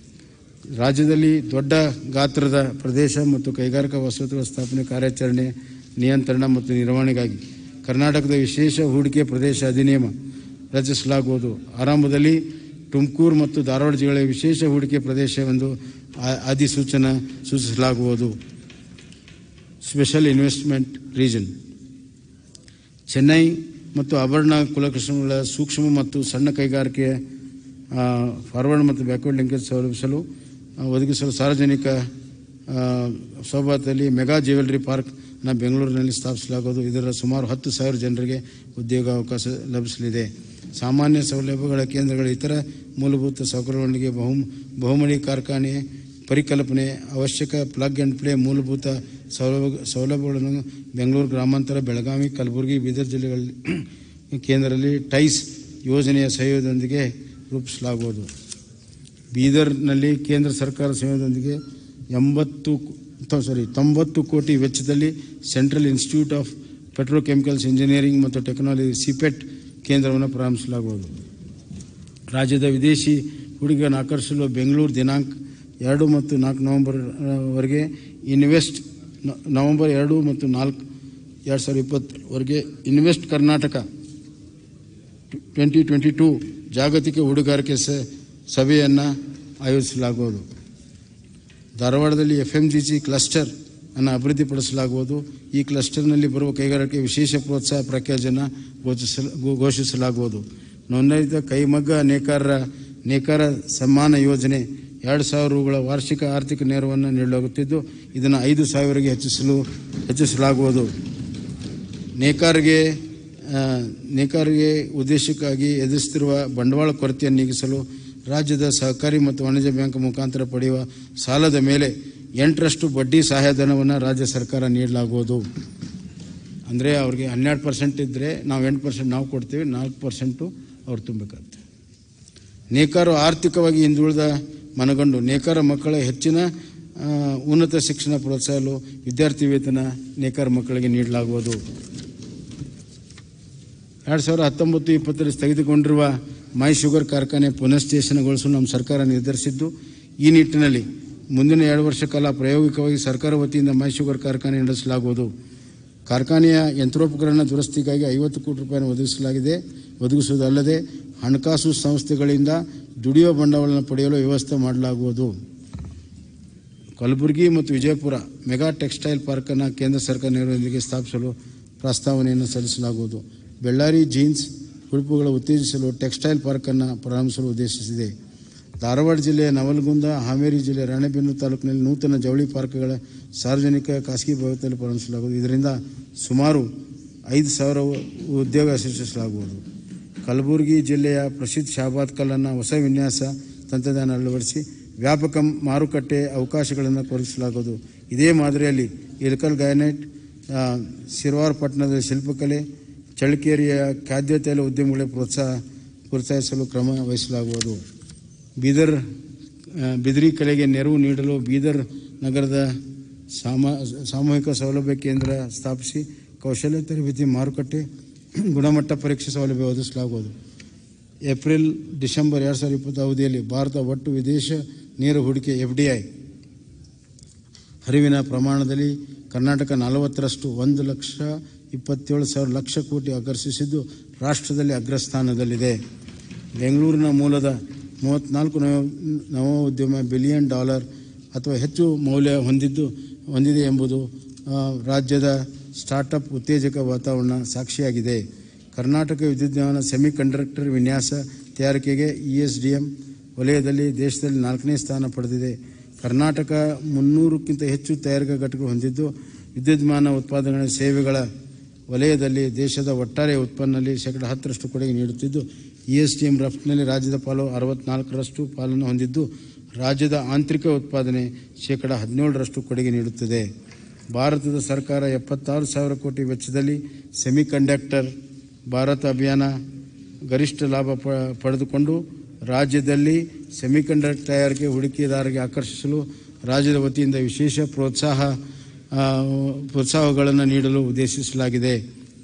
A: ರಾಜ್ಯದಲ್ಲಿ ದೊಡ್ಡ ಗಾತ್ರದ ಪ್ರದೇಶ ಮತ್ತು ಕೈಗಾರಿಕಾ ವಸತಿಗಳ ಸ್ಥಾಪನೆ ಕಾರ್ಯಾಚರಣೆ ನಿಯಂತ್ರಣ ಮತ್ತು ನಿರ್ವಹಣೆಗಾಗಿ ಕರ್ನಾಟಕದ ವಿಶೇಷ ಹೂಡಿಕೆ ಪ್ರದೇಶ ಅಧಿನಿಯಮ ರಚಿಸಲಾಗುವುದು ಆರಂಭದಲ್ಲಿ ತುಮಕೂರು ಮತ್ತು ಧಾರವಾಡ ಜಿಲ್ಲೆಯ ವಿಶೇಷ ಹೂಡಿಕೆ ಪ್ರದೇಶವೆಂದು ಆ- ಅಧಿಸೂಚನ ಸೂಚಿಸಲಾಗುವುದು ಸ್ಪೆಷಲ್ ಇನ್ವೆಸ್ಟ್ಮೆಂಟ್ ರೀಜನ್ ಚೆನ್ನೈ ಮತ್ತು ಆಭರಣ ಕುಲಕೃಷ್ಣಗಳ ಸೂಕ್ಷ್ಮ ಮತ್ತು ಸಣ್ಣ ಕೈಗಾರಿಕೆ ಆ, ಫಾರ್ವರ್ಡ್ ಮತ್ತು ಬ್ಯಾಕ್ವರ್ಡ್ ಲಿಂಕೇಜ್ ಸೌಲಭಿಸಲು ಆ, ಒದಗಿಸಲು ಸಾರ್ವಜನಿಕ ಆ, ಸೌಭಾಗ್ಯದಲ್ಲಿ ಮೆಗಾ ಜ್ಯುವೆಲರಿ ಪಾರ್ಕ್ನ ಬೆಂಗಳೂರಿನಲ್ಲಿ ಸ್ಥಾಪಿಸಲಾಗುವುದು ಇದರ ಸುಮಾರು ಹತ್ತು ಸಾವಿರ ಜನರಿಗೆ ಉದ್ಯೋಗಾವಕಾಶ ಲಭಿಸಲಿದೆ ಸಾಮಾನ್ಯ ಸೌಲಭ್ಯಗಳ ಕೇಂದ್ರಗಳ ಇತರ ಮೂಲಭೂತ ಸೌಕರ್ಯಗಳೊಂದಿಗೆ ಬಹು ಬಹುಮಡಿ ಕಾರ್ಖಾನೆ ಪರಿಕಲ್ಪನೆ ಅವಶ್ಯಕ ಪ್ಲಗ್ ಆ್ಯಂಡ್ ಪ್ಲೇ ಮೂಲಭೂತ ಸೌಲಭ್ಯ ಸೌಲಭ್ಯಗಳನ್ನು ಬೆಂಗಳೂರು ಗ್ರಾಮಾಂತರ ಬೆಳಗಾವಿ ಕಲಬುರಗಿ ಬೀದರ್ ಜಿಲ್ಲೆಗಳಲ್ಲಿ ಕೇಂದ್ರದಲ್ಲಿ ಟೈಸ್ ಯೋಜನೆಯ ಸಹಯೋಗದೊಂದಿಗೆ ರೂಪಿಸಲಾಗುವುದು ಬೀದರ್ನಲ್ಲಿ ಕೇಂದ್ರ ಸರ್ಕಾರ ಸಹಯೋಗದೊಂದಿಗೆ ಎಂಬತ್ತು ಸಾರಿ ತೊಂಬತ್ತು ಕೋಟಿ ವೆಚ್ಚದಲ್ಲಿ central institute of petrochemicals engineering ಮತ್ತು ಟೆಕ್ನಾಲಜಿ ಸಿಪೆಟ್ ಕೇಂದ್ರವನ್ನು ಪ್ರಾರಂಭಿಸಲಾಗುವುದು ರಾಜ್ಯದ ವಿದೇಶಿ ಹೂಡಿಕೆಯನ್ನು ಆಕರ್ಷಿಸಲು ಬೆಂಗಳೂರು ದಿನಾಂಕ ಎರಡು ಮತ್ತು ನಾಲ್ಕು ನವೆಂಬರ್ ಆ, ವರೆಗೆ ಇನ್ವೆಸ್ಟ್ ನ- ನವೆಂಬರ್ ಎರಡು ಮತ್ತು ನಾಲ್ಕು ಎರಡು ಸಾವಿರದ ಇಪ್ಪತ್ತರವರೆಗೆ invest Karnataka twenty twenty two ಜಾಗತಿಕ ಹೂಡಿಗಾರಿಕೆ ಸ ಸಭೆಯನ್ನು ಆಯೋಜಿಸಲಾಗುವುದು ಧಾರವಾಡದಲ್ಲಿ F M G C cluster ಅನ್ನು ಅಭಿವೃದ್ಧಿಪಡಿಸಲಾಗುವುದು ಈ ಕ್ಲಸ್ಟರ್ನಲ್ಲಿ ಬರುವ ಕೈಗಾರಿಕೆ ವಿಶೇಷ ಪ್ರೋತ್ಸಾಹ ಪ್ಯಾಕೇಜನ್ನು ಘೋಷಿಸಲ ಘೋ- ಘೋಷಿಸಲಾಗುವುದು ನೋಂದಾಯಿತ ಕೈಮಗ್ಗ ನೇಕಾರರ ನೇಕಾರ ಸಮ್ಮಾನ ಯೋಜನೆ ಎರಡು ಸಾವಿರ ರುಗಳ ವಾರ್ಷಿಕ ಆರ್ಥಿಕ ನೆರವನ್ನು ನೀಡಲಾಗುತ್ತಿದ್ದು ಇದನ್ನು ಐದು ಸಾವಿರಗೆ ಹೆಚ್ಚಿಸಲು ಹೆಚ್ಚಿಸಲಾಗುವುದು ನೇಕಾರಿಗೆ ಆ, ನೇಕಾರಿಗೆ ಉದ್ದೇಶಕ್ಕಾಗಿ ಎದುರಿಸುತ್ತಿರುವ ಬಂಡವಾಳ ಕೊರತೆಯನ್ನು ನೀಗಿಸಲು ರಾಜ್ಯದ ಸಹಕಾರಿ ಮತ್ತು ವಾಣಿಜ್ಯ ಬ್ಯಾಂಕ್ ಮುಖಾಂತರ ಪಡೆಯುವ ಸಾಲದ ಮೇಲೆ ಎಂಟರಷ್ಟು ಬಡ್ಡಿ ಸಹಾಯಧನವನ್ನು ರಾಜ್ಯ ಸರ್ಕಾರ ನೀಡಲಾಗುವುದು ಅಂದರೆ ಅವ್ರಿಗೆ ಹನ್ನೆರಡು ಪರ್ಸೆಂಟ್ ಇದ್ದರೆ ನಾವು ಎಂಟು ಪರ್ಸೆಂಟ್ ನಾವು ಕೊಡ್ತೀವಿ ನಾಲ್ಕು ಪರ್ಸೆಂಟು ಅವ್ರು ತುಂಬಬೇಕಾಗುತ್ತೆ ನೇಕಾರು ಆರ್ಥಿಕವಾಗಿ ಹಿಂದುಳಿದ ಮನಗಂಡು ನೇಕಾರ ಮಕ್ಕಳ ಹೆಚ್ಚಿನ ಆ, ಉನ್ನತ ಶಿಕ್ಷಣ ಪ್ರೋತ್ಸಾಹಲು ವಿದ್ಯಾರ್ಥಿ ವೇತನ ನೇಕಾರ ಮಕ್ಕಳಿಗೆ ನೀಡಲಾಗುವುದು ಎರಡು ಸಾವಿರದ ಹತ್ತೊಂಬತ್ತು ಇಪ್ಪತ್ತರಲ್ಲಿ ಸ್ಥಗಿತಗೊಂಡಿರುವ ಮೈ ಶುಗರ್ ಕಾರ್ಖಾನೆ ಪುನಶ್ಚೇತನಗೊಳಿಸಲು ನಮ್ಮ ಸರ್ಕಾರ ನಿರ್ಧರಿಸಿದ್ದು ಈ ನಿಟ್ಟಿನಲ್ಲಿ ಮುಂದಿನ ಎರಡು ವರ್ಷ ಕಾಲ ಪ್ರಾಯೋಗಿಕವಾಗಿ ಸರ್ಕಾರ ವತಿಯಿಂದ ಮೈ ಶುಗರ್ ಕಾರ್ಖಾನೆ ನಡೆಸಲಾಗುವುದು ಕಾರ್ಖಾನೆಯ ಯಂತ್ರೋಪಕರಣ ದುರಸ್ತಿಗಾಗಿ ಐವತ್ತು ಕೋಟಿ ರೂಪಾಯಿಯನ್ನು ಒದಗಿಸಲಾಗಿದೆ ಒದಗಿಸುವುದಲ್ಲದೆ ಹಣಕಾಸು ಸಂಸ್ಥೆಗಳಿಂದ ದುಡಿಯುವ ಬಂಡವಾಳವನ್ನು ಪಡೆಯಲು ವ್ಯವಸ್ಥೆ ಮಾಡಲಾಗುವುದು ಕಲಬುರಗಿ ಮತ್ತು ವಿಜಯಪುರ ಮೆಗಾ ಟೆಕ್ಸ್ಟೈಲ್ ಪಾರ್ಕನ್ನು ಕೇಂದ್ರ ಸರ್ಕಾರ ನೆರವಿನೊಂದಿಗೆ ಸ್ಥಾಪಿಸಲು ಪ್ರಸ್ತಾವನೆಯನ್ನು ಸಲ್ಲಿಸಲಾಗುವುದು ಬೆಳ್ಳಾರಿ ಜೀನ್ಸ್ ಉಡುಪುಗಳ ಉತ್ತೇಜಿಸಲು ಟೆಕ್ಸ್ಟೈಲ್ ಪಾರ್ಕನ್ನು ಪ್ರಾರಂಭಿಸಲು ಉದ್ದೇಶಿಸಿದೆ ಧಾರವಾಡ ಜಿಲ್ಲೆಯ ನವಲಗುಂದ ಹಾವೇರಿ ಜಿಲ್ಲೆಯ ರಾಣೆಬೆನ್ನೂರು ತಾಲೂಕಿನಲ್ಲಿ ನೂತನ ಜವಳಿ ಪಾರ್ಕ್ಗಳ ಸಾರ್ವಜನಿಕ ಖಾಸಗಿ ಭಾಗದಲ್ಲಿ ಪ್ರಾರಂಭಿಸಲಾಗುವುದು ಇದರಿಂದ ಸುಮಾರು ಐದು ಸಾವಿರ ಉದ್ಯೋಗ ಸೃಷ್ಟಿಸಲಾಗುವುದು ಕಲಬುರಗಿ ಜಿಲ್ಲೆಯ ಪ್ರಸಿದ್ಧ ಶಾಬಾದ್ ಕಲ್ಲನ್ನು ಹೊಸ ವಿನ್ಯಾಸ ತಂತ್ರಜ್ಞಾನ ಅಳವಡಿಸಿ ವ್ಯಾಪಕ ಮಾರುಕಟ್ಟೆ ಅವಕಾಶಗಳನ್ನು ಕೊಡಿಸಲಾಗುವುದು ಇದೇ ಮಾದರಿಯಲ್ಲಿ ಇಳಕಲ್ ಗ್ಯಾನೆಟ್ ಆ, ಸಿರ್ವಾರ್ ಪಟ್ಟಣದ ಶಿಲ್ಪಕಲೆ ಚಳ್ಳಕೆರೆಯ ಖಾದ್ಯ ತೈಲ ಉದ್ಯಮಗಳಿಗೆ ಪ್ರೋತ್ಸಾಹ ಪ್ರೋತ್ಸಾಹಿಸಲು ಕ್ರಮ ವಹಿಸಲಾಗುವುದು ಬೀದರ್ ಆ, ಬಿದಿರಿ ಕಲೆಗೆ ನೆರವು ನೀಡಲು ಬೀದರ್ ನಗರದ ಸಾಮ ಸಾಮೂಹಿಕ ಸೌಲಭ್ಯ ಕೇಂದ್ರ ಸ್ಥಾಪಿಸಿ ಕೌಶಲ್ಯ ತರಬೇತಿ ಮಾರುಕಟ್ಟೆ ಗುಣಮಟ್ಟ ಪರೀಕ್ಷೆ ಸೌಲಭ್ಯ ಒದಗಿಸಲಾಗುವುದು ಏಪ್ರಿಲ್ ಡಿಸೆಂಬರ್ ಎರಡು ಸಾವಿರದ ಇಪ್ಪತ್ತು ಅವಧಿಯಲ್ಲಿ ಭಾರತ ಒಟ್ಟು ವಿದೇಶ ನೇರ ಹೂಡಿಕೆ ಎಫ್ ಡಿ ಐ ಹರಿವಿನ ಪ್ರಮಾಣದಲ್ಲಿ ಕರ್ನಾಟಕ ನಲವತ್ತರಷ್ಟು ಒಂದು ಲಕ್ಷ ಇಪ್ಪತ್ತೇಳು ಸಾವಿರ ಲಕ್ಷ ಕೋಟಿ ಆಕರ್ಷಿಸಿದ್ದು ರಾಷ್ಟ್ರದಲ್ಲಿ ಅಗ್ರಸ್ಥಾನದಲ್ಲಿದೆ ಬೆಂಗಳೂರಿನ ಮೂಲದ ಮೂವತ್ತ್ನಾಲ್ಕು ನವ ನವ ಉದ್ಯಮ ಬಿಲಿಯನ್ ಡಾಲರ್ ಅಥವಾ ಹೆಚ್ಚು ಮೌಲ್ಯ ಹೊಂದಿದ್ದು ಹೊಂದಿದೆ ಎಂಬುದು ಆ, ರಾಜ್ಯದ ಸ್ಟಾರ್ಟಪ್ ಉತ್ತೇಜಕ ವಾತಾವರಣ ಸಾಕ್ಷಿಯಾಗಿದೆ ಕರ್ನಾಟಕ ವಿದ್ಯುನ್ಮಾನ ಸೆಮಿ ಕಂಡಕ್ಟರ್ ವಿನ್ಯಾಸ ತಯಾರಿಕೆಗೆ ಇ ಎಸ್ ಡಿ ಎಂ ವಲಯದಲ್ಲಿ ದೇಶದಲ್ಲಿ ನಾಲ್ಕನೇ ಸ್ಥಾನ ಪಡೆದಿದೆ ಕರ್ನಾಟಕ ಮುನ್ನೂರಕ್ಕಿಂತ ಹೆಚ್ಚು ತಯಾರಿಕಾ ಘಟಕಗಳು ಹೊಂದಿದ್ದು ವಿದ್ಯುನ್ಮಾನ ಉತ್ಪಾದನೆ ಸೇವೆಗಳ ವಲಯದಲ್ಲಿ ದೇಶದ ಒಟ್ಟಾರೆ ಉತ್ಪನ್ನದಲ್ಲಿ ಶೇಕಡ ಹತ್ತರಷ್ಟು ಕೊಡುಗೆ ನೀಡುತ್ತಿದ್ದು ಇ ಎಸ್ ಟಿ ಎಂ ರಫ್ತಿನಲ್ಲಿ ರಾಜ್ಯದ ಪಾಲು ಅರವತ್ನಾಲ್ಕರಷ್ಟು ಪಾಲನ್ನು ಹೊಂದಿದ್ದು ರಾಜ್ಯದ ಆಂತರಿಕ ಉತ್ಪಾದನೆ ಶೇಕಡ ಹದಿನೇಳರಷ್ಟು ಕೊಡುಗೆ ನೀಡುತ್ತದೆ ಭಾರತದ ಸರ್ಕಾರ ಎಪ್ಪತ್ತಾರು ಸಾವಿರ ಕೋಟಿ ವೆಚ್ಚದಲ್ಲಿ ಸೆಮಿ ಕಂಡಕ್ಟರ್ ಭಾರತ ಅಭಿಯಾನ ಗರಿಷ್ಠ ಲಾಭ ಪ ಪಡೆದುಕೊಂಡು ರಾಜ್ಯದಲ್ಲಿ ಸೆಮಿಕಂಡಕ್ಟರ್ ತಯಾರಿಕೆ ಹೂಡಿಕೆದಾರರಿಗೆ ಆಕರ್ಷಿಸಲು ರಾಜ್ಯದ ವತಿಯಿಂದ ವಿಶೇಷ ಪ್ರೋತ್ಸಾಹ ಆ, ಪ್ರೋತ್ಸಾಹಗಳನ್ನು ನೀಡಲು ಉದ್ದೇಶಿಸಲಾಗಿದೆ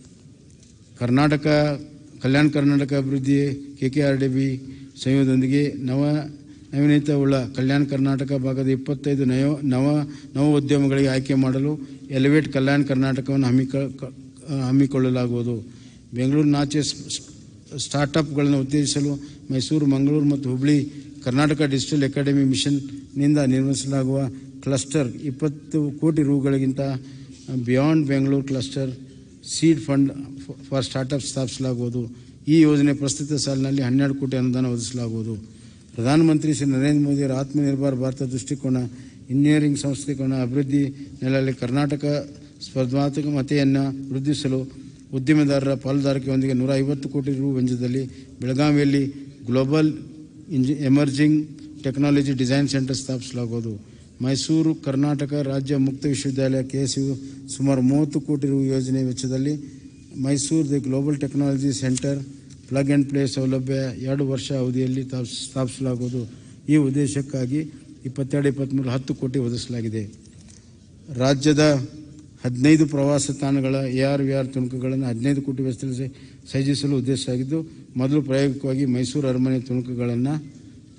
A: ಕರ್ನಾಟಕ ಕಲ್ಯಾಣ ಕರ್ನಾಟಕ ಅಭಿವೃದ್ಧಿ K K R D B ಸಂಯೋಗದೊಂದಿಗೆ ನವ ನವೀನತೆಯುಳ್ಳ ಕಲ್ಯಾಣ ಕರ್ನಾಟಕ ಭಾಗದ ಇಪ್ಪತ್ತೈದು ನವ ನವ ನವ ಉದ್ಯಮಗಳಿಗೆ ಆಯ್ಕೆ ಮಾಡಲು ಎಲಿವೇಟ್ ಕಲ್ಯಾಣ ಕರ್ನಾಟಕವನ್ನು ಹಮ್ಮಿಕ ಕ- ಹಮ್ಮಿಕೊಳ್ಳಲಾಗುವುದು ಬೆಂಗಳೂರು ನಾಚೆ ಸ್- ಸ್- ಸ್ಟಾರ್ಟಪ್ಗಳನ್ನು ಉತ್ತೇಜಿಸಲು ಮೈಸೂರು ಮಂಗಳೂರು ಮತ್ತು ಹುಬ್ಬಳ್ಳಿ ಕರ್ನಾಟಕ ಡಿಜಿಟಲ್ ಅಕಾಡೆಮಿ ಮಿಷನ್ನಿಂದ ನಿರ್ಮಿಸಲಾಗುವ ಕ್ಲಸ್ಟರ್ ಇಪ್ಪತ್ತು ಕೋಟಿ ರೂಗಳಿಗಿಂತ beyond Bengaluru cluster seed fund for startup ಸ್ಥಾಪಿಸಲಾಗುವುದು ಈ ಯೋಜನೆ ಪ್ರಸ್ತುತ ಸಾಲಿನಲ್ಲಿ ಹನ್ನೆರಡು ಕೋಟಿ ಅನುದಾನ ಒದಗಿಸಲಾಗುವುದು ಪ್ರಧಾನಮಂತ್ರಿ ಶ್ರೀ ನರೇಂದ್ರ ಮೋದಿಯವರ ಆತ್ಮನಿರ್ಭರ ಭಾರತ ದೃಷ್ಟಿಕೋನ ಇಂಜಿನಿಯರಿಂಗ್ ಸಂಸ್ಥೆಗಳ ಅಭಿವೃದ್ಧಿ ನೆಲೆಯಲ್ಲಿ ಕರ್ನಾಟಕ ಸ್ಪರ್ಧಾತ್ಮಕತೆಯನ್ನು ವೃದ್ಧಿಸಲು ಉದ್ಯಮೆದಾರರ ಪಾಲುದಾರಿಕೆಯೊಂದಿಗೆ ನೂರ ಐವತ್ತು ಕೋಟಿ ರು ವೆಚ್ಚದಲ್ಲಿ ಬೆಳಗಾವಿಯಲ್ಲಿ ಗ್ಲೋಬಲ್ ಇಂಜಿ ಎಮರ್ಜಿಂಗ್ ಟೆಕ್ನಾಲಜಿ ಡಿಸೈನ್ ಸೆಂಟರ್ ಸ್ಥಾಪಿಸಲಾಗುವುದು ಮೈಸೂರು ಕರ್ನಾಟಕ ರಾಜ್ಯ ಮುಕ್ತ ವಿಶ್ವವಿದ್ಯಾಲಯ ಕೆ ಎಸ್ ಯು ಸುಮಾರು ಮೂವತ್ತು ಕೋಟಿ ರು ಯೋಜನೆ ವೆಚ್ಚದಲ್ಲಿ Mysuru the global technology centre plug and play ಸೌಲಭ್ಯ ಎರಡು ವರ್ಷ ಅವಧಿಯಲ್ಲಿ ಸ್ಥಾಪಿಸ್- ಸ್ಥಾಪಿಸಲಾಗುವುದು ಈ ಉದ್ದೇಶಕ್ಕಾಗಿ ಇಪ್ಪತ್ತೆರಡು ಇಪ್ಪತ್ತ್ಮೂರು ಹತ್ತು ಕೋಟಿ ಒದಗಿಸಲಾಗಿದೆ ರಾಜ್ಯದ ಹದಿನೈದು ಪ್ರವಾಸ ತಾಣಗಳ ಎ ಆರ್ ವಿ ಆರ್ ತುಣುಕುಗಳನ್ನು ಹದಿನೈದು ಕೋಟಿ ವೆಚ್ಚದಲ್ಲಿ ಸಜ್ಜಿಸಲು ಉದ್ದೇಶಿಸಲಾಗಿದ್ದು ಮೊದಲು ಪ್ರಾಯೋಗಿಕವಾಗಿ ಮೈಸೂರು ಅರಮನೆ ತುಣುಕುಗಳನ್ನು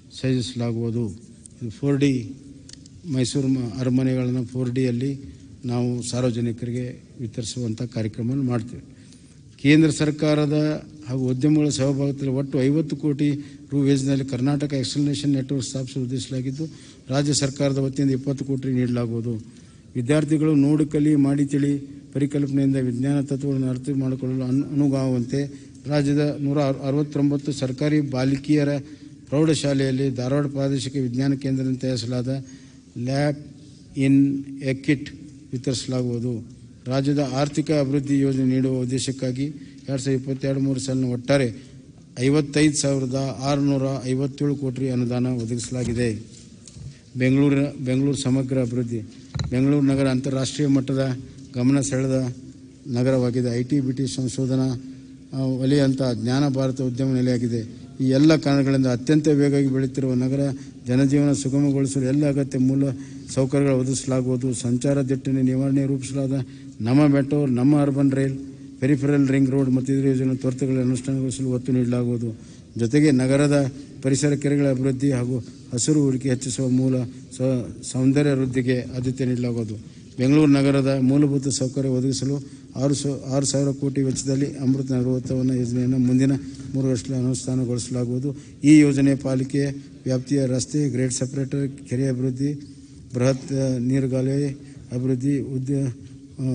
A: ಸಂಯೋಜಿಸಲಾಗುವುದು ಇದು ಫೋರ್ ಡಿ ಮೈಸೂರು ಮ- ಅರಮನೆಗಳನ್ನು ಫೋರ್ ಡಿಯಲ್ಲಿ ನಾವು ಸಾರ್ವಜನಿಕರಿಗೆ ವಿತರಿಸುವಂಥ ಕಾರ್ಯಕ್ರಮವನ್ನು ಮಾಡ್ತೇವೆ ಕೇಂದ್ರ ಸರ್ಕಾರದ ಹಾಗೂ ಉದ್ಯಮಗಳ ಸಹಭಾಗಿತ್ವದಲ್ಲಿ ಒಟ್ಟು ಐವತ್ತು ಕೋಟಿ ರು ವೇಜ್ನಲ್ಲಿ ಕರ್ನಾಟಕ ಎಕ್ಸಲನೇಷನ್ ನೆಟ್ವರ್ಕ್ ಸ್ಥಾಪಿಸಲು ಉದ್ದೇಶಿಸಲಾಗಿದ್ದು ರಾಜ್ಯ ಸರ್ಕಾರದ ವತಿಯಿಂದ ಇಪ್ಪತ್ತು ಕೋಟಿ ನೀಡಲಾಗುವುದು ವಿದ್ಯಾರ್ಥಿಗಳು ನೋಡು ಕಲಿ ಮಾಡಿ ತಿಳಿ ಪರಿಕಲ್ಪನೆಯಿಂದ ವಿಜ್ಞಾನ ತತ್ವಗಳನ್ನು ಅರ್ಥ ಮಾಡಿಕೊಳ್ಳಲು ಅನು ಅನುಗಾಗುವಂತೆ ರಾಜ್ಯದ ನೂರ ಅರ್- ಅರವತ್ತೊಂಬತ್ತು ಸರ್ಕಾರಿ ಬಾಲಿಕಿಯರ ಪ್ರೌಢಶಾಲೆಯಲ್ಲಿ ಧಾರವಾಡ ಪ್ರಾದೇಶಿಕ ವಿಜ್ಞಾನ ಕೇಂದ್ರದಿಂದ ತಯಾರಿಸಲಾದ ಲ್ಯಾಬ್ ಇನ್ ಎ ಕಿಟ್ ವಿತರಿಸಲಾಗುವುದು ರಾಜ್ಯದ ಆರ್ಥಿಕ ಅಭಿವೃದ್ಧಿ ಯೋಜನೆ ನೀಡುವ ಉದ್ದೇಶಕ್ಕಾಗಿ ಎರಡು ಸಾವಿರದ ಇಪ್ಪತ್ತೆರಡು ಮೂರು ಸಾಲಿನ ಒಟ್ಟಾರೆ ಐವತ್ತೈದು ಸಾವಿರದ ಆರುನೂರ ಐವತ್ತೇಳು ಕೋಟಿ ಅನುದಾನ ಒದಗಿಸಲಾಗಿದೆ ಬೆಂಗಳೂರಿನ ಬೆಂಗಳೂರು ಸಮಗ್ರ ಅಭಿವೃದ್ಧಿ ಬೆಂಗಳೂರು ನಗರ ಅಂತಾರಾಷ್ಟ್ರೀಯ ಮಟ್ಟದ ಗಮನ ಸೆಳೆದ ನಗರವಾಗಿದೆ ಐ ಟಿ ಬಿ ಟಿ ಸಂಶೋಧನಾ ಆ, ವಲಯ ಅಂತ ಜ್ಞಾನ ಭಾರತ ಉದ್ಯಮ ನೆಲೆಯಾಗಿದೆ ಈ ಎಲ್ಲ ಕಾರಣಗಳಿಂದ ಅತ್ಯಂತ ವೇಗವಾಗಿ ಬೆಳೆಯುತ್ತಿರುವ ನಗರ ಜನಜೀವನ ಸುಗಮಗೊಳಿಸಲು ಎಲ್ಲ ಅಗತ್ಯ ಮೂಲ ಸೌಕರ್ಯಗಳು ಒದಗಿಸಲಾಗುವುದು ಸಂಚಾರ ದಿಟ್ಟಣೆ ನಿವಾರಣೆ ರೂಪಿಸಲಾದ Namma metro Namma urban rail peripheral ring road ಮತ್ತು ಇತರ ಯೋಜನೆ ತ್ವರಿತಗಳಲ್ಲಿ ಅನುಷ್ಠಾನಗೊಳಿಸಲು ಒತ್ತು ನೀಡಲಾಗುವುದು ಜೊತೆಗೆ ನಗರದ ಪರಿಸರ ಕೆರೆಗಳ ಅಭಿವೃದ್ಧಿ ಹಾಗೂ ಹಸಿರು ಹೂಡಿಕೆ ಹೆಚ್ಚಿಸುವ ಮೂಲ ಸ- ಸೌಂದರ್ಯ ವೃದ್ಧಿಗೆ ಆದ್ಯತೆ ನೀಡಲಾಗುವುದು ಬೆಂಗಳೂರು ನಗರದ ಮೂಲಭೂತ ಸೌಕರ್ಯ ಒದಗಿಸಲು ಆರು ಸಾ ಆರು ಸಾವಿರ ಕೋಟಿ ವೆಚ್ಚದಲ್ಲಿ ಅಮೃತ ನಗರೋತ್ಸವನ ಯೋಜನೆಯನ್ನು ಮುಂದಿನ ಮೂರು ವರ್ಷದಲ್ಲಿ ಅನುಷ್ಠಾನಗೊಳಿಸಲಾಗುವುದು ಈ ಯೋಜನೆ ಪಾಲಿಕೆ ವ್ಯಾಪ್ತಿಯ ರಸ್ತೆ ಗ್ರೇಡ್ ಸೆಪರೇಟರ್ ಕೆರೆ ಅಭಿವೃದ್ಧಿ ಬೃಹತ್ ಆ, ನೀರುಗಾಲಿ ಅಭಿವೃದ್ಧಿ ಉದ್ಯ ಆ,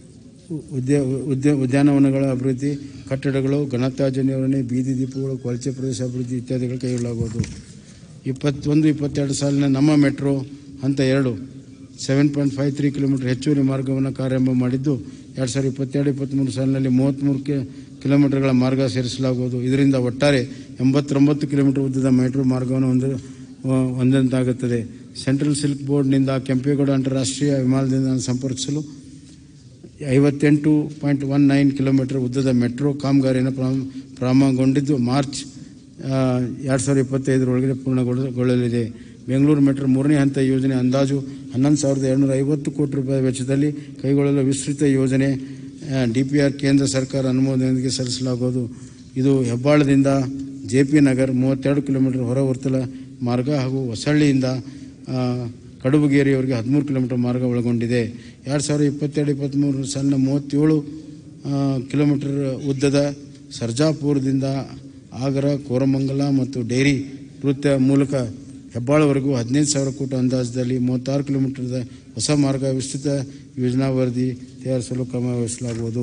A: ಉದ್ಯ ಉದ್ಯ ಉದ್ಯಾನವನಗಳ ಅಭಿವೃದ್ಧಿ ಕಟ್ಟಡಗಳು ಘನತ್ಯಾಜ್ಯ ನಿರ್ವಹಣೆ ಬೀದಿ ದೀಪಗಳು ಕೊಳಚೆ ಪ್ರದೇಶ ಅಭಿವೃದ್ಧಿ ಇತ್ಯಾದಿಗಳು ಕೈಗೊಳ್ಳಲಾಗುವುದು ಇಪ್ಪತ್ತೊಂದು ಇಪ್ಪತ್ತೆರಡು ಸಾಲಿನ ನಮ್ಮ ಮೆಟ್ರೋ ಹಂತ ಎರಡು seven point five three kilometre ಹೆಚ್ಚುವರಿ ಮಾರ್ಗವನ್ನು ಕಾರ್ಯಾರಂಭ ಮಾಡಿದ್ದು ಎರಡು ಸಾವಿರದ ಇಪ್ಪತ್ತೆರಡು ಇಪ್ಪತ್ತ್ಮೂರು ಸಾಲಿನಲ್ಲಿ ಮೂವತ್ತ್ಮೂರು ಕೆ ಕಿಲೋಮೀಟರ್ಗಳ ಮಾರ್ಗ ಸೇರಿಸಲಾಗುವುದು ಇದರಿಂದ ಒಟ್ಟಾರೆ ಎಂಬತ್ತೊಂಬತ್ತು ಕಿಲೋಮೀಟರ್ ಉದ್ದದ ಮೆಟ್ರೋ ಮಾರ್ಗವನ್ನು ಹೊಂದ ಹೊಂದಂತಾಗುತ್ತದೆ ಸೆಂಟ್ರಲ್ ಸಿಲ್ಕ್ ಬೋರ್ಡ್ನಿಂದ ಕೆಂಪೇಗೌಡ ಅಂತಾರಾಷ್ಟ್ರೀಯ ವಿಮಾನ ನಿಲ್ದಾಣ ಸಂಪರ್ಕಿಸಲು ಐವತ್ತೆಂಟು ಪಾಯಿಂಟ್ ಒನ್ ನೈನ್ ಕಿಲೋಮೀಟರ್ ಉದ್ದದ ಮೆಟ್ರೋ ಕಾಮಗಾರಿಯನ್ನು ಪ್ರಾರಂಭ ಪ್ರಾರಂಭಗೊಂಡಿದ್ದು ಮಾರ್ಚ್ ಎರಡು ಸಾವಿರದ ಇಪ್ಪತ್ತೈದರೊಳಗೆ ಪೂರ್ಣಗೊಳ್ಳಲಿದೆ ಬೆಂಗಳೂರು ಮೆಟ್ರೋ ಮೂರನೇ ಹಂತ ಯೋಜನೆ ಅಂದಾಜು ಹನ್ನೊಂದು ಸಾವಿರದ ಎರಡುನೂರ ಐವತ್ತು ಕೋಟಿ ರೂಪಾಯಿ ವೆಚ್ಚದಲ್ಲಿ ಕೈಗೊಳ್ಳಲು ವಿಸ್ತೃತ ಯೋಜನೆ ಡಿ ಪಿ ಆರ್ ಕೇಂದ್ರ ಸರ್ಕಾರ ಅನುಮೋದನೆಗೆ ಸಲ್ಲಿಸಲಾಗುವುದು ಇದು ಹೆಬ್ಬಾಳದಿಂದ ಜೆ ಪಿ ನಗರ್ ಮೂವತ್ತೆರಡು ಕಿಲೋಮೀಟರ್ ಹೊರ ವರ್ತಲ ಮಾರ್ಗ ಹಾಗೂ ಹೊಸಳ್ಳಿಯಿಂದ ಆ, ಕಡುಬುಗೇರಿಯವರೆಗೆ ಹದಿಮೂರು ಕಿಲೋಮೀಟರ್ ಮಾರ್ಗ ಒಳಗೊಂಡಿದೆ ಎರಡು ಸಾವಿರದ ಇಪ್ಪತ್ತೆರಡು ಇಪ್ಪತ್ತ್ಮೂರು ಸಾಲಿನ ಮೂವತ್ತೇಳು ಆ, ಕಿಲೋಮೀಟರ್ ಉದ್ದದ ಸರ್ಜಾಪುರದಿಂದ ಆಗರ ಕೋರಮಂಗಲ ಮತ್ತು ಡೈರಿ ವೃತ್ತ ಮೂಲಕ ಹೆಬ್ಬಾಳವರೆಗೂ ಹದಿನೈದು ಸಾವಿರ ಕೋಟಿ ಅಂದಾಜದಲ್ಲಿ ಮೂವತ್ತಾರು ಕಿಲೋಮೀಟರ್ದ ಹೊಸ ಮಾರ್ಗ ವಿಸ್ತೃತ ಯೋಜನಾ ವರದಿ ತಯಾರಿಸಲು ಕ್ರಮ ವಹಿಸಲಾಗುವುದು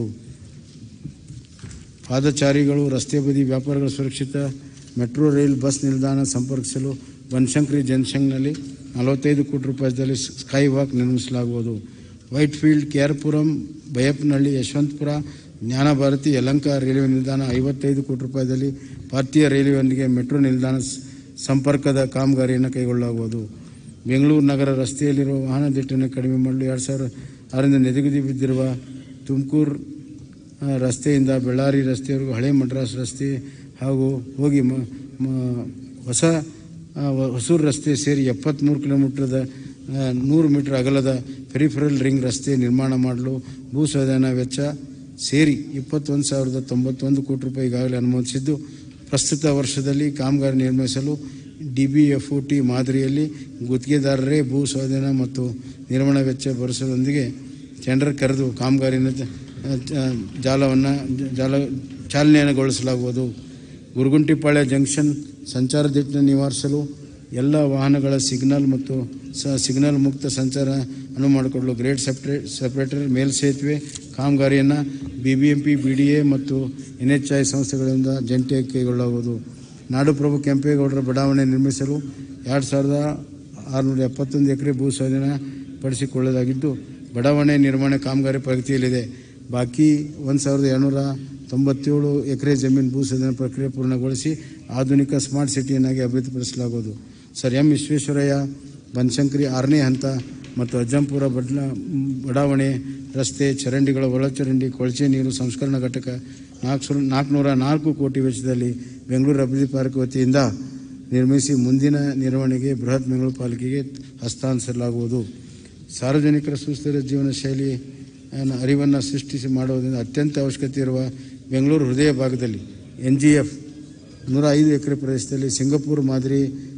A: ಪಾದಚಾರಿಗಳು ರಸ್ತೆ ಬದಿ ವ್ಯಾಪಾರಗಳ ಸುರಕ್ಷಿತ ಮೆಟ್ರೋ ರೈಲ್ ಬಸ್ ನಿಲ್ದಾಣ ಸಂಪರ್ಕಿಸಲು ಬನಶಂಕರಿ ಜಂಕ್ಷನ್ನಲ್ಲಿ ನಲವತ್ತೈದು ಕೋಟಿ ರೂಪಾಯಿದಲ್ಲಿ ಸ್ಕೈ ವಾಕ್ ನಿರ್ಮಿಸಲಾಗುವುದು Whitefield KR Puram Baiyappanahalli Yeshwanthpur Jnanabharathi Yelahanka railway ನಿಲ್ದಾಣ ಐವತ್ತೈದು ಕೋಟಿ ರೂಪಾಯಿದಲ್ಲಿ ಭಾರತೀಯ ರೈಲ್ವೆಯೊಂದಿಗೆ ಮೆಟ್ರೋ ನಿಲ್ದಾಣ ಸ- ಸಂಪರ್ಕದ ಕಾಮಗಾರಿಯನ್ನು ಕೈಗೊಳ್ಳಲಾಗುವುದು ಬೆಂಗಳೂರು ನಗರ ರಸ್ತೆಯಲ್ಲಿರುವ ವಾಹನ ದಿಟ್ಟಣೆ ಕಡಿಮೆ ಮಾಡಲು ಎರಡು ಸಾವಿರ ಆರರಿಂದ ನೆನೆಗುದಿ ಬಿದ್ದಿರುವ ತುಮಕೂರು ಆ, ರಸ್ತೆಯಿಂದ ಬಳ್ಳಾರಿ ರಸ್ತೆವರೆಗೂ ಹಳೆ ಮಡ್ರಾಸ್ ರಸ್ತೆ ಹಾಗೂ ಹೋಗಿ ಮ ಮ- ಹೊಸ ಆ, ವ- ಹೊಸೂರು ರಸ್ತೆ ಸೇರಿ ಎಪ್ಪತ್ತ್ಮೂರು ಕಿಲೋಮೀಟರ್ದ ಆ, ನೂರು ಮೀಟರ್ ಅಗಲದ ಪೆರಿಫೆರಲ್ ರಿಂಗ್ ರಸ್ತೆ ನಿರ್ಮಾಣ ಮಾಡಲು ಭೂ ಸ್ವಾಧೀನ ವೆಚ್ಚ ಸೇರಿ ಇಪ್ಪತ್ತೊಂದು ಸಾವಿರದ ತೊಂಬತ್ತೊಂದು ಕೋಟಿ ರೂಪಾಯಿ ಈಗಾಗಲೇ ಅನುಮೋದಿಸಿದ್ದು ಪ್ರಸ್ತುತ ವರ್ಷದಲ್ಲಿ ಕಾಮಗಾರಿ ನಿರ್ಮಿಸಲು D B F O T ಮಾದರಿಯಲ್ಲಿ ಗುತ್ತಿಗೆದಾರರೇ ಭೂ ಸ್ವಾಧೀನ ಮತ್ತು ನಿರ್ವಹಣಾ ವೆಚ್ಚ ಭರಿಸೋದೊಂದಿಗೆ ಟೆಂಡರ್ ಕರೆದು ಕಾಮಗಾರಿನ ಜ- ಜ- ಜಾಲವನ್ನು ಜಾಲ ಚಾಲನೆಗೊಳಿಸಲಾಗುವುದು ಗುರುಗುಂಟಿಪಾಳ್ಯ ಜಂಕ್ಷನ್ ಸಂಚಾರ ದಿಟ್ಟಣೆ ನಿವಾರಿಸಲು ಎಲ್ಲ ವಾಹನಗಳ ಸಿಗ್ನಲ್ ಮತ್ತು ಸ ಸಿಗ್ನಲ್ ಮುಕ್ತ ಸಂಚಾರ ಅನುವು ಮಾಡಿಕೊಡಲು ಗ್ರೇಡ್ ಸೆಪ್ರೇ ಸೆಪ್ರೇಟರ್ ಮೇಲ್ಸೇತುವೆ ಕಾಮಗಾರಿಯನ್ನು B B M P B D A ಮತ್ತು ಎನ್ ಎಚ್ ಐ ಸಂಸ್ಥೆಗಳಿಂದ ಜಂಟಿಯಾಗಿ ಕೈಗೊಳ್ಳಲಾಗುವುದು ನಾಡುಪ್ರಭು ಕೆಂಪೇಗೌಡರ ಬಡಾವಣೆ ನಿರ್ಮಿಸಲು ಎರಡು ಸಾವಿರದ ಆರುನೂರ ಎಪ್ಪತ್ತೊಂದು ಎಕರೆ ಭೂ ಸ್ವಾಧೀನ ಪಡಿಸಿಕೊಳ್ಳಲಾಗಿದ್ದು ಬಡಾವಣೆ ನಿರ್ಮಾಣ ಕಾಮಗಾರಿ ಪ್ರಗತಿಯಲ್ಲಿದೆ ಬಾಕಿ ಒಂದು ಸಾವಿರದ ಏಳ್ನೂರ ತೊಂಬತ್ತೇಳು ಎಕರೆ ಜಮೀನು ಭೂ ಸ್ವಾಧೀನ ಪ್ರಕ್ರಿಯೆ ಪೂರ್ಣಗೊಳಿಸಿ ಆಧುನಿಕ ಸ್ಮಾರ್ಟ್ ಸಿಟಿಯನ್ನಾಗಿ ಅಭಿವೃದ್ಧಿಪಡಿಸಲಾಗುವುದು ಸರ್ ಎಂ ವಿಶ್ವೇಶ್ವರಯ್ಯ ಬನಶಂಕರಿ ಆರನೇ ಹಂತ ಮತ್ತು ಅಜ್ಜಂಪುರ ಬಡ್ಲ ಬಡಾವಣೆ ರಸ್ತೆ ಚರಂಡಿಗಳ ಒಳಚರಂಡಿ ಕೊಳಚೆ ನೀರು ಸಂಸ್ಕರಣಾ ಘಟಕ ನಾಲ್ಕು ನಾಲ್ಕುನೂರ ನಾಲ್ಕು ಕೋಟಿ ವೆಚ್ಚದಲ್ಲಿ ಬೆಂಗಳೂರು ಅಭಿವೃದ್ಧಿ ಪಾರ್ಕ್ ವತಿಯಿಂದ ನಿರ್ಮಿಸಿ ಮುಂದಿನ ನಿರ್ವಹಣೆಗೆ ಬೃಹತ್ ಬೆಂಗಳೂರು ಪಾಲಿಕೆಗೆ ಹಸ್ತಾಂತರಿಸಲಾಗುವುದು ಸಾರ್ವಜನಿಕರ ಸುಸ್ಥಿರ ಜೀವನ ಶೈಲಿ ಅನ್ನು ಅರಿವನ್ನು ಸೃಷ್ಟಿಸಿ ಮಾಡುವುದರಿಂದ ಅತ್ಯಂತ ಅವಶ್ಯಕತೆ ಇರುವ ಬೆಂಗಳೂರು ಹೃದಯ ಭಾಗದಲ್ಲಿ ಎನ್ ಜಿ ಎಫ್ ನೂರ ಐದು ಎಕರೆ ಪ್ರದೇಶದಲ್ಲಿ ಸಿಂಗಪೂರ್ ಮಾದರಿ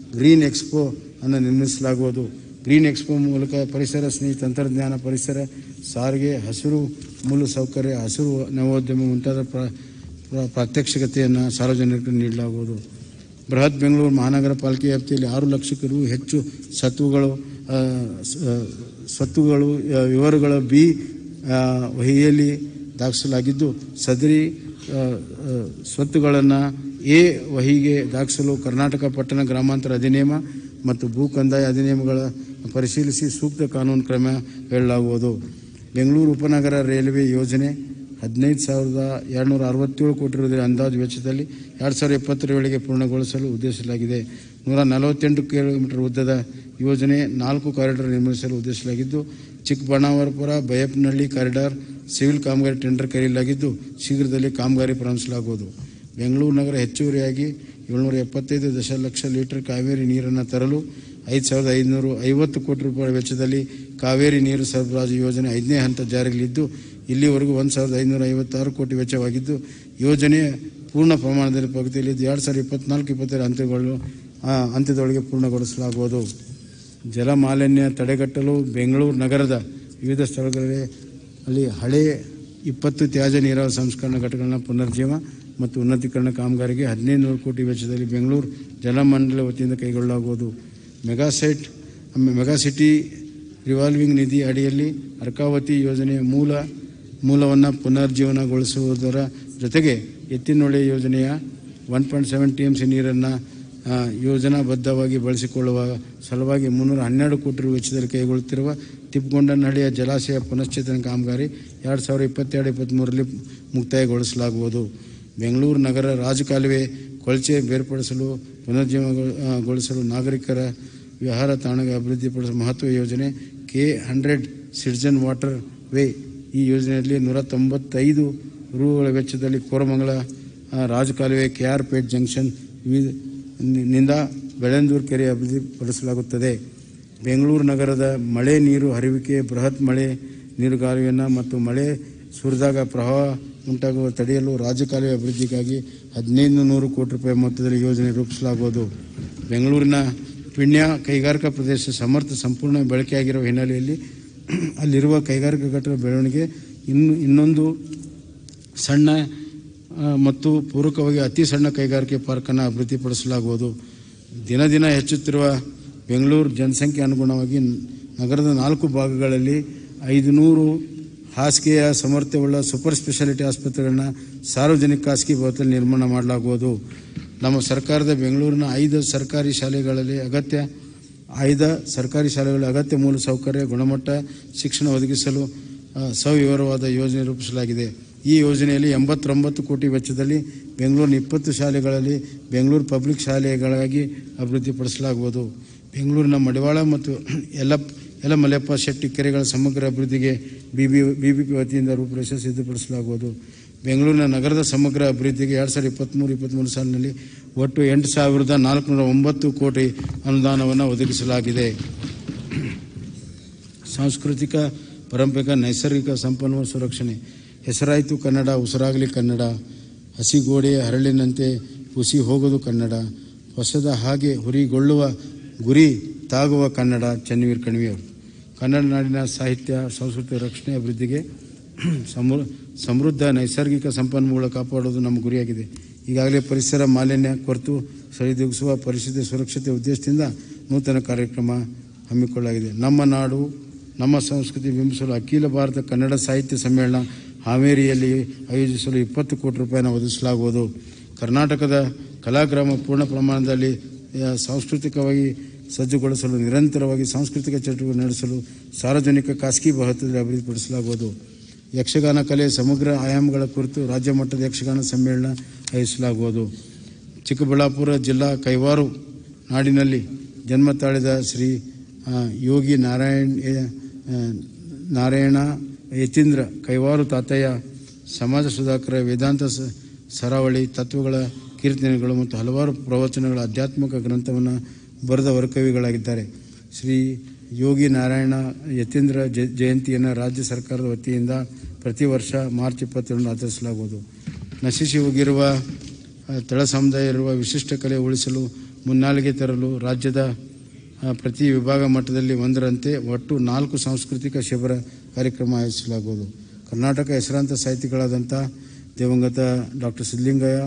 A: ಗ್ರೀನ್ ಎಕ್ಸ್ಪೋ ಅನ್ನು ನಿರ್ಮಿಸಲಾಗುವುದು ಗ್ರೀನ್ ಎಕ್ಸ್ಪೋ ಮೂಲಕ ಪರಿಸರ ಸ್ನೇಹಿ ತಂತ್ರಜ್ಞಾನ ಪರಿಸರ ಸಾರಿಗೆ ಹಸಿರು ಮೂಲ ಸೌಕರ್ಯ ಹಸಿರು ನವೋದ್ಯಮ ಮುಂತಾದ ಪ್ರ ಪ್ರ- ಪ್ರಾತ್ಯಕ್ಷಿಕತೆಯನ್ನು ಸಾರ್ವಜನಿಕರಿಗೆ ನೀಡಲಾಗುವುದು ಬೃಹತ್ ಬೆಂಗಳೂರು ಮಹಾನಗರ ಪಾಲಿಕೆ ವ್ಯಾಪ್ತಿಯಲ್ಲಿ ಆರು ಲಕ್ಷಕ್ಕೂ ಹೆಚ್ಚು ಸತ್ವಗಳು ಆ, ಸ- ಆ, ಸ್ವತ್ತುಗಳು ಆ, ವಿವರಗಳ ಬಿ ಆ, ವಹಿಯಲ್ಲಿ ದಾಖಲಿಸಲಾಗಿದ್ದು ಸದರಿ ಆ, ಆ, ಸ್ವತ್ತುಗಳನ್ನು ಎ ವಹಿಗೆ ದಾಖಲಿಸಲು ಕರ್ನಾಟಕ ಪಟ್ಟಣ ಗ್ರಾಮಾಂತರ ಅಧಿನಿಯಮ ಮತ್ತು ಭೂ ಕಂದಾಯ ಅಧಿನಿಯಮಗಳ ಪರಿಶೀಲಿಸಿ ಸೂಕ್ತ ಕಾನೂನು ಕ್ರಮ ಹೇಳಲಾಗುವುದು ಬೆಂಗಳೂರು ಉಪನಗರ ರೈಲ್ವೆ ಯೋಜನೆ ಹದಿನೈದು ಸಾವಿರದ ಎರಡುನೂರ ಅರವತ್ತೇಳು ಕೋಟಿ ರೂಪಾಯಿ ಅಂದಾಜು ವೆಚ್ಚದಲ್ಲಿ ಎರಡು ಸಾವಿರದ ಇಪ್ಪತ್ತರ ವೇಳೆಗೆ ಪೂರ್ಣಗೊಳಿಸಲು ಉದ್ದೇಶಿಸಲಾಗಿದೆ ನೂರ ನಲವತ್ತೆಂಟು ಕಿಲೋಮೀಟರ್ ಉದ್ದದ ಯೋಜನೆ ನಾಲ್ಕು ಕಾರಿಡಾರ್ ನಿರ್ಮಿಸಲು ಉದ್ದೇಶಿಸಲಾಗಿದ್ದು ಚಿಕ್ಕಬಳ್ಳಾಪುರ ಬೈಯಪ್ಪನಹಳ್ಳಿ ಕಾರಿಡಾರ್ ಸಿವಿಲ್ ಕಾಮಗಾರಿ ಟೆಂಡರ್ ಕರೆಯಲಾಗಿದ್ದು ಶೀಘ್ರದಲ್ಲಿ ಕಾಮಗಾರಿ ಪ್ರಾರಂಭಿಸಲಾಗುವುದು ಬೆಂಗಳೂರು ನಗರ ಹೆಚ್ಚುವರಿಯಾಗಿ ಏಳ್ನೂರ ಎಪ್ಪತ್ತೈದು ದಶಲಕ್ಷ ಲೀಟರ್ ಕಾವೇರಿ ನೀರನ್ನು ತರಲು ಐದು ಸಾವಿರದ ಐದುನೂರು ಐವತ್ತು ಕೋಟಿ ರೂಪಾಯಿ ವೆಚ್ಚದಲ್ಲಿ ಕಾವೇರಿ ನೀರು ಸರಬರಾಜು ಯೋಜನೆ ಐದನೇ ಹಂತ ಜಾರಿಯಲ್ಲಿದ್ದು ಇಲ್ಲಿವರೆಗೂ ಒಂದು ಸಾವಿರದ ಐದುನೂರ ಐವತ್ತಾರು ಕೋಟಿ ವೆಚ್ಚವಾಗಿದ್ದು ಯೋಜನೆ ಪೂರ್ಣ ಪ್ರಮಾಣದಲ್ಲಿ ಪ್ರಗತಿಯಲ್ಲಿದ್ದು ಎರಡು ಸಾವಿರದ ಇಪ್ಪತ್ನಾಲ್ಕು ಇಪ್ಪತ್ತೆರಡು ಹಂತಗಳು ಆ, ಹಂತದೊಳಗೆ ಪೂರ್ಣಗೊಳಿಸಲಾಗುವುದು ಜಲ ಮಾಲಿನ್ಯ ತಡೆಗಟ್ಟಲು ಬೆಂಗಳೂರು ನಗರದ ವಿವಿಧ ಸ್ಥಳಗಳಲ್ಲಿ ಅಲ್ಲಿ ಹಳೆ ಇಪ್ಪತ್ತು ತ್ಯಾಜ್ಯ ನೀರಾವರಿ ಸಂಸ್ಕರಣಾ ಘಟಕಗಳನ್ನ ಪುನರ್ಜೀವ ಮತ್ತು ಉನ್ನತೀಕರಣ ಕಾಮಗಾರಿಗೆ ಹದಿನೈದು ನೂರು ಕೋಟಿ ವೆಚ್ಚದಲ್ಲಿ ಬೆಂಗಳೂರು ಜಲಮಂಡಲ ವತಿಯಿಂದ ಕೈಗೊಳ್ಳಲಾಗುವುದು ಮೆಗಾಸೈಟ್ ಮೆಗಾಸಿಟಿ ರಿವಾಲ್ವಿಂಗ್ ನಿಧಿ ಅಡಿಯಲ್ಲಿ ಅರ್ಕಾವತಿ ಯೋಜನೆಯ ಮೂಲ ಮೂಲವನ್ನು ಪುನರ್ಜೀವನಗೊಳಿಸುವುದರ ಜೊತೆಗೆ ಎತ್ತಿನೊಳೆ ಯೋಜನೆಯ one point seven T M C ನೀರನ್ನು ಆ, ಯೋಜನಾಬದ್ಧವಾಗಿ ಬಳಸಿಕೊಳ್ಳುವ ಸಲುವಾಗಿ ಮುನ್ನೂರ ಹನ್ನೆರಡು ಕೋಟಿ ರು ವೆಚ್ಚದಲ್ಲಿ ಕೈಗೊಳ್ಳುತ್ತಿರುವ ತಿಪ್ಪಗೊಂಡನಹಳ್ಳಿಯ ಜಲಾಶಯ ಪುನಶ್ಚೇತನ ಕಾಮಗಾರಿ ಎರಡು ಸಾವಿರದ ಇಪ್ಪತ್ತೆರಡು ಇಪ್ಪತ್ತ್ಮೂರರಲ್ಲಿ ಮುಕ್ತಾಯಗೊಳಿಸಲಾಗುವುದು ಬೆಂಗಳೂರು ನಗರ ರಾಜಕಾಲುವೆ ಕೊಳಚೆ ಬೇರ್ಪಡಿಸಲು ಪುನರ್ಜೀವನಗೊಳಿಸಲು ನಾಗರಿಕರ ವಿಹಾರ ತಾಣಗಳ ಅಭಿವೃದ್ಧಿಪಡಿಸುವ ಮಹತ್ವ ಯೋಜನೆ K hundred citizen water way ಈ ಯೋಜನೆಯಲ್ಲಿ ನೂರ ತೊಂಬತ್ತೈದು ರೂಗಳ ವೆಚ್ಚದಲ್ಲಿ ಕೋರಮಂಗಲ ಆ, ರಾಜಕಾಲುವೆ ಕೆ ಆರ್ ಪೇಟ್ ಜಂಕ್ಷನ್ ವಿ- ನಿ- ನಿಂದ ಬೆಳೆಂದೂರು ಕೆರೆ ಅಭಿವೃದ್ಧಿಪಡಿಸಲಾಗುತ್ತದೆ ಬೆಂಗಳೂರು ನಗರದ ಮಳೆ ನೀರು ಹರಿವಿಕೆ ಬೃಹತ್ ಮಳೆ ನೀರುಗಾಲುವೆಯನ್ನು ಮತ್ತು ಮಳೆ ಸುರಿದಾಗ ಪ್ರವಾಹ ಉಂಟಾಗುವ ತಡೆಯಲು ರಾಜಕಾಲುವೆ ಅಭಿವೃದ್ಧಿಗಾಗಿ ಹದಿನೈದು ನೂರು ಕೋಟಿ ರೂಪಾಯಿ ಮೊತ್ತದಲ್ಲಿ ಯೋಜನೆ ರೂಪಿಸಲಾಗುವುದು ಬೆಂಗಳೂರಿನ ಪಿಣ್ಯ ಕೈಗಾರಿಕಾ ಪ್ರದೇಶ ಸಮರ್ಥ ಸಂಪೂರ್ಣ ಬಳಕೆಯಾಗಿರುವ ಹಿನ್ನೆಲೆಯಲ್ಲಿ ಅಲ್ಲಿರುವ ಕೈಗಾರಿಕಾ ಘಟಕ ಬೆಳವಣಿಗೆ ಇನ್ನು ಇನ್ನೊಂದು ಸಣ್ಣ ಆ, ಮತ್ತು ಪೂರಕವಾಗಿ ಅತಿ ಸಣ್ಣ ಕೈಗಾರಿಕೆ ಪಾರ್ಕನ್ನು ಅಭಿವೃದ್ಧಿಪಡಿಸಲಾಗುವುದು ದಿನ ದಿನ ಹೆಚ್ಚುತ್ತಿರುವ ಬೆಂಗಳೂರು ಜನಸಂಖ್ಯೆ ಅನುಗುಣವಾಗಿ ನಗರದ ನಾಲ್ಕು ಭಾಗಗಳಲ್ಲಿ ಐದುನೂರು ಹಾಸಿಗೆಯ ಸಾಮರ್ಥ್ಯವುಳ್ಳ ಸೂಪರ್ ಸ್ಪೆಷಾಲಿಟಿ ಆಸ್ಪತ್ರೆಗಳನ್ನ ಸಾರ್ವಜನಿಕ ಖಾಸಗಿ ಭವನದಲ್ಲಿ ನಿರ್ಮಾಣ ಮಾಡಲಾಗುವುದು ನಮ್ಮ ಸರ್ಕಾರದ ಬೆಂಗಳೂರಿನ ಐದು ಸರ್ಕಾರಿ ಶಾಲೆಗಳಲ್ಲಿ ಅಗತ್ಯ ಆಯ್ದ ಸರ್ಕಾರಿ ಶಾಲೆಗಳ ಅಗತ್ಯ ಮೂಲ ಸೌಕರ್ಯ ಗುಣಮಟ್ಟ ಶಿಕ್ಷಣ ಒದಗಿಸಲು ಆ, ಸವಿವರವಾದ ಯೋಜನೆ ರೂಪಿಸಲಾಗಿದೆ ಈ ಯೋಜನೆಯಲ್ಲಿ ಎಂಬತ್ತೊಂಬತ್ತು ಕೋಟಿ ವೆಚ್ಚದಲ್ಲಿ ಬೆಂಗಳೂರಿನ ಇಪ್ಪತ್ತು ಶಾಲೆಗಳಲ್ಲಿ ಬೆಂಗಳೂರು ಪಬ್ಲಿಕ್ ಶಾಲೆಗಳಾಗಿ ಅಭಿವೃದ್ಧಿಪಡಿಸಲಾಗುವುದು ಬೆಂಗಳೂರಿನ ಮಡಿವಾಳ ಮತ್ತು ಯಲ್ಲ ಯಲಮಲೆಪ್ಪ ಶೆಟ್ಟಿ ಕೆರೆಗಳ ಸಮಗ್ರ ಅಭಿವೃದ್ಧಿಗೆ ಬಿಬಿ ಬಿಬಿಪಿ ವತಿಯಿಂದ ರೂಪುರೇಷೆ ಸಿದ್ಧಪಡಿಸಲಾಗುವುದು ಬೆಂಗಳೂರಿನ ನಗರದ ಸಮಗ್ರ ಅಭಿವೃದ್ಧಿಗೆ ಎರಡು ಸಾವಿರದ ಇಪ್ಪತ್ತ್ಮೂರು ಇಪ್ಪತ್ತ್ಮೂರು ಸಾಲಿನಲ್ಲಿ ಒಟ್ಟು ಎಂಟು ಸಾವಿರದ ನಾಲ್ಕುನೂರ ಒಂಬತ್ತು ಕೋಟಿ ಅನುದಾನವನ್ನು ಒದಗಿಸಲಾಗಿದೆ ಸಾಂಸ್ಕೃತಿಕ ಪಾರಂಪರಿಕ ನೈಸರ್ಗಿಕ ಸಂಪನ್ಮೂಲ ಸಂರಕ್ಷಣೆ ಹೆಸರಾಯಿತು ಕನ್ನಡ ಉಸಿರಾಗಲಿ ಕನ್ನಡ ಹಸಿಗೋಡೆಯ ಹರಳಿನಂತೆ ಹುಸಿ ಹೋಗೋದು ಕನ್ನಡ ಹೊಸದ ಹಾಗೆ ಹುರಿಗೊಳ್ಳುವ ಗುರಿ ತಾಗುವ ಕನ್ನಡ ಚನ್ನವೀರ್ ಕಣಿವೆಯವರು ಕನ್ನಡ ನಾಡಿನ ಸಾಹಿತ್ಯ ಸಂಸ್ಕೃತಿ ರಕ್ಷಣೆ ಅಭಿವೃದ್ಧಿಗೆ ಸಮೃ ಸಮೃದ್ಧ ನೈಸರ್ಗಿಕ ಸಂಪನ್ಮೂಲ ಕಾಪಾಡುವುದು ನಮ್ಮ ಗುರಿಯಾಗಿದೆ ಈಗಾಗಲೇ ಪರಿಸರ ಮಾಲಿನ್ಯ ಕೊರತು ಸರಿದೂಗಿಸುವ ಪರಿಸ್ಥಿತಿ ಸುರಕ್ಷತೆ ಉದ್ದೇಶದಿಂದ ನೂತನ ಕಾರ್ಯಕ್ರಮ ಹಮ್ಮಿಕೊಳ್ಳಲಾಗಿದೆ ನಮ್ಮ ನಾಡು ನಮ್ಮ ಸಂಸ್ಕೃತಿ ಬಿಂಬಿಸಲು ಅಖಿಲ ಭಾರತ ಕನ್ನಡ ಸಾಹಿತ್ಯ ಸಮ್ಮೇಳನ ಹಾವೇರಿಯಲ್ಲಿ ಆಯೋಜಿಸಲು ಇಪ್ಪತ್ತು ಕೋಟಿ ರೂಪಾಯಿನ ಒದಗಿಸಲಾಗುವುದು ಕರ್ನಾಟಕದ ಕಲಾಗ್ರಾಮ ಪೂರ್ಣ ಪ್ರಮಾಣದಲ್ಲಿ ಆ, ಸಾಂಸ್ಕೃತಿಕವಾಗಿ ಸಜ್ಜುಗೊಳಿಸಲು ನಿರಂತರವಾಗಿ ಸಾಂಸ್ಕೃತಿಕ ಚಟುವಟಿಕೆ ನಡೆಸಲು ಸಾರ್ವಜನಿಕ ಖಾಸಗಿ ಭಾಗದಲ್ಲಿ ಅಭಿವೃದ್ಧಿಪಡಿಸಲಾಗುವುದು ಯಕ್ಷಗಾನ ಕಲೆ ಸಮಗ್ರ ಆಯಾಮಗಳ ಕುರಿತು ರಾಜ್ಯ ಮಟ್ಟದ ಯಕ್ಷಗಾನ ಸಮ್ಮೇಳನ ಆಯೋಜಿಸಲಾಗುವುದು ಚಿಕ್ಕಬಳ್ಳಾಪುರ ಜಿಲ್ಲಾ ಕೈವಾರು ನಾಡಿನಲ್ಲಿ ಜನ್ಮ ತಾಳಿದ ಶ್ರೀ ಆ, ಯೋಗಿ ನಾರಾಯಣ್ ಎ- ಆ, ನಾರಾಯಣ ಯತೀಂದ್ರ ಕೈವಾರು ತಾತಯ್ಯ ಸಮಾಜ ಸುಧಾಕರ ವೇದಾಂತ ಸ- ಸರಾವಳಿ ತತ್ವಗಳ ಕೀರ್ತನೆಗಳು ಮತ್ತು ಹಲವಾರು ಪ್ರವಚನಗಳ ಆಧ್ಯಾತ್ಮಿಕ ಗ್ರಂಥವನ್ನು ಬರೆದ ಹೊರಕವಿಗಳಾಗಿದ್ದಾರೆ ಶ್ರೀ ಯೋಗಿ ನಾರಾಯಣ ಯತೀಂದ್ರ ಜ- ಜಯಂತಿಯನ್ನು ರಾಜ್ಯ ಸರ್ಕಾರದ ವತಿಯಿಂದ ಪ್ರತಿ ವರ್ಷ ಮಾರ್ಚ್ ಇಪ್ಪತ್ತೆರಡನ್ನು ಆಚರಿಸಲಾಗುವುದು ನಶಿಸಿ ಹೋಗಿರುವ ಆ, ತಳ ಸಮುದಾಯ ಇರುವ ವಿಶಿಷ್ಟ ಕಲೆ ಉಳಿಸಲು ಮುನ್ನಾಲಿಗೆ ತರಲು ರಾಜ್ಯದ ಆ, ಪ್ರತಿ ವಿಭಾಗ ಮಟ್ಟದಲ್ಲಿ ಒಂದರಂತೆ ಒಟ್ಟು ನಾಲ್ಕು ಸಾಂಸ್ಕೃತಿಕ ಶಿಬಿರ ಕಾರ್ಯಕ್ರಮ ಆಯೋಜಿಸಲಾಗುವುದು ಕರ್ನಾಟಕ ಹೆಸರಾಂತ ಸಾಹಿತಿಗಳಾದಂಥ ದಿವಂಗತ ಡಾಕ್ಟರ್ ಸಿದ್ದಲಿಂಗಯ್ಯ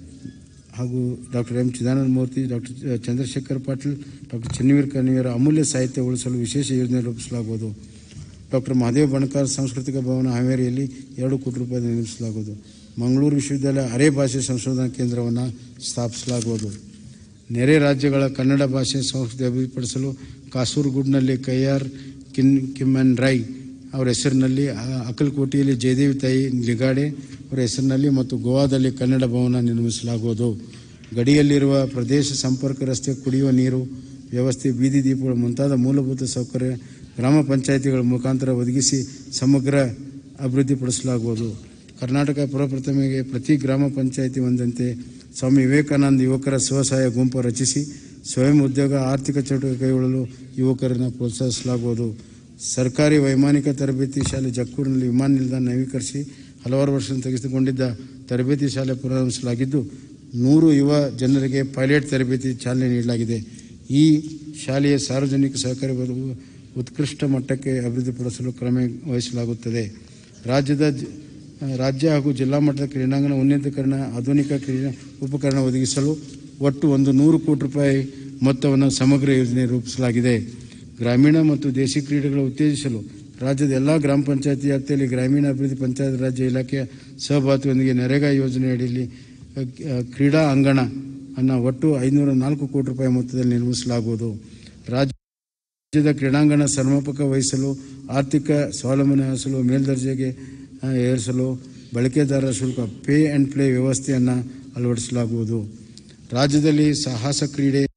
A: ಹಾಗೂ doctor M Chidananda Murthy doctor Chandrashekhar Patil doctor Channaveer ಕಣಿಯವರ ಅಮೂಲ್ಯ ಸಾಹಿತ್ಯ ಉಳಿಸಲು ವಿಶೇಷ ಯೋಜನೆ ರೂಪಿಸಲಾಗುವುದು ಡಾಕ್ಟರ್ ಮಹಾದೇವ ಬಣಕಾರ್ ಸಾಂಸ್ಕೃತಿಕ ಭವನ ಹಾವೇರಿಯಲ್ಲಿ ಎರಡು ಕೋಟಿ ರೂಪಾಯಿ ನಿರ್ಮಿಸಲಾಗುವುದು ಮಂಗಳೂರು ವಿಶ್ವವಿದ್ಯಾಲಯ ಅರೆ ಭಾಷೆ ಸಂಶೋಧನಾ ಕೇಂದ್ರವನ್ನು ಸ್ಥಾಪಿಸಲಾಗುವುದು ನೆರೆ ರಾಜ್ಯಗಳ ಕನ್ನಡ ಭಾಷೆ ಸಂಸ್ಕೃತಿ ಅಭಿವೃದ್ಧಿಪಡಿಸಲು ಕಾಸೂರುಗುಡ್ನಲ್ಲಿ ಕೈಯಾರ್ ಕಿನ್ ಕಿಮ್ಮನ್ ರೈ ಅವರ ಹೆಸರಿನಲ್ಲಿ ಆ- ಅಕ್ಕಲಕೋಟೆಯಲ್ಲಿ ಜಯದೇವಿ ತಾಯಿ ಲಿಗಾಡೆ ಅವರ ಹೆಸರಿನಲ್ಲಿ ಮತ್ತು ಗೋವಾದಲ್ಲಿ ಕನ್ನಡ ಭವನ ನಿರ್ಮಿಸಲಾಗುವುದು ಗಡಿಯಲ್ಲಿರುವ ಪ್ರದೇಶ ಸಂಪರ್ಕ ರಸ್ತೆ ಕುಡಿಯುವ ನೀರು ವ್ಯವಸ್ಥೆ ಬೀದಿ ದೀಪಗಳು ಮುಂತಾದ ಮೂಲಭೂತ ಸೌಕರ್ಯ ಗ್ರಾಮ ಪಂಚಾಯಿತಿಗಳ ಮುಖಾಂತರ ಒದಗಿಸಿ ಸಮಗ್ರ ಅಭಿವೃದ್ಧಿಪಡಿಸಲಾಗುವುದು ಕರ್ನಾಟಕ ಪ್ರಪ್ರಥಮೆಗೆ ಪ್ರತಿ ಗ್ರಾಮ ಪಂಚಾಯಿತಿ ಒಂದಂತೆ ಸ್ವಾಮಿ ವಿವೇಕಾನಂದ ಯುವಕರ ಸ್ವಸಹಾಯ ಗುಂಪು ರಚಿಸಿ ಸ್ವಯಂ ಉದ್ಯೋಗ ಆರ್ಥಿಕ ಚಟುವಟಿಕೆ ಕೈಗೊಳ್ಳಲು ಯುವಕರನ್ನು ಪ್ರೋತ್ಸಾಹಿಸಲಾಗುವುದು ಸರ್ಕಾರಿ ವೈಮಾನಿಕ ತರಬೇತಿ ಶಾಲೆ ಜಕ್ಕೂರಿನಲ್ಲಿ ವಿಮಾನ ನಿಲ್ದಾಣ ನವೀಕರಿಸಿ ಹಲವಾರು ವರ್ಷ ತೆಗೆದುಕೊಂಡಿದ್ದ ತರಬೇತಿ ಶಾಲೆ ಪ್ರಾರಂಭಿಸಲಾಗಿದ್ದು ನೂರು ಯುವ ಜನರಿಗೆ ಪೈಲಟ್ ತರಬೇತಿ ಚಾಲನೆ ನೀಡಲಾಗಿದೆ ಈ ಶಾಲೆಯ ಸಾರ್ವಜನಿಕ ಸಹಕಾರಿ ಬದುಕು ಉತ್ಕೃಷ್ಟ ಮಟ್ಟಕ್ಕೆ ಅಭಿವೃದ್ಧಿಪಡಿಸಲು ಕ್ರಮ ವಹಿಸಲಾಗುತ್ತದೆ ರಾಜ್ಯದ ಜ- ರಾಜ್ಯ ಹಾಗೂ ಜಿಲ್ಲಾ ಮಟ್ಟದ ಕ್ರೀಡಾಂಗಣ ಉನ್ನತೀಕರಣ ಆಧುನಿಕ ಕ್ರೀಡಾ ಉಪಕರಣ ಒದಗಿಸಲು ಒಟ್ಟು ಒಂದು ನೂರು ಕೋಟಿ ರೂಪಾಯಿ ಮೊತ್ತವನ್ನು ಸಮಗ್ರ ಯೋಜನೆ ರೂಪಿಸಲಾಗಿದೆ ಗ್ರಾಮೀಣ ಮತ್ತು ದೇಶಿ ಕ್ರೀಡೆಗಳ ಉತ್ತೇಜಿಸಲು ರಾಜ್ಯದ ಎಲ್ಲ ಗ್ರಾಮ ಪಂಚಾಯತಿ ವ್ಯಾಪ್ತಿಯಲ್ಲಿ ಗ್ರಾಮೀಣ ಅಭಿವೃದ್ಧಿ ಪಂಚಾಯತ್ ರಾಜ್ಯ ಇಲಾಖೆಯ ಸಹಭಾಗಿತ್ವದೊಂದಿಗೆ ನರೇಗಾ ಯೋಜನೆ ಅಡಿಯಲ್ಲಿ ಅ, ಅ, ಕ್ರೀಡಾ ಅಂಗಣ ಅನ್ನು ಒಟ್ಟು ಐನೂರ ನಾಲ್ಕು ಕೋಟಿ ರೂಪಾಯಿ ಮೊತ್ತದಲ್ಲಿ ನಿರ್ಮಿಸಲಾಗುವುದು ರಾಜ್ಯ ರಾಜ್ಯದ ಕ್ರೀಡಾಂಗಣ ಸಮರ್ಪಕ ವಹಿಸಲು ಆರ್ಥಿಕ ಸ್ವಾವಲಂಬನೆ ಹಾಸಲು ಮೇಲ್ದರ್ಜೆಗೆ ಆ, ಏರಿಸಲು ಬಳಕೆದಾರರ ಶುಲ್ಕ ಪೇ ಆ್ಯಂಡ್ ಪ್ಲೇ ವ್ಯವಸ್ಥೆಯನ್ನು ಅಳವಡಿಸಲಾಗುವುದು ರಾಜ್ಯದಲ್ಲಿ ಸಾಹಸ ಕ್ರೀಡೆ